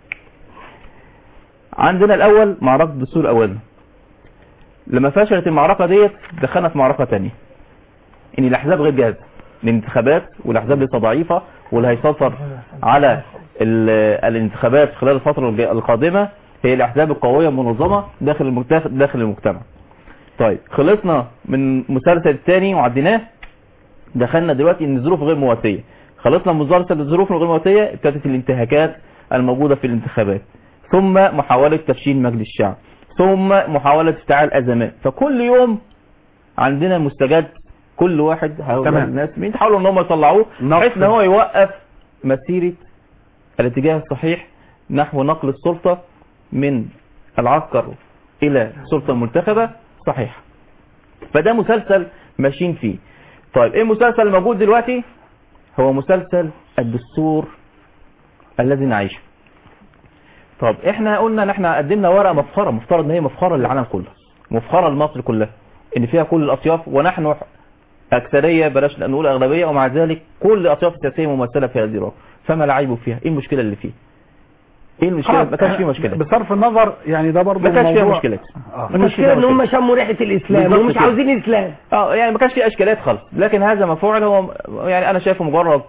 عندنا الاول معركه الدستور الاولي لما فشلت المعركه ديت دخلنا في معركه تانية ان الاحزاب غير جاهزه للانتخابات والاحزاب لسه ضعيفه واللي هيسيطر على ال- الانتخابات خلال الفتره الج- القادمه هي الاحزاب القويه المنظمه داخل المجت- داخل المجتمع طيب خلصنا من المسلسل الثاني وعديناه دخلنا دلوقتي ان الظروف غير مواتيه خلصنا من مسلسل الظروف الغير مواتيه ابتدت الانتهاكات الموجوده في الانتخابات ثم محاوله تفشيل مجلس الشعب ثم محاوله افتعال ازمات فكل يوم عندنا مستجد كل واحد هؤلاء تمام. الناس بيحاولوا ان هم يطلعوه بحيث ان هو يوقف مسيره الاتجاه الصحيح نحو نقل السلطه من العسكر الى السلطه المنتخبه صحيح فده مسلسل ماشيين فيه طيب ايه المسلسل الموجود دلوقتي هو مسلسل الدستور الذي نعيشه طب احنا قلنا ان احنا قدمنا ورقه مفخره مفترض ان هي مفخره للعالم كله مفخره لمصر كلها ان فيها كل الاطياف ونحن اكثريه بلاش نقول اغلبيه ومع ذلك كل الاطياف السياسيه ممثله في هذه الرابطه فما العيب فيها ايه المشكله اللي فيه ايه المشكله ما كانش فيه مشكله بصرف النظر يعني ده برضه ما كانش فيها موضوع- مشكله آه. المشكله ان هم شموا ريحه الاسلام بالظبط ومش كده. عاوزين اسلام اه يعني ما كانش فيه اشكالات خالص لكن هذا ما فعل هو يعني انا شايفه مجرد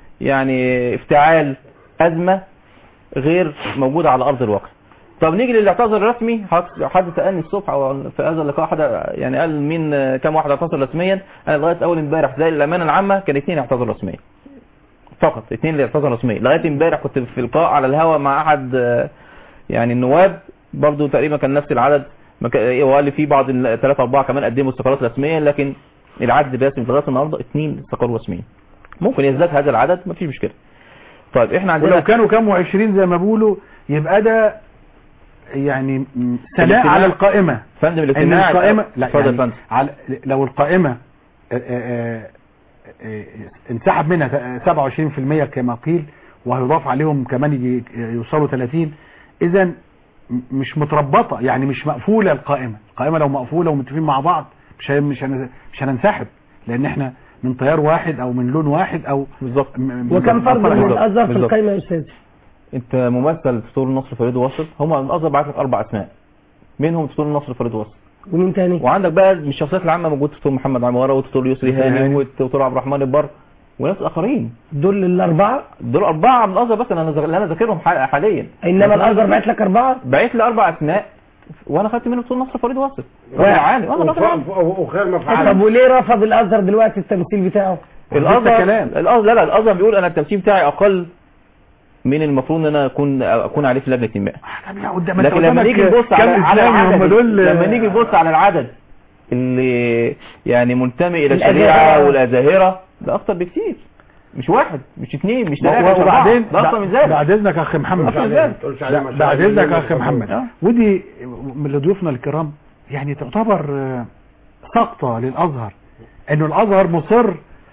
يعني افتعال ازمه غير موجوده على ارض الواقع طب نيجي للاعتذار الرسمي حد- حد سالني الصبح او في هذا اللقاء حد يعني قال مين آه، كم واحد اعتذر رسميا انا لغايه اول امبارح زي الامانه العامه كان اثنين اعتذروا رسميا فقط اثنين اللي اعتذروا رسميا لغايه امبارح كنت في لقاء على الهوا مع احد آه، يعني النواب برضو تقريبا كان نفس العدد ما كان- وقال لي في بعض الثلاثة أربعة كمان قدموا استقالات رسميا لكن العدد الرسمي لغاية النهارده اثنين استقالوا رسميا ممكن يزداد هذا العدد مفيش مشكلة طيب احنا عندنا ولو كانوا كام وعشرين زي ما بيقولوا يبقى ده يعني م- ثناء الاجتماع- على القائمة فندم ان الاجتماع القائمة لا اتفضل يا يعني فندم. على لو القائمة آه، آه، آه، انسحب منها 27% كما قيل وهيضاف عليهم كمان يجي يوصلوا 30 اذا م- مش متربطة يعني مش مقفولة القائمة القائمة لو مقفولة ومتفقين مع بعض مش هي- مش هن- مش هننسحب لان احنا من تيار واحد او من لون واحد او بالظبط وكم فرد من بالظبط. الازهر في بالظبط. القائمه يا استاذ انت ممثل دكتور النصر فريد واصل هم الازهر بعت لك اربع اسماء منهم دكتور النصر فريد واصل ومين تاني وعندك بقى من الشخصيات العامه موجود دكتور محمد عماره ودكتور يسري هاني ودكتور عبد الرحمن البر وناس اخرين دول الاربعه دول اربعه من الازهر بس انا اللي انا ذاكرهم ح- حاليا انما الازهر بعت لك اربعه بعت لي اربع اسماء وانا خدت منهم دكتور نصر فريد واصل واحد. راجل عالي اه راجل عالي وخير ما طب وليه رفض الازهر دلوقتي التمثيل بتاعه الازهر الازهر لا لا الازهر بيقول انا التمثيل بتاعي اقل من المفروض ان انا اكون اكون عليه في لجنه الانتماء قدام انت لكن لما قدامك نيجي نبص على, كام على إسلامي هم العدد دول لما نيجي نبص على العدد اللي يعني منتمي الى الأزاهرة. الشريعه والازاهره ده اكتر بكتير مش واحد مش اثنين مش ثلاثه مش أربعة. وبعدين ده اكتر من ذلك بعد اذنك يا اخي محمد أكتر من ذلك. لا، بعد اذنك يا اخي محمد ودي من ضيوفنا الكرام يعني تعتبر آه، سقطه للازهر انه الازهر مصر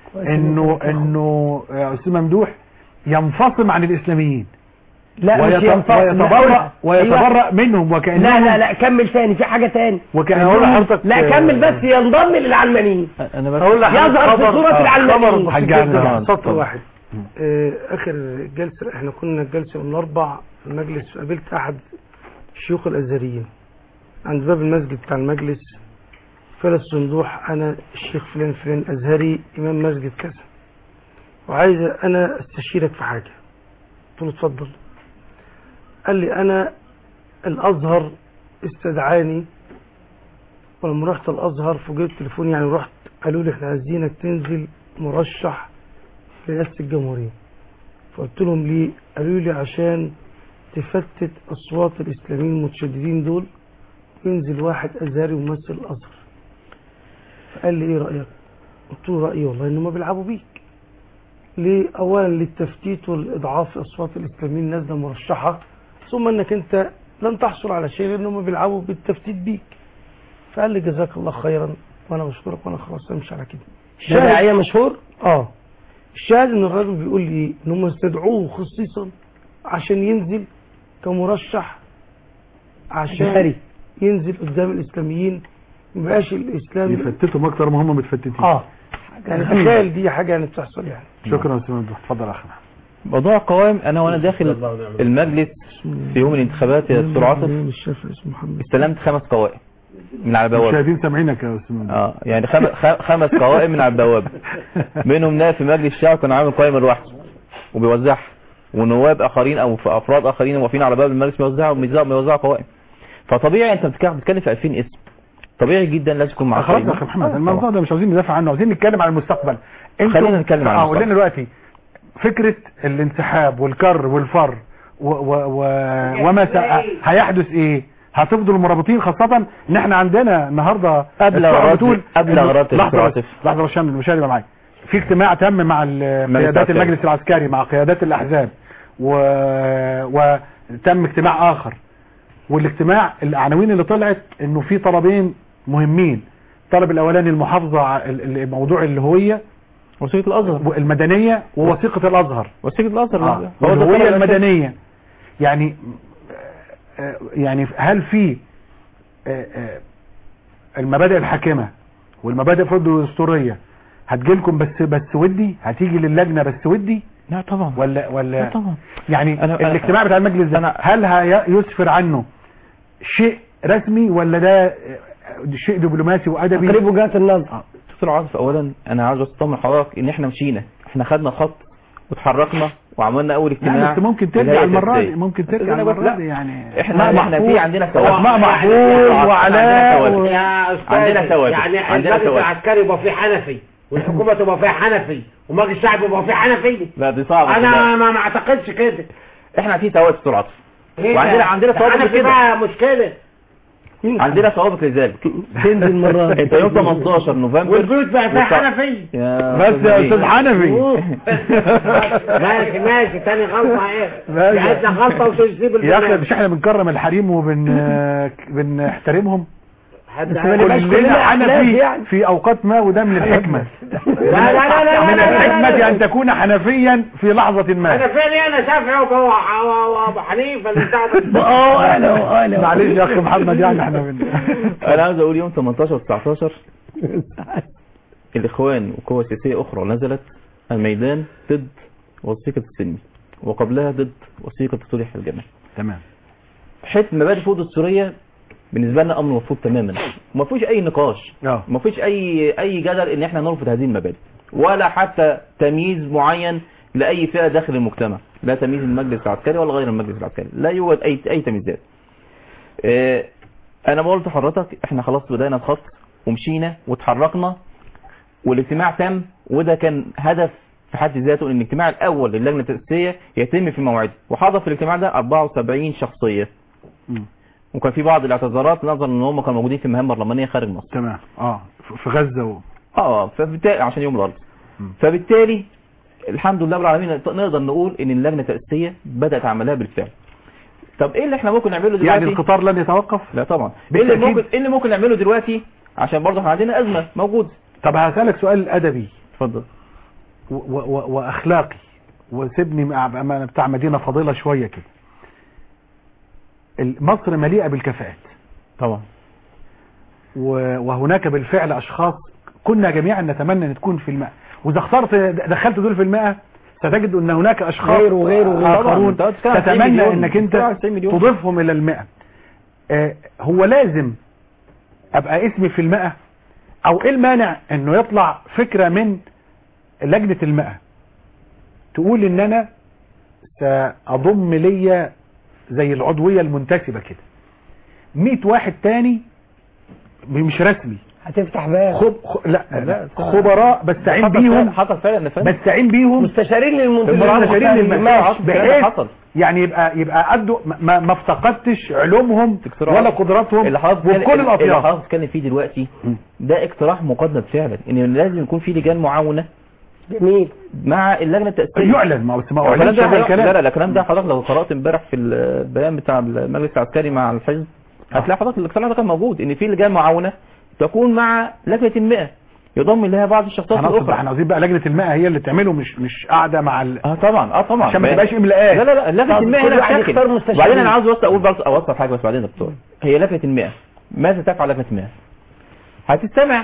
انه انه آه، استاذ ممدوح ينفصم عن الاسلاميين لا مش ويت- ينفع ويتبرأ ويتبرأ أيوة. منهم وكأنهم لا لا لا كمل تاني في حاجه تاني وكأن أقول لحضرتك لا كمل بس ينضم للعلمانيين انا بس أقول لحضرتك يظهر في خبر- صوره آه، العلمانيين خبر بسيط جدا سطر واحد آه، اخر جلسه احنا كنا الجلسه يوم الاربع في المجلس قابلت احد الشيوخ الازهريين عند باب المسجد بتاع المجلس فلس صندوح انا الشيخ فلان فلان ازهري امام مسجد كذا وعايز انا استشيرك في حاجه قلت له اتفضل قال لي انا الازهر استدعاني ولما رحت الازهر فوجئت تليفون يعني رحت قالوا لي احنا عايزينك تنزل مرشح لرئاسه الجمهوريه فقلت لهم ليه قالوا لي عشان تفتت اصوات الاسلاميين المتشددين دول ينزل واحد ازهري وممثل الازهر فقال لي ايه رايك قلت له رايي والله انهم بيلعبوا بيك ليه اولا للتفتيت والاضعاف اصوات الاسلاميين نازله مرشحه ثم انك انت لن تحصل على شيء لانهم بيلعبوا بالتفتيت بيك فقال لي جزاك الله خيرا وانا بشكرك وانا خلاص امشي على كده ده داعية مشهور اه الشاهد ان الراجل بيقول لي ايه ان هم استدعوه خصيصا عشان ينزل كمرشح عشان أزهري. ينزل قدام الاسلاميين مبقاش الاسلام يفتتهم اكتر ما هم متفتتين اه يعني تخيل دي حاجه يعني بتحصل يعني شكرا يا استاذ ممدوح اتفضل يا اخي محمد موضوع القوائم انا وانا داخل المجلس في يوم الانتخابات يا دكتور عاطف استلمت خمس قوائم من على البوابه المشاهدين سامعينك يا استاذ ممدوح اه يعني خم... خ- خمس قوائم من على البوابه منهم نائب في مجلس الشعب كان عامل قائمه لوحده وبيوزعها ونواب اخرين او ف- افراد اخرين واقفين على باب المجلس بيوزعوا بيوزعوا بيوزعوا قوائم فطبيعي انت بتتكلم بتتكلم في 2000 اسم طبيعي جدا لازم يكون معاك خلاص يا قائمة. اخي محمد آه، الموضوع ده مش عاوزين ندافع عنه عاوزين نتكلم عن المستقبل انتوا- خلينا نتكلم عن اه المستقبل. قول لنا دلوقتي فكره الانسحاب والكر والفر و و و وما س- هيحدث ايه هتفضلوا مرابطين خاصة ان احنا عندنا النهاردة قبل الصحة غرات- بتقول قبل إنه- غرات لحظة الدكتور بس عاطف. لحظة بس عشان المشاهد يبقى معايا في اجتماع تم مع ال- قيادات العسكري. المجلس العسكري مع قيادات الاحزاب و... وتم اجتماع اخر والاجتماع العناوين اللي طلعت انه في طلبين مهمين الطلب الاولاني المحافظة على ال- ال- موضوع الهوية وثيقة الازهر المدنية ووثيقة الازهر وثيقة الازهر آه. هو ده الطلب والهوية الأساسي. المدنية يعني آه، يعني هل في آه، آه، المبادئ الحاكمة والمبادئ الفرض الدستوريه هتجيلكم بس بس ودي هتيجي للجنه بس ودي لا طبعا ولا ولا لا طبعا يعني أنا- أنا- الاجتماع بتاع المجلس ده هل هيسفر عنه شيء رسمي ولا ده شيء دبلوماسي وادبي تقريب وجهات النظر دكتور عاطف اولا انا عاوز اطمن حضرتك ان احنا مشينا احنا خدنا خط وتحركنا وعملنا اول اجتماع لا بس ممكن ترجع للهيئة المره دي التأسيسية. ممكن بس ترجع أنا بس- المره لا. دي يعني احنا احنا في عندنا ثوابت اسماء محفوظ عندنا وعلاء ثوابت. و- يا استاذ عندنا ثوابت يعني عندنا المجلس ثوابت العسكري يبقى فيه حنفي والحكومه تبقى فيها حنفي ومجلس الشعب يبقى فيه حنفي لا دي صعبه انا ما ما اعتقدش كده احنا في ثوابت دكتور عاطف إيه وعندنا ده؟ عندنا ده ثوابت حنفي كده بقى مشكله عندنا ثوابت لذلك تنزل مرة انت يوم 18 نوفمبر والبيوت بقى فيها والص- حنفي يا بس يا استاذ حنفي ماشي ماشي تاني غلطه ايه ماشي. جهتنا غلطه وتجيب يا اخي البنات مش احنا بنكرم الحريم وبن بنحترمهم حد ما نبقاش كلنا كلنا أحلاف حنفي يعني. في اوقات ما وده من الحكمه لا لا لا لا من لا لا لا الحكمه لا. ان تكون حنفيا في لحظه ما انا فين انا شافعي وابو وابو حنيفه اللي بتاع ده. اه انا انا معلش يا اخي محمد يعني احنا من انا عاوز اقول يوم 18 و 19 الاخوان وقوى سياسيه اخرى نزلت الميدان ضد وثيقه السلمي وقبلها ضد وثيقه تصريح الجماعه تمام حته مبادئ فوق الدستوريه بالنسبه لنا امر مرفوض تماما وما فيش اي نقاش اه ما فيش اي اي جدل ان احنا نرفض هذه المبادئ ولا حتى تمييز معين لاي فئه داخل المجتمع لا تمييز المجلس العسكري ولا غير المجلس العسكري لا يوجد اي اي تمييزات آه، انا بقول لحضرتك احنا خلاص بدانا الخط ومشينا وتحركنا والاجتماع تم وده كان هدف في حد ذاته ان الاجتماع الاول للجنه التاسيسيه يتم في موعده وحضر في الاجتماع ده 74 شخصيه مم. وكان في بعض الاعتذارات نظرا ان هم كانوا موجودين في مهام برلمانيه خارج مصر تمام اه ف- في غزه و... اه فبالتالي عشان يوم الارض مم. فبالتالي الحمد لله رب العالمين نقدر نقول ان اللجنه التاسيسيه بدات عملها بالفعل طب ايه اللي احنا ممكن نعمله دلوقتي يعني القطار لن يتوقف لا طبعا ايه اللي بالتأكيد. ممكن ايه اللي ممكن نعمله دلوقتي عشان برضه احنا عندنا ازمه موجوده طب هسألك سؤال أدبي اتفضل و- و- وأخلاقي وسيبني مع أنا بتاع مدينة فاضلة شوية كده ال- مصر مليئة بالكفاءات طبعا و- وهناك بالفعل أشخاص كنا جميعا نتمنى أن تكون في الماء وإذا اخترت دخلت دول في الماء ستجد أن هناك أشخاص غيره- غيره- غيره. آخرون طبعاً. أنت بتتكلم عن 90 تتمنى مليون. أنك أنت بتتكلم عن 90 مليون. تضيفهم إلى الماء آه، هو لازم أبقى اسمي في الماء أو إيه المانع أنه يطلع فكرة من لجنة الماء تقول ان انا ساضم ليا زي العضوية المنتسبة كده 100 واحد تاني مش رسمي هتفتح باب خب... خ... لا, لا، لا طبعا. خبراء بستعين حصل بيهم فعلا- حصل فعلا ان فعلا بستعين بيهم مستشارين للمنتجين مستشارين للماء الكلام ده بحيث حصل. يعني يبقى يبقى قدوا ما, ما افتقدتش علومهم دكتور ولا عاطف، قدراتهم اللي حضرتك وفي كل اللي الاطياف حضرتك بتتكلم فيه دلوقتي ده اقتراح مقدم فعلا ان لازم يكون في لجان معاونه جميل مع اللجنه التاسيسيه يعلن ما بس ما الكلام اعلنش ده هذا لا الكلام لا لا الكلام ده حضرتك لو قرات امبارح في البيان بتاع المجلس العسكري مع الحزب هتلاقي حضرتك الاقتراح ده كان موجود ان في لجان معاونه تكون مع لجنه المئة يضم لها بعض الشخصيات هنقصد الاخرى احنا عاوزين بقى لجنة الماء هي اللي تعمله مش مش قاعدة مع ال... اه طبعا اه طبعا عشان ما بقى- تبقاش املاءات لا لا لا لجنه طب المئة كل هنا واحد بتشكل. يختار مستشارين. وبعدين انا عاوز اوصل اقول بس اوصل حاجه بس بعدين يا دكتور هي لجنه المئة ماذا تفعل لجنه المئة هتستمع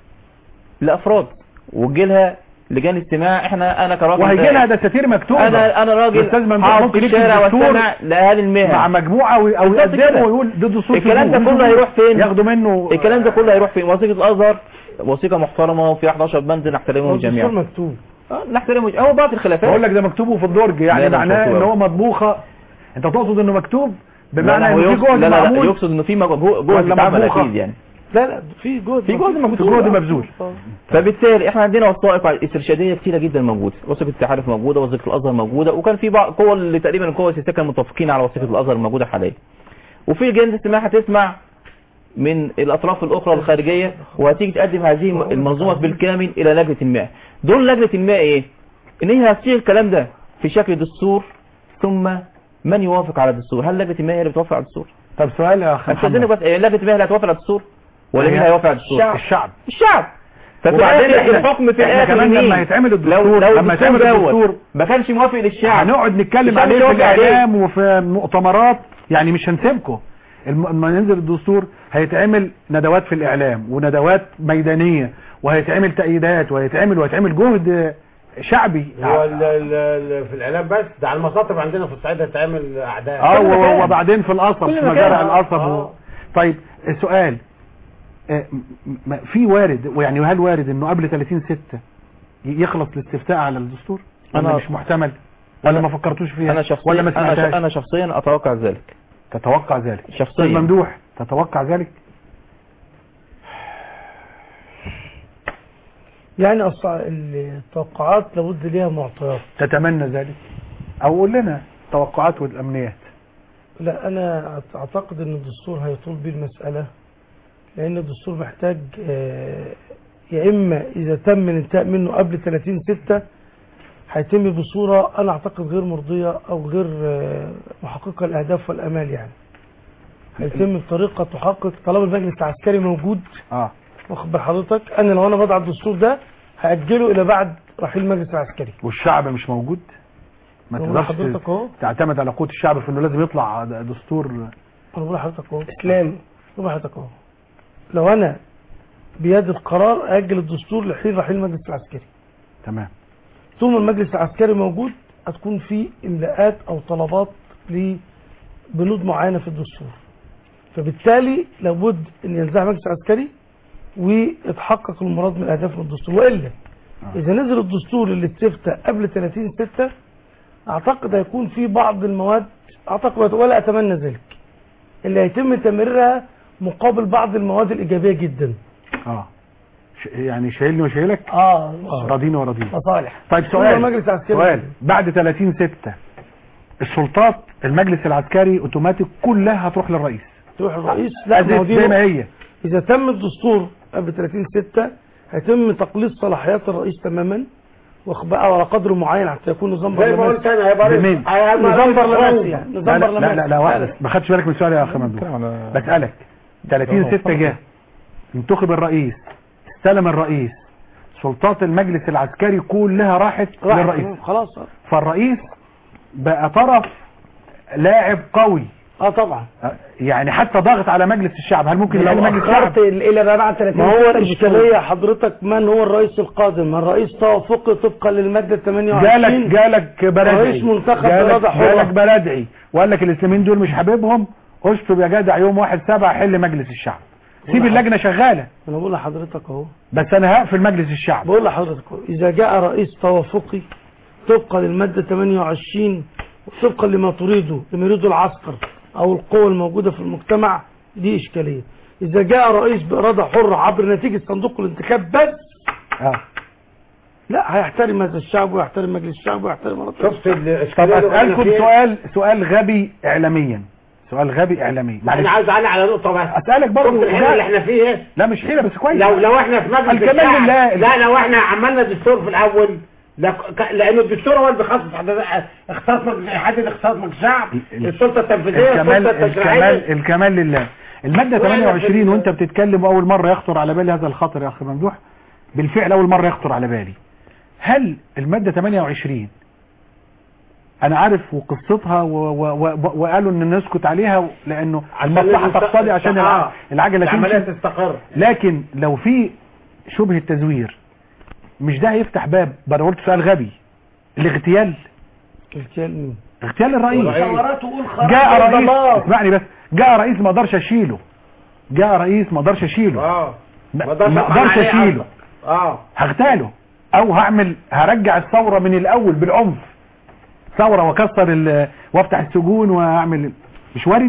لافراد وتجي لها لجان استماع احنا انا كراجل وهيجي لها دساتير مكتوبة انا انا راجل الأستاذ ممدوح هقعد ممكن في يكتب الشارع دستور واستمع لاهالي المهن مع مجموعة و- او بالظبط يقدمه كده. ويقول ضد الصوت الكلام ده كله هيروح فين ياخدوا منه الكلام ده كله هيروح فين وثيقه الازهر وثيقه محترمه وفي 11 بند نحترمهم الدستور جميعا مكتوب آه، نحترمهم هو بعض الخلافات بقول لك ده مكتوبه في الدرج لا، يعني لا، معناه مكتوب. ان هو مطبوخه انت تقصد انه مكتوب لا، بمعنى لا، هو انه في يقصد- جهد لا لا لا معمول يقصد انه في مجهود جهد ولا اتعمل مطبوخة؟ اكيد يعني لا لا في جهد في جهد في مكتوب جهد مبذول فبالتالي احنا عندنا وثائق استرشاديه كتيره جدا موجوده وثيقه التحالف موجوده وثيقه الازهر موجوده وكان في بعض قوى اللي تقريبا القوى السياسيه كانوا متفقين على وثيقه الازهر الموجوده حاليا وفي لجان الاستماع هتسمع من الاطراف الاخرى الخارجيه وهتيجي تقدم هذه المنظومه بالكامل الى لجنه الماء دول لجنه الماء ايه ان هي هتصيغ الكلام ده في شكل دستور ثم من يوافق على الدستور هل لجنه الماء هي اللي بتوافق على الدستور طب سؤال يا اخي استاذنك محمد بس إيه، لجنه الماء اللي هتوافق على الدستور ولا مين هي- هيوافق على الدستور الشعب الشعب الشعب ففي وبعدين الآخر احنا- الحكم في احنا الاخر كمان مين؟ لما يتعمل لو الدستور لو لما الدستور يتعمل دوت الدستور ما كانش موافق للشعب هنقعد نتكلم الشعب عليه في يوافق عليه. الاعلام وفي مؤتمرات يعني مش هنسيبكم الم- لما ينزل الدستور هيتعمل ندوات في الاعلام وندوات ميدانيه وهيتعمل تأييدات وهيتعمل وهيتعمل جهد شعبي هو ال- ال- ال- في الاعلام بس ده على المصاطب عندنا في الصعيد هتعمل اعداء اه و- وبعدين في القصب كل في مكان. مزارع آه. القصب و... آه. طيب السؤال آه، م- م- في وارد ويعني هل وارد انه قبل 30 6 يخلص الاستفتاء على الدستور ولا أنا- مش محتمل ولا أنا- ما فكرتوش فيها انا شخصيا ولا ما انا, ش... سمعتهاش أنا شخصيا اتوقع ذلك تتوقع ذلك شخصيا أستاذ ممدوح تتوقع ذلك يعني أص- التوقعات لابد ليها معطيات تتمنى ذلك او قول لنا توقعات والامنيات لا أنا أعت- أعتقد أن الدستور هيطول بيه المسألة لأن الدستور محتاج آه، يا إما إذا تم الانتهاء منه قبل 30 ستة هيتم بصورة أنا أعتقد غير مرضية أو غير آه، محققة الأهداف والأمال يعني هيتم بطريقة تحقق طالما المجلس العسكري موجود اه واخد بال حضرتك أنا لو أنا بضع الدستور ده هأجله إلى بعد رحيل المجلس العسكري والشعب مش موجود ما بقول تقدرش لحضرتك أهو تعتمد على قوة الشعب في انه لازم يطلع دستور انا بقول لحضرتك اهو اسلام بقول لحضرتك اهو لو انا بيد القرار اجل الدستور لحين رحيل المجلس العسكري تمام طول ما المجلس العسكري موجود هتكون في املاءات او طلبات لبنود معينه في الدستور فبالتالي لابد ان ينزع المجلس العسكري ويتحقق المراد من الاهداف من الدستور والا اذا نزل الدستور اللي استفتى قبل 30 6 اعتقد هيكون في بعض المواد اعتقد ولا اتمنى ذلك اللي هيتم تمريرها مقابل بعض المواد الايجابيه جدا اه ش- يعني شايلني وشايلك اه راضيني وراضيني مصالح طيب كل سؤال المجلس العسكري سؤال بعد 30 6 السلطات المجلس العسكري اوتوماتيك كلها هتروح للرئيس تروح الرئيس لا زي- ما هو دي زي ما نقطة. هي اذا تم الدستور قبل 30 6 هيتم تقليص صلاحيات الرئيس تماما واخد بقى على قدر معين حتى يكون نظام زي ما قلت انا هيبقى بمين؟ هيبقى نظام رئيس برلماني قوي. يعني لا نظام لا, برلماني لا لا لا واحد ما خدتش بالك من سؤالي يا اخي ممدوح بسألك 30 6 جه انتخب الرئيس استلم الرئيس سلطات المجلس العسكري كلها راحت راحت. للرئيس خلاص فالرئيس بقى طرف لاعب قوي اه طبعا يعني حتى ضاغط على مجلس الشعب هل ممكن يحل لو مجلس الشعب اخرت الى ما بعد 30 ما هو سنة الإشكالية حضرتك من هو الرئيس القادم الرئيس توافقي طبقا للماده 28 جالك جالك بلدعي رئيس منتخب جالك, بإرادة حرة. جالك بلدعي وقال لك الاسلاميين دول مش حبيبهم اشطب يا جدع يوم واحد سبعة حل مجلس الشعب سيب اللجنه شغاله انا بقول لحضرتك اهو بس انا هقفل مجلس الشعب بقول لحضرتك اهو اذا جاء رئيس توافقي طبقا للماده 28 وطبقا لما تريده لما يريده العسكر او القوى الموجوده في المجتمع دي اشكاليه اذا جاء رئيس باراده حره عبر نتيجه صندوق الانتخاب بس اه لا هيحترم هذا الشعب ويحترم مجلس الشعب ويحترم اراده شفت طب الاشكاليه اللي قلنا اسالكم فيها؟ سؤال سؤال غبي اعلاميا سؤال غبي اعلاميا لا انا عايز اعلق على نقطه بس اسالك برضه شفت الحيره اللي احنا فيها لا مش حيره بس كويس لو لو احنا في مجلس الكلام الشعب لله. لا لو احنا عملنا دستور في الاول لك- ك- لان الدستور هو اللي بيخصص حد- اختصاص مجلس- يحدد اختصاص مجلس الشعب السلطه التنفيذيه الكمال السلطه التشريعيه الكمال الكمال لله المادة وإحنا في 28 ال- وانت بتتكلم اول مرة يخطر على بالي هذا الخطر يا اخي ممدوح بالفعل اول مرة يخطر على بالي هل المادة 28 انا عارف وقصتها و و و وقالوا ان نسكت عليها لانه المصلحة نست- تقتضي عشان آه. الع- العجلة العمليه تمشي تستقر لكن لو في شبهة تزوير مش ده هيفتح باب بقى أنا قلت سؤال غبي الاغتيال اغتيال مين؟ اغتيال الرئيس ثورات وقول خراب جاء رئيس والضلال. اسمعني بس جاء رئيس ما اقدرش اشيله جاء رئيس ما اقدرش اشيله اه ما أقدرش ما أفعل اقدرش عليه اشيله قصدك. اه هغتاله او هعمل هرجع الثوره من الاول بالعنف ثوره واكسر ال- وافتح السجون واعمل مش وارد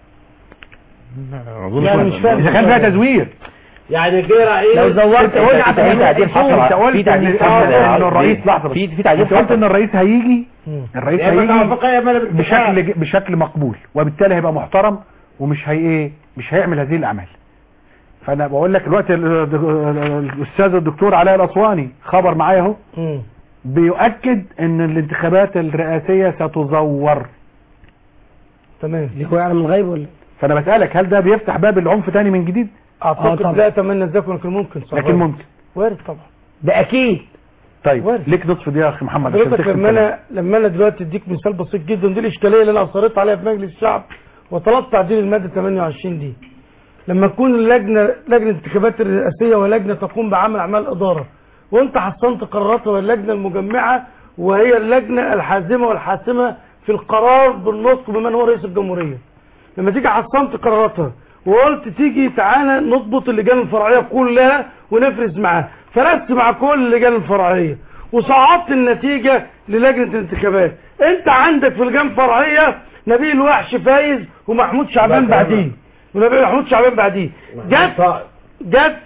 اظن لا، مش فاهم. اذا كان فيها تزوير يعني جه رئيس لو زورت في تعديل حصل انت قلت في تعديل إن- حصل يا ان عبد الرئيس العزيز. لحظه في بس. في تعديل انت قلت حصل ان الرئيس هيجي الرئيس يا اما هيجي توافقيه يا اما بالاتفاق. بشكل بشكل مقبول وبالتالي هيبقى محترم ومش هي ايه مش هيعمل هذه الاعمال فانا بقول لك الوقت ال- ال- الاستاذ الدكتور علاء الاسواني خبر معايا اهو مم. بيؤكد ان الانتخابات الرئاسيه ستزور تمام اللي هو يعلم الغيب ولا فانا بسالك هل ده بيفتح باب العنف تاني من جديد اعتقد طبعا. لا اتمنى ذلك ولكن ممكن صح لكن ممكن وارد طبعا ده اكيد طيب وارد. ليك نصف دقيقه يا اخي محمد عشان حضرتك تختم لما كلامك. انا لما انا دلوقتي اديك مثال بسيط جدا دي الاشكاليه اللي انا اصريت عليها في مجلس الشعب وطلبت تعديل الماده 28 دي لما تكون اللجنه لجنه الانتخابات الرئاسيه ولجنه تقوم بعمل اعمال اداره وانت حصلت قراراتها واللجنه المجمعه وهي اللجنه الحازمه والحاسمه في القرار بالنطق بمن هو رئيس الجمهوريه لما تيجي حصلت قراراتها وقلت تيجي تعالى نضبط اللجان الفرعيه كلها ونفرز معاها فرزت مع كل اللجان الفرعيه وصعدت النتيجه للجنه الانتخابات انت عندك في اللجان الفرعيه نبيل وحش فايز ومحمود شعبان بعديه ونبيل محمود شعبان بعديه جت جت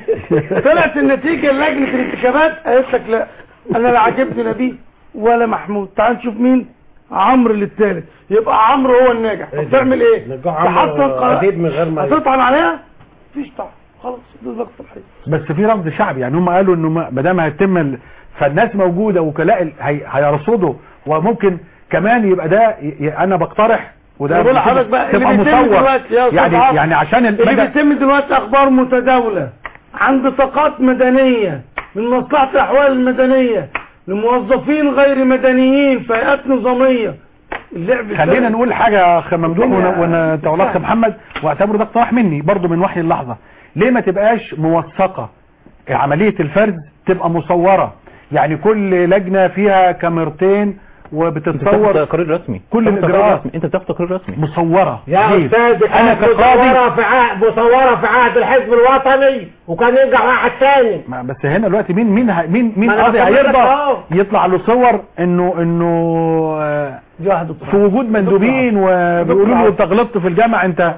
طلعت النتيجه لجنه الانتخابات قالت لك لا انا لا عاجبني نبيل ولا محمود تعال نشوف مين عمرو للثالث يبقى عمرو هو الناجح طب تعمل ايه تحصل قرار عديد من غير ما هتطعن عليها مفيش طعن خلاص ده ضغط الحقيقي بس في رفض شعبي يعني هم قالوا انه ما دام هيتم ال- فالناس موجوده وكلاء ال- هي- هيرصدوا وممكن كمان يبقى ده ي- ي- انا بقترح وده أنا بقول لحضرتك بقى تبقى اللي بيتم مصور دلوقتي يا أستاذ يعني عاطف، يعني عشان اللي المدى بيتم دلوقتي اخبار متداوله عن بطاقات مدنيه من مصلحه الاحوال المدنيه لموظفين غير مدنيين في هيئات نظاميه اللعب خلينا ده- نقول حاجه يا اخ ممدوح الدنيا- ونتولى اخ محمد واعتبره ده اقتراح مني برضو من وحي اللحظه ليه ما تبقاش موثقه عمليه الفرز تبقى مصوره يعني كل لجنه فيها كاميرتين وبتتصور تقرير رسمي كل بتاخد تقرير الاجراءات رسمي. انت بتاخد تقرير رسمي مصوره يا ليه؟ استاذ انا كانت كقاضي مصوره في عهد مصوره في عهد الحزب الوطني وكان يرجع واحد ثاني ما بس هنا دلوقتي مين مين ه- مين مين ما أنا قاضي بكمل لك هيرضى أهو. يطلع له صور انه انه آه، في وجود مندوبين وبيقولوا له انت غلطت في الجامعه انت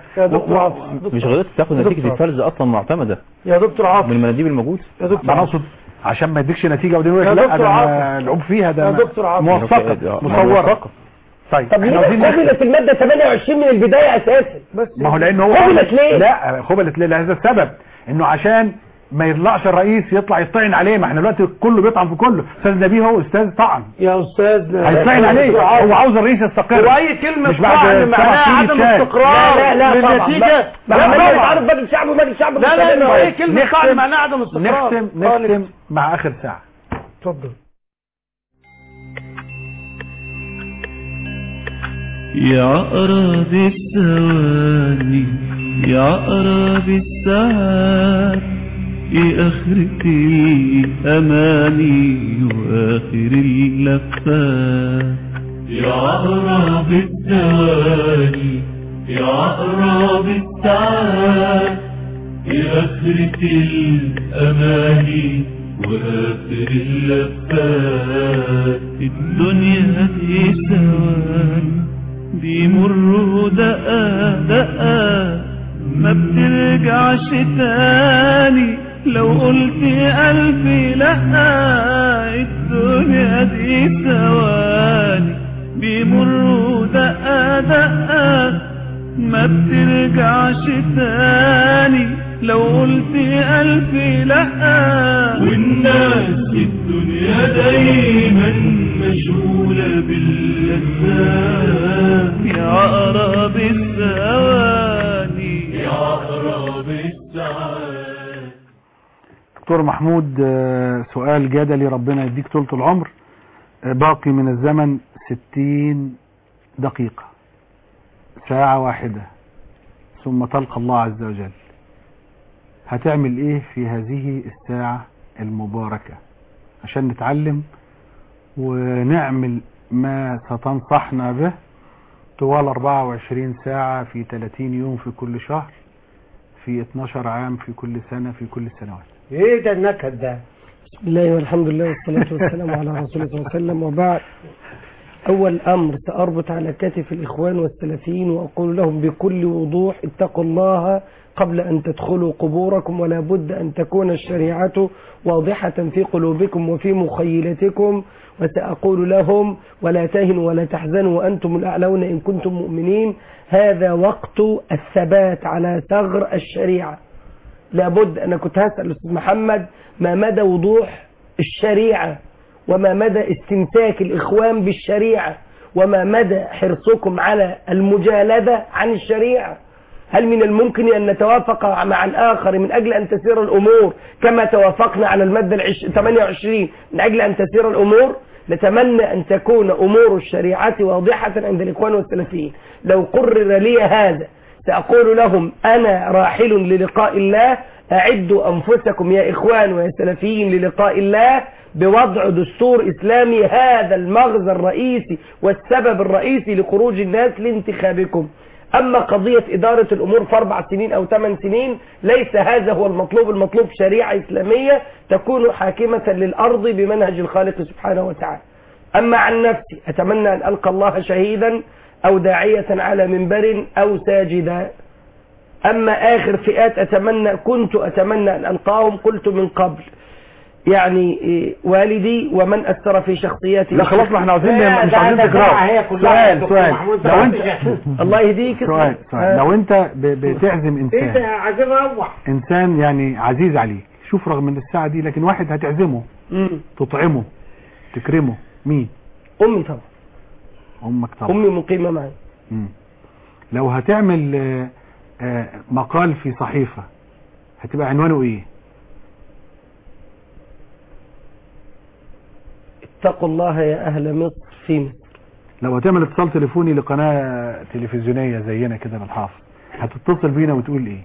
مش غلطت تاخد نتيجه الفرز اصلا معتمده يا دكتور عاطف من المناديب الموجود يا دكتور انا اقصد عشان ما يديكش نتيجه وبعدين يقول يا لك لا دكتور ده عاطف. ملعوب فيها ده يا ما- دكتور عاطف. موثقه ما مصوره موثقة. طيب طب احنا عاوزين ليه نحسب. قبلت المادة 28 من البداية أساسا بس ما هو لان هو قبلت ليه؟ لا قبلت ليه لهذا السبب انه عشان ما يطلعش الرئيس يطلع يطعن عليه ما احنا دلوقتي كله بيطعن في كله استاذ نبيه هو استاذ طعن يا استاذ هيطعن عليه هو عاوز الرئيس يستقر واي كلمه مش بعد طعن سبع معناها سنين عدم شاهد. استقرار لا لا لا طبعا للنتيجه ما لا عملنا طبعا. يتعرض مجلس الشعب ومجلس الشعب لا لا لا ايه كلمه نختم- طعن معناها عدم استقرار نختم آه، نختم مع اخر ساعه اتفضل يا عقرب الثواني يا عقرب الساعات يا آخرتي أماني وآخر اللفات يا عقرب الثواني يا عقرب الساعات يا آخرتي الأماني وآخر اللفات الدنيا دي ثواني بيمروا دقة دقة ما بترجعش تاني لو قلت ألف لأ الدنيا دي ثواني بيمروا دقة دقة ما بترجعش تاني لو قلت ألف لأ والناس في الدنيا دايما مشغولة باللذات يا عقرب الثواني يا عقرب الساعات دكتور محمود آه، سؤال جدلي ربنا يديك طولة العمر آه، باقي من الزمن ستين دقيقة ساعة واحدة ثم تلقى الله عز وجل هتعمل ايه في هذه الساعة المباركة عشان نتعلم ونعمل ما ستنصحنا به طوال 24 ساعة في 30 يوم في كل شهر في 12 عام في كل سنة في كل السنوات ايه ده النكد ده بسم الله والحمد لله والصلاة والسلام على رسول الله صلى الله عليه وسلم وبعد أول أمر سأربط على كتف الإخوان والسلفيين وأقول لهم بكل وضوح اتقوا الله قبل أن تدخلوا قبوركم ولا بد أن تكون الشريعة واضحة في قلوبكم وفي مخيلتكم وسأقول لهم ولا تهنوا ولا تحزنوا وأنتم الأعلون إن كنتم مؤمنين هذا وقت الثبات على ثغر الشريعة لابد أنا كنت هسأل الأستاذ محمد ما مدى وضوح الشريعة وما مدى استمساك الإخوان بالشريعة وما مدى حرصكم على المجالدة عن الشريعة هل من الممكن أن نتوافق مع الآخر من أجل أن تسير الأمور كما توافقنا على المادة العش- 28 من أجل أن تسير الأمور نتمنى أن تكون أمور الشريعة واضحة عند الإخوان والسلفيين لو قرر لي هذا سأقول لهم أنا راحل للقاء الله أعدوا أنفسكم يا إخوان ويا سلفيين للقاء الله بوضع دستور إسلامي هذا المغزى الرئيسي والسبب الرئيسي لخروج الناس لانتخابكم أما قضية إدارة الأمور في أربع سنين أو ثمان سنين ليس هذا هو المطلوب المطلوب شريعة إسلامية تكون حاكمة للأرض بمنهج الخالق سبحانه وتعالى أما عن نفسي أتمنى أن ألقى الله شهيدا أو داعية على منبر أو ساجدا أما آخر فئات أتمنى كنت أتمنى أن ألقاهم قلت من قبل يعني إيه، والدي ومن أثر في شخصياتي لا خلاص ما احنا عاوزين لا، مش ده- عاوزين ده تكرار هي كلها سؤال دكتور سؤال محمود لو انت الله يهديك سؤال سؤال لو انت ب- بتعزم انت انسان عايزين اروح انسان يعني عزيز عليك شوف رغم من الساعة دي لكن واحد هتعزمه تطعمه تكرمه مين امي طبعا امك طبعا امي مقيمه معي مم. لو هتعمل آه، آه، مقال في صحيفة هتبقى عنوانه ايه اتقوا الله يا اهل مصر في مصر لو هتعمل اتصال تليفوني لقناة تلفزيونية زينا كده بالحافظ هتتصل بينا وتقول ايه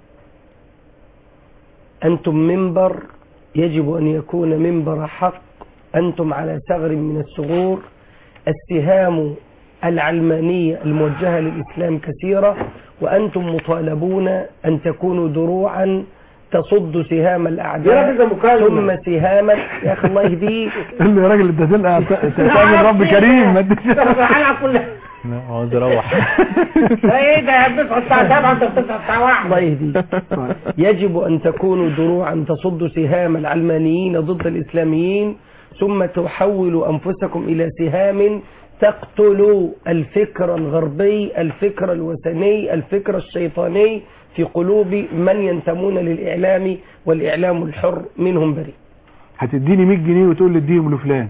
انتم منبر يجب ان يكون منبر حق انتم على ثغر من الثغور السهام العلمانية الموجهة للإسلام كثيرة وأنتم مطالبون أن تكونوا دروعا تصد سهام يا الأعداء راجل ده مكالمة. ثم سهاما يا أخي الله يهديك اللي يا راجل انت تلقى تأمن رب كريم ما اديش الحلقه كلها لا عاوز اروح ايه ده بتصحى الساعه 7 انت بتصحى الساعه 1 الله يهديك يجب أن تكونوا دروعا تصد سهام العلمانيين ضد الإسلاميين ثم تحولوا أنفسكم إلى سهام تقتل الفكر الغربي الفكر الوثني الفكر الشيطاني في قلوب من ينتمون للإعلام والإعلام الحر منهم بريء هتديني 100 جنيه وتقول لي اديهم لفلان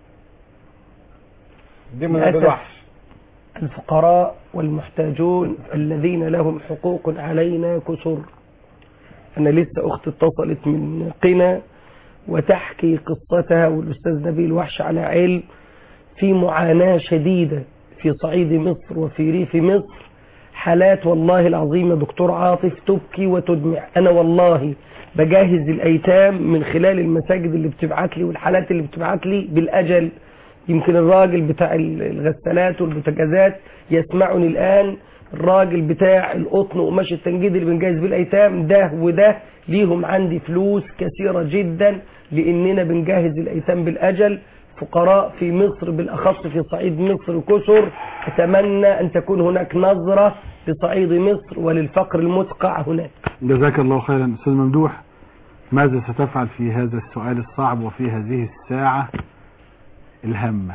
دي من الوحش الفقراء والمحتاجون الذين لهم حقوق علينا كثر أنا لسه أختي اتصلت من قنا وتحكي قصتها والأستاذ نبيل وحش على علم في معاناة شديدة في صعيد مصر وفي ريف مصر حالات والله العظيم يا دكتور عاطف تبكي وتدمع أنا والله بجهز الأيتام من خلال المساجد اللي بتبعت لي والحالات اللي بتبعت لي بالأجل يمكن الراجل بتاع الغسالات والبوتاجازات يسمعني الآن الراجل بتاع القطن وقماش التنجيد اللي بنجهز بيه الأيتام ده وده ليهم عندي فلوس كثيرة جدا لأننا بنجهز الأيتام بالأجل فقراء في مصر بالأخص في صعيد مصر كثر أتمنى أن تكون هناك نظرة لصعيد مصر وللفقر المدقع هناك جزاك الله خيرا استاذ ممدوح ماذا ستفعل في هذا السؤال الصعب وفي هذه الساعة الهامة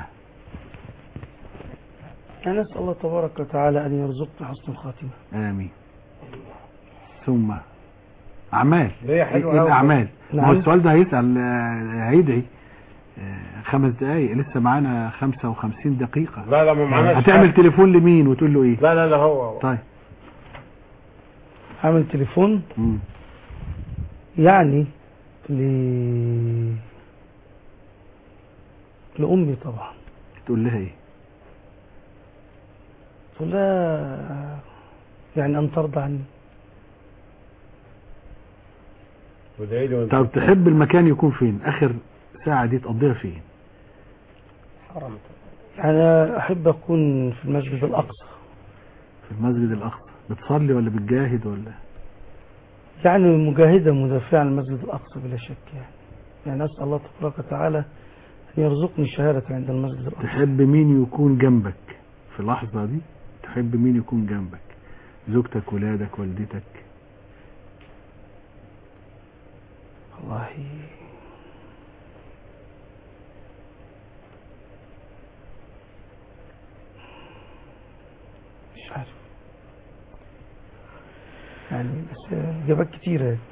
أنا أسأل الله تبارك وتعالى أن يرزقنا حسن الخاتمة آمين ثم أعمال ليه حلو إيه أوي. الأعمال ما هو نعم. السؤال ده هيسأل آه، هيدعي آه، خمس دقايق لسه معانا 55 دقيقة لا لا ما معناش هتعمل حاجة. تليفون لمين وتقول له ايه لا لا لا هو طيب عامل تليفون مم. يعني ل... لأمي طبعا تقول لها ايه تقول لها يعني أن ترضى عني وادعي لي وانت طب تحب المكان يكون فين اخر ساعة دي تقضيها فين حرام يعني أنا أحب أكون في المسجد الأقصى في المسجد الاقصى بتصلي ولا بتجاهد ولا يعني مجاهدة مدافعة عن المسجد الأقصى بلا شك يعني يعني أسأل الله تبارك وتعالى أن يرزقني شهادة عند المسجد الأقصى تحب مين يكون جنبك في اللحظة دي تحب مين يكون جنبك زوجتك ولادك والدتك والله مش عارف يعني بس إجابات كتيرة يعني.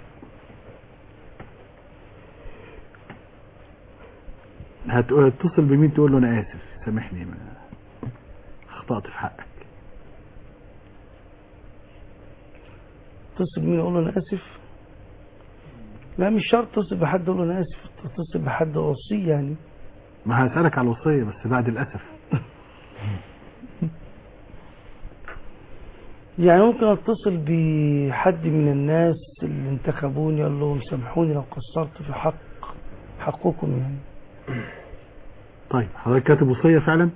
هت- هتتصل بمين تقول له انا اسف سامحني ما اخطأت في حقك اتصل بمين اقول له انا اسف لا مش شرط اتصل بحد اقول له انا اسف اتصل بحد اوصيه يعني ما هسألك على الوصية بس بعد الأسف يعني ممكن اتصل بحد من الناس اللي انتخبوني اقول لهم سامحوني لو قصرت في حق حقكم يعني طيب حضرتك كاتب وصية فعلا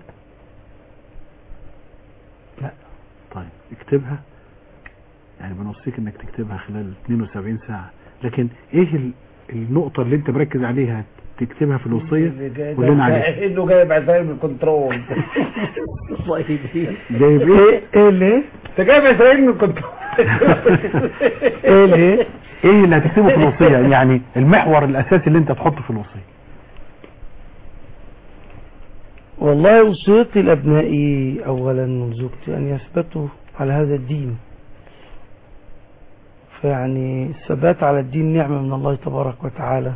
لا. طيب اكتبها يعني بنوصيك انك تكتبها خلال 72 ساعة لكن ايه ال- النقطة اللي انت مركز عليها تكتبها في الوصية قولنا عليها انه جايب اسرائيل من الكنترول جايب ايه ايه اللي انت جايب اسرائيل من الكنترول ايه الايه ايه اللي هتكتبه في الوصية يعني المحور الاساسي اللي انت تحطه في الوصية والله وصيتي لأبنائي أولا وزوجتي أن يثبتوا على هذا الدين فيعني الثبات على الدين نعمة من الله تبارك وتعالى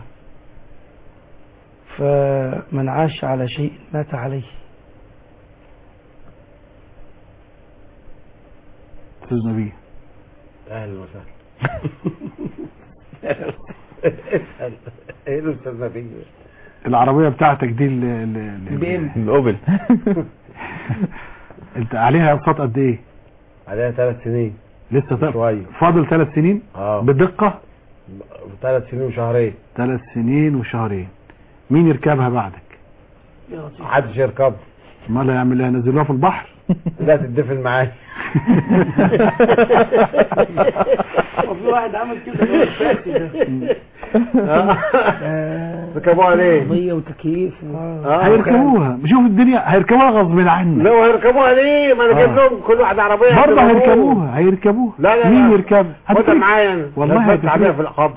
فمن عاش على شيء مات عليه استاذ نبيه اهلا وسهلا اسال ايه الاستاذ نبيل العربية بتاعتك دي ال- ال- ال- بإم. الاوبل انت عليها اقساط قد ايه عليها ثلاث سنين لسه ط- شوية فاضل ثلاث سنين اه بدقة ثلاث سنين وشهرين ثلاث سنين وشهرين مين يركبها بعدك محدش يركب امال هيعمل ايه ينزلوها في البحر لا تدفن معايا وفي واحد عمل كده اللي هو الفاسي ده ركبوها ليه؟ مية وتكييف هيركبوها شوف الدنيا هيركبوها غصب عنك لو هيركبوها ليه؟ ما انا آه. جايب لهم كل واحد عربيه برضه هتبقى موجود. هيركبوها هيركبوها لا لا مين لا. يركبها خدها هتفرق. معايا انا والله لفت عليها هتفرق. في القبر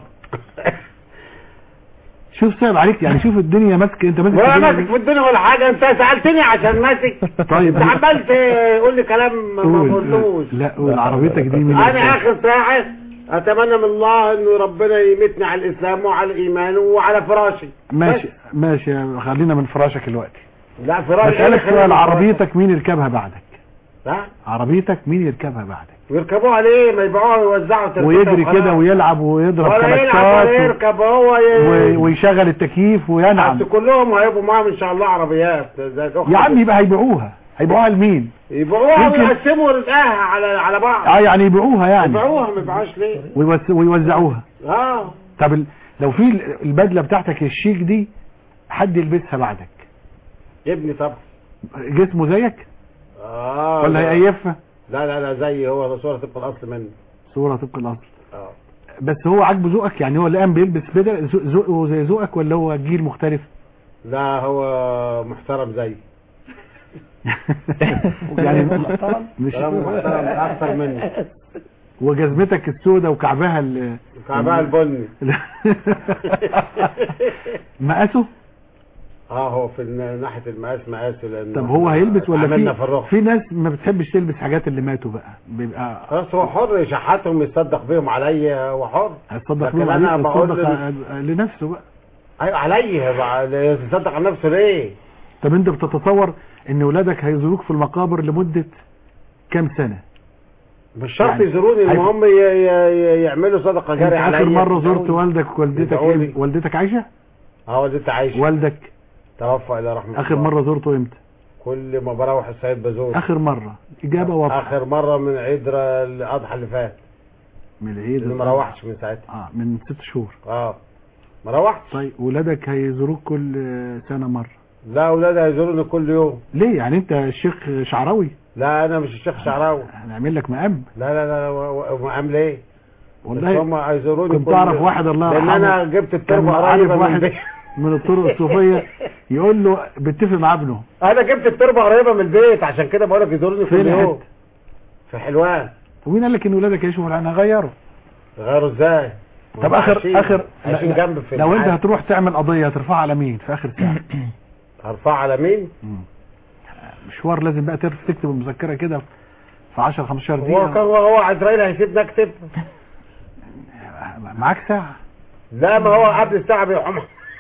شوف صعب عليك يعني شوف الدنيا ماسك انت ماسك ولا الدنيا ماسك في الدنيا ولا حاجه انت سالتني عشان ماسك طيب. انت عمال تقول لي كلام ما قول. بقولوش لا قول عربيتك دي مين انا يركبها؟ اخر ساعه اتمنى من الله انه ربنا يمتني على الاسلام وعلى الايمان وعلى فراشي ماشي ماشي خلينا من فراشك دلوقتي لا فراشي بسألك أنا سؤال خليني عربيتك مين يركبها بعدك لا عربيتك مين يركبها بعدك ويركبوها ليه ما يبيعوها ويوزعوا تركيبة ويجري وخلاص. كده ويلعب ويضرب ولا يلعب كلاكسات ولا و- يركب هو و- ي... ويشغل التكييف وينعم بس كلهم هيبقوا معاهم ان شاء الله عربيات زي يا عم يبقى هيبيعوها هيبيعوها لمين يبيعوها يمكن- ويقسموا رزقها على على بعض اه يعني يبيعوها يعني يبيعوها ما يبيعوهاش ليه ويوز- ويوزعوها اه طب ال- لو في ال- البدله بتاعتك الشيك دي حد يلبسها بعدك ابني طبعا جسمه زيك اه ولا لا. هيقيفها لا لا لا زي هو صورة تبقى الاصل منه صوره طبق الاصل اه بس هو عاجبه ذوقك يعني هو اللي قام بيلبس بدل ذو- ذوقه زي ذوقك ولا هو جيل مختلف لا هو محترم زي يعني محترم مش كلامه محترم اكتر مني وجزمتك السوداء وكعبها ال كعبها البني مقاسه اه هو في الن- ناحية المقاس مقاسه لانه طب هو هيلبس ولا عملنا في في الرخص في ناس ما بتحبش تلبس حاجات اللي ماتوا بقى بيبقى خلاص هو حر يشحتهم يصدق بيهم عليا هو حر هيتصدق لكن بيهم أنا عليك بقول يتصدق لل- لنفسه بقى ايوه عليا بقى يصدق عن نفسه ليه؟ طب انت بتتصور ان ولادك هيزوروك في المقابر لمدة كام سنة مش شرط يعني يزوروني هيف- المهم ي- ي- ي- يعملوا صدقه انت جاري عليا اخر مرة يدعوني. زرت والدك والدتك يدعوني. ايه والدتك عايشة اه والدتي عايشه والدك توفى الى رحمه اخر الله. مرة زرته امتى كل ما بروح الصعيد بزور اخر مرة اجابة واضحة اخر مره من عيد ر- الاضحى اللي فات من العيد اللي ما روحتش من ساعتها اه من ست شهور اه ما روحتش طيب ولادك هيزوروك كل سنة مرة لا اولادي هيزوروني كل يوم ليه يعني انت الشيخ شعراوي لا انا مش الشيخ شعراوي هنعمل لك مقام لا لا لا و- و- وعامل ايه والله بس هم هيزوروني كنت كل اعرف يوم. واحد الله لان يرحمه انا جبت كان التربه عارف قريبه من واحد البيت من الطرق الصوفية يقول له بيتفق مع ابنه انا جبت التربه قريبه من البيت عشان كده بقول لك يزوروني فين كل يوم الحتة؟ في حلوان ومين قال لك ان ولادك يعيشوا في العين هغيره غيروا ازاي طب اخر عايشين- اخر عايشين لا- جنب في لو انت المحل. هتروح تعمل قضية هترفعها على مين في اخر ساعة هرفع على مين مشوار لازم بقى تعرف تكتب المذكرة كده في 10 15 هو كان دقيقة هو عزرائيل هيسيبني اكتب معاك ساعة لا ما هو قبل الساعه بيقوم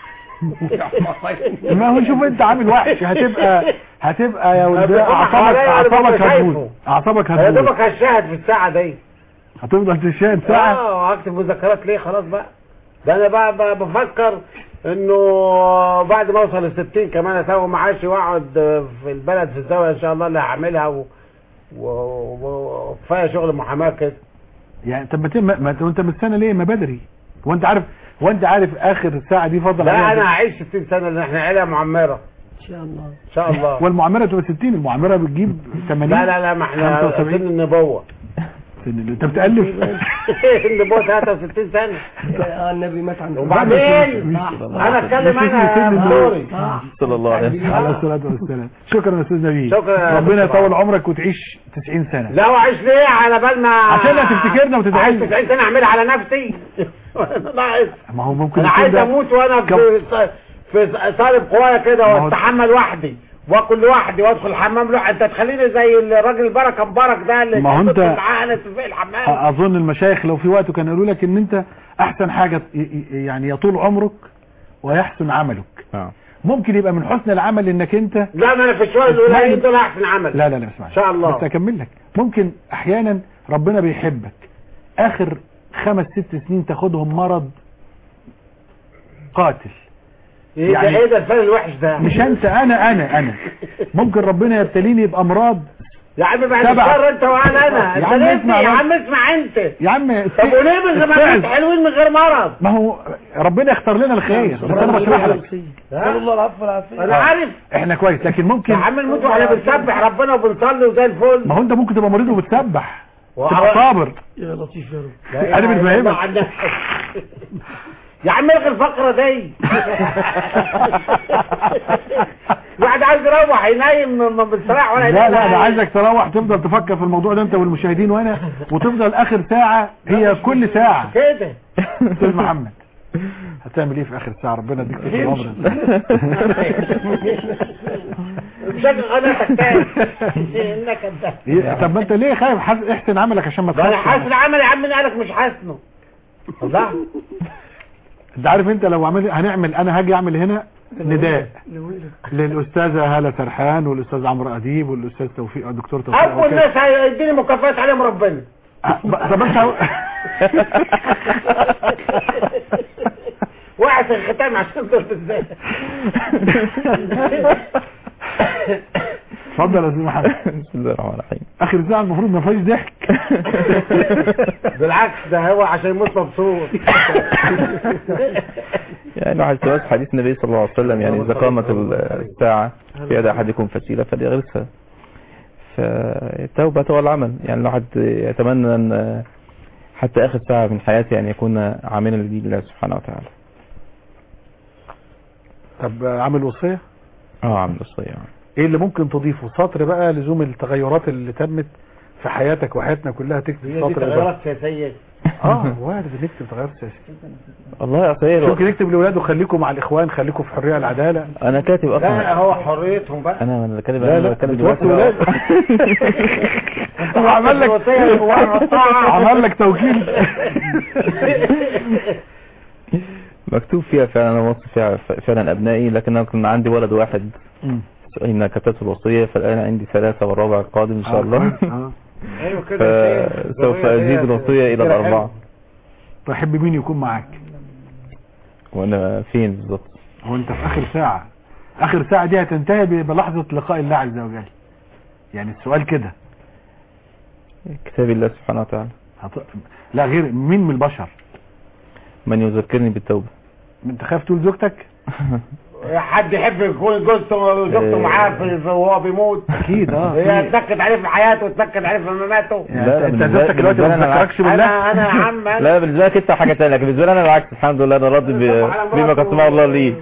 ما هو شوف انت عامل وحش هتبقى هتبقى يا ولد بيقوم اعصابك حواليا أنا اعصابك ببقى هتبوظ شايفه. اعصابك يا هتبوظ دوبك هشاهد في الساعه دي هتفضل تشاهد ساعة اه هكتب مذكرات ليه خلاص بقى ده انا بقى, بقى بفكر انه بعد ما اوصل ل 60 كمان اسوي معاشي واقعد في البلد في الزاويه ان شاء الله اللي هعملها و- و- و- وكفايه شغل محاماه كده يعني طب ما ت- ما ما- وانت مستنى ليه ما بدري وانت عارف وانت عارف اخر ساعه دي فضل لا عليها انا قد هعيش 60 سنه لان احنا عيله معمره ان شاء الله ان شاء الله والمعامره تبقى 60 المعامره بتجيب 80 لا لا لا ما احنا 75. سن النبوه سن انت بتالف النبوه 63 سنه اه النبي مات عند وبعدين انا اتكلم انا دوري صلى الله عليه وسلم على الصلاه والسلام شكرا يا استاذ نبيل شكرا يا ربنا دكتور. يطول عمرك وتعيش 90 سنه لا وعيش ليه على بال ما عشان هتفتكرنا وتدعي عايز لنا. 90 سنه اعملها على نفسي ناقص ما هو ممكن انا يكون عايز ده اموت وانا كم- في في صالب قوايا كده ما هو- واستحمى لوحدي واكل لوحدي وادخل الحمام لوحدي انت تخليني زي الراجل البركه مبارك ده اللي ما هو كان أنت- بيدخل معاه انس في الحمام اظن المشايخ لو في وقت كانوا يقولوا لك ان انت احسن حاجه ي- ي- يعني يطول عمرك ويحسن عملك ممكن يبقى من حسن العمل انك انت لا ما انا في الشويه القليلين دول احسن عمل لا لا لا اسمع ان شاء الله بس اكمل لك ممكن احيانا ربنا بيحبك اخر خمس ست سنين تاخدهم مرض قاتل ايه ده يعني- ايه ده الفرق الوحش ده مش انت انا انا انا ممكن ربنا يبتليني بامراض يا عم بعد سبعة. الشر انت وانا انا يا انت عم ليه اسمع يا بس. عم اسمع انت يا عم طب وليه من غير ما فعل. كنت حلوين من غير مرض ما هو ربنا يختار لنا الخير بس انا بشرح لك نسال الله العفو والعافيه انا عارف احنا كويس لكن ممكن يا عم نموت واحنا بنسبح ربنا وبنصلي وزي الفل ما هو انت ممكن تبقى مريض وبتسبح وعلى- تبقى صابر يا لطيف يا رب لا إله انا إلا بفهمك. الله عندك. يا عم الغي الفقره دي الواحد عايز يروح ينام ما بيستريح ولا لا ينام. لا انا عايزك تروح تفضل تفكر في الموضوع ده انت والمشاهدين وانا وتفضل اخر ساعة هي كل ساعة كده استاذ محمد هتعمل ايه في اخر ساعة ربنا يديك طول العمر بشكل قناتك تاني انك انت إيه، طب ما انت ليه خايف حس- احسن عملك عشان ما ده انا تخافش حاسن عمل يا عم مين قالك مش حاسنه الله انت عارف انت لو عمل هنعمل انا هاجي اعمل هنا نداء للاستاذه هاله سرحان والاستاذ عمرو اديب والاستاذ توفيق الدكتور توفيق اول عكاش. ناس هيديني مكافآت عليهم ربنا طب انت وقعت الختام عشان قلت ازاي اتفضل يا استاذ محمد بسم الله الرحمن الرحيم اخر ساعه المفروض ما فيهاش ضحك بالعكس ده هو عشان يموت مبسوط يعني على سؤال حديث النبي صلى الله عليه وسلم يعني إذا قامت الساعة في يد أحدكم فسيلة فليغرسها فالتوبة هو العمل يعني الواحد يتمنى أن حتى آخر ساعة من حياته أن يكون عاملا لدين الله سبحانه وتعالى طب عامل وصيه اه عامل وصية ايه اللي ممكن تضيفه سطر بقى لزوم التغيرات اللي تمت في حياتك وحياتنا كلها تكتب هي دي سطر تغيرات بقى. سياسيه اه وارد نكتب تغيرات سياسيه والله يا سيد ممكن نكتب لاولاده خليكم مع الاخوان خليكم في حريه العداله أنا كاتب لا أصلا هو حريتهم بقى أنا من بتكلم لا أنا لا بتكلم بتوصي دلوقتي ولاده هو عمل لك عمل لك توكيل مكتوب فيها فعلا أنا موصي فيها فعلا أبنائي لكن أنا كان عندي ولد واحد إن كتبت الوصية فالآن عندي ثلاثة والرابع القادم إن شاء الله ايوه كده فسوف أزيد الوصية إلى الأربعة تحب مين يكون معاك وأنا فين بالظبط هو انت في اخر ساعة اخر ساعة دي هتنتهي ب- بلحظة لقاء الله عز وجل يعني السؤال كده كتاب الله سبحانه وتعالى هت... لا غير مين من البشر من يذكرني بالتوبة انت خايف تقول زوجتك حد يحب يكون جوزته زوجته معاه في- في- وهو بيموت اكيد اه هي تنكد عليه في حياته وتنكد عليه في مماته لا انت بالنسبة- زوجتك دلوقتي بالنسبة ما لي أنا بتذكركش بالله انا انا يا عم أنا- لا بالنسبة لك انت حاجة تانية لكن بالنسبة لي انا العكس الحمد لله انا راضي ب- بما قسمه الله لي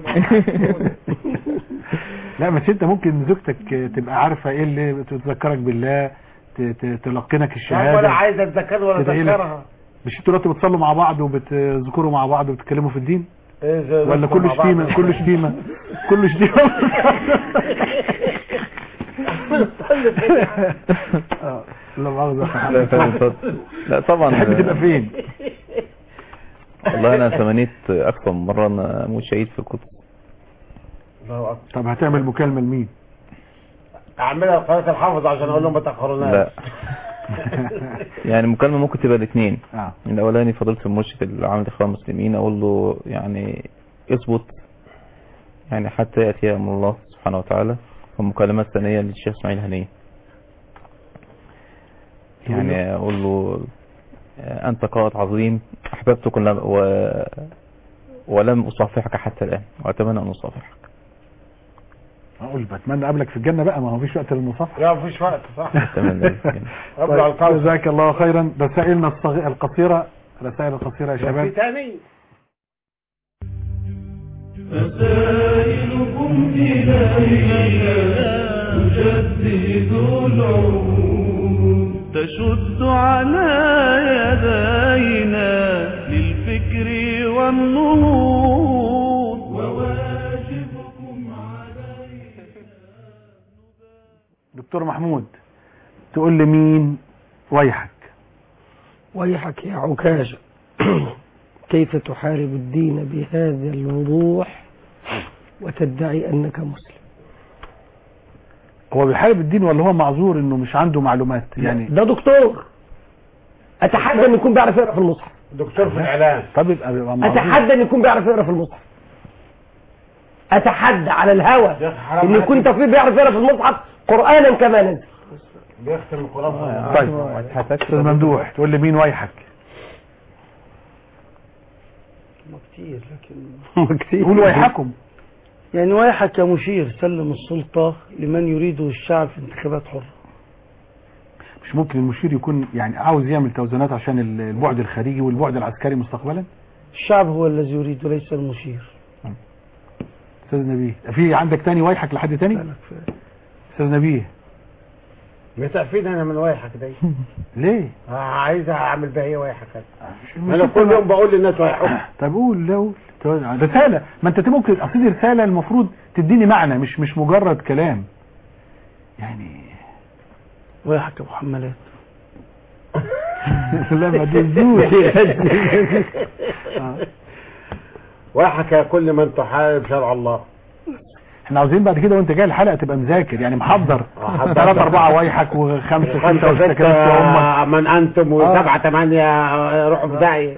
لا بس انت ممكن زوجتك تبقى عارفة ايه اللي بتذكرك بالله ت... ت... تلقنك ولا الشهادة عايز اتذكر ولا تدعي لك. اتذكرها مش انتوا دلوقتي بتصلوا مع بعض وبتذكروا مع بعض وبتتكلموا في الدين إيه زي- ولا مع كله بعض. شتيمة كله شتيمة كله شتيمة اه لا مؤاخذة يا لا محمد. فعلا اتفضل. لا طبعا تحب تبقى فين والله انا تمنيت اكثر من مرة انا اموت شهيد في القدس الله أكبر. طب هتعمل مكالمة لمين اعملها لقناه الحافظ عشان اقول لهم ما تاخروناش لا يعني المكالمة ممكن تبقى الاثنين اه الاولاني فضيلة المرشد العام الاخوان المسلمين اقول له يعني اثبت يعني حتى يأتي أمر الله سبحانه وتعالى ومكالمات ثانية للشيخ اسماعيل هنية يعني أقول له آه، أنت قائد عظيم أحببتك ولم- و... ولم أصافحك حتى الآن وأتمنى أن أصافحك اقول بتمنى اقابلك في الجنه بقى ما هو فيش وقت للمصافحه لا مفيش وقت صح أتمنى ابلع طيب، القلب جزاك الله خيرا رسائلنا الصغ- القصيره رسائل القصيره يا في شباب تاني رسائلكم إلينا تجدد العهود تشد على يدينا للفكر والنهوض وواجبكم دكتور محمود تقول لي مين ويحك ويحك يا عكاشة كيف تحارب الدين بهذا الوضوح وتدعي أنك مسلم هو بيحارب الدين ولا هو معذور انه مش عنده معلومات يعني ده دكتور أتحدى أن يكون بيعرف يقرأ في المصحف دكتور في الاعلام طب يبقى بيبقى معذور أتحدى أن يكون بيعرف يقرأ في المصحف أتحدى على الهوى أن يكون تفسير بيعرف يقرأ في المصحف قرآنا كما نزل بيختم القران طيب استاذ ممدوح تقول لي مين ويحك كتير لكن كتير قول ويحكم يعني ويحك يا مشير سلم السلطة لمن يريده الشعب في انتخابات حرة مش ممكن المشير يكون يعني عاوز يعمل توازنات عشان ال- البعد الخارجي والبعد العسكري مستقبلا الشعب هو الذي يريد وليس المشير استاذ نبيه في عندك تاني ويحك لحد تاني استاذ نبيه متقفين انا من ويحك دي ليه آه، عايز اعمل بها ايه ويحك انا كل يوم بقول للناس ويحك طب قول لا قول رسالة ما انت ممكن اصل دي رسالة المفروض تديني معنى مش مش مجرد كلام يعني ويحك يا ابو حمالات لا ما تنسوش ويحك يا كل من تحارب شرع الله احنا عاوزين بعد كده وانت جاي الحلقة تبقى مذاكر يعني محضر محضر. ثلاثة أربعة ويحك وخمسة ستة خمسة وستة كلام في ستة أمك من انتم وسبعة ثمانية روحوا في داعية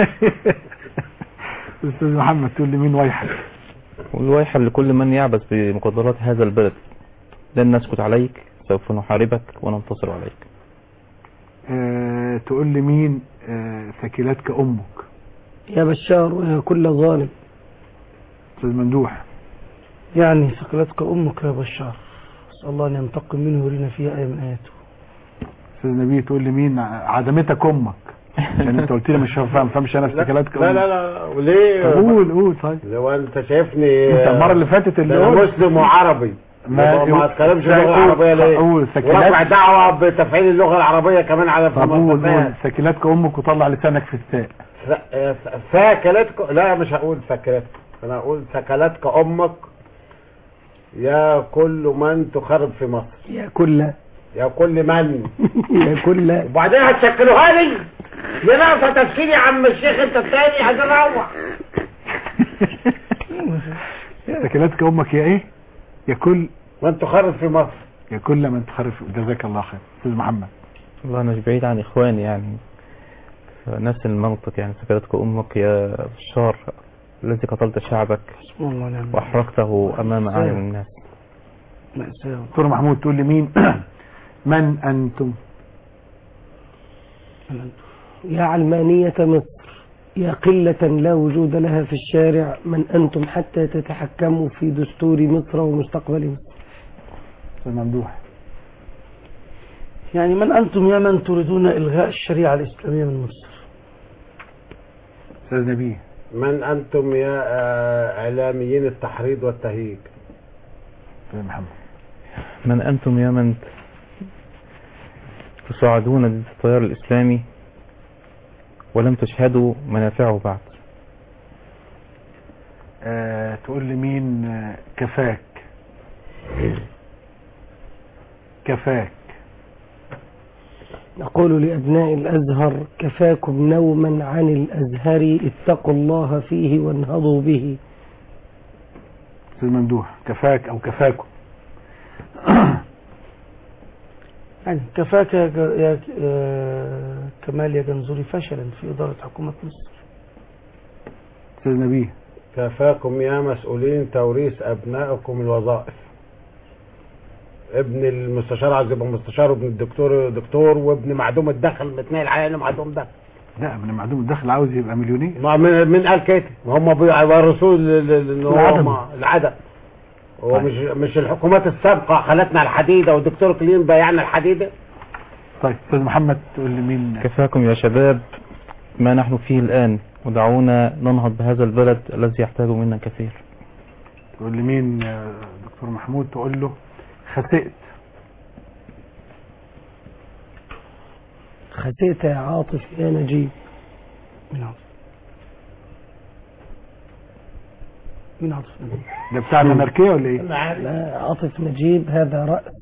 أستاذ محمد تقول لي مين ويحك والويحة لكل من يعبث بمقدرات هذا البلد لن نسكت عليك سوف نحاربك وننتصر عليك اه تقول لي مين اه ثكلتك أمك يا بشار ويا كل ظالم أستاذ ممدوح يعني ثقلتك امك يا بشار اسال الله ان ينتقم منه ويرينا فيها ايه من اياته أستاذ نبيه تقول لي مين عدمتك أمك عشان انت قلت لي مش فاهم فهمش انا في ثكلتك لا أمك لا لا وليه طب قول قول طيب لو انت شايفني انت المرة اللي فاتت اللي ده انا قلت مسلم وعربي ما- ما ما اتكلمش لا، اللغه قول- العربيه ليه قول سكنات. ورفع دعوه بتفعيل اللغه العربيه كمان على طب قول قول المنصات ثكلتك أمك وطلع لسانك في الثاء ساكلتك لا مش هقول ساكلتك انا هقول سكلتك امك يا كل من تخرب في مصر يا كل يا كل من يا كل وبعدين هتشكلوها لي دي ناقصه تفسير يا عم الشيخ انت الثاني عايز اروح ثكلتك أمك يا إيه يا كل من تخرب في مصر يا كل من تخرف جزاك الله خير أستاذ محمد والله أنا مش بعيد عن إخواني يعني نفس المنطق يعني سكرتك أمك يا بشار الذي قتلت شعبك بسم الله ونعم الوكيل. وأحرقته أمام أعين الناس مأساة دكتور محمود تقول لي مين من أنتم يا علمانية مصر يا قلة لا وجود لها في الشارع من أنتم حتى تتحكموا في دستور مصر ومستقبل مصر أستاذ ممدوح يعني من انتم يا من تريدون الغاء الشريعه الاسلاميه من مصر أستاذ نبيه من انتم يا آه، اعلاميين التحريض والتهييج أستاذ محمد من أنتم يا من تصاعدون ضد التيار الإسلامي ولم تشهدوا منافعه بعد آه تقول لي مين آه، كفاك كفاك نقول لأبناء الأزهر كفاكم نوما عن الأزهر اتقوا الله فيه وانهضوا به أستاذ ممدوح كفاك أو كفاكم يعني كفاك يا, ج- يا آه، كمال يا جنزوري فشلا في إدارة حكومة مصر أستاذ نبيه كفاكم يا مسؤولين توريث ابنائكم الوظائف ابن المستشار عايز يبقى مستشار وابن الدكتور دكتور وابن معدوم الدخل متنقل على معدوم دخل لا ابن معدوم الدخل عاوز يبقى مليونير ما من من قال كده ما هم بيورثوه ل- ل- ان هو العدم. ما- العدم هو طيب. مش مش الحكومات السابقه خلتنا الحديده والدكتور كلين بايعنا الحديده طيب استاذ محمد تقول لي مين كفاكم يا شباب ما نحن فيه الآن ودعونا ننهض بهذا البلد الذي يحتاج منا كثير تقول لي مين آه، دكتور محمود تقول له خسئت خسئت يا عاطف يا نجيب مين عاطف مين عاطف نجيب ده بتاع الاناركيه ولا ايه؟ لا عاطف نجيب هذا رأس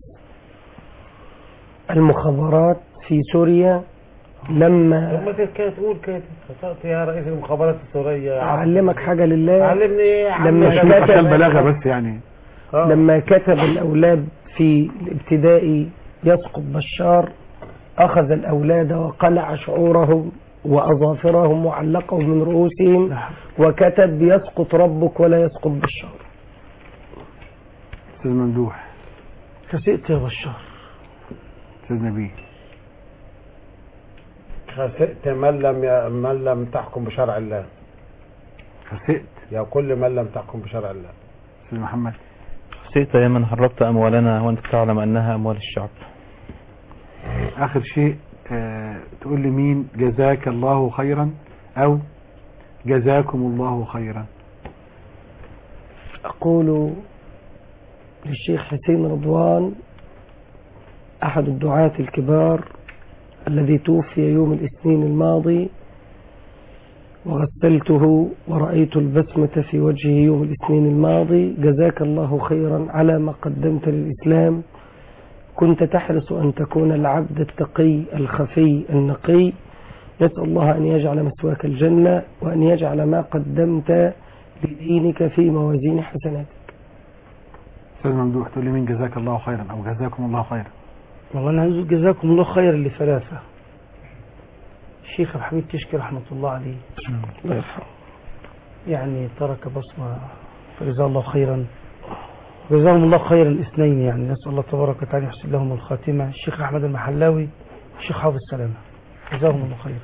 المخابرات في سوريا لما لما كده تقول كده خطأت يا رئيس المخابرات السوريه يا عم. أعلمك حاجة لله علمني ايه يا عم لما شوف عشان كتب بلاغه بس يعني لما كتب الأولاد في الابتدائي يسقط بشار أخذ الأولاد وقلع شعورهم وأظافرهم وعلقهم من رؤوسهم وكتب يسقط ربك ولا يسقط بشار استاذ ممدوح خسئت يا بشار استاذ نبيل خسئت من لم ي... من لم تحكم بشرع الله خسئت يا كل من لم تحكم بشرع الله استاذ محمد خسئت يا من هربت أموالنا وأنت تعلم أنها أموال الشعب اخر شيء آه تقول لي مين جزاك الله خيرا او جزاكم الله خيرا أقول للشيخ حسين رضوان أحد الدعاة الكبار الذي توفي يوم الاثنين الماضي وغسلته ورأيت البسمة في وجهه يوم الاثنين الماضي جزاك الله خيرا على ما قدمت للإسلام كنت تحرص أن تكون العبد التقي الخفي النقي نسأل الله أن يجعل مسواك الجنة وأن يجعل ما قدمت لدينك في موازين حسناتك استاذ ممدوح تقول لي مين جزاك الله خيرا او جزاكم الله خيرا والله أنا عايز أقول جزاكم الله خيرا لثلاثة الشيخ عبد الحميد كشكي رحمة الله عليه الله يرحمه يعني ترك بصمة فجزاه الله خيرا جزاهم الله خيرا الاثنين يعني نسأل الله تبارك وتعالى يحسن لهم الخاتمة الشيخ أحمد المحلاوي الشيخ حافظ سلامة جزاهم الله خيرا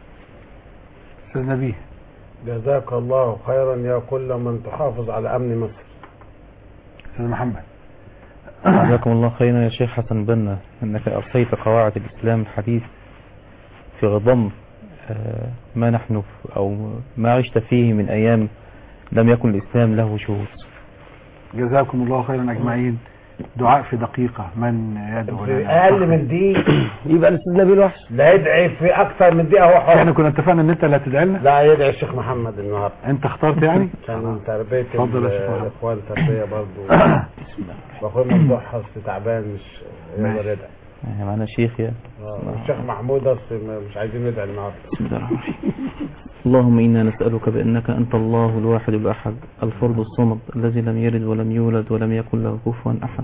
استاذ نبيه جزاك الله خيرا يا كل من تحافظ على امن مصر استاذ محمد جزاكم الله خيرا يا شيخ حسن بنا أنك أرسيت قواعد الإسلام الحديث في غضم آه، ما نحن ف- أو ما عشت فيه من أيام لم يكن الإسلام له شهود جزاكم الله خيرا اجمعين دعاء في دقيقة من يدعو في لنا اقل من دي يبقى الاستاذ نبيل وحش لا يدعي في اكثر من دقيقه هو احنا حر كنا اتفقنا ان انت اللي هتدعي لنا لا يدعي الشيخ محمد النهارده انت اخترت يعني كان تربيه اتفضل يا ال- شيخ محمد. الاخوان تربيه برضه واخويا ممدوح حظ تعبان مش يقدر يدعي يعني معنا شيخ يا آه، والشيخ محمود اصل مش عايزين ندعي النهارده بسم الله الرحمن الرحيم اللهم إنا نسألك بأنك أنت الله الواحد الأحد الفرد الصمد الذي لم يلد ولم يولد ولم يكن له كفوا أحد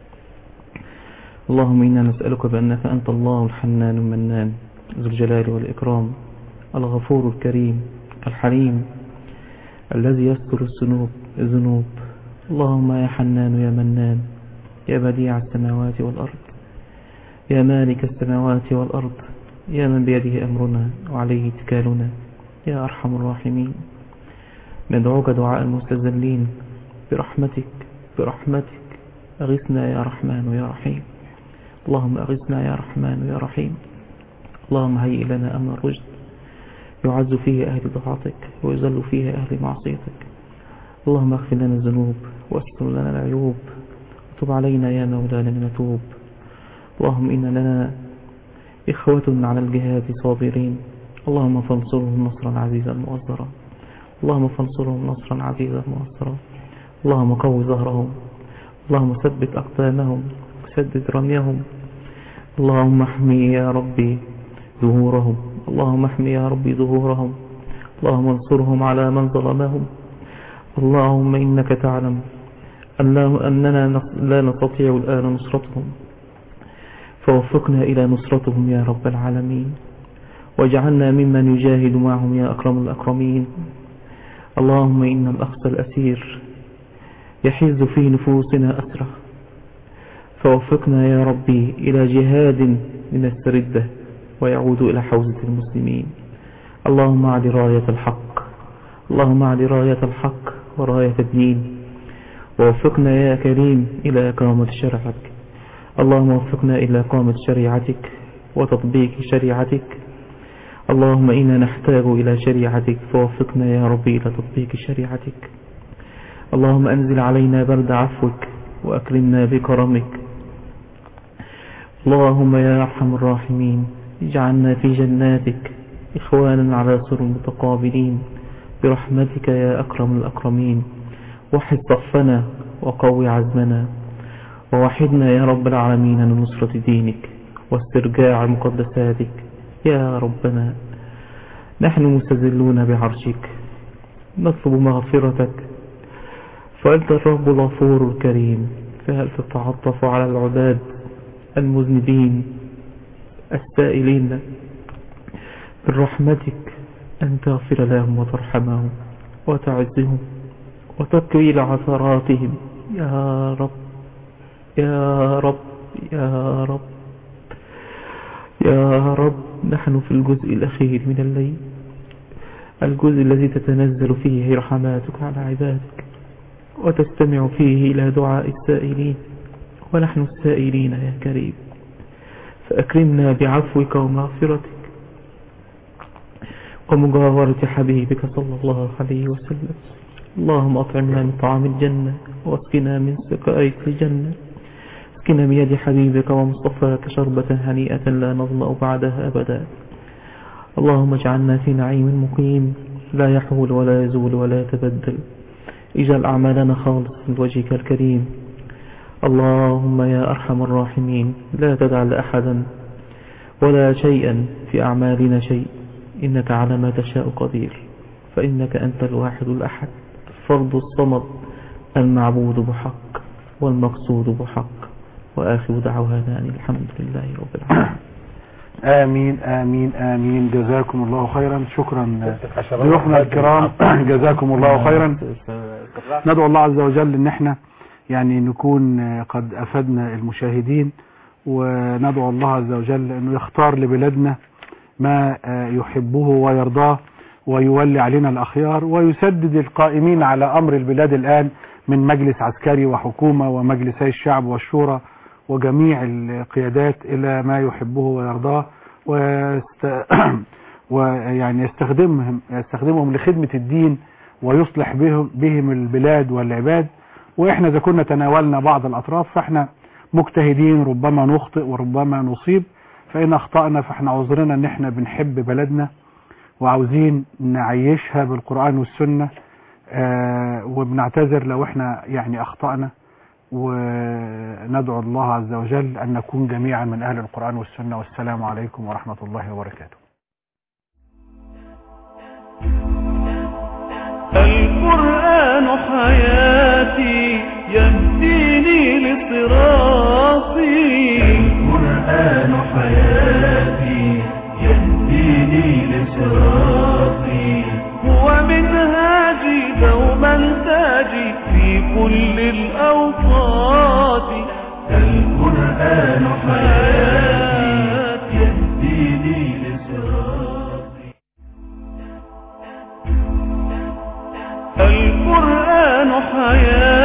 اللهم إنا نسألك بأنك أنت الله الحنان المنان ذو الجلال والإكرام الغفور الكريم الحليم الذي يستر الذنوب الذنوب اللهم يا حنان يا منان يا بديع السماوات والأرض يا مالك السماوات والأرض يا من بيده أمرنا وعليه اتكالنا يا أرحم الراحمين ندعوك دعاء المستذلين برحمتك برحمتك أغثنا يا رحمن يا رحيم اللهم أغثنا يا رحمن يا رحيم اللهم هيئ لنا أمر رشد يعز فيه أهل طاعتك ويذل فيه أهل معصيتك اللهم اغفر لنا الذنوب واستر لنا العيوب وتب علينا يا مولانا نتوب اللهم إن لنا إخوة على الجهاد صابرين اللهم فانصرهم نصرا عزيزا مؤزرا اللهم فانصرهم نصرا عزيزا مؤزرا اللهم قو ظهرهم اللهم ثبت أقدامهم وسدد رميهم اللهم احمي يا ربي ظهورهم اللهم احمي يا ربي ظهورهم اللهم انصرهم على من ظلمهم اللهم إنك تعلم أن- أننا نص- لا نستطيع الآن نصرتهم فوفقنا إلى نصرتهم يا رب العالمين واجعلنا ممن يجاهد معهم يا أكرم الأكرمين اللهم إن الأقصى الأسير يحز في نفوسنا أسره فوفقنا يا ربي إلى جهاد من السردة ويعود إلى حوزة المسلمين اللهم أعد راية الحق اللهم أعد راية الحق وراية الدين ووفقنا يا كريم إلى إقامة شرعك اللهم وفقنا إلى إقامة شريعتك وتطبيق شريعتك اللهم إنا نحتاج إلى شريعتك فوفقنا يا ربي إلى تطبيق شريعتك اللهم أنزل علينا برد عفوك وأكرمنا بكرمك اللهم يا أرحم الراحمين اجعلنا في جناتك إخوانا على سر متقابلين برحمتك يا أكرم الأكرمين وحد صفنا وقوي عزمنا ووحدنا يا رب العالمين لنصرة دينك واسترجاع مقدساتك يا ربنا نحن مستذلون بعرشك نطلب مغفرتك فأنت الرب الغفور الكريم فهل تتعطف على العباد المذنبين السائلين برحمتك أن تغفر لهم وترحمهم وتعزهم وتكويل عثراتهم يا رب يا رب يا رب يا رب نحن في الجزء الأخير من الليل الجزء الذي تتنزل فيه رحماتك على عبادك وتستمع فيه إلى دعاء السائلين ونحن السائلين يا كريم فأكرمنا بعفوك ومغفرتك ومجاورة حبيبك صلى الله عليه وسلم اللهم أطعمنا من طعام الجنة واسقنا من سقائك الجنة اسقنا بيد حبيبك ومصطفاك شربة هنيئة لا نظمأ بعدها أبدا اللهم اجعلنا في نعيم مقيم لا يحول ولا يزول ولا يتبدل اجعل أعمالنا خالص لوجهك الكريم اللهم يا أرحم الراحمين لا تجعل أحدا ولا شيئا في أعمالنا شيء إنك على ما تشاء قدير فإنك أنت الواحد الأحد الفرد الصمد المعبود بحق والمقصود بحق وآخر دعوانا أن الحمد لله رب العالمين آمين آمين آمين جزاكم الله خيرا شكرا ضيوفنا الكرام جزاكم الله خيرا ندعو الله عز وجل ان احنا يعني نكون قد افدنا المشاهدين وندعو الله عز وجل انه يختار لبلادنا ما يحبه ويرضاه ويولي علينا الاخيار ويسدد القائمين على امر البلاد الان من مجلس عسكري وحكومة ومجلسي الشعب والشورى وجميع القيادات الى ما يحبه ويرضاه ويست... ويعني يستخدمهم يستخدمهم لخدمة الدين ويصلح بهم بهم البلاد والعباد واحنا اذا كنا تناولنا بعض الاطراف فاحنا مجتهدين ربما نخطئ وربما نصيب فان اخطأنا فاحنا عذرنا ان احنا بنحب بلدنا وعاوزين نعيشها بالقرآن والسنة آه وبنعتذر لو احنا يعني اخطأنا وندعو الله عز وجل ان نكون جميعا من اهل القرآن والسنة والسلام عليكم ورحمة الله وبركاته القرآن حياتي يهديني لصراطي القرآن حياتي يهديني لصراطي هو منهاجي دوما تاجي في كل الأوقات القرآن حياتي يهديني لصراطي القرآن حياتي